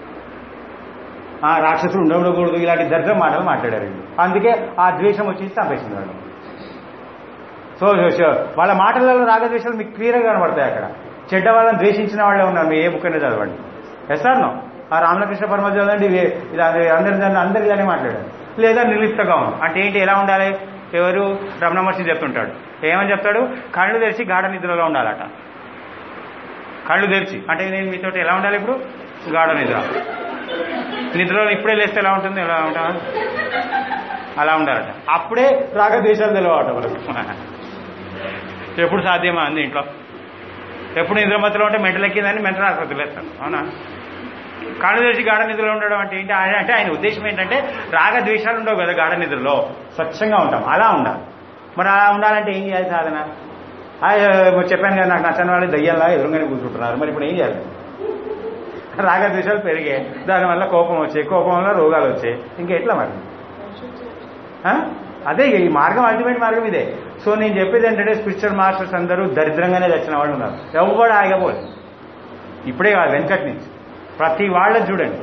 ఆ రాక్షసులు ఉండ ఉండకూడదు ఇలాంటి దరిద్ర మాటలు మాట్లాడారు వీళ్ళు. అందుకే ఆ ద్వేషం వచ్చి చంపేసింది వాళ్ళు సో సో, సో, వాళ్ళ మాటలలో రాగద్వేషాలు మీకు క్లియర్గా కనబడతాయి అక్కడ చెడ్డ వాళ్ళని ద్వేషించిన వాళ్ళే ఉన్నారు మీరు ఏ బుక్ అయినా చదవండి ఎస్ నో ఆ రామకృష్ణ పరమ చదవండి ఇవి- ఇది అది అందరి దాన్ని అందరు ఇలానే మాట్లాడారు లేదా నిర్లిప్తగా ఉంది అంటే ఏంటి ఎలా ఉండాలి ఎవరు రమణ మహర్షి చెప్తుంటాడు ఏమని చెప్తాడు కళ్ళు తెరిచి గాఢ నిద్రలో ఉండాలట కళ్ళు తెరిచి అంటే నేను మీతో ఎలా ఉండాలి ఇప్పుడు గాఢ నిద్ర నిద్రలో ఇప్పుడే లేస్తే ఎలా ఉంటుంది ఎలా ఉంటా అలా ఉండాలట అప్పుడే రాగద్వేషాలు తెలవట మనకు ఎప్పుడు సాధ్యమా అంది ఇంట్లో ఎప్పుడు నిద్రమతిలో ఉంటే మెంటల్ ఎక్కిందని మెంటల్ ఆసుపత్రిలో వేస్తాను అవునా కళ్ళు తెరిచి గాఢ నిద్రలో ఉండడం అంటే ఏంటి ఆయన అంటే ఆయన ఉద్దేశం ఏంటంటే రాగద్వేషాలు ఉండవు కదా గాఢ నిద్రలో స్వచ్ఛంగా ఉంటాం అలా ఉండాలి మరి అలా ఉండాలంటే ఏం చేయాలి సాధన ఆ, చెప్పాను కదా నాకు నచ్చని వాళ్ళు దయ్యాలా ఎదురుగానే కూర్చుంటున్నారు మరి ఇప్పుడు ఏం చేయాలి రాగద్వేషాలు పెరిగాయి దానివల్ల కోపం వచ్చాయి కోపం వల్ల రోగాలు వచ్చాయి ఇంకా ఎట్లా మరి ఆ? అదే ఈ మార్గం అల్టిమేట్ మార్గం ఇదే సో నేను చెప్పేది ఏంటంటే స్పిరిచువల్ మాస్టర్స్ అందరూ దరిద్రంగానే తెచ్చిన వాళ్ళు ఉన్నారు ఎవడు ఆగబోదు ఇప్పుడే కాదు వెనకటి నుంచి ప్రతి వాళ్ళని చూడండి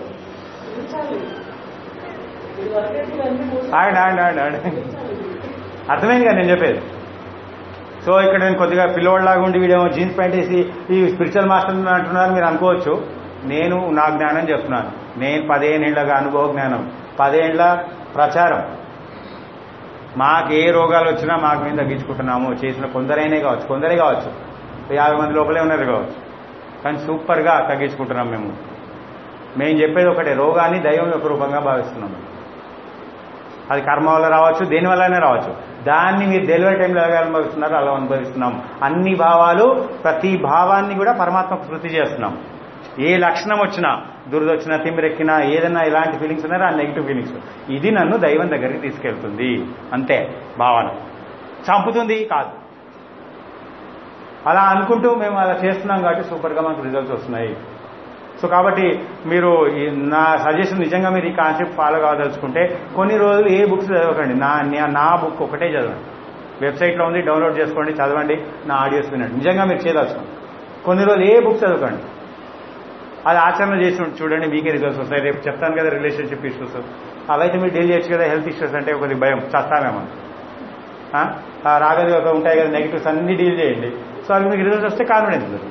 ఆగండి ఆగండి ఆగండి ఆగండి అర్థమైంది కదా నేను చెప్పేది సో ఇక్కడ నేను కొద్దిగా పిల్లవాళ్ళలాగా ఉండి వీడేమో జీన్స్ ప్యాంట్ వేసి ఈ స్పిరిచువల్ మాస్టర్ అంటున్నారు మీరు అనుకోవచ్చు నేను నా జ్ఞానం చెప్తున్నాను నేను పదిహేనేళ్లగా అనుభవ జ్ఞానం పదేళ్ల ప్రచారం మాకు ఏ రోగాలు వచ్చినా మాకు మేము తగ్గించుకుంటున్నాము చేసిన కొందరైనే కావచ్చు కొందరే కావచ్చు యాభై మంది లోపలే ఉన్నారు కావచ్చు కానీ సూపర్గా తగ్గించుకుంటున్నాం మేము మేము చెప్పేది ఒకటే రోగాన్ని దైవం యొక్క రూపంగా భావిస్తున్నాము అది కర్మ వల్ల రావచ్చు దేని వల్లనే రావచ్చు దాన్ని మీరు డెలివరీ టైంలో ఎలా అనుభవిస్తున్నారు అలా అనుభవిస్తున్నాం అన్ని భావాలు ప్రతి భావాన్ని కూడా పరమాత్మకు స్మృతి చేస్తున్నాం ఏ లక్షణం వచ్చినా దురదొచ్చినా తిమ్మిరెక్కినా ఏదైనా ఇలాంటి ఫీలింగ్స్ ఉన్నారో ఆ నెగిటివ్ ఫీలింగ్స్ ఇది నన్ను దైవం దగ్గరికి తీసుకెళ్తుంది అంతే భావన చంపుతుంది కాదు అలా అనుకుంటూ మేము అలా చేస్తున్నాం కాబట్టి సూపర్గా మనకు రిజల్ట్స్ వస్తున్నాయి సో కాబట్టి మీరు ఈ నా సజెషన్ నిజంగా మీరు ఈ కాన్సెప్ట్ ఫాలో కావదలుచుకుంటే కొన్ని రోజులు ఏ బుక్స్ చదవకండి నా నా- నా బుక్ ఒకటే చదవండి వెబ్సైట్లో ఉంది డౌన్లోడ్ చేసుకోండి చదవండి నా ఆడియోస్ వినండి నిజంగా మీరు చేయదలుచుకోండి కొన్ని రోజులు ఏ బుక్ చదవకండి అది ఆచరణ చేసి ఉంటే చూడండి మీకే రిజల్ట్స్ వస్తాయి రేపు చెప్తాను కదా రిలేషన్షిప్ ఇష్యూస్ అవైతే మీరు డీల్ చేయొచ్చు కదా హెల్త్ ఇష్యూస్ అంటే కొద్దిగా భయం చస్తామేమో ఆ? ఆ రాగది ఒక ఉంటాయి కదా నెగిటివ్స్ అన్ని డీల్ చేయండి సో అవి మీకు రిజల్ట్స్ వస్తే కాన్ఫిడెన్స్ ఉంటుంది.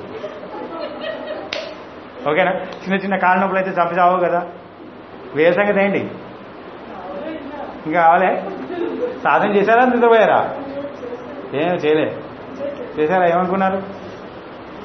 ఓకేనా చిన్న చిన్న కాళ్ళ నొప్పులు అయితే చంపి చావు కదా వేరే సంగతి ఏంటి ఇంకా కావాలే సాధన చేశారా నిద్రపోయారా ఏం చేయలే చేశారా ఏమనుకున్నారు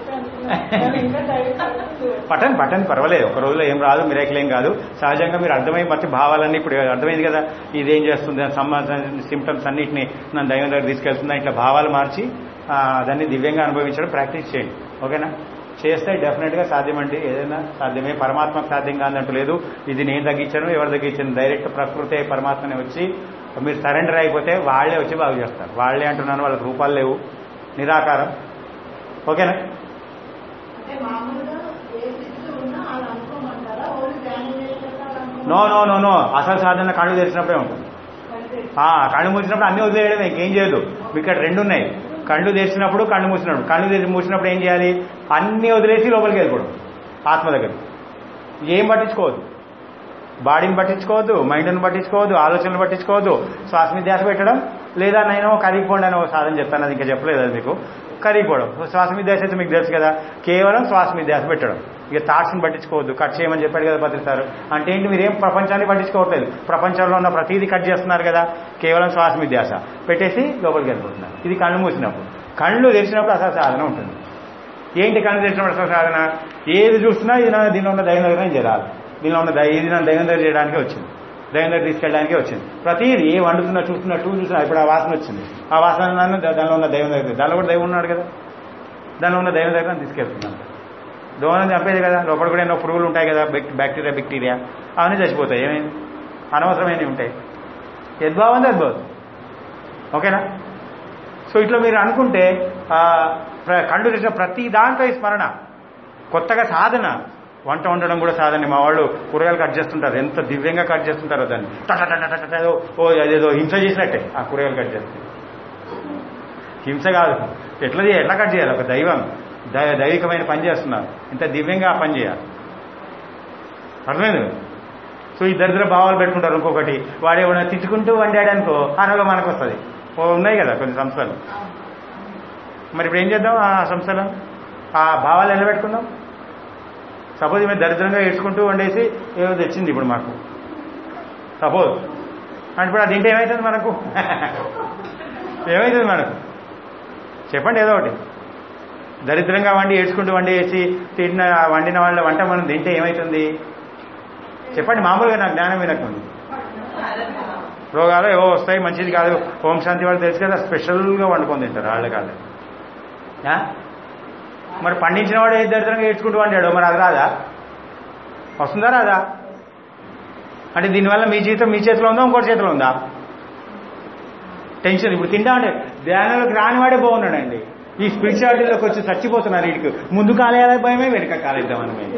ఇంకా డైరెక్ట్ అవుతుంది. పట్టండి పట్టండి పర్వాలేదు ఒక రోజులో ఏం రాదు మిరాకిల్ ఏం కాదు సహజంగా మీరు అర్థమై మధ్య భావాలన్నీ ఇప్పుడు అర్థమైంది కదా ఇదేం చేస్తుంది దాని సంబంధించిన సిమ్టమ్స్ అన్నింటినీ నన్ను దైవం దగ్గర తీసుకెళ్తుందా ఇట్లా భావాలు మార్చి ఆ, దాన్ని దివ్యంగా అనుభవించడం ప్రాక్టీస్ చేయండి ఓకేనా చేస్తే డెఫినెట్గా సాధ్యమండి ఏదైనా సాధ్యమే పరమాత్మకు సాధ్యం కాదంటూ లేదు ఇది నేను తగ్గించాను ఎవరు తగ్గించాను డైరెక్ట్ ప్రకృతే పరమాత్మనే వచ్చి మీరు సరెండర్ అయిపోతే వాళ్ళే వచ్చి బాగు చేస్తారు వాళ్ళే అంటున్నాను వాళ్ళకి రూపాలు లేవు నిరాకారం ఓకేనా అంటే మామూలుగా ఏ స్థితిలో ఉన్నా అలా అనుకోమంటారా ఓన్లీ ధ్యానం చేసేటప్పుడు నో నో నో నో అసలు సాధన కళ్ళు తెరిచినప్పుడే ఉంటుంది ఆ, కళ్ళు మూసినప్పుడు అన్ని వదిలేయడం ఇంకేం చేయదు మీకు ఇక్కడ రెండు ఉన్నాయి కళ్ళు తెరిచినప్పుడు కళ్ళు మూసినప్పుడు కళ్ళు తెరిచి మూసినప్పుడు ఏం చేయాలి అన్ని వదిలేసి లోపలికి వెళ్ళిపోవడం ఆత్మ దగ్గర ఏం పట్టించుకోవద్దు బాడీని పట్టించుకోవద్దు మైండ్ని పట్టించుకోవద్దు ఆలోచనలు పట్టించుకోవద్దు శ్వాస మీద ధ్యాస పెట్టడం లేదా నేను కరిగిపోండి అని ఒక సాధన చెప్తాను అది ఇంకా చెప్పలేదు అది మీకు కరిగిపోవడం శ్వాస మీద ధ్యాస అయితే మీకు తెలుసు కదా కేవలం శ్వాస మీద ధ్యాస పెట్టడం ఇక థాట్స్ని పట్టించుకోవద్దు కట్ చేయమని చెప్పాడు కదా భద్రి సార్ అంటే ఏంటి మీరేం ప్రపంచాన్ని పట్టించుకోవట్లేదు ప్రపంచంలో ఉన్న ప్రతిదీ కట్ చేస్తున్నారు కదా కేవలం శ్వాస మీద ధ్యాస పెట్టేసి లోపలికి వెళ్ళిపోతున్నారు ఇది కళ్ళు మూసినప్పుడు కళ్ళు తెరిచినప్పుడు అసలు సాధన ఉంటుంది ఏంటి కళ్ళు తెరిచినప్పుడు అసలు సాధన ఏది చూసినా ఇది నా దీనిలో ఉన్న దైవం దగ్గర చేరాలి దీనిలో ఉన్న దై ఇది నా దైవం దగ్గర చేయడానికి వచ్చింది దైవం దగ్గర తీసుకెళ్ళడానికి వచ్చింది ప్రతిదీ ఏ వండుతున్నా చూస్తున్నా టూ చూసినా ఇప్పుడు ఆ వాసన వచ్చింది ఆ వాసన నన్ను దా- దానిలో ఉన్న దైవం దగ్గర దానిలో కూడా దైవం ఉన్నాడు కదా దానిలో ఉన్న దైవం దగ్గర నన్ను తీసుకెళ్తున్నాను దోమని చంపేది కదా లోపల కూడా ఎన్నో పురుగులు ఉంటాయి కదా బ్యాక్- బ్యాక్టీరియా బ్యాక్టీరియా అవన్నీ చచ్చిపోతాయి ఏమైంది అనవసరమైనవి ఉంటాయి యద్భావం తద్భావం ఓకేనా సో ఇట్లా మీరు అనుకుంటే ఆ, ప్ర- కళ్ళు తెరిచిన ప్రతి దాంట్లో ఈ స్మరణ కొత్తగా సాధన వంట వండడం కూడా సాధన మా వాళ్ళు కూరగాయలు కట్ చేస్తుంటారు ఎంత దివ్యంగా కట్ చేస్తుంటారో దాన్ని టట టట టట టట ఏదో ఓ అదేదో హింస చేసినట్టే ఆ కూరగాయలు కట్ చేస్తే హింస కాదు ఎట్లా చేయాలి ఎట్లా కట్ చేయాలి ఒక దైవం దై దైవికమైన పని చేస్తున్నారు ఇంత దివ్యంగా ఆ పని చేయాలి అర్థమైంది కదా? సో ఈ దరిద్ర భావాలు పెట్టుకుంటారు ఇంకొకటి వాడు ఏమైనా తిట్టుకుంటూ వండాడనుకో అనగా మనకు వస్తుంది ఓ ఉన్నాయి కదా కొన్ని సంస్థలు మరి ఇప్పుడు ఏం చేద్దాం ఆ సంస్థలో ఆ భావాలు ఎలా పెట్టుకుందాం సపోజ్ మేము దరిద్రంగా ఏడ్చుకుంటూ వండేసి ఏదో తెచ్చింది ఇప్పుడు మాకు సపోజ్ అంటే ఇప్పుడు అది తింటే ఏమవుతుంది మనకు ఏమవుతుంది మనకు చెప్పండి ఏదో ఒకటి దరిద్రంగా వండి ఏడ్చుకుంటూ వండేసి తిన్న వండిన వాళ్ళ వంట మనం తింటే ఏమవుతుంది చెప్పండి మామూలుగా నాకు జ్ఞానం వినకుంది రోగాలు ఏవో వస్తాయి మంచిది కాదు హోమ్ శాంతి వాళ్ళు తెలుసు కదా స్పెషల్గా వండుకొని తింటారు వాళ్ళ కాదు ఆ? మరి పండించిన వాడు ఏ దరిద్రంగా ఏడ్చుకుంటూ వండాడు మరి అది రాదా వస్తుందా రాదా అంటే దీనివల్ల మీ జీవితం మీ చేతిలో ఉందా ఇంకోటి చేతిలో ఉందా టెన్షన్ ఇప్పుడు తింటా అంటే ధ్యానంలోకి రానివాడే బాగున్నాడండి ఈ స్పిరిచువాలిటీలోకి వచ్చి చచ్చిపోతున్నారు వీడికి ముందు కాలేయాల భయమే వెనుక కాలేద్దామని మేము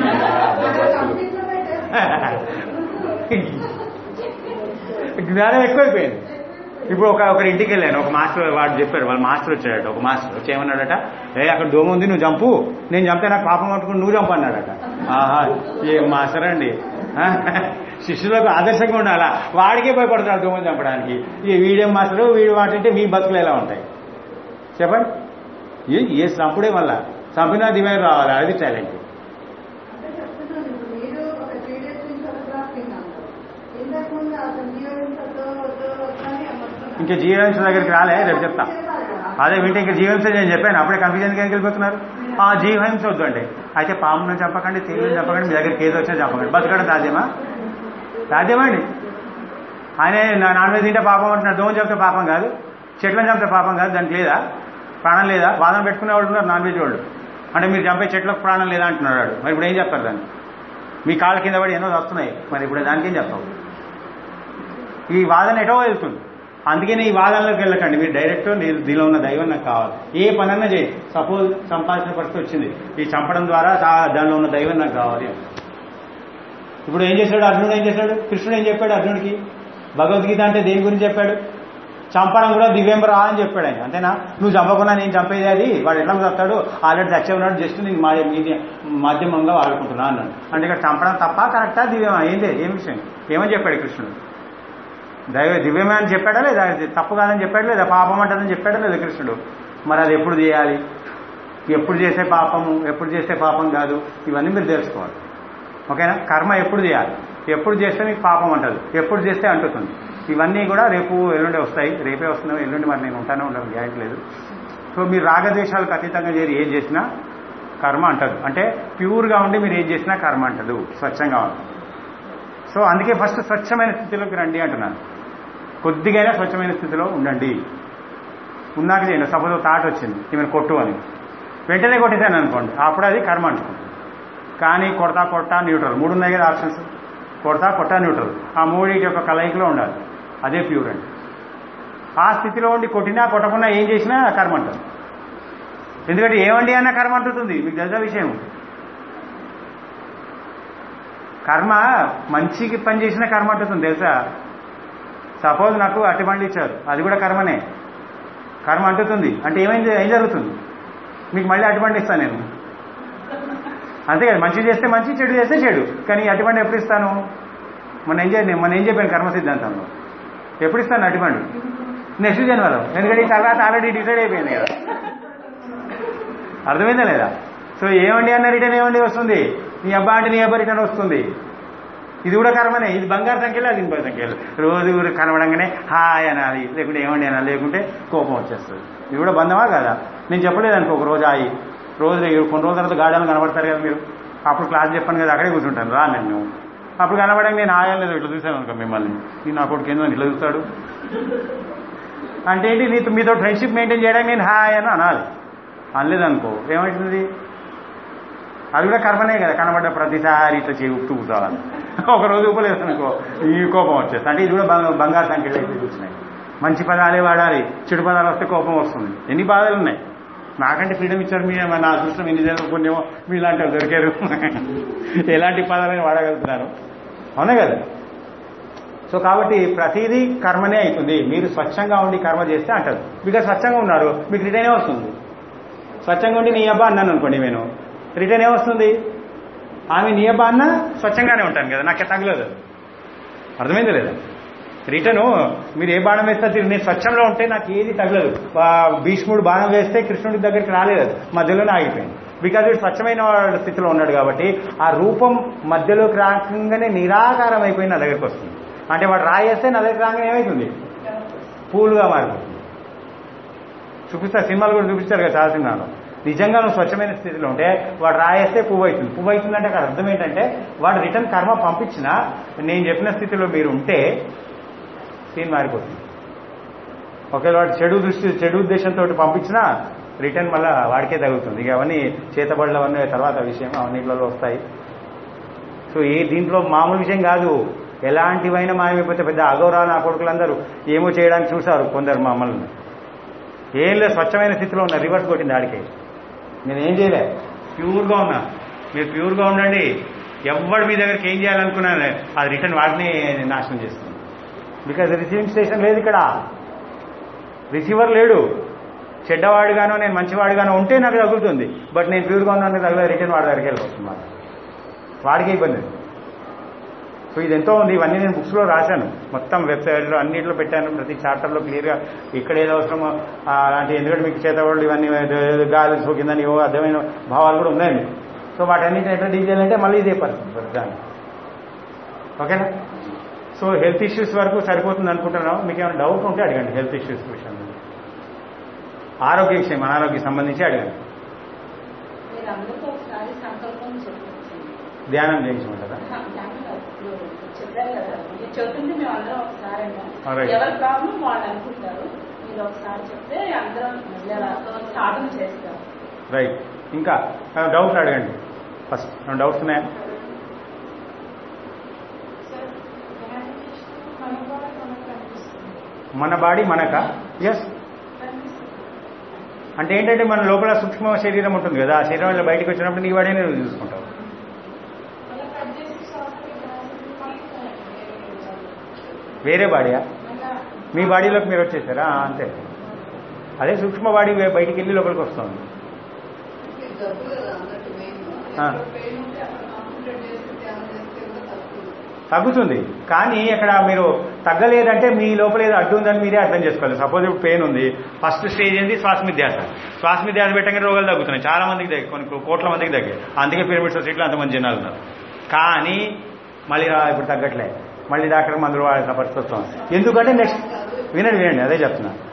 జ్ఞానం ఎక్కువైపోయింది ఇప్పుడు ఒక ఒకరి ఇంటికి వెళ్ళాను ఒక మాస్టర్ వాడు చెప్పారు వాళ్ళ మాస్టర్ వచ్చాడట ఒక మాస్టర్ వచ్చి ఏమన్నాడట ఏ అక్కడ దోమ ఉంది నువ్వు చంపు నేను చంపితే నాకు పాపం పట్టుకుని నువ్వు చంపు అన్నాడట ఆహా ఏ మాస్టర్ అండి ఆ? శిష్యులకు ఆదర్శంగా ఉండాలా వాడికే భయపడుతున్నాడు దోమని చంపడానికి ఈ వీడియో మాస్టర్ వీడి వాటింటే మీ బతుకులు ఎలా ఉంటాయి చెప్పండి ఏ ఏ చంపుడే మళ్ళా చంపినా దివ్యం రావాలి అది టాలెంట్ అంటే చెప్తున్నాను ఇప్పుడు మీరు ఒక త్రీ డేస్ నుంచి ఫోటోగ్రాఫింగ్ అన్నారు ఇంతకు ముందు అసలు జీవహింసతో వద్దు వద్దని అమ్ముతున్నారు ఇంకా జీవహింస దగ్గరికి రాలే రేపు చెప్తా అదే వింటే ఇంకా జీవహింస నేను చెప్పాను అప్పుడే కన్ఫ్యూజన్ ఏం వెళ్ళిపోతున్నారు ఆ జీవహింస వద్దండి అయితే పామును చంపకండి తీరుని చంపకండి మీ దగ్గరికి ఏది వచ్చినా చంపకండి బతకడం సాధ్యమా సాధ్యమా అండి ఆయన నా నాన్ వెజ్ తింటే పాపం అంటున్నాడు దోమ చెప్తే పాపం కాదు చెట్లను చంపితే పాపం కాదు దానికి లేదా ప్రాణం లేదా వాదన పెట్టుకునే వాళ్ళు ఉన్నారు నాన్ వెజ్ వాళ్ళు అంటే మీరు చంపే చెట్లకు ప్రాణం లేదా అంటున్నాడు వాడు. మరి ఇప్పుడు ఏం చెప్తారు దాన్ని మీ కాళ్ళ కింద పడి ఎన్నో వస్తున్నాయి మరి ఇప్పుడు దానికి ఏం చెప్తావు ఈ వాదన ఎటో వెళ్తుంది అందుకనే ఈ వాదనలోకి వెళ్ళకండి మీరు డైరెక్ట్ నేను దీనిలో ఉన్న దైవం నాకు కావాలి ఏ పనన్నా చేయి సపోజ్ సంపాదించిన పరిస్థితి వచ్చింది ఈ చంపడం ద్వారా దా- దానిలో ఉన్న దైవం నాకు కావాలి ఇప్పుడు ఏం చేశాడు అర్జునుడు ఏం చేశాడు కృష్ణుడు ఏం చెప్పాడు అర్జునుడికి భగవద్గీత అంటే దేని గురించి చెప్పాడు చంపడం కూడా దివ్యం రా అని చెప్పాడు ఆయన అంతేనా నువ్వు చంపకుండా నేను చంపేది అది వాడు ఎట్లా చస్తాడు ఆల్రెడీ చచ్చే ఉన్నాడు జస్ట్ నేను మా మీడియా మాధ్యమంగా వాడుకుంటున్నా అన్నాడు అంటే ఇక్కడ చంపడం తప్ప కరెక్టా దివ్యమా ఏంటి ఏం విషయం ఏమని చెప్పాడు కృష్ణుడు దైవ దివ్యమే అని చెప్పాడా లేదా అది తప్పు కాదని చెప్పాడు లేదా పాపం అంటదని చెప్పాడా లేదా కృష్ణుడు మరి అది ఎప్పుడు చేయాలి ఎప్పుడు చేసే పాపము ఎప్పుడు చేసే పాపం కాదు ఇవన్నీ మీరు తెలుసుకోవాలి ఓకేనా కర్మ ఎప్పుడు చేయాలి ఎప్పుడు చేస్తే మీకు పాపం అంటది ఎప్పుడు చేస్తే అంటుతుంది ఇవన్నీ కూడా రేపు ఎల్లుండి వస్తాయి రేపే వస్తున్నాయి ఎల్లుండి మరి నేను ఉంటానే ఉండను గ్యారెంటీ లేదు సో మీరు రాగద్వేషాలకు అతీతంగా చేరి ఏం చేసినా కర్మ అంటదు అంటే ప్యూర్గా ఉండి మీరు ఏం చేసినా కర్మ అంటదు స్వచ్ఛంగా ఉంది సో అందుకే ఫస్ట్ స్వచ్ఛమైన స్థితిలోకి రండి అంటున్నాను కొద్దిగైనా స్వచ్ఛమైన స్థితిలో ఉండండి ఉన్నాక చేయండి సపోజ్ థాట్ వచ్చింది ఈమెను కొట్టు అని వెంటనే కొట్టేసాను అనుకోండి అప్పుడు అది కర్మ అనుకుంటుంది కానీ కొడతా కొట్టా న్యూట్రల్ మూడు ఉన్నాయి కదా ఆప్షన్స్ కొడతా కొట్టా న్యూట్రల్ ఆ మూడింటి యొక్క కలయికలో ఉండాలి అదే ప్యూర్ అండి ఆ స్థితిలో ఉండి కొట్టినా కొట్టకుండా ఏం చేసినా కర్మ అంటారు ఎందుకంటే ఏమండి అన్న కర్మ అంటుంది మీకు తెలుసా విషయం కర్మ మంచికి పని చేసిన కర్మ అంటుంది తెలుసా సపోజ్ నాకు అరటిపండు ఇచ్చారు అది కూడా కర్మనే కర్మ అంటుతుంది అంటే ఏమైంది ఏం జరుగుతుంది మీకు మళ్ళీ అరటిపండు ఇస్తాను నేను అంతే కదా మంచి చేస్తే మంచి చెడు చేస్తే చెడు కానీ ఈ అరటిపండు ఎప్పుడు ఇస్తాను మన ఏం చేయాలి మన ఏం చెప్పాను కర్మ సిద్ధాంతంలో ఎప్పుడు ఇస్తాను అరటిపండు నెక్స్ట్ జన్మలో ఎందుకంటే ఈ తర్వాత ఆల్రెడీ డిసైడ్ అయిపోయింది కదా అర్థమైందా లేదా సో ఏమండి అన్న రిటర్న్ ఏమండి వస్తుంది నీ అబ్బా అంటే నీ అబ్బా రిటర్న్ వస్తుంది ఇది కూడా కర్మనే ఇది బంగారు సంఖ్యలో అది ఇంకో సంఖ్యలో రోజు కూడా కనబడంగానే హాయ్ అనాలి లేకుంటే ఏమండి అనాలి లేకుంటే కోపం వచ్చేస్తుంది ఇది కూడా బంధమా కదా నేను చెప్పలేదు అనుకో ఒక రోజు ఆయి రోజు కొన్ని రోజుల తర్వాత గార్డెన్ కనబడతారు కదా మీరు అప్పుడు క్లాస్ చెప్పాను కదా అక్కడే కూర్చుంటాను రా నేను అప్పుడు కనబడంగా నేను హాయ్ లేదు ఇట్లా చూశాను అనుకో మిమ్మల్ని ఈ నా కొడుకు ఏందో ఇట్లా చూస్తాడు అంటే ఏంటి నీతో మీతో ఫ్రెండ్షిప్ మెయింటైన్ చేయడానికి నేను హాయ్ అని అనాలి అనలేదనుకో ఏమవుతుంది అది కూడా కర్మనే కదా కనబడ్డ ప్రతిసారి ఇట్లా చేయి ఉప్పు కూర్చోవాలి ఒక రోజు ఉప్పలేదు అనుకో ఈ కోపం వచ్చేస్తుంది అంటే ఇది కూడా బంగ- బంగారు సంఖ్యలో అయితే కూర్చున్నాయి మంచి పదాలే వాడాలి చెడు పదాలు వస్తే కోపం వస్తుంది ఎన్ని బాధలు ఉన్నాయి నాకంటే ఫ్రీడమ్ ఇచ్చారు మీ నా అదృష్టం ఎన్ని జరుగుతుందేమో మీలాంటి వాళ్ళు దొరికారు ఎలాంటి పదాలని వాడగలుగుతున్నారు అవునే కదా సో కాబట్టి ప్రతిదీ కర్మనే అవుతుంది మీరు స్వచ్ఛంగా ఉండి కర్మ చేస్తే అంటారు బికాజ్ స్వచ్ఛంగా ఉన్నారు మీకు రిటర్న్ వస్తుంది స్వచ్ఛంగా ఉండి నీ అబ్బా అన్నాను అనుకోండి నేను రిటర్న్ ఏమొస్తుంది ఆమె నీ అబ్బా అన్న స్వచ్ఛంగానే ఉంటాను కదా నాకే తగలేదు అర్థమైంది లేదా రిటర్ను మీరు ఏ బాణం వేస్తే అది నేను స్వచ్ఛంలో ఉంటే నాకు ఏది తగలదు ఆ భీష్ముడు బాణం వేస్తే కృష్ణుడి దగ్గరికి రాలేదు అది. మధ్యలోనే ఆగిపోయింది బికాజ్ వీడు స్వచ్ఛమైన వాడి స్థితిలో ఉన్నాడు కాబట్టి ఆ రూపం మధ్యలోకి రాగానే నిరాకారం అయిపోయి నా దగ్గరికి వస్తుంది అంటే వాడు రాయేస్తే నా దగ్గర రాగానే ఏమవుతుంది పూలుగా మారిపోతుంది చూపిస్తారు సినిమాలు కూడా చూపిస్తారు కదా చాలా సినిమాలు నిజంగా నువ్వు స్వచ్ఛమైన స్థితిలో ఉంటే వాడు రాయేస్తే పువ్వు అవుతుంది పువ్వు అవుతుందంటే అక్కడ అర్థం ఏంటంటే వాడు రిటర్న్ కర్మ పంపించినా నేను చెప్పిన స్థితిలో మీరు ఉంటే సీన్ మారిపోతుంది ఒకవేళ వాడు చెడు దృష్టి చెడు ఉద్దేశంతో పంపించినా రిటర్న్ మళ్ళీ వాడికే తగులుతుంది ఇక అవన్నీ చేతబడులు అవన్నీ తర్వాత విషయం అవన్నిట్లలో వస్తాయి సో ఏ దీంట్లో మామూలు విషయం కాదు ఎలాంటివైనా మాయమైపోతే పెద్ద అగౌరవ నా కొడుకులందరూ ఏమో చేయడానికి చూశారు కొందరు మమ్మల్ని ఏం లేదు స్వచ్ఛమైన స్థితిలో ఉన్న రివర్స్ కొట్టింది ఆడికి నేను ఏం చేయలే ప్యూర్గా ఉన్నా మీరు ప్యూర్గా ఉండండి ఎవడు మీ దగ్గరికి ఏం చేయాలనుకున్నాను అది రిటర్న్ వాడిని నాశనం చేస్తుంది బికాజ్ రిసీవింగ్ స్టేషన్ లేదు ఇక్కడ రిసీవర్ లేడు చెడ్డవాడుగానో నేను మంచివాడుగానో ఉంటే నాకు తగులుతుంది బట్ నేను ప్యూర్గా ఉన్నాను తగలేదు రిటర్న్ వాడి దగ్గరికి వెళ్ళిపోతుంది మాట వాడికే ఇబ్బంది సో ఇది ఎంతో ఉంది ఇవన్నీ నేను బుక్స్లో రాశాను మొత్తం వెబ్సైట్లో అన్నింటిలో పెట్టాను ప్రతి చాప్టర్లో క్లియర్గా ఇక్కడ ఏదో అవసరమో ఆ, అలాంటి ఎందుకంటే మీకు చేతవాళ్ళు ఇవన్నీ ఏదో గాలి సోకిందని ఏవో అర్థమైన భావాలు కూడా ఉన్నాయండి సో వాటన్నిటిని ఎట్లా డీల్ చేయాలంటే మళ్ళీ ఇదే పరిస్థితి ప్రతిదాన్ని ఓకేనా సో హెల్త్ ఇష్యూస్ వరకు సరిపోతుంది అనుకుంటున్నాం మీకు ఏమైనా డౌట్ ఉంటే అడగండి హెల్త్ ఇష్యూస్ విషయంలో ఆరోగ్య విషయం అనారోగ్యం సంబంధించి అడగండి మీరు అందరితో ఒకసారి సంకల్పం చెప్పొచ్చండి ధ్యానం చేయించమంటారా చెప్పారు కదా మీరు చెప్తుంది మేము అందరం ఒకసారి Alright. ఎవరి ప్రాబ్లం వాళ్ళు అనుకుంటారు మీరు ఒకసారి చెప్తే అందరం మళ్ళీ అలా సాధన చేస్తారు రైట్ ఇంకా డౌట్ అడగండి ఫస్ట్ డౌట్స్ ఉన్నాయా సార్ ధ్యానం చేస్తూ మన కూడా మనకు కనిపిస్తుంది మన బాడీ మనక ఎస్ కనిపిస్తుంది అంటే ఏంటంటే మన లోపల సూక్ష్మ శరీరం ఉంటుంది కదా ఆ శరీరం బయటకు వచ్చినప్పుడు నీ బాడీనే నువ్వు చూసుకుంటావు అలా కట్ చేసి శ్వాసకి ధ్యానం వేరే బాడీయా అలా మీ బాడీలోకి మీరు వచ్చేసారా ఆ, అంతే అదే సూక్ష్మ బాడీ బయటికి వెళ్ళి లోపలికి వస్తుంది జబ్బు కదా అన్నట్టు మెయిన్ ఆ. పెయిన్ ఉంటే అక్కడ కాన్సన్ట్రేట్ చేసి ధ్యానం చేస్తే కూడా తగ్గుతుంది తగ్గుతుంది కానీ అక్కడ మీరు తగ్గలేదంటే మీ లోపల ఏదో అడ్డు ఉందని మీరే అర్థం చేసుకోవాలి సపోజ్ ఇప్పుడు పెయిన్ ఉంది ఫస్ట్ స్టేజ్ ఏంది శ్వాస మిధ్యాస శ్వాస మిధ్యాస పెట్టగానే రోగాలు తగ్గుతున్నాయి చాలా మందికి తగ్గి కొన్ని కోట్ల మందికి తగ్గాయి అందుకే పిరమిడ్ సొసైటీలో అంతమంది జనాలు ఉన్నారు కానీ మళ్ళీ రా ఇప్పుడు తగ్గట్లే మళ్ళీ డాక్టర్ మందులు వాడాల్సిన పరిస్థితి వస్తుంది ఎందుకంటే నెక్స్ట్ వినండి వినండి అదే చెప్తున్నా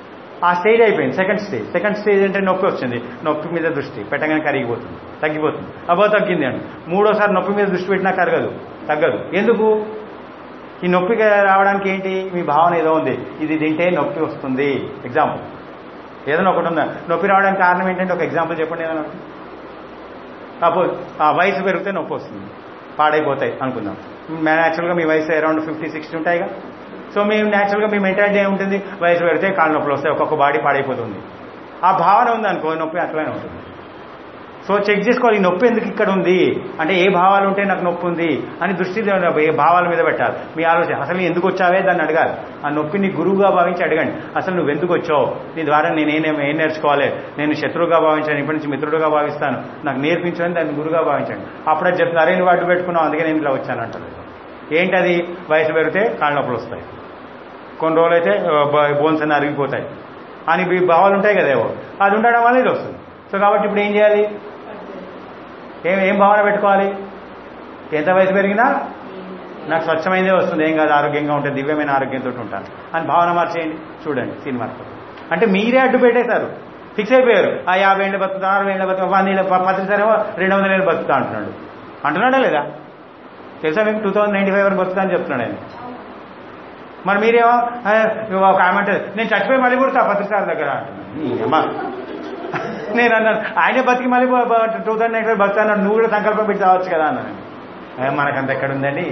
ఆ స్టేజ్ అయిపోయింది సెకండ్ స్టేజ్ సెకండ్ స్టేజ్ అంటే నొప్పి వచ్చింది నొప్పి మీద దృష్టి పెట్టగానే కరిగిపోతుంది తగ్గిపోతుంది అబ్బో తగ్గింది అండి మూడోసారి నొప్పి మీద దృష్టి పెట్టినా కరగదు తగ్గదు ఎందుకు ఈ నొప్పి రావడానికి ఏంటి మీ భావన ఏదో ఉంది ఇది తింటే నొప్పి వస్తుంది ఎగ్జాంపుల్ ఏదైనా ఒకటి ఉందా నొప్పి రావడానికి కారణం ఏంటంటే ఒక ఎగ్జాంపుల్ చెప్పండి ఏదైనా ఒకటి. సపోజ్ ఆ వయసు పెరిగితే నొప్పి వస్తుంది పాడైపోతాయి అనుకుందాం న్యాచురల్గా మీ వయసు అరౌండ్ ఫిఫ్టీ సిక్స్టీ ఉంటాయిగా సో మీ న్యాచురల్గా మీ మెంటాలిటీ ఏముంటుంది వయసు పెడితే కాళ్ళ నొప్పులు వస్తాయి ఒక్కొక్క బాడీ పాడైపోతుంది ఆ భావన ఉంది అనుకో నొప్పి అట్లనే ఉంటుంది సో చెక్ చేసుకోవాలి ఈ నొప్పి ఎందుకు ఇక్కడ ఉంది అంటే ఏ భావాలు ఉంటే నాకు నొప్పి ఉంది అని దృష్టి ఏ భావాల మీద పెట్టాలి మీ ఆలోచన అసలు నీ ఎందుకు వచ్చావే దాన్ని అడగాలి ఆ నొప్పిని గురువుగా భావించి అడగండి అసలు నువ్వు ఎందుకు వచ్చావు నీ ద్వారా నేనేం ఏం నేర్చుకోవాలి నేను శత్రువుగా భావించాను ఇప్పటి నుంచి మిత్రుడుగా భావిస్తాను నాకు నేర్పించని దాన్ని గురువుగా భావించండి అప్పుడే చెప్తున్నా అరే నువ్వు అడ్డు పెట్టుకున్నావు అందుకే నేను ఇలా వచ్చాను అంటారు ఏంటది వయసు పెరిగితే కాళ్ళ నొప్పులు వస్తాయి కొన్ని రోజులు అయితే బోన్స్ అన్ని అరిగిపోతాయి అని ఈ భావాలు ఉంటాయి కదా ఏవో అది ఉండడం వల్ల ఇది వస్తుంది సో కాబట్టి ఇప్పుడు ఏం చేయాలి ఏం ఏం భావన పెట్టుకోవాలి ఎంత వయసు పెరిగినా నాకు స్వచ్ఛమైనదే వస్తుంది ఏం కాదు ఆరోగ్యంగా ఉంటుంది దివ్యమైన ఆరోగ్యంతో ఉంటాను అని భావన మార్చేయండి చూడండి సినిమా అంటే మీరే అడ్డు పెట్టేశారు ఫిక్స్ అయిపోయారు ఆ యాభై ఏళ్ళు బతుకుతా అరవై ఏళ్ళు బతుకుతా వంద ఏళ్ళు పత్రిసారేమో రెండు వందల ఏళ్ళు బతుకుతా అంటున్నాడు అంటున్నాడా లేదా తెలుసా మీకు టూ థౌసండ్ నైన్టీ ఫైవ్ వరకు బతుకుతా అని చెప్తున్నాడు ఆయన మరి మీరేమో "ఆ, ఒక ఆమె అంటారు నేను చచ్చిపోయి మళ్ళీ పుడతా పత్రిసారి దగ్గర అంటున్నాను ఈ అమ్మ. నేను అన్నాను ఆయనే బతికి మళ్ళీ టూ థౌసండ్ నైన్ ఫైవ్ బతుకుతా అన్నాడు నువ్వు కూడా సంకల్పం పెట్టి రావచ్చు కదా అన్నాను "ఏ, మనకంత ఎక్కడ ఉందండి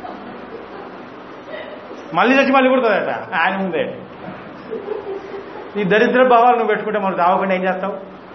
మళ్ళీ చచ్చి మళ్ళీ పుడుతుందట ఆయన ముందే ఈ దరిద్ర భావాలు నువ్వు పెట్టుకుంటే మనం రావకుండా ఏం చేస్తావు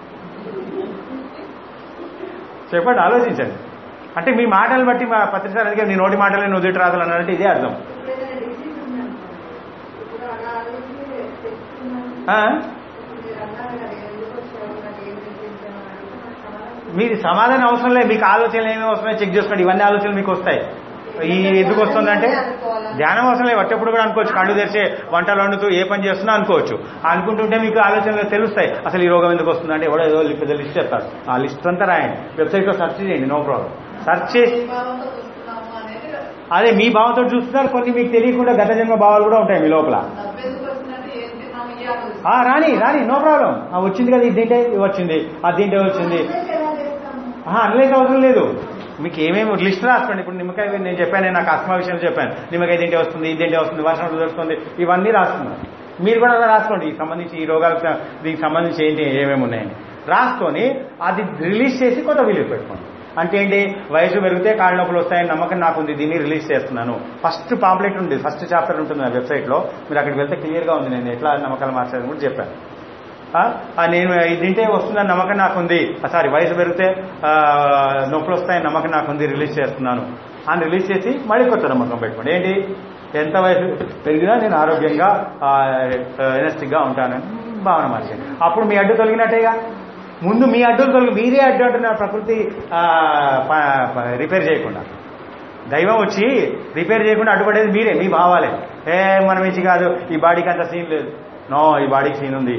చెప్పండి ఆలోచించండి అంటే మీ మాటలు బట్టి మా పత్రిసారి అందుకే నీ నోటి మాటలే నువ్వు దిట్టు రాదు అన్నారంటే ఇదే అర్థం ఏదైనా డిసీజ్ ఉందనుకోండి ఇప్పుడు అలా ఆలోచించి తెచ్చుకున్నాను ఆ? మీరు అన్నారు కదా ఎందుకు వచ్చావు నాకు ఏం తెచ్చించాను అంటే నాకు సమాధానం మీరు సమాధానం అవసరం లేదు మీకు ఆలోచనలు ఏమేమి వస్తున్నాయో చెక్ చేసుకోండి ఇవన్నీ ఆలోచనలు మీకు వస్తాయి ఈ ఎందుకు వస్తుందంటే ధ్యానం అవసరం లేదు వచ్చేప్పుడు కూడా అనుకోవచ్చు కళ్ళు తెరిచే వంటలు వండుతూ ఏ పని చేస్తున్నా అనుకోవచ్చు అనుకుంటుంటే మీకు ఆలోచనలు తెలుస్తాయి అసలు ఈ రోగం ఎందుకు వస్తుందంటే ఎవడో ఏదో పెద్ద లిస్ట్ చేస్తారు ఆ లిస్ట్ అంతా రాయండి వెబ్సైట్లో సెర్చ్ చేయండి నో ప్రాబ్లం సెర్చ్ చేసి ఏ భావంతో చూస్తున్నాము అనేది అదే మీ భావంతో చూస్తున్నారు కొన్ని మీకు తెలియకుండా గత జన్మ భావాలు కూడా ఉంటాయి మీ లోపల డబ్బు ఎందుకు వచ్చిందంటే ఏం తిన్నాము ఈ ఆలోచన ఆ రాని రాని నో ప్రాబ్లం ఆ వచ్చింది కదా ఇది తింటే ఇది వచ్చింది అది తింటే వచ్చింది అందరికీ ఎలా చేస్తాము అనలైజ్ అవసరం లేదు మీకు ఏమేమి లిస్ట్ రాసుకోండి ఇప్పుడు నిమ్మకాయ నేను చెప్పాను నేను నాకు అస్మా విషయం చెప్పాను నిమ్మకాయ తింటే వస్తుంది ఇది తింటే వస్తుంది వర్షం వస్తుంది ఇవన్నీ రాసుకున్నారు మీరు కూడా అలా రాసుకోండి ఈ సంబంధించి ఈ రోగాలకు దీనికి సంబంధించి ఏంటి ఏమేమి ఉన్నాయని రాసుకొని అది రిలీజ్ చేసి కొత్త విలువ పెట్టుకోండి అంటే ఏంటి వయసు పెరిగితే కాళ్ళ నొప్పులు వస్తాయని నమ్మకం నాకు ఉంది దీన్ని రిలీజ్ చేస్తున్నాను ఫస్ట్ పాంప్లెట్ ఉంది ఫస్ట్ చాప్టర్ ఉంటుంది నా వెబ్సైట్లో మీరు అక్కడికి వెళ్తే క్లియర్గా ఉంది నేను ఎట్లా నమ్మకాలు మార్చాలని కూడా చెప్పాను ఆ, ఆ, నేను ఇది తింటే వస్తుందని నమ్మకం నాకుంది సారీ వయసు పెరిగితే ఆ, నొప్పులు వస్తాయని నమ్మకం నాకుంది రిలీజ్ చేస్తున్నాను అని రిలీజ్ చేసి మళ్ళీ కొత్త నమ్మకం పెట్టుకోండి ఏంటి ఎంత వయసు పెరిగినా నేను ఆరోగ్యంగా ఎనర్జిటిక్గా ఉంటానని భావన మార్చండి అప్పుడు మీ అడ్డు తొలగినట్టేగా ముందు మీ అడ్డులు తొలగి మీరే అడ్డు అంటున్నారు ప్రకృతి ఆ, ప- ప- రిపేర్ చేయకుండా దైవం వచ్చి రిపేర్ చేయకుండా అడ్డుపడేది మీరే మీ భావాలే ఏ మనం ఇచ్చి కాదు ఈ బాడీకి అంత సీన్ లేదు నో ఈ బాడీకి సీన్ ఉంది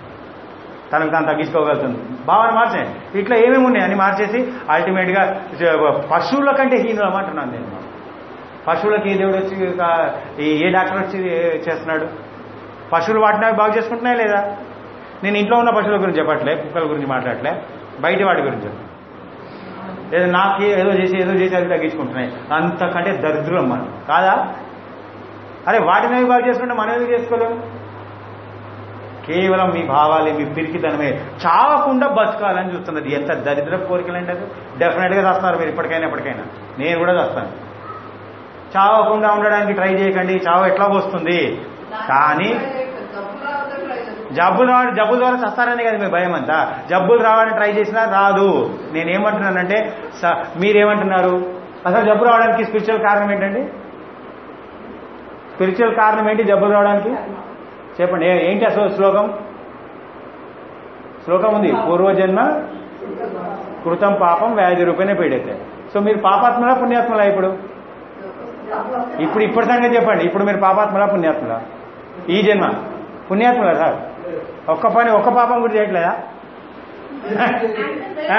తనకు తాను తగ్గించుకోగలుగుతుంది భావన మార్చేయండి ఇట్లా ఏమేమి ఉన్నాయి అని మార్చేసి అల్టిమేట్గా పశువుల కంటే హీనం అంటున్నాను నేను పశువులకి ఏ దేవుడు వచ్చి కా- ఈ- ఏ డాక్టర్ వచ్చి చేస్తున్నాడు పశువులు వాటిని అవి బాగు చేసుకుంటున్నాయి లేదా నేను ఇంట్లో ఉన్న పశువుల గురించి చెప్పట్లే కుక్కల గురించి మాట్లాడలే బయట వాటి గురించి చెప్తాను ఏదో నాకు ఏదో చేసి ఏదో చేసి అవి తగ్గించుకుంటున్నాయి అంతకంటే దరిద్రం మనం కాదా అరే వాటిని అవి బాగు చేసుకుంటే మనం ఎందుకు చేసుకోలేము కేవలం మీ భావాలే మీ పిరికితనమే చావకుండా బతకాలని చూస్తున్నది ఎంత దరిద్ర కోరికలంటే అది డెఫినెట్గా చేస్తారు మీరు ఇప్పటికైనా ఎప్పటికైనా నేను కూడా చేస్తాను చావకుండా ఉండడానికి ట్రై చేయకండి చావు ఎట్లా వస్తుంది కానీ డబ్బు రావద్దని ట్రై చేస్తాం జబ్బులు రావడం జబ్బుల ద్వారా చస్తారనే కదా మీ భయం అంతా జబ్బులు రావాలని ట్రై చేసినా రాదు నేనేమంటున్నానంటే స- మీరేమంటున్నారు అసలు జబ్బు రావడానికి స్పిరిచువల్ కారణం ఏంటండి స్పిరిచువల్ కారణం ఏంటి జబ్బులు రావడానికి చెప్పండి ఏ- ఏంటి అసలు శ్లోకం శ్లోకం ఉంది పూర్వజన్మ కృతం పాపం వ్యాధి రూపేణ పీడితే సో మీరు పాపాత్మలా పుణ్యాత్మలా ఇప్పుడు ఇప్పుడు ఇప్పటి సంగతి చెప్పండి ఇప్పుడు మీరు పాపాత్మలా పుణ్యాత్మలా ఈ జన్మ పుణ్యాత్మలా సార్ ఒక్క పని ఒక్క పాపం కూడా చేయట్లేదా ఆ?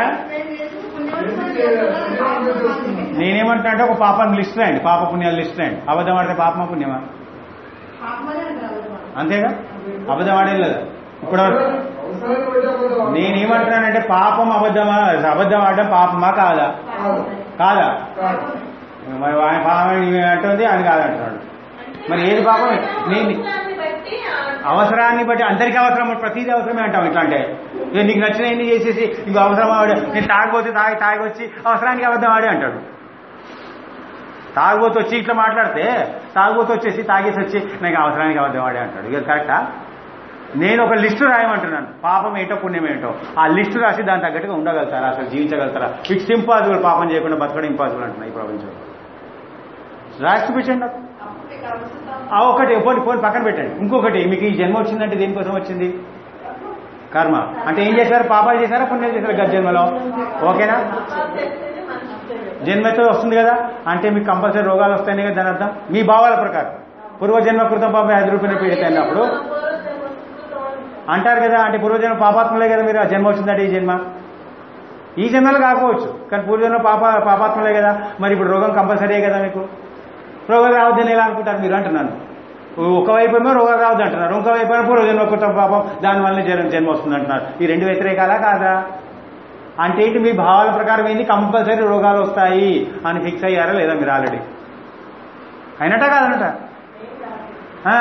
నేనేమంటున్నా అంటే ఒక పాపం లిస్ట్ రాయండి పాప పుణ్యాలు లిస్ట్ రాయండి అబద్ధం ఆడితే పాపమా పుణ్యమా పాపమనే అంటారు అంతేగా అబద్ధం ఆడేది లేదా ఇప్పుడు అవసరాన్ని బట్టి అబద్ధం నేనేమంటున్నానంటే పాపం అబద్ధమా అబద్ధం ఆడడం పాపమా కాదా కాదు. కాదా కాదు. మరి ఆయన పాపం ఈమె అంటుంది ఆయన కాదంటున్నాడు మరి ఏది పాపం నేను అవసరాన్ని బట్టి ఆ- అవసరాన్ని బట్టి అందరికీ అవసరం ప్రతిదీ అవసరమే అంటాం ఇట్లా అంటే ఇక నీకు నచ్చిన ఎన్ని చేసేసి ఇంకో అవసరం ఆడే నేను తాగిపోతే తాగి తాగి వచ్చి అవసరానికి అబద్ధం ఆడే అంటాడు తాగుబోతు వచ్చి ఇట్లా మాట్లాడితే తాగుబోతు వచ్చేసి తాగేసి వచ్చి నాకు అవసరానికి అబద్ధం ఆడే అంటాడు ఇక కరెక్టా నేను ఒక లిస్టు రాయమంటున్నాను పాపం ఏంటో పుణ్యం ఏంటో ఆ లిస్టు రాసి దాని తగ్గట్టుగా ఉండగలుగుతారా అసలు జీవించగలుగుతారా ఇట్స్ ఇంపాసిబుల్ పాపం చేయకుండా బతకడం ఇంపాసిబుల్ అంటున్నా ఈ ప్రపంచంలో రాసి చూపించండి నాకు అప్పుడు ఇక అవసరం ఆ ఒకటి పోనీ పోనీ పక్కన పెట్టండి ఇంకొకటి మీకు ఈ జన్మ వచ్చిందంటే దేనికోసం వచ్చింది కర్మ అంటే ఏం చేశారు పాపాలు చేశారా పుణ్యం చేశారు గత జన్మలో ఓకేనా పాపాలు చేస్తేనే మనిషి జన్మతో వస్తుంది కదా అంటే మీకు కంపల్సరీ రోగాలు వస్తాయని కదా దాని అర్థం మీ భావాల ప్రకారం పూర్వజన్మ కృతం పాప ఐదు రూపాయలు పీడిత అన్నప్పుడు అంటారు కదా అంటే పూర్వజన్మ పాపాత్మలే కదా మీరు ఆ జన్మ వచ్చిందంటే ఈ జన్మ ఈ జన్మలో కాకపోవచ్చు కానీ పూర్వజన్మ పాప పాపాత్మలే కదా మరి ఇప్పుడు రోగం కంపల్సరీయే కదా మీకు రోగాలు రావద్దని ఎలా అనుకుంటారు మీరు అంటున్నాను ఒకవైపు ఏమో రోగాలు రావద్దు అంటున్నారు ఇంకోవైపు ఏమో పూర్వజన్మ కృతం పాపం దానివల్ల జన్మ జన్మ వస్తుంది అంటున్నారు ఈ రెండు వ్యతిరేకాలా కాదా అంటే ఏంటి మీ భావాల ప్రకారం ఏంది కంపల్సరీ రోగాలు వస్తాయి అని ఫిక్స్ అయ్యారా లేదా మీరు ఆల్రెడీ అయినట కాదనట ఆ?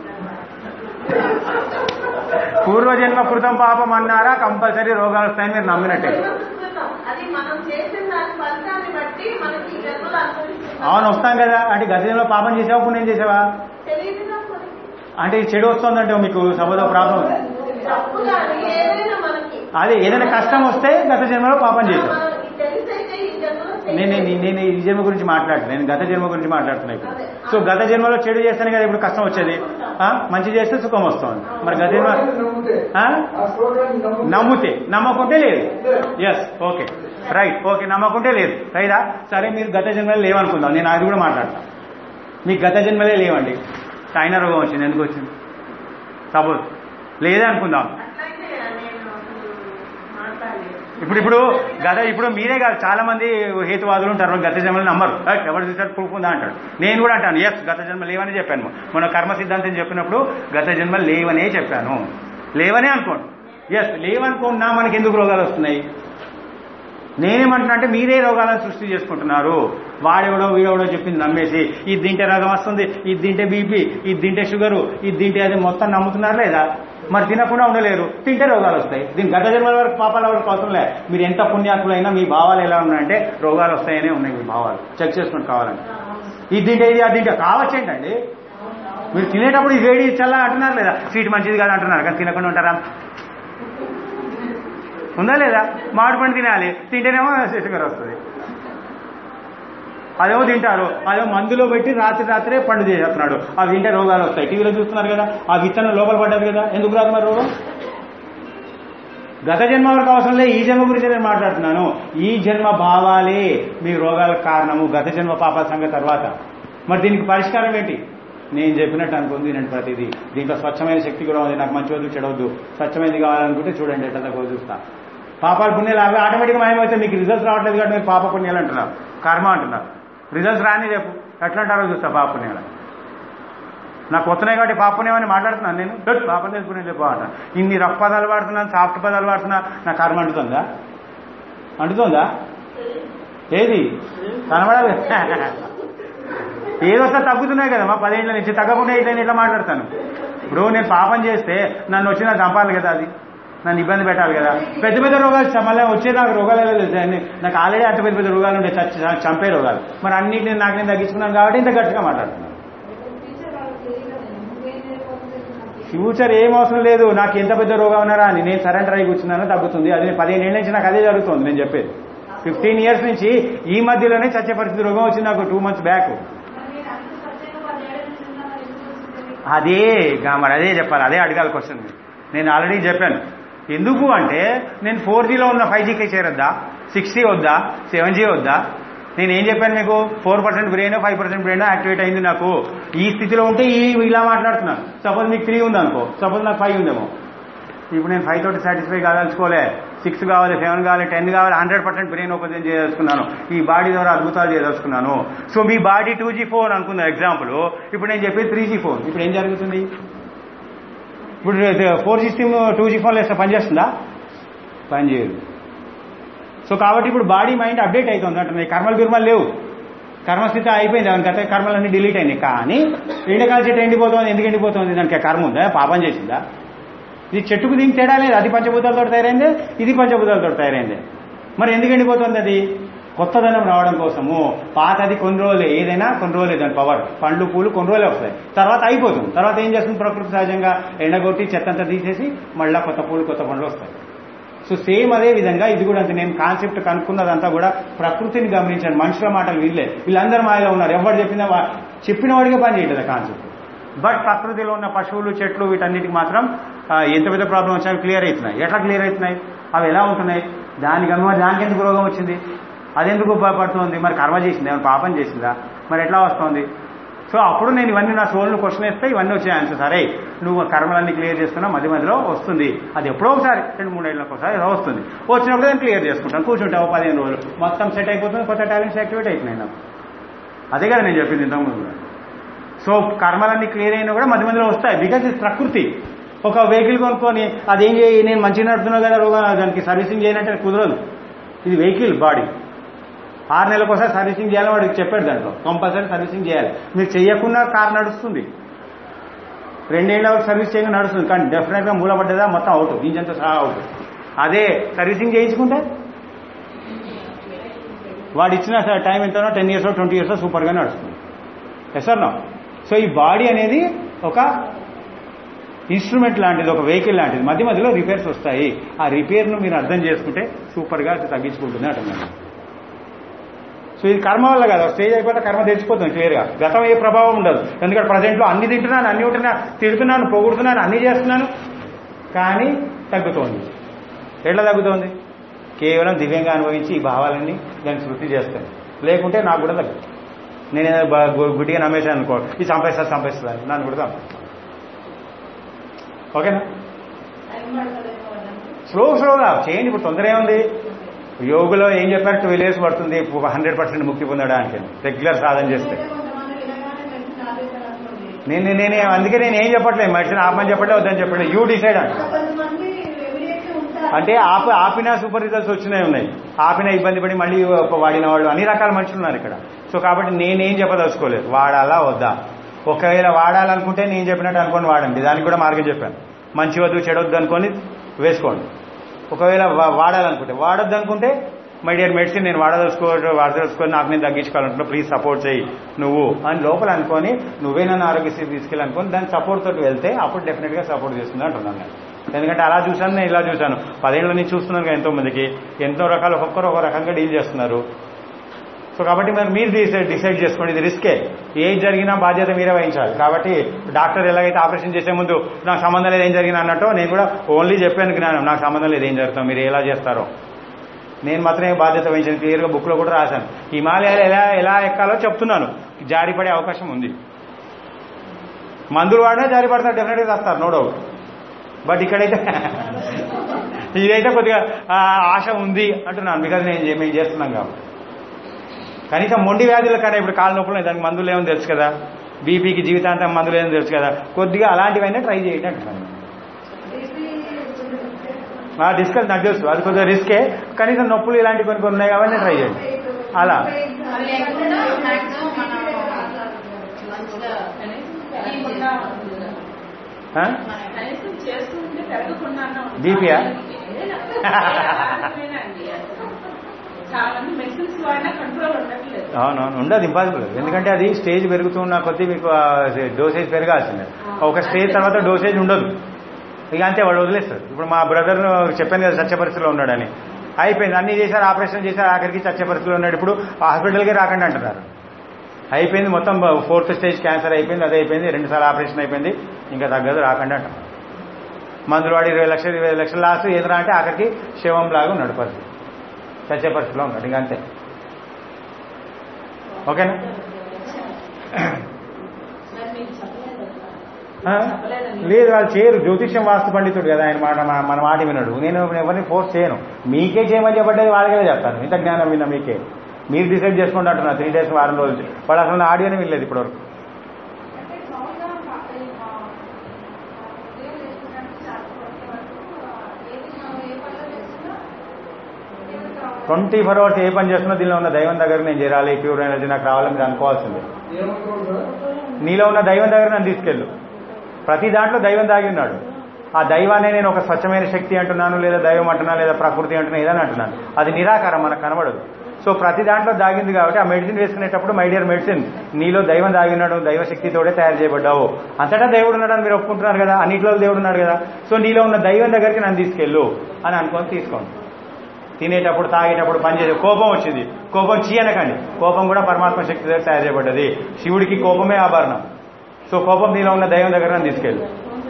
పూర్వజన్మ కృతం పాపం అన్నారా కంపల్సరీ రోగాలు వస్తాయని మీరు నమ్మినట్టే అది మనం చేసిన దాని ఫలితాన్ని బట్టి మనకి ఈ జన్మలో అనుభవిస్తున్నాం అవును వస్తాం కదా అంటే గత జన్మలో పాపం చేసావా పుణ్యం చేసావా తెలియదు మనకి అంటే ఈ చెడు వస్తుందంటే మీకు సభలో ప్రాబ్లం తప్పు కానీ ఏదైనా మనకి అదే ఏదైనా కష్టం వస్తే గత జన్మలో పాపం చేసావు మనం ఇది తెలిసైతే ఈ జన్మలో నేను నేను- నేను ఈ జన్మ గురించి మాట్లాడుతున్నాను నేను గత జన్మ గురించి మాట్లాడుతున్నా ఇప్పుడు సో గత జన్మలో చెడు చేస్తేనే కదా ఇప్పుడు కష్టం వచ్చేది ఆ? మంచి చేస్తే సుఖం వస్తుంది మరి గత జన్మ నమ్మితే ఆ? ఆ శ్లోకాన్ని నమ్మితే నమ్ముతే నమ్మకుంటే లేదు ఎస్ ఓకే రైట్ ఓకే నమ్మకుంటే లేదు రైదా సరే మీరు గత జన్మలో లేవనుకుందాం నేను అది కూడా మాట్లాడతాను మీకు గత జన్మలే లేవండి చైనా రోగం వచ్చింది ఎందుకు వచ్చింది సపోజ్ లేదే అనుకుందాం అట్లయితే నేను అసలు మాట్లాడలేదు ఇప్పుడు ఇప్పుడు గత ఇప్పుడు మీరే కాదు చాలా మంది హేతువాదులు ఉంటారు గత జన్మలు నమ్మరు "ఏయ్, ఎవరు చూసారు ప్రూఫ్ ఉందా అంటాడు నేను కూడా అంటాను ఎస్ గత జన్మ లేవని చెప్పాను మన కర్మ సిద్ధాంతం చెప్పినప్పుడు గత జన్మ లేవనే చెప్పాను లేవనే అనుకోండి ఎస్ లేవనుకున్నా మనకి ఎందుకు రోగాలు వస్తున్నాయి నేనేమంటున్నా అంటే మీరే రోగాలను సృష్టి చేసుకుంటున్నారు వాడెవడో వీడెవడో చెప్పింది నమ్మేసి ఇది తింటే రోగం వస్తుంది ఇది తింటే బీపీ ఇది తింటే షుగరు ఇది తింటే అది మొత్తం నమ్ముతున్నారు లేదా మరి తినకుండా ఉండలేరు తింటే రోగాలు వస్తాయి దీని గత జన్మల వరకు పాపాల వరకు అవసరం లే మీరు ఎంత పుణ్యాత్ములైనా మీ భావాలు ఎలా ఉన్నాయంటే రోగాలు వస్తాయనే ఉన్నాయి మీ భావాలు చెక్ చేసుకుని కావాలంటే ఇది తింటే ఇది అది తింటే కావచ్చేంటండి మీరు తినేటప్పుడు ఇది వేడి చల్ల అంటున్నారు లేదా స్వీట్ మంచిది కాదు అంటున్నారు కానీ తినకుండా ఉంటారా ఉందా లేదా మామిడి పండు తినాలి తింటేనేమో షుగర్ వస్తుంది అదేమో తింటారు అదేమో మందులో పెట్టి రాత్రి రాత్రే పండు చేసేస్తున్నాడు అవి తింటే రోగాలు వస్తాయి టీవీలో చూస్తున్నారు కదా ఆ విత్తనం లోపల పడ్డది కదా ఎందుకు రాదు మరి రోగం గత జన్మ వరకు అవసరం లేదు ఈ జన్మ గురించి నేను మాట్లాడుతున్నాను ఈ జన్మ భావాలే మీ రోగాలకు కారణము గత జన్మ పాపాల సంగతి తర్వాత మరి దీనికి పరిష్కారం ఏంటి నేను చెప్పినట్టు అనుకుంది నేను ప్రతిదీ దీంట్లో స్వచ్ఛమైన శక్తి కూడా ఉంది నాకు మంచి వద్దు చెడవద్దు స్వచ్ఛమైనది కావాలనుకుంటే చూడండి ఎట్లా తక్కువ చూస్తా పాపాలు పుణ్యాలు అవి ఆటోమేటిక్గా మాయమైతే మీకు రిజల్ట్స్ రావట్లేదు కాబట్టి మీరు పాప పుణ్యాలు అంటున్నారు కర్మ అంటున్నారు రిజల్ట్స్ రాని రేపు ఎట్లా అంటారో చూస్తా పాప పుణ్యాలు నాకు వస్తున్నాయి కాబట్టి పాప పుణ్యం అని మాట్లాడుతున్నాను నేను "డట్, పాపం చేసుకునే చెప్పు అంట ఇన్ని రఫ్ పదాలు వాడుతున్నాను సాఫ్ట్ పదాలు వాడుతున్నా నా కర్మ అంటుతుందా అంటుతుందా ఏది కనబడాలి ఏదొస్తా తగ్గుతున్నాయి కదా మా పదేళ్ళ నుంచి తగ్గకుండా ఇట్లా నేను ఇట్లా మాట్లాడతాను ఇప్పుడు నేను పాపం చేస్తే నన్ను వచ్చి నాకు చంపాలి కదా అది నన్ను ఇబ్బంది పెట్టాలి కదా పెద్ద పెద్ద రోగాలు చ- మళ్ళీ వచ్చే నాకు రోగాలు ఎలా తెలుస్తాయి అన్ని నాకు ఆల్రెడీ అంత పెద్ద పెద్ద రోగాలు ఉండే చచ్చి చంపే రోగాలు మరి అన్నింటిని నాకు నేను తగ్గించుకున్నాను కాబట్టి ఇంత గట్టిగా మాట్లాడుతున్నాను టీచర్ వాళ్ళకి తెలియదు నువ్వేం చేయకపోతే ఫ్యూచర్ ఏం అవసరం లేదు నాకు ఎంత పెద్ద రోగం ఉన్నారా అని నేను సరెండర్ అయి కూర్చున్నానో తగ్గుతుంది అది పదిహేను ఏళ్ళ నుంచి నాకు అదే జరుగుతుంది నేను చెప్పేది ఫిఫ్టీన్ ఇయర్స్ నుంచి ఈ మధ్యలోనే చచ్చే పరిస్థితి రోగం వచ్చింది నాకు టూ మంత్స్ బ్యాక్ మరి మీరు అంత సత్యంగా పదేళ్ళ నుంచి ఉన్నారు ఎందుకు వచ్చింది అదే గా మరి అదే చెప్పాలి అదే అడగాలి క్వశ్చన్ నేను ఆల్రెడీ చెప్పాను ఎందుకు అంటే నేను ఫోర్ జీలో ఉన్న ఫైవ్ జీకి చేరొద్దా సిక్స్ జీ వద్దా సెవెన్ జీ వద్దా నేను ఏం చెప్పాను మీకు four percent brain five percent brain activate అయింది నాకు ఈ స్థితిలో ఉంటే ఈ ఇలా మాట్లాడుతున్నాను సపోజ్ మీకు త్రీ ఉంది అనుకో సపోజ్ నాకు ఫైవ్ ఉందేమో ఇప్పుడు నేను ఫైవ్ తోటి సాటిస్ఫై కాదలుచుకోలే సిక్స్ కావాలి సెవెన్ కావాలి టెన్ కావాలి హండ్రెడ్ పర్సెంట్ బ్రెయిన్ ఓపెన్ చేయదలుచుకున్నాను ఈ బాడీ ద్వారా అద్భుతాలు చేయదలుచుకున్నాను సో మీ బాడీ టూ జీ ఫోన్ అనుకుందాం ఎగ్జాంపుల్ ఇప్పుడు నేను చెప్పేది త్రీ జీ ఫోన్ ఇప్పుడు ఏం జరుగుతుంది ఇప్పుడు four G SIM two G ఫోన్లో వేస్తే పనిచేస్తుందా పనిచేయదు సో కాబట్టి ఇప్పుడు బాడీ మైండ్ అప్డేట్ అవుతుంది అంటే కర్మలు బిర్మలు లేవు కర్మస్థితి అయిపోయింది దాని గత కర్మలన్నీ డిలీట్ అయినాయి కానీ ఎండకాల చెట్టు ఎండిపోతుంది ఎందుకు ఎండిపోతుంది దానికి కర్మ ఉందా పాపం చేసిందా ఇది చెట్టుకు దీనికి తేడా లేదు అది పంచభూతాలతో తయారైందే ఇది పంచభూతాలతో తయారైందే మరి ఎందుకు ఎండిపోతుంది అది కొత్తదనం రావడం కోసము పాతది కొన్ని రోజులే ఏదైనా కొన్ని రోజులే దాని పవర్ పండ్లు పూలు కొన్ని రోజులే వస్తాయి తర్వాత అయిపోతుంది తర్వాత ఏం చేస్తుంది ప్రకృతి సహజంగా ఎండగొట్టి చెత్తంతా తీసేసి మళ్ళీ కొత్త పూలు కొత్త పండ్లు వస్తాయి సో సేమ్ అదే విధంగా ఇది కూడా అంతే నేను కాన్సెప్ట్ కనుక్కున్నదంతా కూడా ప్రకృతిని గమనించాను మనుషుల మాటలు వీళ్ళే వీళ్ళందరూ మాయలో ఉన్నారు ఎవరు చెప్పినా వా- చెప్పిన వాడికే పని చేయలేదు కాన్సెప్ట్ బట్ ప్రకృతిలో ఉన్న పశువులు చెట్లు వీటన్నిటికి మాత్రం ఆ, ఎంత పెద్ద ప్రాబ్లం వచ్చా క్లియర్ అవుతున్నాయి ఎట్లా క్లియర్ అవుతున్నాయి అవి ఎలా ఉంటున్నాయి దానికి అనుమా దానికి ఎందుకు రోగం వచ్చింది అది ఎందుకు పడుతుంది మరి కర్మ చేసింది ఏమైనా పాపం చేసిందా మరి ఎట్లా వస్తుంది సో అప్పుడు నేను ఇవన్నీ నా సోల్ను క్వశ్చన్ వేస్తే ఇవన్నీ వచ్చే ఆన్సర్ సరే నువ్వు కర్మలన్నీ క్లియర్ చేసుకున్నా మధ్య మధ్యలో వస్తుంది అది ఎప్పుడో ఒకసారి రెండు మూడేళ్ళకి ఒకసారి ఏదో వస్తుంది వచ్చినప్పుడు నేను క్లియర్ చేసుకుంటాను కూర్చుంటావు పదిహేను రోజులు మొత్తం సెట్ అయిపోతుంది కొత్త టాలెంట్స్ యాక్టివేట్ అయిపోయినాయి నాకు అదే కదా నేను చెప్పింది ఇంతకుముందు కూడా సో కర్మలన్నీ క్లియర్ అయినా కూడా మధ్య మధ్యలో వస్తాయి బికాజ్ ఇది ప్రకృతి ఒక వెహికల్ కొనుక్కొని అదేం చేయి నేను మంచిగా నడుతున్నా కదా రోగ దానికి సర్వీసింగ్ చేయనంటే కుదరదు ఇది వెహికల్ బాడీ ఆరు నెలలకు ఒకసారి సర్వీసింగ్ చేయాలని వాడికి చెప్పాడు దాంట్లో కంపల్సరీ సర్వీసింగ్ చేయాలి మీరు చెయ్యకుండా కార్ నడుస్తుంది రెండేళ్ల వరకు సర్వీస్ చేయకుండా నడుస్తుంది కానీ డెఫినెట్గా మూలపడ్డదా మొత్తం అవుట్ ఇంజన్తో సహా అవుట్ అదే సర్వీసింగ్ చేయించుకుంటే వాడు ఇచ్చిన టైం ఎంతనో టెన్ ఇయర్స్ ట్వంటీ ఇయర్స్ సూపర్గా నడుస్తుంది ఎస్ నో సో ఈ బాడీ అనేది ఒక ఇన్స్ట్రుమెంట్ లాంటిది ఒక వెహికల్ లాంటిది మధ్య మధ్యలో రిపేర్స్ వస్తాయి ఆ రిపేర్ను మీరు అర్థం చేసుకుంటే సూపర్గా అది తగ్గించుకుంటుంది అంటున్నాను సో ఇది కర్మ వల్ల కదా స్టేజ్ అయిపోతే కర్మ తెచ్చిపోతుంది క్లియర్గా గతం ఏ ప్రభావం ఉండదు ఎందుకంటే ప్రజెంట్లో అన్ని తింటున్నాను అన్ని ఉంటున్నా తిడుతున్నాను పొగుడుతున్నాను అన్ని చేస్తున్నాను కానీ తగ్గుతోంది ఎట్లా తగ్గుతోంది కేవలం దివ్యంగా అనుభవించి ఈ భావాలన్నీ దాన్ని శృతి చేస్తాను లేకుంటే నాకు కూడా తగ్గుతుంది నేను ఏదో బ- గు- గుడ్డిగా నమ్మేశాను అనుకో ఇది చంపేస్తుంది చంపేస్తుంది నన్ను కూడా చంపేస్తాను ఓకేనా టైం పడుతుందేమో అన్నట్టు. స్లో స్లోగా చేయండి ఇప్పుడు తొందర ఏముంది యోగులో ఏం చెప్పారు ట్వెల్వ్ ఇయర్స్ పడుతుంది హండ్రెడ్ పర్సెంట్ ముక్తి పొందడానికి రెగ్యులర్ సాధన చేస్తే అయితే కొంతమంది వినగానే మెడిసిన్ ఆపేశారు అనుకోండి. నేను నేనే అందుకే నేను ఏం చెప్పట్లేదు మెడిసిన్ ఆపమని చెప్పట్లేదు వద్దని చెప్పట్లేదు యూ డిసైడ్ అంట కొంతమంది immediately ఉంటారు. అంటే ఆప ఆపినా సూపర్ రిజల్ట్స్ వచ్చినాయి ఉన్నాయి ఆపినా ఇబ్బంది పడి మళ్ళీ వాడిన వాళ్ళు అన్ని రకాల మనుషులు ఉన్నారు ఇక్కడ సో కాబట్టి నేనేం చెప్పదలుచుకోలేదు వాడాలా వద్దా ఒకవేళ వాడాలనుకుంటే నేను చెప్పినట్టు అనుకోని వాడండి దానికి కూడా మార్గం చెప్పాను మంచి వద్దు చెడొద్దు అనుకొని వేసుకోండి ఒకవేళ వా- వాడాలనుకుంటే వాడొద్దు అనుకుంటే మై డియర్ మెడిసిన్ నేను వాడదలుచుకో వాడదలుచుకొని నాకు నేను తగ్గించుకోవాలనుకుంటే ప్లీజ్ సపోర్ట్ చేయి నువ్వు అని లోపల అనుకొని నువ్వే నన్ను ఆరోగ్యశ్రీ తీసుకెళ్ళనుకొని దాని సపోర్ట్ తోటి వెళ్తే అప్పుడు డెఫినెట్గా సపోర్ట్ చేస్తుంది అంటున్నాను నేను ఎందుకంటే అలా చూశాను నేను ఇలా చూశాను పదేళ్ళ నుంచి చూస్తున్నాను కదా ఎంతో మందికి ఎంతో రకాలు ఒక్కొక్కరు ఒక రకంగా డీల్ చేస్తున్నారు సో కాబట్టి మరి మీరు డిసైడ్ డిసైడ్ చేసుకోండి ఇది రిస్కే ఏది జరిగినా బాధ్యత మీరే వహించాలి కాబట్టి డాక్టర్ ఎలాగైతే ఆపరేషన్ చేసే ముందు నాకు సంబంధం లేదు ఏం జరిగినా అన్నట్టు నేను కూడా ఓన్లీ చెప్పాను జ్ఞానం నాకు సంబంధం లేదు ఏం జరుగుతాం మీరు ఎలా చేస్తారో నేను మాత్రమే బాధ్యత వహించాను క్లియర్గా బుక్లో కూడా రాశాను హిమాలయాలు ఎలా ఎలా ఎక్కాలో చెప్తున్నాను జారిపడే అవకాశం ఉంది మందులు వాడినా జారి పడతారు డెఫినెట్గా రాస్తారు నో డౌట్ బట్ ఇక్కడైతే ఇదైతే కొద్దిగా ఆ, ఆశ ఉంది అంటున్నాను బికాజ్ నేను చే- మేము చేస్తున్నాం కాబట్టి కనీసం మొండి వ్యాధుల కన్నా ఇప్పుడు కాళ్ళ నొప్పులు దానికి మందులు ఏమో తెలుసు కదా బీపీకి జీవితాంతం మందులు ఏమో తెలుసు కదా కొద్దిగా అలాంటివైనా ట్రై చేయండి అంటున్నాను BP ఆ డిస్కస్ నాకు తెలుసు అది కొద్దిగా రిస్కే కనీసం నొప్పులు ఇలాంటి కొన్ని కొన్ని ఉన్నాయి కాబట్టి ట్రై చేయండి అలా అది లేకుండా maximum మనం మంచిగా పెరగకుండా ఉంటుంది కదా. ఆ? మనం కనీసం చేస్తూ ఉంటే పెరగకుండా అన్నా ఉంటుంది. BP yeah? ఏదేనండి అసలు. చాలా మంది మెడిసిన్స్ వాడినా కంట్రోల్ ఉండట్లేదు అవునవును ఉండదు ఇంపాసిబుల్ ఎందుకంటే అది స్టేజ్ పెరుగుతున్న కొద్దీ మీకు డోసేజ్ పెరగాల్సిందే ఒక స్టేజ్ తర్వాత డోసేజ్ ఉండదు ఇక అంతే వాళ్ళు వదిలేస్తారు ఇప్పుడు మా బ్రదర్ చెప్పాను కదా చచ్చ పరిస్థితిలో ఉన్నాడని అయిపోయింది అన్ని చేశారు ఆపరేషన్ చేశారు ఆఖరికి చచ్చ పరిస్థితిలో ఉన్నాడు ఇప్పుడు హాస్పిటల్కి రాకండి అంటున్నారు అయిపోయింది మొత్తం ఫోర్త్ స్టేజ్ క్యాన్సర్ అయిపోయింది అదే అయిపోయింది రెండు సార్లు ఆపరేషన్ అయిపోయింది ఇంకా తగ్గదు రాకండి అంటున్నారు మందులు వాడి ఇరవై లక్షలు ఇరవై లక్షలు లాస్ట్ ఎదురా అంటే ఆఖరికి శవం లాగా ఉన్నాడు పరిస్థితి చచ్చే పరిస్థితిలో ఉన్నాడు ఇంకా అంతే ఓకేనా మరి మీకు చెప్పలేదు కదా. ఆ? చెప్పలేదండి. లేదు వాళ్ళు చేయరు జ్యోతిష్యం వాస్తు పండితుడు కదా ఆయన మాట మన- మన మాట వినడు నేను ఎవరిని ఫోర్స్ చేయను మీకే చేయమని చెప్పట్టేది వాళ్ళకే చెప్తాను ఇంత జ్ఞానం విన్నా మీకే మీరు డిసైడ్ చేసుకోండి అంటున్నా త్రీ డేస్ వారం రోజులు వాడు అసలు నా ఆడియోనే వినలేదు ఇప్పటివరకు అంటే మామూలుగా పా- ఈ మా ఉదయం చేసుకున్నట్టు ట్వంటీ ఫోర్ అవర్స్ ఏ పని చేస్తున్నా దీనిలో ఉన్న దైవం దగ్గర నేను చేరాలి ప్యూర్ ఎనర్జీ నాకు రావాలని మీరు అనుకోవాల్సిందే ఏమంటారు సార్ నీలో ఉన్న దైవం దగ్గర నన్ను తీసుకెళ్ళు ప్రతి దాంట్లో దైవం దాగి ఉన్నాడు ఆ దైవాన్ని నేను ఒక స్వచ్ఛమైన శక్తి అంటున్నాను లేదా దైవం అంటున్నాను లేదా ప్రకృతి అంటున్నా ఏదని అంటున్నాను అది నిరాకారం మనకు కనబడదు సో ప్రతి దాంట్లో దాగింది కాబట్టి ఆ మెడిసిన్ వేసుకునేటప్పుడు మై డియర్ మెడిసిన్ నీలో దైవం దాగి ఉన్నాడు దైవ శక్తితోడే తయారు చేయబడ్డావు అంతటా దేవుడు ఉన్నాడని మీరు ఒప్పుకుంటున్నారు కదా అన్నిట్లో దేవుడు ఉన్నాడు కదా సో నీలో ఉన్న దైవం దగ్గరికి నన్ను తీసుకెళ్ళు అని అనుకొని తీసుకోండి తినేటప్పుడు తాగేటప్పుడు పనిచేసే కోపం వచ్చింది కోపం చీయనకండి కోపం కూడా పరమాత్మ శక్తి దగ్గర తయారు చేయబడ్డది శివుడికి కోపమే ఆభరణం సో కోపం నీలో ఉన్న దైవం దగ్గర నన్ను తీసుకెళ్ళు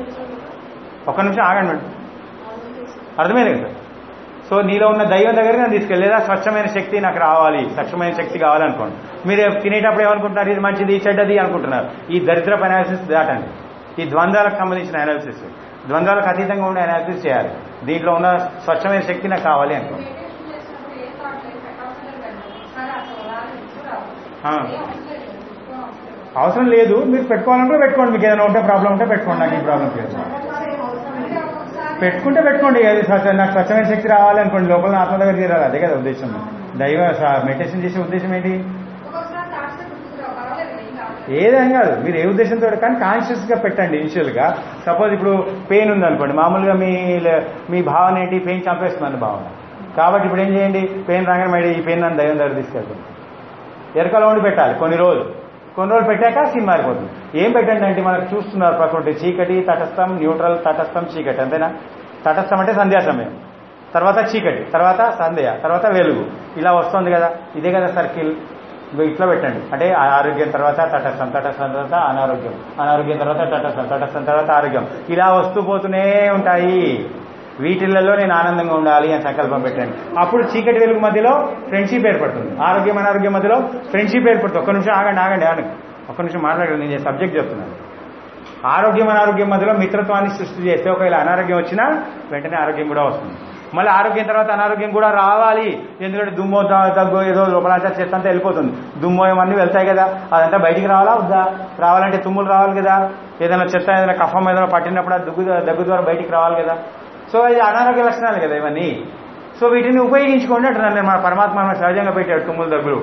ఒక్క నిమిషం ఆగండి మేడం అర్థమైంది కదా సో నీలో ఉన్న దైవం దగ్గరికి నన్ను తీసుకెళ్ళి లేదా స్వచ్ఛమైన శక్తి నాకు రావాలి స్వచ్ఛమైన శక్తి కావాలనుకోండి మీరు తినేటప్పుడు ఏమనుకుంటున్నారు ఇది మంచిది చెడ్డది అనుకుంటున్నారు ఈ దరిద్రపు అనాలిసిస్ దాటండి ఈ ద్వంద్వాలకు సంబంధించిన అనాలిసిస్ ద్వంద్వాలకు అతీతంగా ఉండే అనాలిసిస్ చేయాలి దీంట్లో ఉన్న స్వచ్ఛమైన శక్తి నాకు కావాలి అనుకోండి మెడిటేషన్ చేసినప్పుడు ఏ థాట్ లేదు పెట్టవసరం లేదండి ఒకసారి ఆ సోలార్ ఇచ్చు రావు ఆ. ఏం అవసరం లేదు ఏం అవసరం లేదు. అవసరం లేదు మీరు పెట్టుకోవాలంటే పెట్టుకోండి మీకు ఏదైనా ఉంటే ప్రాబ్లం ఉంటే పెట్టుకోండి నాకు ఈ ప్రాబ్లం లేదు అంటే ఒక్కొక్కసారి పెట్టుకుంటే పెట్టుకోండి అది స్వచ్ఛ- నాకు స్వచ్ఛమైన శక్తి రావాలనుకోండి లోపల ఆత్మ దగ్గర తీరాలి అదే కదా ఉద్దేశం దైవ మెడిటేషన్ చేసే ఉద్దేశం ఏంటి ఒక్కొక్కసారి థాట్స్ గుర్తుకురావు పర్వాలేదు ఏం కాదు ఏదేం కాదు మీరు ఏ ఉద్దేశంతో కానీ కాన్షియస్ గా పెట్టండి ఇనిషియల్ గా సపోజ్ ఇప్పుడు పెయిన్ ఉందనుకోండి మామూలుగా మీ మీ భావన ఏంటి పెయిన్ చంపేస్తుందండి భావన కాబట్టి ఇప్పుడు ఏం చేయండి పెయిన్ రాగానే మేడం ఈ పెయిన్ నన్ను దైవం దగ్గర తీసుకెళ్తుంది ఎరకలో ఉండి పెట్టాలి కొన్ని రోజులు కొన్ని రోజులు పెట్టాక సిమ్ మారిపోతుంది ఏం పెట్టండి అంటే మనకు చూస్తున్నారు ప్రకృతి చీకటి తటస్థం న్యూట్రల్ తటస్థం చీకటి అంతేనా తటస్థం అంటే సంధ్యా సమయం తర్వాత చీకటి తర్వాత సంధ్య తర్వాత వెలుగు ఇలా వస్తుంది కదా ఇదే కదా సర్కిల్ ఇగో ఇట్లా పెట్టండి అంటే ఆ ఆరోగ్యం తర్వాత తటస్థం తటస్థం తర్వాత అనారోగ్యం అనారోగ్యం తర్వాత తటస్థం తటస్థం తర్వాత ఆరోగ్యం ఇలా వస్తూ పోతూనే ఉంటాయి వీటిలలో నేను ఆనందంగా ఉండాలి అని సంకల్పం పెట్టండి అప్పుడు చీకటి వెలుగు మధ్యలో ఫ్రెండ్షిప్ ఏర్పడుతుంది ఆరోగ్యం అనారోగ్యం మధ్యలో ఫ్రెండ్షిప్ ఏర్పడుతుంది ఒక్క నిమిషం ఆగండి ఆగండి ఆగండి ఒక్క నిమిషం మాట్లాడండి నేను సబ్జెక్ట్ చెప్తున్నాను ఆరోగ్యం అనారోగ్యం మధ్యలో మిత్రత్వాన్ని సృష్టి చేస్తే ఒకవేళ అనారోగ్యం వచ్చినా వెంటనే ఆరోగ్యం కూడా వస్తుంది మళ్ళీ ఆరోగ్యం తర్వాత అనారోగ్యం కూడా రావాలి ఎందుకంటే దుమ్మో ద- దగ్గు ఏదో లోపలంతా చెత్త అంతా వెళ్ళిపోతుంది దుమ్మో ఇవన్నీ వెళ్తాయి కదా అదంతా బయటికి రావాలా వద్దా రావాలంటే తుమ్ములు రావాలి కదా ఏదైనా చెత్త ఏదైనా కఫం ఏదైనా పట్టినప్పుడు ఆ దగ్గు దగ్గు ద్వారా బయటికి రావాలి కదా సో ఇది అనారోగ్య లక్షణాలు కదా ఇవన్నీ సో వీటిని ఉపయోగించుకోండి అంటున్నాను నేను మన పరమాత్మ మనకు సహజంగా పెట్టాడు తుమ్ములు దగ్గులు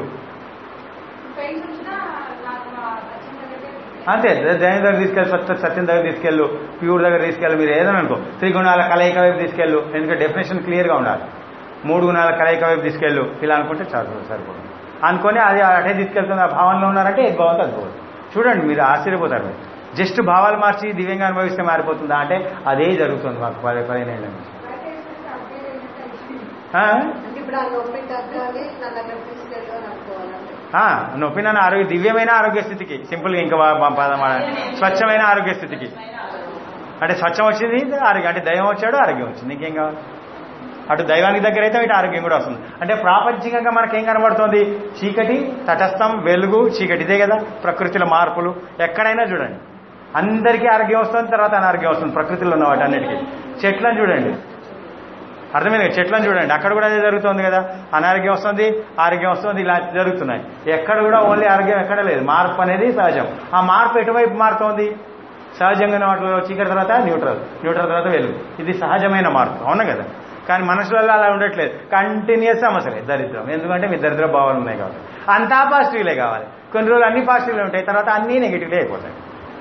పెయిన్ వచ్చినా నాకు ఆ సచిన్ దగ్గరికి అంతే దైవం దగ్గర తీసుకెళ్ళి సత్య సత్యం దగ్గర తీసుకెళ్ళు ప్యూర్ దగ్గర తీసుకెళ్ళు మీరు ఏదైనా అనుకో త్రిగుణాల కలయిక వైపు తీసుకెళ్ళు ఎందుకంటే డెఫినేషన్ క్లియర్గా ఉండాలి మూడు గుణాల కలయిక వైపు తీసుకెళ్ళు ఇలా అనుకుంటే చాలు సరిపోతుంది అనుకొని అది అటే తీసుకెళ్తుంది ఆ భావనలో ఉన్నారంటే ఏది బాగుంది అది బాగుంది చూడండి మీరు ఆశ్చర్యపోతారు మీరు జస్ట్ భావాలు మార్చి దివ్యంగా అనుభవిస్తే మారిపోతుందా అంటే అదే జరుగుతుంది మాకు పది పదిహేను ఏళ్ళ నుంచి మెడిటేషన్ అప్డేట్ అయినట్టు అయిపోయింది. ఆ? అంటే ఇప్పుడు ఆ నొప్పి తగ్గాలి నా దగ్గర తీసుకెళ్ళి అని అనుకోవాలంటే ఆ, నొప్పి నన్ను ఆరోగ్య దివ్యమైన ఆరోగ్య స్థితికి సింపుల్గా ఇంకా బా- బా- పదం వాడాలి. స్వచ్ఛమైన ఆరోగ్య స్థితికి అంటే స్వచ్ఛం వచ్చింది ఆరోగ్యం అంటే దైవం వచ్చాడు ఆరోగ్యం వచ్చింది ఇంకేం కావాలి అటు దైవానికి దగ్గర అయితే ఇటు ఆరోగ్యం కూడా వస్తుంది అంటే ప్రాపంచికంగా మనకేం కనబడుతుంది చీకటి తటస్థం వెలుగు చీకటి ఇదే కదా ప్రకృతిలో మార్పులు ఎక్కడైనా చూడండి అందరికీ ఆరోగ్యం వస్తుంది తర్వాత అనారోగ్యం వస్తుంది ప్రకృతిలో ఉన్న వాటి అన్నిటికీ చెట్లను చూడండి అర్థమైంది కదా? చెట్లను చూడండి అక్కడ కూడా అదే జరుగుతుంది కదా అనారోగ్యం వస్తుంది ఆరోగ్యం వస్తుంది ఇలా జరుగుతున్నాయి ఎక్కడ కూడా ఓన్లీ ఆరోగ్యం ఎక్కడ లేదు మార్పు అనేది సహజం ఆ మార్పు ఎటువైపు మారుతోంది సహజంగా వాటిలో చీకటి తర్వాత న్యూట్రల్ న్యూట్రల్ తర్వాత వెలుగు ఇది సహజమైన మార్పు అవునా కదా కానీ మనుషులలో అలా ఉండట్లేదు కంటిన్యూస్ సమస్యలే దరిద్రం ఎందుకంటే మీ దరిద్ర భావాలు ఉన్నాయి కాబట్టి అంతా పాజిటివ్లే కావాలి కొన్ని రోజులు అన్ని పాజిటివ్లే ఉంటాయి తర్వాత అన్నీ నెగిటివ్లే అయిపోతాయి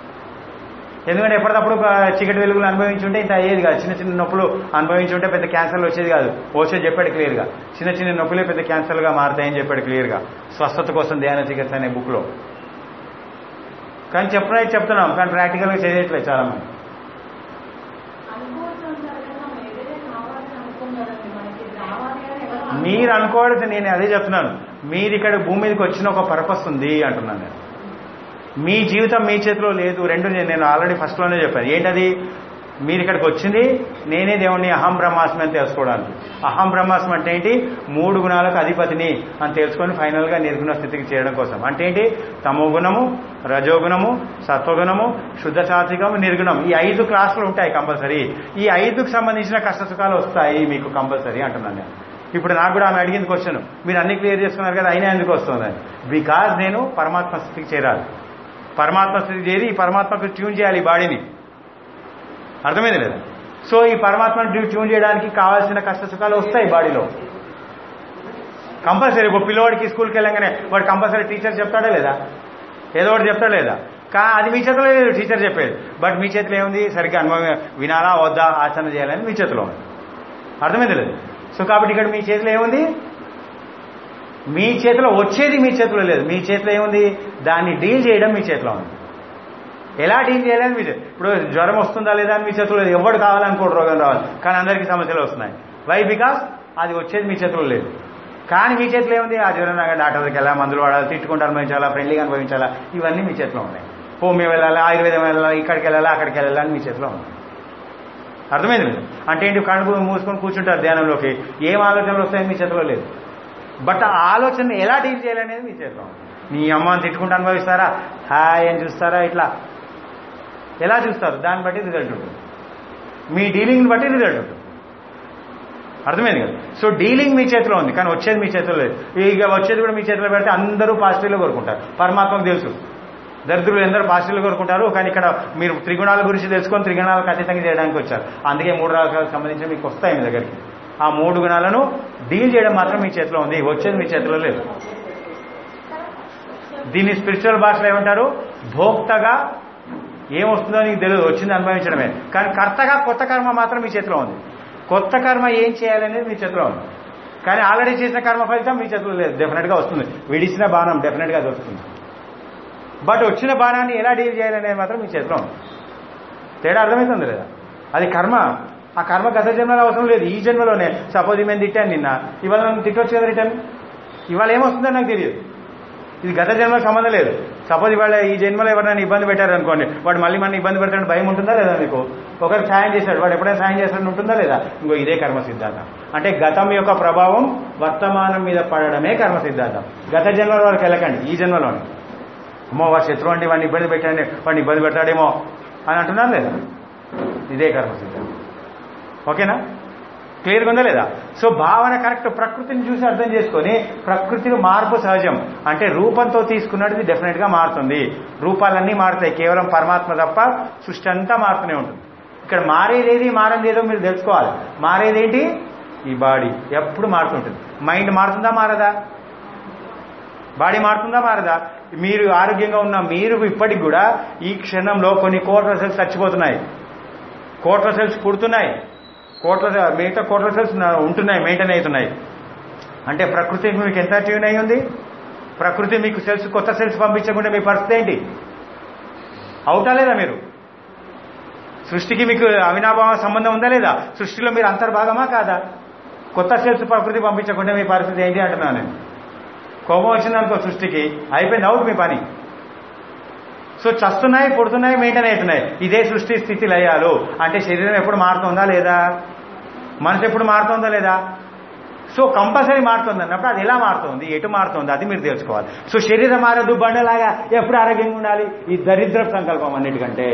ఎందుకంటే ఎప్పటికప్పుడు ఒక చీకటి వెలుగులు అనుభవించుంటే ఇంత అయ్యేది కాదు చిన్న చిన్న నొప్పులు అనుభవించుంటే పెద్ద క్యాన్సర్లు వచ్చేది కాదు వచ్చే చెప్పాడు క్లియర్గా చిన్న చిన్న నొప్పులే పెద్ద క్యాన్సర్లుగా మారుతాయని చెప్పాడు క్లియర్గా స్వస్థత కోసం ధ్యాన చికిత్స అనే బుక్లో కానీ చెప్పడానికి చెప్తున్నాం కానీ ప్రాక్టికల్గా చేయట్లేదు చాలా మంది అనుకోవచ్చు అంటారు కదా ఏదైతే కావాలని అనుకున్నారండి మనకి రావాలి అని ఎవరు మీరు అనుకోవడం నేను అదే చెప్తున్నాను మీరు ఇక్కడ భూమి మీదకి వచ్చిన ఒక పర్పస్ ఉంది అంటున్నాను నేను మీ జీవితం మీ చేతిలో లేదు రెండు నేను నేను ఆల్రెడీ ఫస్ట్లోనే చెప్పాను ఏంటది మీరు ఇక్కడికి వచ్చింది నేనే దేవుణ్ణి అహం బ్రహ్మాస్మి అని తెలుసుకోవడానికి అహం బ్రహ్మాస్మి అంటే ఏంటి మూడు గుణాలకు అధిపతిని అని తెలుసుకొని ఫైనల్గా నిర్గుణ స్థితికి చేయడం కోసం అంటే ఏంటి తమో గుణము రజోగుణము సత్వగుణము శుద్ధ సాత్వికము నిర్గుణం ఈ ఐదు క్లాసులు ఉంటాయి కంపల్సరీ ఈ ఐదుకు సంబంధించిన కష్ట సుఖాలు వస్తాయి మీకు కంపల్సరీ అంటున్నాను నేను ఇప్పుడు నాకు కూడా ఆమె అడిగింది క్వశ్చన్ మీరు అన్ని క్లియర్ చేసుకున్నారు కదా అయినా ఎందుకు వస్తుందని బికాజ్ నేను పరమాత్మ స్థితికి చేరాలి పరమాత్మ స్థితికి చేరి ఈ పరమాత్మకు ట్యూన్ చేయాలి ఈ బాడీని అర్థమైంది లేదా సో ఈ పరమాత్మను ట్యూన్ చేయడానికి కావాల్సిన కష్ట సుఖాలు వస్తాయి బాడీలో కంపల్సరీ ఒక పిల్లవాడికి స్కూల్కి వెళ్ళంగానే వాడు కంపల్సరీ టీచర్ చెప్తాడా లేదా ఏదో ఒకటి చెప్తాడా లేదా కా అది మీ చేతిలో లేదు టీచర్ చెప్పేది బట్ మీ చేతిలో ఏముంది సరిగ్గా అనుభవం వినాలా వద్దా ఆచరణ చేయాలని మీ చేతిలో ఉంది అర్థమైంది లేదు సో కాబట్టి ఇక్కడ మీ చేతిలో ఏముంది మీ చేతిలో వచ్చేది మీ చేతిలో లేదు మీ చేతిలో ఏముంది దాన్ని డీల్ చేయడం మీ చేతిలో ఉంది ఎలా డీల్ చేయాలని మీ చేతి ఇప్పుడు జ్వరం వస్తుందా లేదా అని మీ చేతిలో లేదు ఎవడు కావాలనుకోడు రోగం రావాలి కానీ అందరికీ సమస్యలు వస్తున్నాయి వై బికాస్ అది వచ్చేది మీ చేతిలో లేదు కానీ మీ చేతిలో ఏముంది ఆ జ్వరం రాగా డాక్టర్ దగ్గరికి వెళ్ళాలి మందులు వాడాలి తిట్టుకుంటూ అనుభవించాలా ఫ్రెండ్లీగా అనుభవించాలా ఇవన్నీ మీ చేతిలో ఉన్నాయి హోమియో వెళ్ళాలా ఆయుర్వేదం వెళ్ళాలా ఇక్కడికి వెళ్ళాలా అక్కడికి వెళ్ళాలా అని మీ చేతిలో ఉంది అర్థమైంది మీరు అంటే ఏంటి కడుపు మూసుకొని కూర్చుంటారు ధ్యానంలోకి ఏం ఆలోచనలు వస్తాయని మీ చేతిలో లేదు బట్ ఆ ఆలోచన ఎలా డీల్ చేయాలనేది మీ చేతిలో ఉంది నీ అమ్మని తిట్టుకుంటూ అనుభవిస్తారా హాయ్ అని చూస్తారా ఇట్లా ఎలా చూస్తారు దాన్ని బట్టి రిజల్ట్ ఉంటుంది మీ డీలింగ్ని బట్టి రిజల్ట్ ఉంటుంది అర్థమైంది కదా సో డీలింగ్ మీ చేతిలో ఉంది కానీ వచ్చేది మీ చేతిలో లేదు ఇక వచ్చేది కూడా మీ చేతిలో పెడితే అందరూ పాజిటివ్లో కోరుకుంటారు పరమాత్మకు తెలుసు దరిద్రులు ఎందరూ పాజిటివ్లో కోరుకుంటారు కానీ ఇక్కడ మీరు త్రిగుణాల గురించి తెలుసుకొని త్రిగుణాలకు అతీతంగా చేయడానికి వచ్చారు అందుకే మూడు రాగాలకు సంబంధించి మీకు వస్తాయి మీ దగ్గరికి ఆ మూడు గుణాలను డీల్ చేయడం మాత్రం మీ చేతిలో ఉంది వచ్చేది మీ చేతిలో లేదు దీన్ని స్పిరిచువల్ భాషలో ఏమంటారు భోక్తగా ఏమొస్తుందో నీకు తెలియదు వచ్చింది అనుభవించడమే కానీ కర్తగా కొత్త కర్మ మాత్రం మీ చేతిలో ఉంది కొత్త కర్మ ఏం చేయాలనేది మీ చేతిలో ఉంది కానీ ఆల్రెడీ చేసిన కర్మ ఫలితం మీ చేతిలో లేదు డెఫినెట్గా వస్తుంది విడిచిన బాణం డెఫినెట్గా అది వస్తుంది బట్ వచ్చిన బాణాన్ని ఎలా డీల్ చేయాలనేది మాత్రం మీ చేతిలో ఉంది తేడా అర్థమవుతుంది లేదా అది కర్మ ఆ కర్మ గత జన్మలో అవసరం లేదు ఈ జన్మలోనే సపోజ్ మేము తిట్టాను నిన్న ఇవాళ నన్ను తిట్టొచ్చు కదా రిటర్న్ ఇవాళ ఏమొస్తుందో నాకు తెలియదు ఇది గత జన్మకు సంబంధం లేదు సపోజ్ ఇవాళ ఈ జన్మలో ఎవరైనా ఇబ్బంది పెట్టారు అనుకోండి వాడు మళ్ళీ మన ఇబ్బంది పెడతాడు భయం ఉంటుందా లేదా మీకు ఒకరికి సాయం చేశాడు వాడు ఎప్పుడైనా సాయం చేస్తాడని ఉంటుందా లేదా ఇంకో ఇదే కర్మ సిద్ధాంతం అంటే గతం యొక్క ప్రభావం వర్తమానం మీద పడడమే కర్మ సిద్ధాంతం గత జన్మల వరకు వెళ్ళకండి ఈ జన్మలోనే అమ్మో వాడు శత్రువు అండి వాడిని ఇబ్బంది పెట్టండి వాడిని ఇబ్బంది పెడతాడేమో అని అంటున్నారు లేదా ఇదే కర్మ సిద్ధాంతం ఓకేనా క్లియర్గా ఉందా లేదా సో భావన కరెక్ట్ ప్రకృతిని చూసి అర్థం చేసుకొని ప్రకృతిలో మార్పు సహజం అంటే రూపంతో తీసుకున్నది డెఫినెట్ గా మారుతుంది రూపాలన్నీ మారుతాయి కేవలం పరమాత్మ తప్ప సృష్టి అంతా మారుతూనే ఉంటుంది ఇక్కడ మారేదేది మారంది ఏదో మీరు తెలుసుకోవాలి మారేదేంటి ఈ బాడీ ఎప్పుడు మారుతుంటుంది మైండ్ మారుతుందా మారదా బాడీ మారుతుందా మారదా మీరు ఆరోగ్యంగా ఉన్న మీరు ఇప్పటికి కూడా ఈ క్షణంలో కొన్ని కోట్ల సెల్స్ చచ్చిపోతున్నాయి కోట్ల సెల్స్ పుడుతున్నాయి కోట్ల మిగతా కోట్ల సెల్స్ ఉంటున్నాయి మెయింటైన్ అవుతున్నాయి అంటే ప్రకృతి మీకు ఎంత ట్యూన్ అయి ఉంది ప్రకృతి మీకు సెల్స్ కొత్త సెల్స్ పంపించకుండా మీ పరిస్థితి ఏంటి అవుతా లేదా మీరు సృష్టికి మీకు అవినాభావ సంబంధం ఉందా లేదా సృష్టిలో మీరు అంతర్భాగమా కాదా కొత్త సెల్స్ ప్రకృతి పంపించకుండా మీ పరిస్థితి ఏంటి అంటున్నాను నేను కోపం వచ్చిందనుకో సృష్టికి అయిపోయింది అవుట్ మీ పని సో చస్తున్నాయి పుడుతున్నాయి మెయింటైన్ అవుతున్నాయి ఇదే సృష్టి స్థితి లయాలు అంటే శరీరం ఎప్పుడు మారుతుందా లేదా మనసు ఎప్పుడు మారుతుందా లేదా సో కంపల్సరీ మారుతుంది అన్నప్పుడు అది ఎలా మారుతుంది ఎటు మారుతుంది అది మీరు తెలుసుకోవాలి సో శరీరం మారదు బండలాగా ఎప్పుడు ఆరోగ్యంగా ఉండాలి ఈ దరిద్ర సంకల్పం అన్నిటికంటే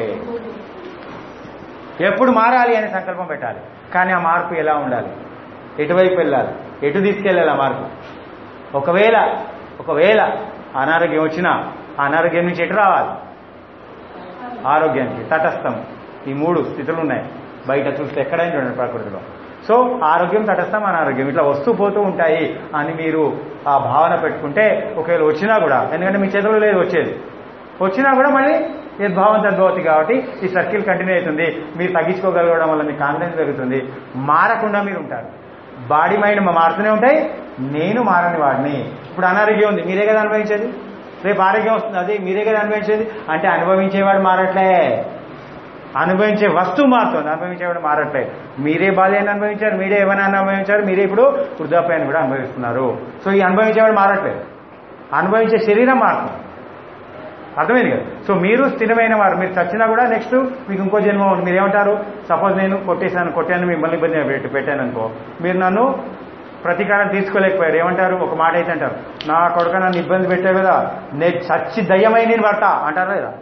ఎప్పుడు మారాలి అనే సంకల్పం పెట్టాలి కానీ ఆ మార్పు ఎలా ఉండాలి ఎటువైపు వెళ్ళాలి ఎటు తీసుకెళ్ళాలి ఆ మార్పు ఒకవేళ ఒకవేళ అనారోగ్యం వచ్చినా అనారోగ్యం నుంచి ఎటు రావాలి ఆరోగ్యానికి తటస్థం ఈ మూడు స్థితులు ఉన్నాయి బయట చూస్తే ఎక్కడైనా చూడండి ప్రకృతిలో సో ఆరోగ్యం తటస్థం అనారోగ్యం ఇట్లా వస్తూ పోతూ ఉంటాయి అని మీరు ఆ భావన పెట్టుకుంటే ఒకవేళ వచ్చినా కూడా ఎందుకంటే మీ చేతిలో లేదు వచ్చేది వచ్చినా కూడా మళ్ళీ యద్భావం తద్భవతి కాబట్టి ఈ సర్కిల్ కంటిన్యూ అవుతుంది మీరు తగ్గించుకోగలగడం వల్ల మీ కాన్ఫిడెన్స్ పెరుగుతుంది మారకుండా మీరు ఉంటారు బాడీ మైండ్ మారుతూనే ఉంటాయి నేను మారని వాడిని ఇప్పుడు అనారోగ్యం ఉంది మీరే కదా అనుభవించేది రేపు ఆరోగ్యం వస్తుంది అది మీరే కదా అనుభవించేది అంటే అనుభవించేవాడు మారట్లే అనుభవించే వస్తువు మారుతుంది అనుభవించేవాడు మారట్లే మీరే బాల్యాన్ని అనుభవించారు మీరే ఏమైనా అనుభవించారు మీరే ఇప్పుడు వృద్ధాప్యాన్ని కూడా అనుభవిస్తున్నారు సో ఈ అనుభవించేవాడు మారట్లేదు అనుభవించే శరీరం మారుతుంది అర్థమైంది కదా సో మీరు స్థిరమైన వారు మీరు చచ్చినా కూడా నెక్స్ట్ మీకు ఇంకో జన్మ ఉంది మీరు ఏమంటారు సపోజ్ నేను కొట్టేశాను కొట్టాను మిమ్మల్ని ఇబ్బంది పెట్టి పెట్టాను అనుకో మీరు నన్ను ప్రతీకారం తీసుకోలేకపోయారు ఏమంటారు ఒక మాట అయితే అంటారు నా కొడుక నన్ను ఇబ్బంది పెట్టావు కదా నేను చచ్చి దయ్యమై నేను పడతా అంటారా లేదా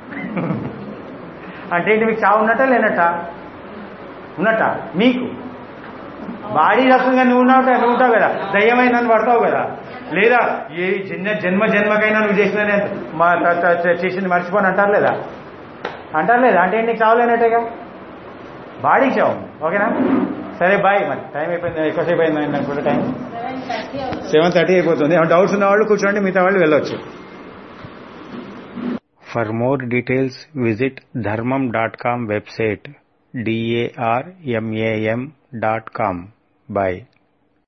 అంటే ఏంటి మీకు చావు ఉన్నట్ట లేనట్ట ఉన్నట్ట మీకు బాడీ రసంగా నువ్వు ఉన్నావు కదా, నువ్వు ఉంటావు కదా దయ్యమై నన్ను పడతావు కదా లేదా ఏ జన్మ జన్మ జన్మకైనా నువ్వు చేసిన నేను మా త- త- త- చేసింది మర్చిపోని అంటారు లేదా అంటారు లేదా అంటే ఏంటి నీకు చావలేనట్టేగా బాడీకి చావు ఓకేనా సరే బాయ్ మరి టైం అయిపోయింది ఎక్కువసేపు అయింది అనుకుంటే టైం సెవెన్ థర్టీ అవుతుంది సెవెన్ థర్టీ అయిపోతుంది ఏమైనా డౌట్స్ ఉన్న వాళ్ళు కూర్చోండి మిగతా వాళ్ళు వెళ్ళొచ్చు for more details visit Dharmam dot com website D A R M A M dot com bye